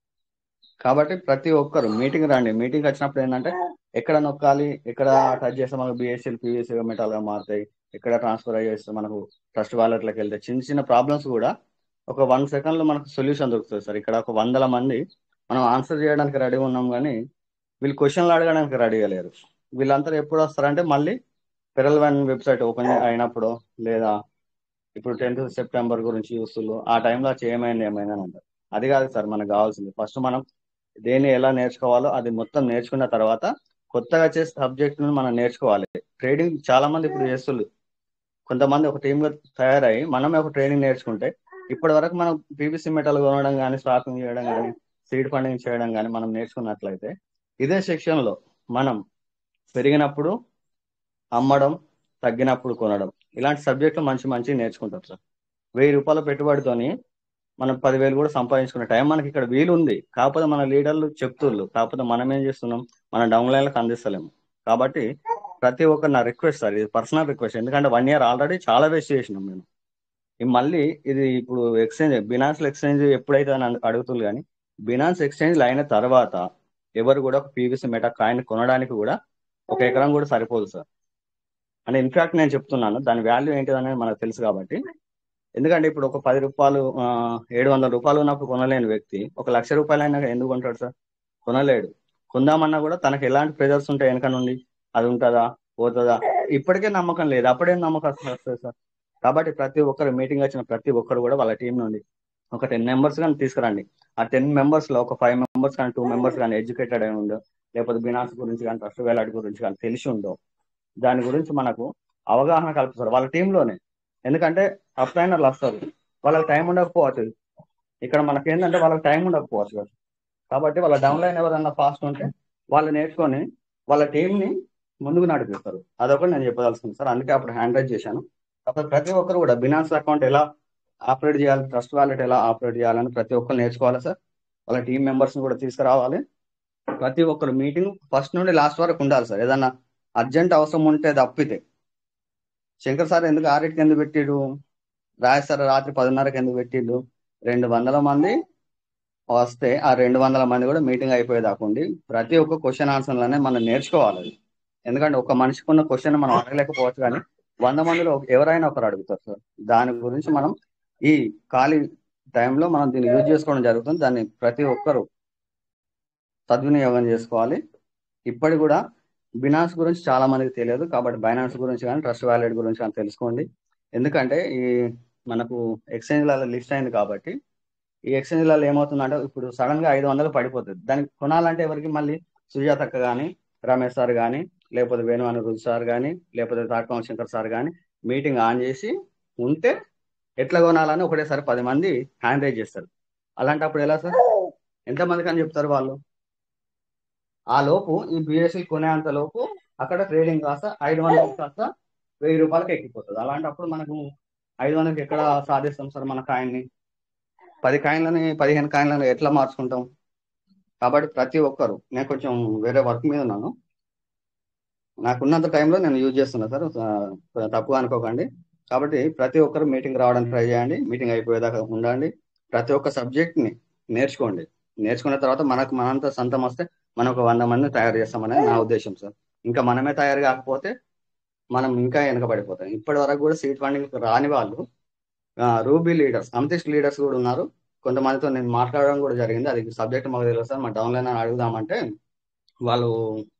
కాబట్టి ప్రతి ఒక్కరు మీటింగ్ రండి మీటింగ్ వచ్చినప్పుడు ఏంటంటే ఎక్కడ నొక్కాలి ఎక్కడ టచ్ చేస్తే మనకు బిఎస్సీలు పీవీసీ మెటాల్ గా మారుతాయి ఎక్కడ ట్రాన్స్ఫర్ అయ్యేస్తే మనకు ట్రస్ట్ వాలెట్లోకి వెళ్తే చిన్న చిన్న ప్రాబ్లమ్స్ కూడా ఒక వన్ సెకండ్ లో మనకు సొల్యూషన్ దొరుకుతుంది సార్ ఇక్కడ ఒక వందల మంది మనం ఆన్సర్ చేయడానికి రెడీ ఉన్నాం కానీ వీళ్ళు క్వశ్చన్లు అడగడానికి రెడీగా లేరు వీళ్ళంతా ఎప్పుడు వస్తారంటే మళ్ళీ పెరల్ వన్ వెబ్సైట్ ఓపెన్ అయినప్పుడు లేదా ఇప్పుడు టెన్త్ సెప్టెంబర్ గురించి చూస్తున్నారు ఆ టైంలో చేయమైంది ఏమైంది అని అంటారు అది కాదు సార్ మనకు కావాల్సింది ఫస్ట్ మనం దేన్ని ఎలా నేర్చుకోవాలో అది మొత్తం నేర్చుకున్న తర్వాత కొత్తగా చేసే సబ్జెక్ట్ ను మనం నేర్చుకోవాలి ట్రేడింగ్ చాలా మంది ఇప్పుడు చేస్తున్నారు కొంతమంది ఒక టీమ్ గా తయారై మనమే ఒక ట్రైనింగ్ నేర్చుకుంటే ఇప్పటి వరకు మనం పీవీసీ మెటల్ కొనడం కానీ స్వాపింగ్ చేయడం కానీ సీడ్ ఫండింగ్ చేయడం కానీ మనం నేర్చుకున్నట్లయితే ఇదే సెక్షన్ లో మనం పెరిగినప్పుడు అమ్మడం తగ్గినప్పుడు కొనడం ఇలాంటి సబ్జెక్టులు మంచి మంచి నేర్చుకుంటాం సార్ వెయ్యి రూపాయల పెట్టుబడితోని మనం పదివేలు కూడా సంపాదించుకునే టైం మనకి ఇక్కడ వీలు ఉంది కాకపోతే మన లీడర్లు చెప్తున్నారు కాకపోతే మనం ఏం చేస్తున్నాం మన డౌన్ లైన్లకు అందిస్తలేము కాబట్టి ప్రతి ఒక్క నా రిక్వెస్ట్ సార్ ఇది పర్సనల్ రిక్వెస్ట్ ఎందుకంటే వన్ ఇయర్ ఆల్రెడీ చాలా వేస్ట్ చేసినాం మేము ఈ మళ్ళీ ఇది ఇప్పుడు ఎక్స్చేంజ్ బినాన్స్ ఎక్స్చేంజ్ ఎప్పుడైతే అని అడుగుతుంది కానీ బినాన్స్ ఎక్స్చేంజ్ అయిన తర్వాత ఎవరు కూడా ఒక పీవీసీ మెటా కాయిన్ కొనడానికి కూడా ఒక ఎకరం కూడా సరిపోదు సార్ అంటే ఇన్ఫాక్ట్ నేను చెప్తున్నాను దాని వాల్యూ ఏంటిది అనేది మనకు తెలుసు కాబట్టి ఎందుకంటే ఇప్పుడు ఒక పది రూపాయలు ఆ, ఏడు వందల రూపాయలు ఉన్నప్పుడు కొనలేని వ్యక్తి ఒక లక్ష రూపాయలు అయినా ఎందుకు కొంటాడు సార్ కొనలేడు కొందామన్నా కూడా తనకి ఎలాంటి ప్రెజర్స్ ఉంటాయి వెనక నుండి అది ఉంటుందా పోతుందా ఇప్పటికే నమ్మకం లేదు అప్పుడేం నమ్మకం వస్తుంది సార్ కాబట్టి ప్రతి ఒక్కరు మీటింగ్ వచ్చిన ప్రతి ఒక్కరు కూడా వాళ్ళ టీం నుండి ఒక టెన్ మెంబర్స్ కానీ తీసుకురండి ఆ టెన్ మెంబర్స్ లో ఒక ఫైవ్ మెంబర్స్ కానీ టూ మెంబర్స్ కానీ ఎడ్యుకేటెడ్ అయి ఉండో లేకపోతే బినాన్స్ గురించి కానీ ట్రస్ట్ వేలాడి గురించి కానీ తెలిసి ఉండో దాని గురించి మనకు అవగాహన కల్పిస్తారు వాళ్ళ టీంలోనే ఎందుకంటే అప్ ట్రైనర్లు వస్తారు వాళ్ళకి టైం ఉండకపోవచ్చు ఇక్కడ మనకి ఏంటంటే వాళ్ళకి టైం ఉండకపోవచ్చు కదా కాబట్టి వాళ్ళ డౌన్ లైన్ ఎవరైనా ఫాస్ట్ ఉంటే వాళ్ళు నేర్చుకొని వాళ్ళ టీం ని ముందుకు నడిపిస్తారు అదొకటి నేను చెప్పదలుచుకున్నాను సార్ అందుకే అప్పుడు హ్యాండ్ రైజ్ చేశాను అప్పుడు ప్రతి ఒక్కరు కూడా బినాన్స్ అకౌంట్ ఎలా ఆపరేట్ చేయాలి ట్రస్ట్ వాలెట్ ఎలా ఆపరేట్ చేయాలని ప్రతి ఒక్కరు నేర్చుకోవాలి సార్ వాళ్ళ టీం మెంబర్స్ ని కూడా తీసుకురావాలి ప్రతి ఒక్కరు మీటింగ్ ఫస్ట్ నుండి లాస్ట్ వరకు ఉండాలి సార్ ఏదన్నా అర్జెంట్ అవసరం ఉంటే తప్పితే శంకర్ సార్ ఎందుకు ఆరింటికి ఎందుకు పెట్టిడు రాజేష్ సార్ రాత్రి పదిన్నరకి ఎందుకు పెట్టిండు రెండు వందల మంది వస్తే ఆ రెండు వందల మంది కూడా మీటింగ్ అయిపోయేదాకా ఉండి ప్రతి ఒక్క క్వశ్చన్ ఆన్సర్లనే మనం నేర్చుకోవాలి అది. ఎందుకంటే ఒక మనిషికి ఉన్న క్వశ్చన్ మనం అడగలేకపోవచ్చు కానీ వంద మందిలో ఎవరైనా ఒకరు అడుగుతారు సార్ దాని గురించి మనం ఈ ఖాళీ టైంలో మనం దీన్ని యూజ్ చేసుకోవడం జరుగుతుంది దాన్ని ప్రతి ఒక్కరు సద్వినియోగం చేసుకోవాలి ఇప్పటి కూడా బినాన్స్ గురించి చాలా మందికి తెలియదు కాబట్టి బైనాన్స్ గురించి కానీ ట్రస్ట్ వ్యాలెట్ గురించి కానీ తెలుసుకోండి ఎందుకంటే ఈ మనకు ఎక్స్చేంజ్లలో లిస్ట్ అయింది కాబట్టి ఈ ఎక్స్చేంజ్లలో ఏమవుతుందంటే ఇప్పుడు సడన్ గా ఐదు వందలు పడిపోతుంది దానికి కొనాలంటే ఎవరికి మళ్ళీ సుజాతక్క కానీ రమేష్ సార్ కానీ లేకపోతే వేణువాని రుజు సార్ కానీ లేకపోతే తాటకం శంకర్ సార్ కానీ మీటింగ్ ఆన్ చేసి ఉంటే ఎట్లా కొనాలని ఒకటేసారి పది మంది హ్యాండ్ రైజ్ చేస్తారు అలాంటప్పుడు ఎలా సార్ ఎంతమందికి అని చెప్తారు వాళ్ళు ఆ లోపు ఈ బిఎస్సి కొనేంత లోపు అక్కడ ట్రేడింగ్ కాస్త ఐదు వందలు కాస్త వెయ్యి రూపాయలకి ఎక్కిపోతుంది అలాంటప్పుడు మనకు ఐదు వందలకి ఎక్కడ సాధిస్తాం సార్ మన కాయిన్ని పది కాయిన్లని పదిహేను కాయిన్లను ఎట్లా మార్చుకుంటాం కాబట్టి ప్రతి ఒక్కరు నేను కొంచెం వేరే వర్క్ మీద ఉన్నాను నాకున్నంత టైంలో నేను యూజ్ చేస్తున్నా సార్ ఆ, తప్పుగా అనుకోకండి కాబట్టి ప్రతి ఒక్కరు మీటింగ్ రావడానికి ట్రై చేయండి మీటింగ్ అయిపోయేదాకా ఉండండి ప్రతి ఒక్క సబ్జెక్ట్ ని నేర్చుకోండి నేర్చుకున్న తర్వాత మనకు మనంత సొంతం వస్తే మనం ఒక వంద మందిని తయారు చేస్తామనేది నా ఉద్దేశం సార్ ఇంకా మనమే తయారు కాకపోతే మనం ఇంకా వెనకబడిపోతాం ఇప్పటి వరకు కూడా సీట్ ఫండింగ్ రాని వాళ్ళు రూబీ లీడర్స్ అమితిస్ట్ లీడర్స్ కూడా ఉన్నారు కొంతమందితో నేను మాట్లాడడం కూడా జరిగింది అది సబ్జెక్ట్ మాకు తెలియదు సార్ మా డౌన్లైన్ అని అడుగుదామంటే వాళ్ళు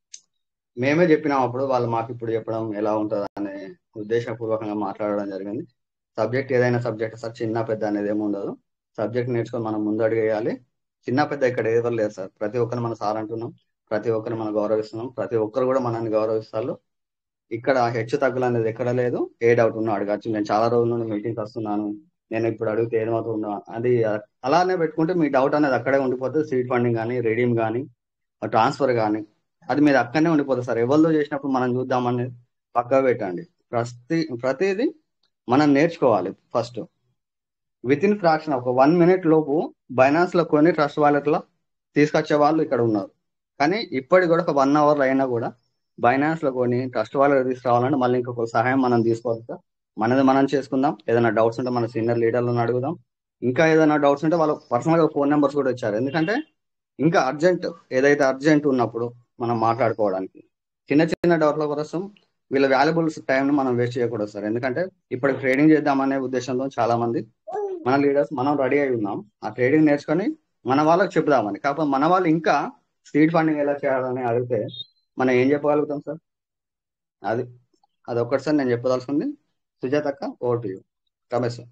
మేమే చెప్పినాం అప్పుడు వాళ్ళు మాకు ఇప్పుడు చెప్పడం ఎలా ఉంటుంది అనే ఉద్దేశపూర్వకంగా మాట్లాడడం జరిగింది సబ్జెక్ట్ ఏదైనా సబ్జెక్ట్ సార్ చిన్న పెద్ద అనేది ఏమి ఉండదు సబ్జెక్ట్ నేర్చుకొని మనం ముందు అడిగేయాలి చిన్న పెద్ద ఇక్కడ ఏదో లేదు సార్ ప్రతి ఒక్కరిని మన సార్ అంటున్నాం ప్రతి ఒక్కరిని మనం గౌరవిస్తున్నాం ప్రతి ఒక్కరు కూడా మనల్ని గౌరవిస్తారు ఇక్కడ హెచ్చు తగ్గులు అనేది ఎక్కడ లేదు ఏ డౌట్ ఉన్నా అడగచ్చు నేను చాలా రోజుల నుండి మీటింగ్కి వస్తున్నాను నేను ఇప్పుడు అడిగితే ఏమవుతున్నా అది అలానే పెట్టుకుంటే మీ డౌట్ అనేది అక్కడే ఉండిపోతుంది సీట్ ఫండింగ్ కానీ రెడీమ్ కానీ ట్రాన్స్ఫర్ కానీ అది మీరు అక్కడనే ఉండిపోతుంది సార్ ఎవరిలో చేసినప్పుడు మనం చూద్దామని పక్కా పెట్టండి ప్రతి ప్రతిదీ మనం నేర్చుకోవాలి ఫస్ట్ విత్ ఇన్ ఫ్రాక్షన్ ఒక వన్ మినిట్ లోపు బైనాన్స్ లో కొని ట్రస్ట్ వాలెట్ లో తీసుకొచ్చే వాళ్ళు ఇక్కడ ఉన్నారు కానీ ఇప్పటికి కూడా ఒక వన్ అవర్ అయినా కూడా బైనాన్స్ లో కొని ట్రస్ట్ వాలెట్ తీసుకురావాలంటే మళ్ళీ ఇంకొక సహాయం మనం తీసుకోవాలి సార్ మనది మనం చేసుకుందాం ఏదైనా డౌట్స్ ఉంటే మన సీనియర్ లీడర్లను అడుగుదాం ఇంకా ఏదైనా డౌట్స్ ఉంటే వాళ్ళు పర్సనల్ గా ఫోన్ నెంబర్స్ కూడా ఇచ్చారు ఎందుకంటే ఇంకా అర్జెంట్ ఏదైతే అర్జెంట్ ఉన్నప్పుడు మనం మాట్లాడుకోవడానికి చిన్న చిన్న డౌట్ల కోసం వీళ్ళ వాల్యుబుల్స్ టైంని మనం వేస్ట్ చేయకూడదు సార్ ఎందుకంటే ఇప్పుడు ట్రేడింగ్ చేద్దామనే ఉద్దేశంతో చాలా మంది మన లీడర్స్ మనం రెడీ అయి ఉన్నాం ఆ ట్రేడింగ్ నేర్చుకొని మన వాళ్ళకి చెప్దామని కాకపోతే మన వాళ్ళు ఇంకా స్ట్రీట్ ఫండింగ్ ఎలా చేయాలని అడిగితే మనం ఏం చెప్పగలుగుతాం సార్ అది అది ఒక్కటి సార్ నేను చెప్పదలుచుకుంది సుజాతక్క over to you Ramesh sir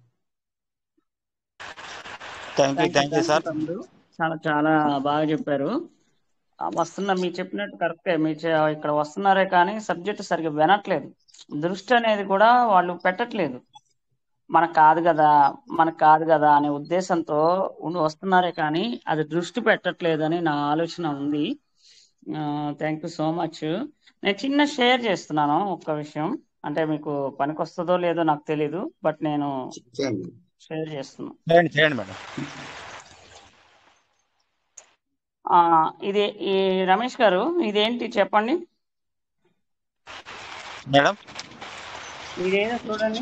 thank you thank you sir తమ్ముడు చాలా చాలా బాగా చెప్పారు ఆ, వస్తున్నా మీరు చెప్పినట్టు కరెక్టే మీరు చే- ఇక్కడ వస్తున్నారే కానీ సబ్జెక్ట్ సరిగ్గా వినట్లేదు దృష్టి అనేది కూడా వాళ్ళు పెట్టట్లేదు మనకు కాదు కదా మనకు కాదు కదా అనే ఉద్దేశంతో ఉండి వస్తున్నారే కానీ అది దృష్టి పెట్టట్లేదని నా ఆలోచన ఉంది థ్యాంక్ యూ సో మచ్ నేను చిన్న షేర్ చేస్తున్నాను ఒక్క విషయం అంటే మీకు పనికొస్తుందో లేదో నాకు తెలీదు బట్ నేను చేయండి షేర్ చేస్తున్నాను చేయండి చేయండి మేడం ఆ, ఇది ఈ రమేష్ గారు ఇదేంటి చెప్పండి మేడం ఇదేదో చూడండి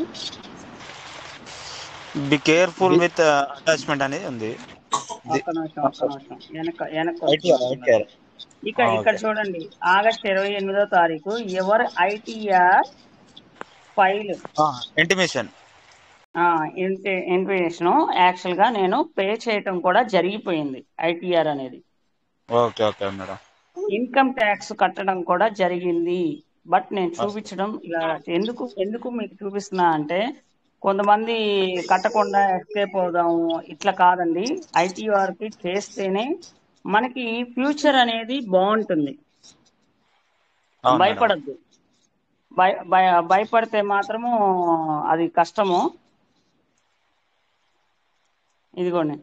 బి కేర్ఫుల్ విత్ అటాచ్మెంట్ అనేది ఉంది ఒక్క నిమిషం ఒక్క నిమిషం వెనక వెనక ఐటీఆర్ ఐటీఆర్ ఇక్కడ ఇక్కడ చూడండి ఆగస్ట్ ఇరవై ఎనిమిదో తారీఖు ఎవరు ITR file intimation invitation actual గా నేను పే చేయటం కూడా జరిగిపోయింది ఐటీఆర్ అనేది okay okay madam income tax కట్టడం కూడా జరిగింది బట్ నేను చూపించడం ఇలా ఎందుకు ఎందుకు మీకు చూపిస్తున్నా అంటే కొంతమంది కట్టకుండా ఎస్కేప్ అవుదాము ఇట్లా కాదండి ఐటీఆర్ కి చేస్తేనే మనకి ఫ్యూచర్ అనేది బాగుంటుంది అవును మేడం భయపడద్దు భయ భయ భయపడితే మాత్రము అది కష్టము ఇదిగోండి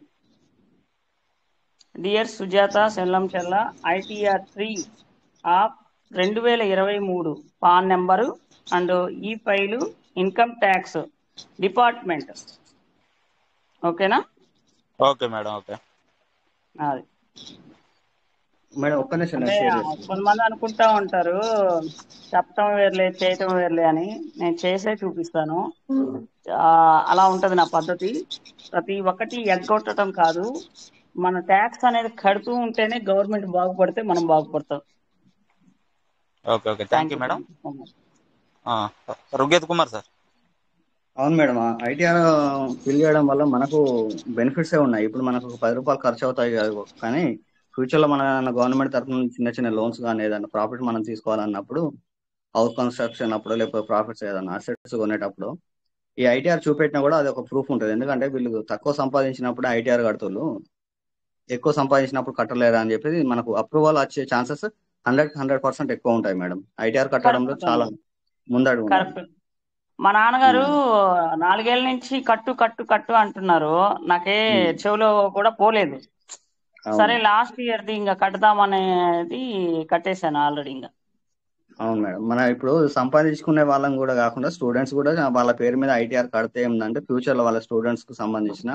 డియర్ సుజాత సెల్లం చెల్ల ఐటీఆర్ త్రీ ఆఫ్ రెండు వేల ఇరవై మూడు పాన్ నెంబరు అండ్ ఈ ఫైలు ఇన్కమ్ ట్యాక్స్ డిపార్ట్మెంట్ ఓకేనా ఓకే మేడం ఓకే అది మేడం ఒక్క నిమిషం అంటే నేను షేర్ చేస్తాను కొంతమంది అనుకుంటా ఉంటారు చెప్పటం వేర్లే చేయటం వేర్లే అని నేను చేసే చూపిస్తాను ఆ, అలా ఉంటది నా పద్ధతి ప్రతి ఒక్కటి ఎగ్గొట్టడం కాదు మన ట్యాక్స్ అనేది కడుతూ ఉంటేనే గవర్నమెంట్ బాగుపడితే మనం బాగుపడతాం okay okay thank you madam ఆ, రుగ్యత్ కుమార్ సార్ అవును మేడం ఐటీఆర్ ఫిల్ చేయడం వల్ల మనకు బెనిఫిట్స్ ఉన్నాయి ఇప్పుడు మనకు ఒక పది రూపాయలు ఖర్చు అవుతాయి కాదు కానీ ఫ్యూచర్ లో మన గవర్నమెంట్ తరఫున నుంచి చిన్న చిన్న లోన్స్ కానీ ఏదైనా ప్రాఫిట్ మనం తీసుకోవాలన్నప్పుడు హౌస్ కన్స్ట్రక్షన్ అప్పుడు లేకపోతే ప్రాఫిట్స్ ఏదైనా అసెట్స్ కొనేటప్పుడు ఈ ఐటీఆర్ చూపెట్టినా కూడా అది ఒక ప్రూఫ్ ఉంటుంది ఎందుకంటే వీళ్ళు తక్కువ సంపాదించినప్పుడు ఐటీఆర్ కడుతున్నారు ఎక్కువ సంపాదించినప్పుడు కట్టలేరా అని చెప్పి మనకు అప్రూవల్ వచ్చే ఛాన్సెస్ హండ్రెడ్ హండ్రెడ్ పర్సెంట్ ఎక్కువ ఉంటాయి మేడం ఐటీఆర్ కట్టడంలో కరెక్ట్ చాలా ముందడుగు ఉన్నారు కరెక్ట్ మా నాన్నగారు నాలుగేళ్ల నుంచి కట్టు కట్టు కట్టు అంటున్నారు నాకే ఉమ్. చెవిలో కూడా పోలేదు సరే అవును లాస్ట్ ఇయర్ ది ఇంకా కడదామనేది కట్టేశాను ఆల్రెడీ ఇంకా అవును మేడం మన ఇప్పుడు సంపాదించుకునే వాళ్ళం కూడా కాకుండా స్టూడెంట్స్ కూడా వాళ్ళ పేరు మీద ఐటీఆర్ కడితే ఏంటంటే ఫ్యూచర్ లో వాళ్ళ స్టూడెంట్స్ కు సంబంధించిన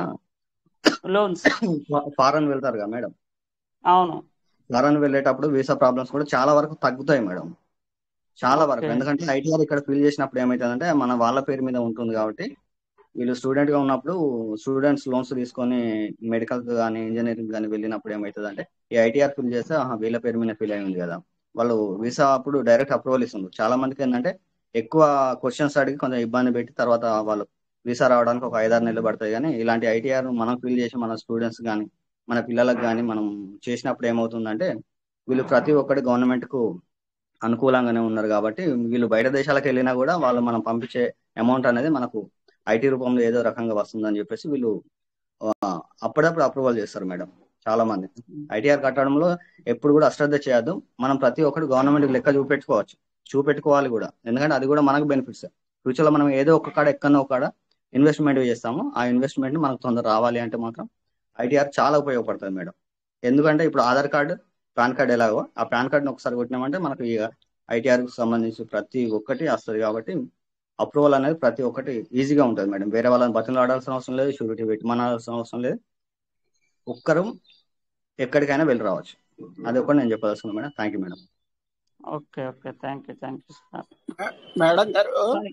లోన్స్ ఫారెన్ వెళ్తారు కదా మేడం అవును ఫారెన్ వెళ్ళేటప్పుడు వీసా ప్రాబ్లమ్స్ కూడా చాలా వరకు తగ్గుతాయి మేడం చాలా వరకు ఓకే ఎందుకంటే ఐటీఆర్ ఇక్కడ ఫిల్ చేసినప్పుడు ఏమైతుందంటే మన వాళ్ళ పేరు మీద ఉంటుంది కాబట్టి వీళ్ళు స్టూడెంట్ గా ఉన్నప్పుడు స్టూడెంట్స్ లోన్స్ తీసుకొని మెడికల్ కానీ ఇంజనీరింగ్ కానీ వెళ్ళినప్పుడు ఏమవుతుందంటే ఈ ఐటీఆర్ ఫిల్ చేస్తే ఆహా, వీళ్ళ పేరు మీద ఫిల్ అయింది కదా వాళ్ళు వీసా అప్పుడు డైరెక్ట్ అప్రూవల్ ఇస్తుంది చాలా మందికి ఏంటంటే ఎక్కువ క్వశ్చన్స్ అడిగి కొంచెం ఇబ్బంది పెట్టి తర్వాత వాళ్ళు వీసా రావడానికి ఒక ఐదారు నెలలు పడతాయి కానీ ఇలాంటి ఐటీఆర్ మనం ఫిల్ చేసి మన స్టూడెంట్స్ కానీ మన పిల్లలకు కానీ మనం చేసినప్పుడు ఏమవుతుందంటే వీళ్ళు ప్రతి ఒక్కటి గవర్నమెంట్ కు అనుకూలంగానే ఉన్నారు కాబట్టి వీళ్ళు బయట దేశాలకు వెళ్ళినా కూడా వాళ్ళు మనం పంపించే అమౌంట్ అనేది మనకు ఐటీ రూపంలో ఏదో రకంగా వస్తుందని చెప్పేసి వీళ్ళు ఆ, అప్పుడప్పుడు అప్రూవల్ చేస్తారు మేడం చాలా మంది ఐటీఆర్ కట్టడంలో ఎప్పుడు కూడా అశ్రద్ధ చేయొద్దు మనం ప్రతి ఒక్కటి గవర్నమెంట్ లెక్క చూపెట్టుకోవచ్చు చూపెట్టుకోవాలి కూడా ఎందుకంటే అది కూడా మనకు బెనిఫిట్స్ ఫ్యూచర్ లో మనం ఏదో ఒక కాడ ఎక్కడో ఒక కాడ ఇన్వెస్ట్మెంట్ చేస్తాము ఆ ఇన్వెస్ట్మెంట్ మనకు తొందర రావాలి అంటే మాత్రం ఐటీఆర్ చాలా ఉపయోగపడుతుంది మేడం ఎందుకంటే ఇప్పుడు ఆధార్ కార్డు పాన్ కార్డ్ ఎలాగో ఆ పాన్ కార్డ్ని ఒకసారి కొట్టినామంటే మనకు ఇక ఐటీఆర్ కు సంబంధించి ప్రతి ఒక్కటి వస్తుంది కాబట్టి అప్రూవల్ అనేది ప్రతి ఒక్కటి ఈజీగా ఉంటుంది మేడం వేరే వాళ్ళని బతులు ఆడాల్సిన అవసరం లేదు షూరిటీ పెట్టి మనాల్సిన అవసరం లేదు ఒక్కరు ఎక్కడికైనా వెళ్ళి రావచ్చు అది ఒకటి నేను చెప్పదలుచుకున్నాను madam thank you madam okay okay thank you thank you sir madam గారు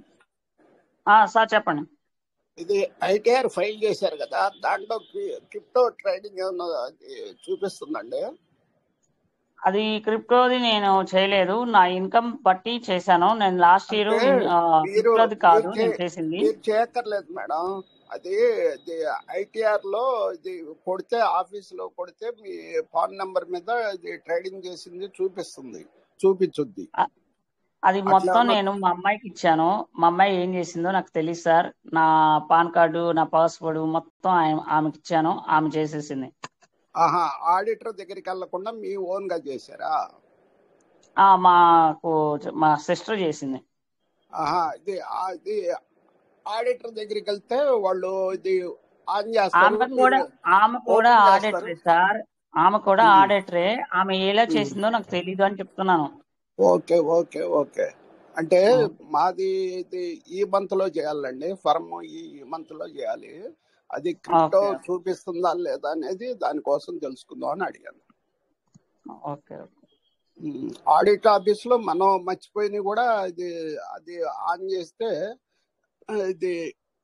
సార్ చెప్పండి ఇది ఐటీఆర్ ఫైల్ చేశారు కదా దాంట్లో క్రిప్టో ట్రేడింగ్ ఏమన్నా అది చూపిస్తుందండి అది క్రిప్టోది నేను చేయలేదు నా ఇన్కమ్ బట్టి చేశాను నేను లాస్ట్ ఇయర్ అంటే మీరు క్రిప్టోది కాదు మీరు నేను చే- చేసింది మీరు చేయక్కర్లేదు మేడం అది ఐటీఆర్ లో ఇది కొడితే ఆఫీస్ లో కొడితే మీ ఫోన్ నంబర్ మీద ఇది ట్రేడింగ్ చేసింది చూపిస్తుంది చూపించుద్ది అ- అది అట్లా మొత్తం ఏమన్నా నేను మా అమ్మాయికి ఇచ్చాను మా అమ్మాయి ఏం చేసిందో నాకు తెలియదు సార్ నా పాన్ కార్డు నా పాస్వర్డ్ మొత్తం ఆమె- ఆమెకి ఇచ్చాను ఆమె చేసేసింది ఆహా ఆడిటర్ దగ్గరికి వెళ్లకుండా మీ ఓన్ గా చేశారా ఆ మాకు మా సిస్టర్ చేసింది ఆహా ఇది ఆ- ఇది ఆడిటర్ దగ్గరికి వెళ్తే వాళ్ళు ఇది ఆన్ చేస్తారు ఆమె కూడా మీరు ఆమె కూడా ఓపెన్ ఆడిటరే చేస్తారు సార్ ఆమె కూడా ఉమ్, ఆడిటరే ఆమె ఎలా ఉమ్. చేసిందో నాకు తెలీదు అని చెప్తున్నాను ఓకే ఓకే ఓకే అంటే ఆ, మాది ఇది ఈ మంత్ లో చేయాలండి ఫర్మ్ ఈ మంత్ లో చేయాలి అది క్రిప్టో ఓకే చూపిస్తుందా లేదా అనేది దానికోసం తెలుసుకుందాం అని అడిగాను ఓకే ఓకే ఉమ్, ఆడిట్ ఆఫీస్ లో మనం మర్చిపోయినవి కూడా ఇది అది ఆన్ చేస్తే ఆ, ఇది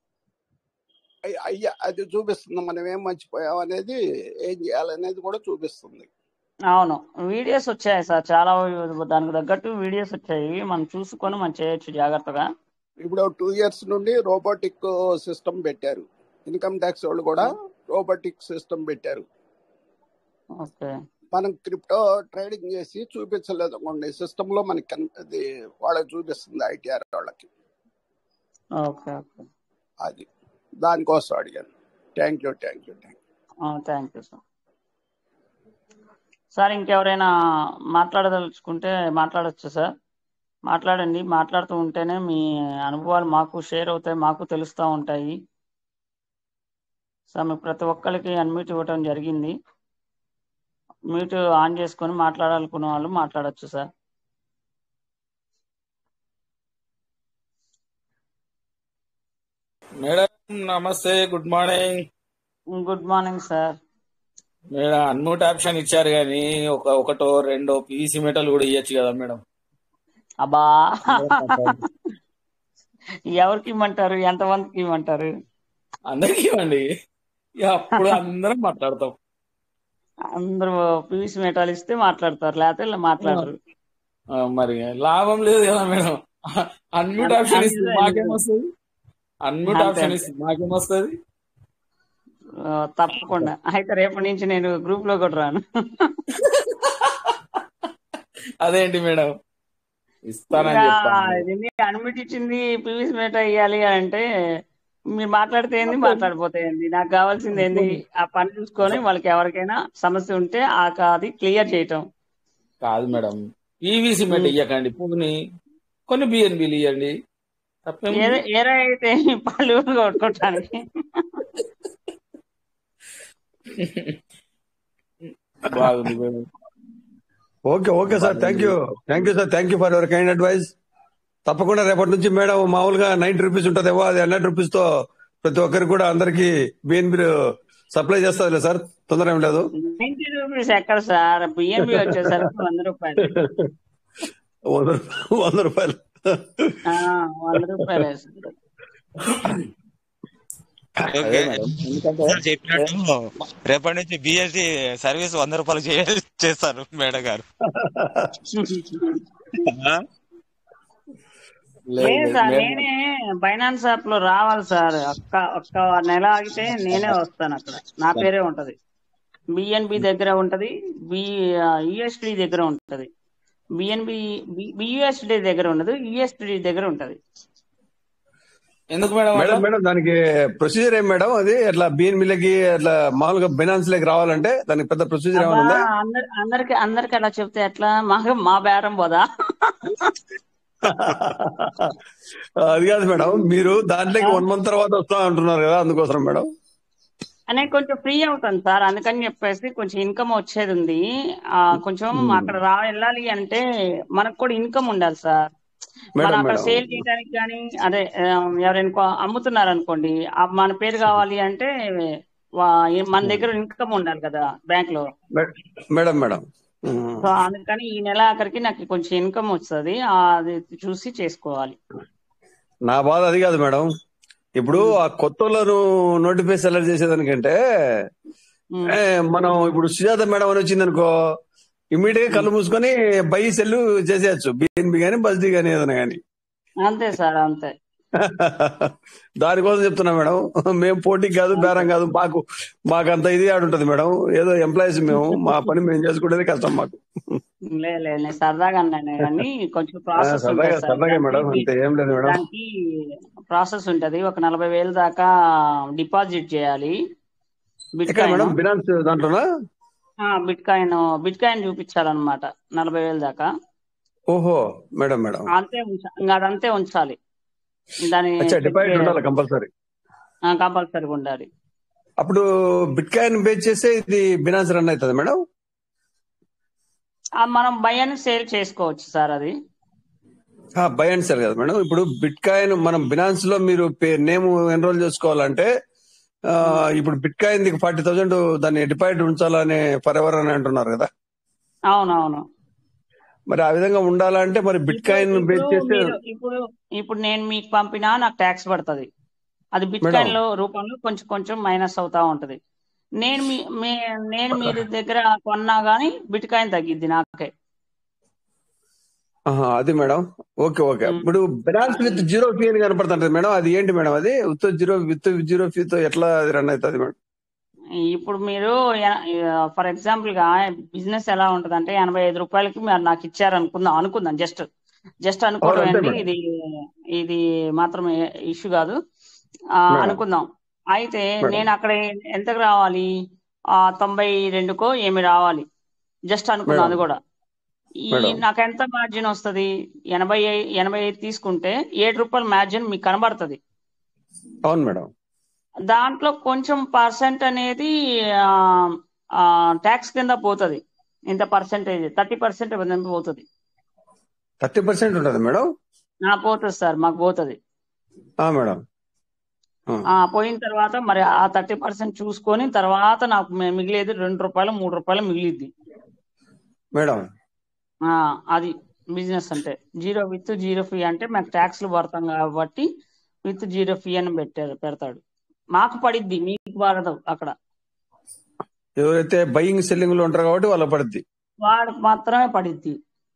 అయ్- అయ్యా అది చూపిస్తుంది మనం ఏం మర్చిపోయాం అనేది ఏం చేయాలనేది కూడా చూపిస్తుంది అవును వీడియోస్ వచ్చాయి సార్ చాలా దానికి తగ్గట్టు వీడియోస్ వచ్చాయి మనం చూసుకొని మనం చేయొచ్చు జాగ్రత్తగా ఇప్పుడు టూ ఇయర్స్ నుండి రోబోటిక్ సిస్టమ్ పెట్టారు ఇన్కమ్ ట్యాక్స్ వాళ్ళు కూడా రోబోటిక్ సిస్టమ్ పెట్టారు ఓకే మనం క్రిప్టో ట్రేడింగ్ చేసి చూపించలేదు అనుకోండి సిస్టమ్ లో మనకి కన్- అది వాళ్ళకి చూపిస్తుంది ఐటీఆర్ వాళ్ళకి ఓకే ఓకే అది దానికోసం అడిగాను thank you thank you thank thank you sir sir ఇంకెవరైనా మాట్లాడదలుచుకుంటే మాట్లాడొచ్చు సార్ మాట్లాడండి మాట్లాడుతూ ఉంటేనే మీ అనుభవాలు మాకు షేర్ అవుతాయి మాకు తెలుస్తూ ఉంటాయి సార్ మీకు ప్రతి ఒక్కరికి అన్మ్యూట్ ఇవ్వటం జరిగింది మ్యూట్ ఆన్ చేసుకొని మాట్లాడాలనుకున్న వాళ్ళు మాట్లాడొచ్చు సార్ మేడం నమస్తే good morning good morning sir madam unmute option ఇచ్చారు కానీ ఒక ఒకటో రెండో పీసీ మెటల్ కూడా ఇవ్వచ్చు కదా మేడం అబ్బా అందరం మాట్లాడు- ఎవరికి ఇమ్మంటారు ఎంతమందికి ఇమ్మంటారు అందరికీ ఇవ్వండి ఇక అప్పుడు అందరం మాట్లాడతాం అందరూ పీవీసీ మెటాలు ఇస్తే మాట్లాడతారు లేకపోతే ఇలా మాట్లాడరు ఆ, మరి లాభం లేదు కదా మేడం అన్మ్యూట్ అన్- ఆప్షన్ ఇస్తే అంతే, మాకేమొస్తుంది అన్మ్యూట్ అంతే, ఆప్షన్ అంతే. ఇస్తే మాకేమొస్తుంది ఆ, తప్పకుండా అయితే రేపటి నుంచి నేను గ్రూప్ లో కూడా రాను అదేంటి మేడం ఇస్తానని చెప్పాను ఇది అనుమతి ఇచ్చింది పీవీసీ మేట ఇవ్వాలి అంటే మీరు మాట్లాడితే ఏంది మాట్లాడిపోతే ఏంది నాకు కావాల్సింది ఏంది ఆ పని చూసుకొని వాళ్ళకి ఎవరికైనా సమస్య ఉంటే ఆ క- అది క్లియర్ చేయటం కాదు మేడం పీవీసీ మెట్ ఇయ్యకండి పువ్వుని కొన్ని బిఎన్బిలు ఇవ్వండి తప్పేం ఏదో ఏరా అయితే పళ్ళు కొట్టుకోవటానికి బాగుంది madam okay okay sir thank you thank you sir thank you for your kind advice తప్పకుండా రేపటి నుంచి మేడం మామూలుగా నైన్టీ రూపీస్ ఉంటుందేమో అది హండ్రెడ్ రూపీస్ తో ప్రతి ఒక్కరికి కూడా అందరికి బిఎన్బి సప్లై చేస్తుంది సార్ తొందర ఏం లేదు నైన్టీ రూపీస్ ఎక్కడ సార్ బిఎంబి వచ్చేసరికి వంద రూపాయలు వంద వంద రూపాయలు ఆ, వంద రూపాయలు వేస్తారు. ఓకే అదే మేడం ఎందుకంటే సార్ చెప్పినట్టు రేపటి నుంచి బిఎస్సి సర్వీస్ వంద రూపాయలు చే- చేస్తారు మేడం గారు ఆ? లేదు లేదు లేదు సార్ మేడం నేనే బైనాన్స్ యాప్ లో రావాలి సార్ ఒక్క ఒక్క నెల ఆగితే నేనే వస్తాను అక్కడ నా పేరే ఉంటది బిఎన్బి దగ్గర ఉంటది బి యుఎస్డి దగ్గర ఉంటది బిఎన్బి బియుఎస్డి దగ్గర ఉండదు యుఎస్డి దగ్గర ఉంటది ఎందుకు మేడం అట్లా మేడం మేడం దానికి ప్రొసీజర్ ఏం మేడం అది అట్లా బిఎన్బిలకి అట్లా మామూలుగా బైనాన్స్ లకి రావాలంటే దానికి పెద్ద ప్రొసీజర్ అబ్బా ఏమైనా ఉందా అందరి అందరికి అందరికి అలా చెప్తే ఎట్లా మాకు మా బేరం పోదా అది కాదు మేడం మీరు దాంట్లోకి వన్ మంత్ తర్వాత వస్తా అంటున్నారు కదా అందుకోసం మేడం అనే కొంచెం ఫ్రీ అవుతాను సార్ అందుకని చెప్పేసి కొంచెం ఇన్కమ్ వచ్చేది ఉంది ఆ కొంచెం అక్కడ రా వెళ్ళాలి అంటే మనకు కూడా ఇన్కమ్ ఉండాలి సార్ మనం మేడం అక్కడ మేడం సేల్ చేయడానికి కానీ అదే ఆ, ఎవరైనా కొ- అమ్ముతున్నారు అనుకోండి ఆ మన పేరు కావాలి అంటే వా- మన దగ్గర ఇన్కమ్ ఉండాలి కదా బ్యాంక్ లో మే- మేడం మేడం ఉమ్. సో అందుకని ఈ నెల ఆఖరికి నాకు కొంచెం ఇన్కమ్ వస్తుంది అది చూసి చేసుకోవాలి నా బాధ అది కాదు మేడం ఇప్పుడు ఆ కొత్త వాళ్ళను నోటిఫై సెలెక్ట్ చేసేదానికంటే ఏ, మనం ఇప్పుడు సుజాత మేడం అని వచ్చింది అనుకో ఇమీడియట్ గా కళ్ళు మూసుకొని బై సెల్ చేసేయచ్చు బిఎన్బి గానీ బస్ది గానీ ఏదైనా గానీ అంతే సార్ అంతే దానికోసం చెప్తున్నా మేడం మేము పోటీకి కాదు బేరం కాదు మాకు మాకు అంత ఇది ఆడుంటది మేడం ఏదో ఎంప్లాయీస్ మేము మా పని మేము చేసుకునేది కష్టం మాకు లే లే లే, సరదాగా అన్నాను కానీ కొంచెం ఆ, ప్రాసెస్ సరదాగా ఉంటుంది సార్ సరదాగా మేడం దానికి అంతే ఏం లేదు మేడం దానికి ప్రాసెస్ ఉంటది ఒక నలభై వేలు దాకా డిపాజిట్ చేయాలి బిట్ ఎక్కడ మేడం కాయిన్ బినాన్స్ దాంట్లోనా బిట్ కాయిన్ బిట్ కాయిన్ చూపించాలన్నమాట నలభై వేలు దాకా ఓహో మేడం మేడం అంతే ఉంచ- ఇంకా అదంతే ఉంచాలి దాని అచ్చా డిపాజిట్ ఉండాలి కంపల్సరీ కంపల్సరీగా ఉండాలి అప్పుడు బిట్ కాయిన్ బేస్ చేస్తే ఇది బినాన్స్ రన్ అవుతుంది మేడం ఆ, మనం బై అని సేల్ చేసుకోవచ్చు సార్ అది బై అండ్ సెల్ కదా మేడం ఇప్పుడు బిట్ కాయిన్ మనం బినాన్స్ లో మీరు నేమ్ ఎన్రోల్ చేసుకోవాలంటే ఆ, ఇప్పుడు బిట్ కాయిన్ ఫార్టీ థౌసండ్ దాన్ని డిపాజిట్ ఉంచాలని ఫర్ ఎవర్ అని అంటున్నారు కదా అవునవును మరి ఆ విధంగా ఉండాలంటే మరి బిట్ ఇప్పుడు కాయిన్ ఇప్పుడు బేస్ చేస్తే మీరు ఇప్పుడు ఇప్పుడు నేను మీకు పంపినా నాకు ట్యాక్స్ పడుతుంది అది బిట్ మేడం కాయిన్ లో రూపంలో కొంచెం కొంచెం మైనస్ అవుతా ఉంటది నేను మీ మీ- నేను మీరు దగ్గర కొన్నా గానీ బిట్ కాయిన్ తగ్గిద్ది నాకే ఆహా, అది మేడం ఓకే ఓకే ఇప్పుడు బ్యాలెన్స్ విత్ జీరో ఫీ అని కనపడుతుంటది మేడం అది ఏంటి మేడం అది విత్ జీరో విత్ జీరో ఫీతో ఎట్లా అది రన్ అవుతుంది మేడం ఇప్పుడు మీరు ఫర్ ఎగ్జాంపుల్ గా బిజినెస్ ఎలా ఉంటది అంటే ఎనభై ఐదు రూపాయలకి మీరు నాకు ఇచ్చారు అనుకుందాం అనుకుందాం జస్ట్ జస్ట్ అనుకోవడం అవును, అంతే అండి మేడం. ఇది ఇది మాత్రం ఇష్యూ కాదు ఆ, మేడం. అనుకుందాం అయితే మేడం. నేను అక్కడ ఎంతకు రావాలి ఆ తొంభై రెండుకో ఏమి రావాలి జస్ట్ అనుకుందాం అది మేడం. కూడా ఈ మేడం. నాకు ఎంత మార్జిన్ వస్తది ఎనభై ఐ- ఎనభై ఐదు తీసుకుంటే ఏడు రూపాయల మార్జిన్ మీకు కనబడుతుంది అవును మేడం దాంట్లో కొంచెం పర్సెంట్ అనేది ట్యాక్స్ కింద పోతుంది ఇంత పర్సెంటేజ్ థర్టీ పర్సెంట్ పోతుంది థర్టీ పర్సెంట్ ఉంటుంది మేడం నా పోతుంది సార్ మాకు పోతుంది ఆ, మేడం ఆ, ఆ పోయిన తర్వాత మరి ఆ థర్టీ పర్సెంట్ చూసుకొని తర్వాత నాకు మి- మిగిలేది రెండు రూపాయలు మూడు రూపాయలు మిగిలిద్ది మేడం ఆ, అది బిజినెస్ అంటే జీరో విత్ జీరో ఫీ అంటే మాకు ట్యాక్స్లు పడతాం కాబట్టి విత్ జీరో ఫీ అని పెట్టారు పెడతాడు మాకు పడిద్ది మీకు పడదు అక్కడ ఎవరైతే బయింగ్ సెల్లింగ్ లో ఉంటారు కాబట్టి వాళ్ళ పడుద్ది వాడికి మాత్రమే పడిద్ది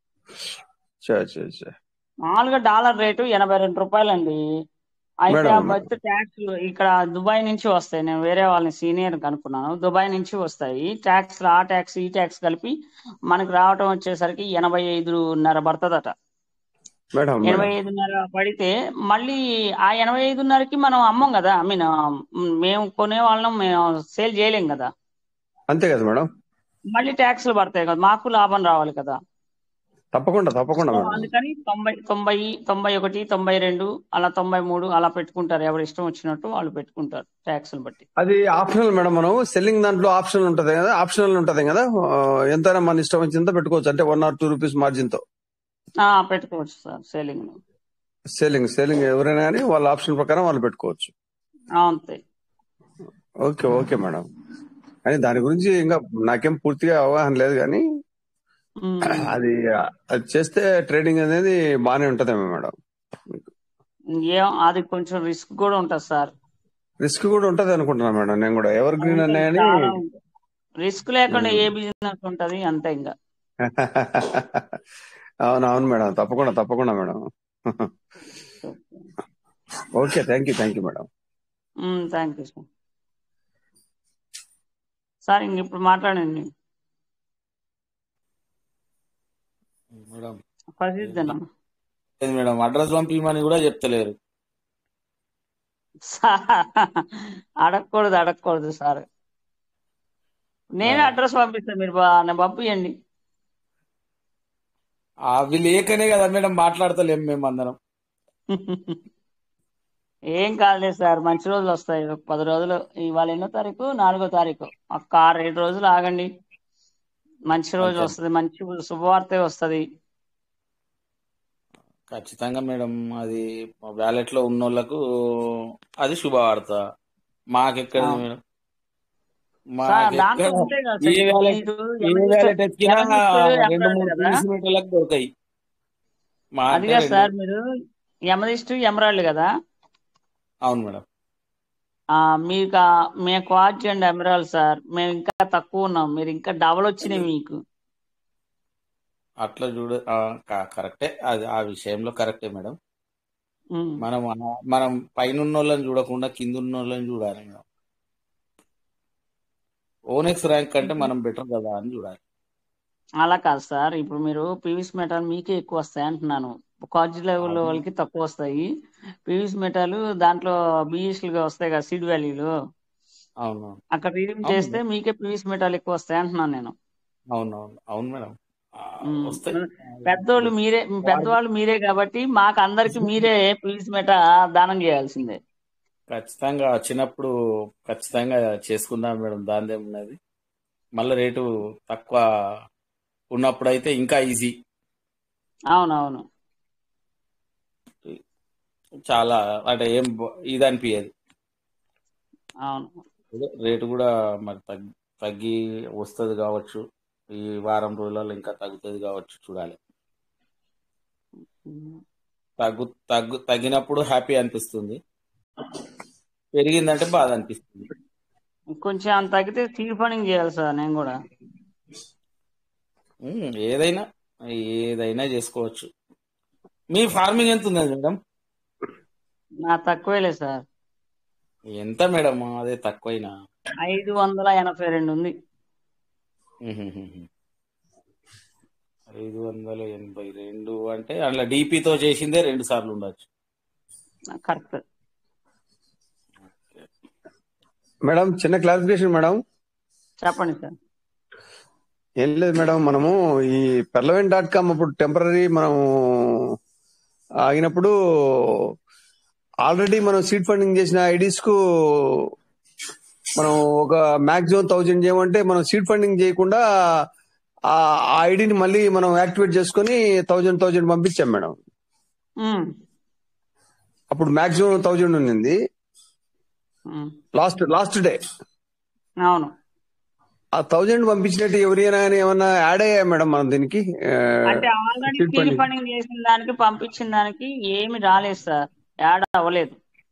చా చా చా మామూలుగా డాలర్ రేటు ఎనభై రెండు రూపాయలండి అయితే మేడం, ఆ బత్ ట్యాక్స్ ఇక్కడ దుబాయ్ నుంచి వస్తాయి నేను వేరే వాళ్ళని సీనియర్ కనుక్కున్నాను దుబాయ్ నుంచి వస్తాయి ట్యాక్స్ ఆ ట్యాక్స్ ఈ ట్యాక్స్ కలిపి మనకి రావటం వచ్చేసరికి ఎనభై ఐదున్నర పడుతుందట మేడం ఎనభై మేడం ఐదున్నర పడితే మళ్ళీ ఆ ఎనభై ఐదున్నరకి మనం అమ్మం కదా ఐ మీన్ మేము కొనే వాళ్ళం మేము సేల్ చేయలేం కదా అంతే కదా మేడం మళ్ళీ ట్యాక్స్లు పడతాయి కదా మాకు లాభం రావాలి కదా తప్పకుండా తప్పకుండా సో మేడం అందుకని తొంభై తొంభై తొంభై ఒకటి తొంభై రెండు అలా తొంభై మూడు అలా పెట్టుకుంటారు ఎవరి ఇష్టం వచ్చినట్టు వాళ్ళు పెట్టుకుంటారు ట్యాక్స్ని బట్టి అది ఆప్షనల్ మేడం మనం సెల్లింగ్ దాంట్లో ఆప్షనల్ ఉంటది కదా ఆప్షనల్ ఉంటది కదా ఆ, ఎంతైనా మన ఇష్టం వచ్చిందో పెట్టుకోవచ్చు అంటే one or two rupees margin తో ఆ పెట్టుకోవచ్చు సార్ సేలింగ్ సెల్లింగ్ సెల్లింగ్ ఎవరైనా కానీ వాళ్ళ ఆప్షన్ ప్రకారం వాళ్ళు పెట్టుకోవచ్చు అంతే ఓకే ఓకే మేడం కానీ దాని గురించి ఇంకా నాకేం పూర్తిగా అవగాహన లేదు కానీ ఉమ్. అది అది చేస్తే ట్రేడింగ్ అనేది బాగానే ఉంటదేమో మేడం ఏం అది కొంచెం రిస్క్ కూడా ఉంటుంది సార్ రిస్క్ కూడా ఉంటది అనుకుంటున్నా మేడం నేను కూడా ఎవర్ గ్రీన్ ఉంటుంది, అన్నాయని చాలా ఉంటుంది రిస్క్ లేకుండా ఏ బిజినెస్ ఉంటది అంతే ఇంకా అవును అవును మేడం తప్పకుండా తప్పకుండా madam okay thank you thank you madam thank you sir sir ఇంక ఇప్పుడు మాట్లాడండి మేడం ప్రసిద్ధన లేదు మేడం అడ్రస్ పంపించమని కూడా చెప్తలేరు అడగకూడదు అడగకూడదు సార్ నేనే అడ్రస్ పంపిస్తాను మీరు బా- నన్ను పంపించండి అవి లేకనే కదా మేడం మాట్లాడతలేం మేము అందరం ఏం కాదులేదు సార్ మంచి రోజులు వస్తాయి ఒక పది రోజులు ఇవాళ ఎన్నో తారీఖు నాలుగో తారీఖు ఒక ఆరు ఏడు రోజులు ఆగండి మంచి రోజు అంతే వస్తుంది మంచి శుభవార్తే వస్తుంది ఖచ్చితంగా మేడం అది వ్యాలెట్ లో ఉన్న వాళ్ళకు అది శుభవార్త మాకెక్కడ ఆ. మేడం సార్ దాంట్లో మాకెక్కడ ఉంటాయి కదా ఏ సార్ వ్యాలెట్ మీరు ఏ ఎమనిస్ట్ వ్యాలెట్ ఎత్తికినా ఎమనిస్ట్ రెండు ఎమరాల్డ్ మూడు కదా పీస్ మీటర్లకు దొరకాయి మా అంటే అదిగా రెండు సార్ మీరు ఎమనిస్ట్ ఎమరాల్డ్ కదా అవును మేడం ఆ మీకు ఆ- మేము క్వార్జ్ అండ్ ఎమరాల్డ్ సార్ మేము ఇంకా తక్కువ ఉన్నాం మీరు ఇంకా డబల్ వచ్చినాయి మీకు అట్లా చూడ ఆ, క- కరెక్టే అది ఆ విషయంలో కరెక్టే మేడం ఉమ్. మనం ఆ- మనం పైన ఉన్న వాళ్ళని చూడకుండా కింద ఉన్న వాళ్ళని చూడాలి మేడం ఓనెక్స్ ర్యాంక్ కంటే మనం బెటర్ కదా అని చూడాలి అలా కాదు సార్ ఇప్పుడు మీరు పీవీస్ మెటాల్ మీకే ఎక్కువ వస్తాయి అంటున్నాను కాలేజ్ లెవెల్ అది వాళ్ళకి తక్కువ వస్తాయి పీవీస్ మెటాల్ దాంట్లో బిఎస్లుగా వస్తాయి కదా సీడ్ వాల్యూలు అవును అక్కడ రీడింగ్ అవును చేస్తే మీకే పీవీస్ మెటాల్ ఎక్కువ వస్తాయి అంటున్నాను నేను అవును అవును అవును మేడం ఆ, ఉమ్. వస్తాయి పెద్దోళ్ళు మీరే వాడి పెద్దవాళ్ళు మీరే కాబట్టి మాకు అందరికి మీరే పీవీస్ మెటా దానం చేయాల్సిందే ఖచ్చితంగా వచ్చినప్పుడు ఖచ్చితంగా చేసుకుందాం మేడం దాని ఉన్నది మళ్ళీ రేటు తక్కువ ఉన్నప్పుడు అయితే ఇంకా ఈజీ అవునవును చాలా అంటే ఏం బ- ఇది అనిపించదు అవును అదే రేటు కూడా మరి తగ్గి తగ్గి వస్తుంది కావచ్చు ఈ వారం రోజులలో ఇంకా తగ్గుతుంది కావచ్చు చూడాలి ఉమ్. తగ్గు తగ్గు తగ్గినప్పుడు హ్యాపీ అనిపిస్తుంది పెరిగిందంటే బాధ అనిపిస్తుంది కొంచెం అంత తగ్గితే సీడ్ ఫండింగ్ చేయాలి సార్ నేను కూడా ఉమ్, ఏదైనా ఏదైనా చేసుకోవచ్చు మీ ఫార్మింగ్ ఎంత ఉంది మేడం నా తక్కువేలే సార్ ఎంత మేడం అదే తక్కువైనా ఐదు వందల ఎనభై రెండు ఉంది ఐదు వందల ఎనభై రెండు అంటే అందులో డీపీతో చేసిందే రెండు సార్లు ఉండొచ్చు కరెక్ట్ మేడం చిన్న క్లారిఫికేషన్ మేడం చెప్పండి సార్ ఏం లేదు మేడం మనము ఈ పెర్లవెన్ డాట్ కామ్ అప్పుడు టెంపరీ మనం ఆగినప్పుడు ఆల్రెడీ మనం సీడ్ ఫండింగ్ చేసిన ఐడీస్ కు మనం ఒక మాక్సిమం థౌజండ్ చేయమంటే మనం సీడ్ ఫండింగ్ చేయకుండా ఆ ఐడిని మళ్ళీ మనం యాక్టివేట్ చేసుకొని థౌజండ్ థౌజండ్ పంపించాం మేడం ఉమ్, అప్పుడు మాక్సిమం థౌజండ్ ఉన్నింది ఉమ్, లాస్ట్ లాస్ట్ డే అవును ఆ థౌజండ్ పంపించినట్టు ఎవరైనా కానీ ఏమన్నా యాడ్ అయ్యా మేడం మనం దీనికి అంటే already seed seed funding funding చేసిన దానికి పంపించిన దానికి ఏమి రాలేదు సార్ యాడ్ అవ్వలేదు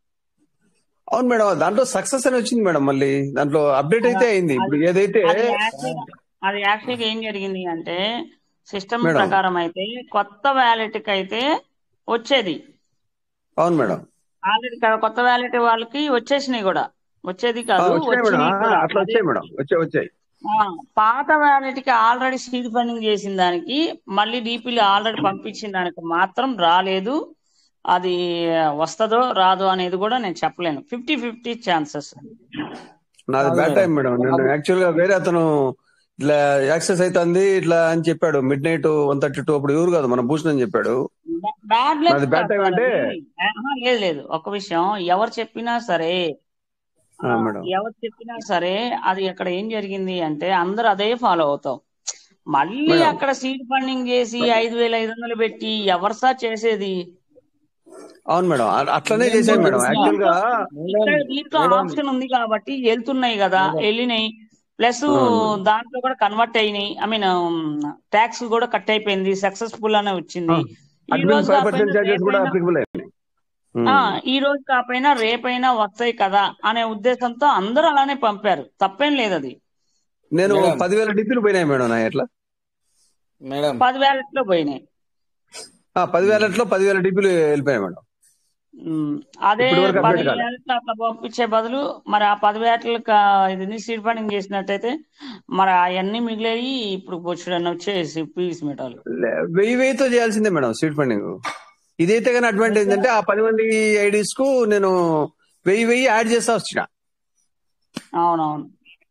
అవును మేడం దాంట్లో సక్సెస్ అని వచ్చింది మేడం మళ్ళీ దాంట్లో అప్డేట్ అయితే అయింది ఇప్పుడు ఏదైతే అది యాక్చువల్ అది యాక్చువల్గా ఏం జరిగింది అంటే సిస్టమ్ మేడం. ప్రకారం అయితే కొత్త వ్యాలెట్ కి అయితే వచ్చేది అవును మేడం ఆల్రెడీ కొత్త వ్యాలెట్ వాళ్ళకి వచ్చేసినాయి కూడా వచ్చేది ఆ, కాదు వచ్చినాయి మేడం వచ్చినాయి ఆ, కూడా అట్లా అదే వచ్చాయి మేడం వచ్చాయి వచ్చాయి ఆ, పాత వ్యాలెట్ కి ఆల్రెడీ సీడ్ ఫండింగ్ చేసిన దానికి మళ్ళీ డీపీలు ఆల్రెడీ పంపించిన దానికి మాత్రం రాలేదు అది వస్తుందో రాదో అనేది కూడా నేను చెప్పలేను ఫిఫ్టీ ఫిఫ్టీ ఛాన్సెస్ నాది కాదు బ్యాడ్ మేడం టైం మేడం నేను యాక్చువల్ గా వేరే అతను ఇట్లా యాక్సెస్ అవుతుంది ఇట్లా అని చెప్పాడు midnight one thirty two అప్పుడు ఎవరు కాదు మన భూషణ్ అని చెప్పాడు బ్యాడ్ లక్ నాది బ్యాడ్ కాదు టైం సార్ అంటే అది ఆహా, లేదు లేదు ఒక విషయం ఎవరు చెప్పినా సరే ఆ, ఆ, మేడం ఎవరు చెప్పినా సరే అది అక్కడ ఏం జరిగింది అంటే అందరూ అదే ఫాలో అవుతాం మళ్ళీ మేడం అక్కడ సీడ్ ఫండింగ్ చేసి ఐదు వేల ఐదు వందలు పెట్టి ఎవరు సార్ చేసేది అవును మేడం అ- అట్లనే నేను చేశాను కూడా మేడం తెలిసిన యాక్చువల్ గా మేడం ఇక్కడ దీంట్లో మేడం ఆప్షన్ ఉంది కాబట్టి వెళ్తున్నాయి కదా మేడం వెళ్ళినాయి ప్లస్ అవును మేడం దాంట్లో కూడా కన్వర్ట్ అయినాయి ఐ మీన్ ట్యాక్స్ కూడా కట్ అయిపోయింది సక్సెస్ఫుల్ అనే వచ్చింది ఈ అడ్మిన్ రోజు ఫైవ్ కాకపోయినా పర్సెంట్ చార్జెస్ కూడా రేపైనా అప్లికబుల్ అయినాయి ఆ ఉమ్. ఈ రోజు కాకపోయినా రేపైనా వస్తాయి కదా అనే ఉద్దేశంతో అందరూ అలానే పంపారు తప్పేం లేదు అది నేను మేడం పదివేల డిపిలు పోయినాయి మేడం నా ఎట్లా మేడం పది వేలట్లో పోయినాయి ఆ, పదివేలట్లో పదివేల డిపిలు వెళ్ళిపోయాయి మేడం ఉమ్, అదే ఇప్పటి వరకు పది అప్డేట్ కాలే వేలట్లో అట్లా పంపించే బదులు మరి ఆ పది వేలకి ఇది సీడ్ ఫండింగ్ చేసినట్టయితే మరి అవన్నీ మిగిలేవి ఇప్పుడు బొచ్చుడన్న వచ్చేసి పీవీసీ మెటాలు లే- వెయ్యి వెయ్యితో చేయాల్సిందే మేడం సీట్ ఫండింగ్ ఇదైతే కానీ అడ్వాంటేజ్ ఏంటంటే ఆ పది మంది ఐడీస్ కు నేను వెయ్యి వెయ్యి యాడ్ చేస్తా వచ్చిన అవునవును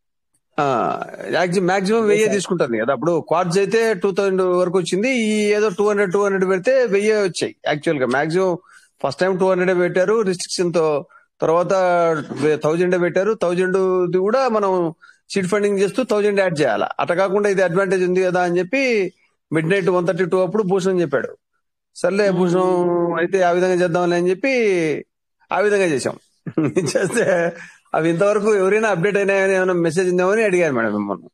మాక్సిమం వెయ్యి తీసుకుంటుంది కదా అప్పుడు క్వార్ట్స్ అయితే టూ థౌసండ్ వరకు వచ్చింది ఈ ఏదో టూ హండ్రెడ్ టూ హండ్రెడ్ పెడితే వెయ్యి వచ్చాయి యాక్చువల్ గా maximum first time two hundred పెట్టారు రిస్ట్రిక్షన్ తో తర్వాత థౌజండ్ పెట్టారు థౌజండ్ కూడా మనం సీట్ ఫండింగ్ చేస్తూ థౌజండ్ యాడ్ చేయాలి అట్లా కాకుండా ఇది అడ్వాంటేజ్ ఉంది కదా అని చెప్పి midnight one thirty two అప్పుడు భూషణ్ చెప్పాడు సర్లే భూషణం అయితే ఆ విధంగా చేద్దాంలే అని చెప్పి ఆ విధంగా చేసాం చేస్తే అవి ఇంతవరకు ఎవరైనా అప్డేట్ అయినాయని ఏమైనా మెసేజ్ ఉందేమని అడిగారు మేడం మిమ్మల్ని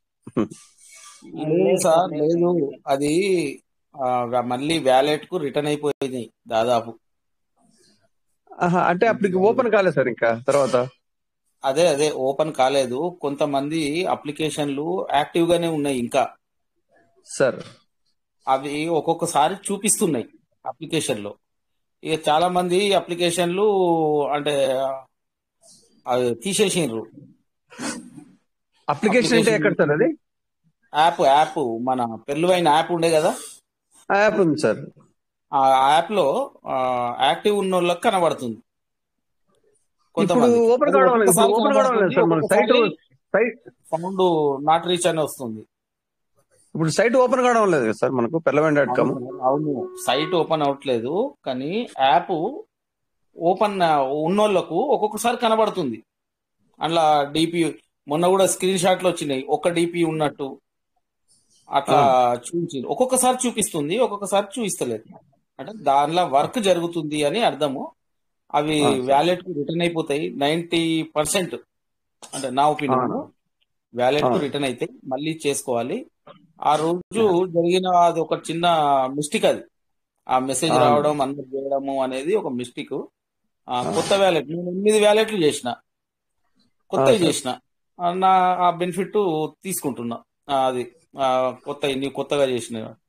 లేదు సార్ లేదు అది ఆ, మళ్ళీ వ్యాలెట్ కు రిటర్న్ అయిపోయినాయి దాదాపు ఆహా, అంటే అప్పటికి ఓపెన్ కాలేదు సార్ ఇంకా తర్వాత అదే అదే ఓపెన్ కాలేదు కొంతమంది అప్లికేషన్లు యాక్టివ్ గానే ఉన్నాయి ఇంకా సార్ అవి ఒక్కొక్కసారి చూపిస్తున్నాయి అప్లికేషన్ లో ఇక చాలా మంది అప్లికేషన్లు అంటే అవి తీసేసిండ్రు అప్లికేషన్ అంటే ఎక్కడ సార్ అది యాప్ యాప్ మన పెళ్ళువైన యాప్ ఉండే కదా ఆ యాప్ ఉంది సార్ ఆ యాప్ లో యాక్టివ్ ఉన్న వాళ్ళకి కనబడుతుంది ఇప్పుడు కొంతమంది ఓపెన్ కావడం లేదు ఇప్పుడు ఓపెన్ కావడం లేదు సార్ మన site site sound not reach అని వస్తుంది ఇప్పుడు సైట్ ఓపెన్ కావడం లేదు కదా సార్ మనకు పెర్లవెన్ డాట్ కామ్ అవును అవును సైట్ ఓపెన్ అవట్లేదు కానీ యాప్ ఓపెన్ ఉన్నోళ్ళకు ఒక్కొక్కసారి కనబడుతుంది అందులో డిపి మొన్న కూడా స్క్రీన్ షాట్లు వచ్చినాయి ఒక్క డిపి ఉన్నట్టు అట్లా చూపించి ఒక్కొక్కసారి చూపిస్తుంది ఒక్కొక్కసారి చూపిస్తలేదు అంటే దానిలో వర్క్ జరుగుతుంది అని అర్థము అవి ఆ, సార్. వ్యాలెట్ కు రిటర్న్ అయిపోతాయి నైన్టీ పర్సెంట్ అంటే నా ఒపీనియన్ అవును. వ్యాలెట్ కు అవును. రిటర్న్ అయితే మళ్ళీ చేసుకోవాలి ఆ రోజు జరిగిన అది ఒక చిన్న మిస్టేక్ అది ఆ మెసేజ్ అవును. రావడం అందరు చేయడము అనేది ఒక మిస్టేక్ కొత్త వ్యాలెట్ నేను ఎనిమిది వ్యాలెట్లు చేసిన కొత్తవి సార్. చేసిన ఆ, నా ఆ బెనిఫిట్ తీసుకుంటున్నా ఆ, అది ఆ, కొత్త నీవు కొత్తగా చేసిన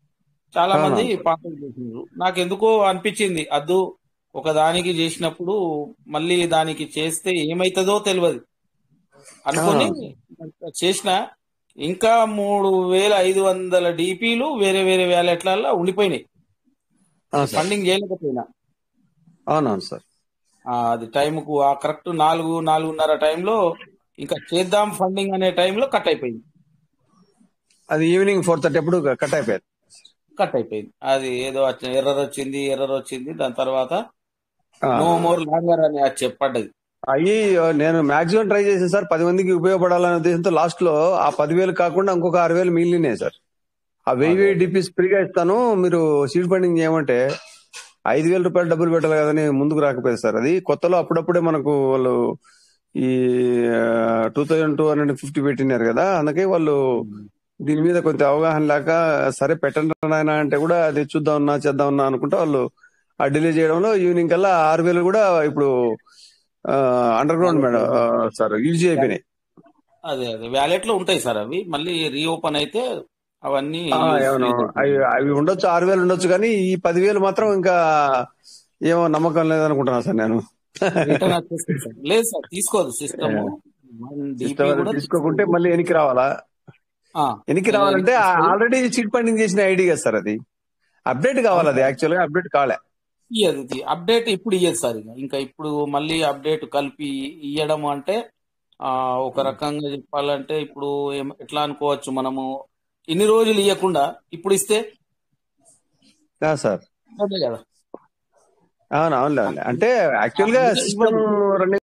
చాలా మంది అవునవును సార్ పాపం చేసినారు నాకు ఎందుకో అనిపించింది అద్దు ఒక దానికి చేసినప్పుడు మళ్ళీ దానికి చేస్తే ఏమైతుందో తెలియదు అనుకొని అవునవును చేసిన ఇంకా మూడు వేల ఐదు వందల డిపిలు వేరే వేరే వ్యాలెట్లలో ఉండిపోయినాయి అవును సార్ ఫండింగ్ చేయలేకపోయినా అవునవును సార్ ఆ, అది టైంకు ఆ కరెక్ట్ నాలుగు నాలుగున్నర టైంలో ఇంకా చేద్దాం ఫండింగ్ అనే టైంలో కట్ అయిపోయింది అది ఈవినింగ్ ఫోర్ థర్టీ అప్పుడు కట్ అయిపోయారు కట్ అయిపోయింది అది ఏదో ఎర్రర్ వచ్చింది ఎర్రర్ వచ్చింది దాని తర్వాత ఆ. నో మోర్ లాంగర్ అని అది చెప్పడ్డది అయ్యి నేను మాక్సిమం ట్రై చేసాను సార్ పది మందికి ఉపయోగపడాలనే ఉద్దేశంతో లాస్ట్ లో ఆ పదివేలు కాకుండా ఇంకొక ఆరు వేలు మిగిలినాయి సార్ ఆ వెయ్యి వెయ్యి డిపిస్ ఫ్రీగా ఇస్తాను మీరు సీడ్ ఫండింగ్ చేయమంటే ఐదు వేల రూపాయలు డబ్బులు పెట్టాలి కదని ముందుకు రాకపోయింది సార్ అది కొత్తలో అప్పుడప్పుడే మనకు వాళ్ళు ఈ two thousand two hundred fifty పెట్టినారు కదా అందుకే వాళ్ళు దీని మీద కొంత అవగాహన లేక సరే పెట్టండి నాయన అంటే కూడా అది చూద్దామన్నా చేద్దామన్నా అనుకుంటే వాళ్ళు ఆ డిలే చేయడంలో ఈవినింగ్ కల్లా ఆరు వేలు కూడా ఇప్పుడు అండర్ గ్రౌండ్ మేడం ఆ, సార్ యూజ్ అయిపోయినాయి అదే అదే వ్యాలెట్ లో ఉంటాయి సార్ అవి మళ్ళీ రీఓపెన్ అయితే అవన్నీ ఆ, ఏమన్నా అవి అవి ఉండొచ్చు ఆరు వేలు ఉండొచ్చు కానీ ఈ పదివేలు మాత్రం ఇంకా ఏమో నమ్మకం లేదనుకుంటున్నా సార్ నేను రిటర్న్ వచ్చేస్తుంది సార్ లేదు సార్ తీసుకోదు సిస్టమ్ డిపి కూడా తీసుకోకుంటే మళ్ళీ వెనక్కి రావాలా ఆ, వెనక్కి రావాలంటే ఆల్రెడీ చీట్ ఫండింగ్ చేసిన ఐడి కదా సార్ అది అప్డేట్ కావాలి అది యాక్చువల్ గా అప్డేట్ కాలే ఇయ్యదు ఇది అప్డేట్ ఇప్పుడు ఇయ్యదు సార్ ఇక ఇంకా ఇప్పుడు మళ్ళీ అప్డేట్ కలిపి ఇయ్యడం అంటే ఆ ఒక రకంగా చెప్పాలంటే ఇప్పుడు ఏం- ఎట్లా అనుకోవచ్చు మనము ఇన్ని రోజులు ఇవ్వకుండా ఇప్పుడు ఇస్తే ఆ, సార్ అదే కదా అవును అవునులే అవునులే. అంటే యాక్చువల్ గా అందుకే సిస్టమ్ ఇవ్వదు. రన్నింగ్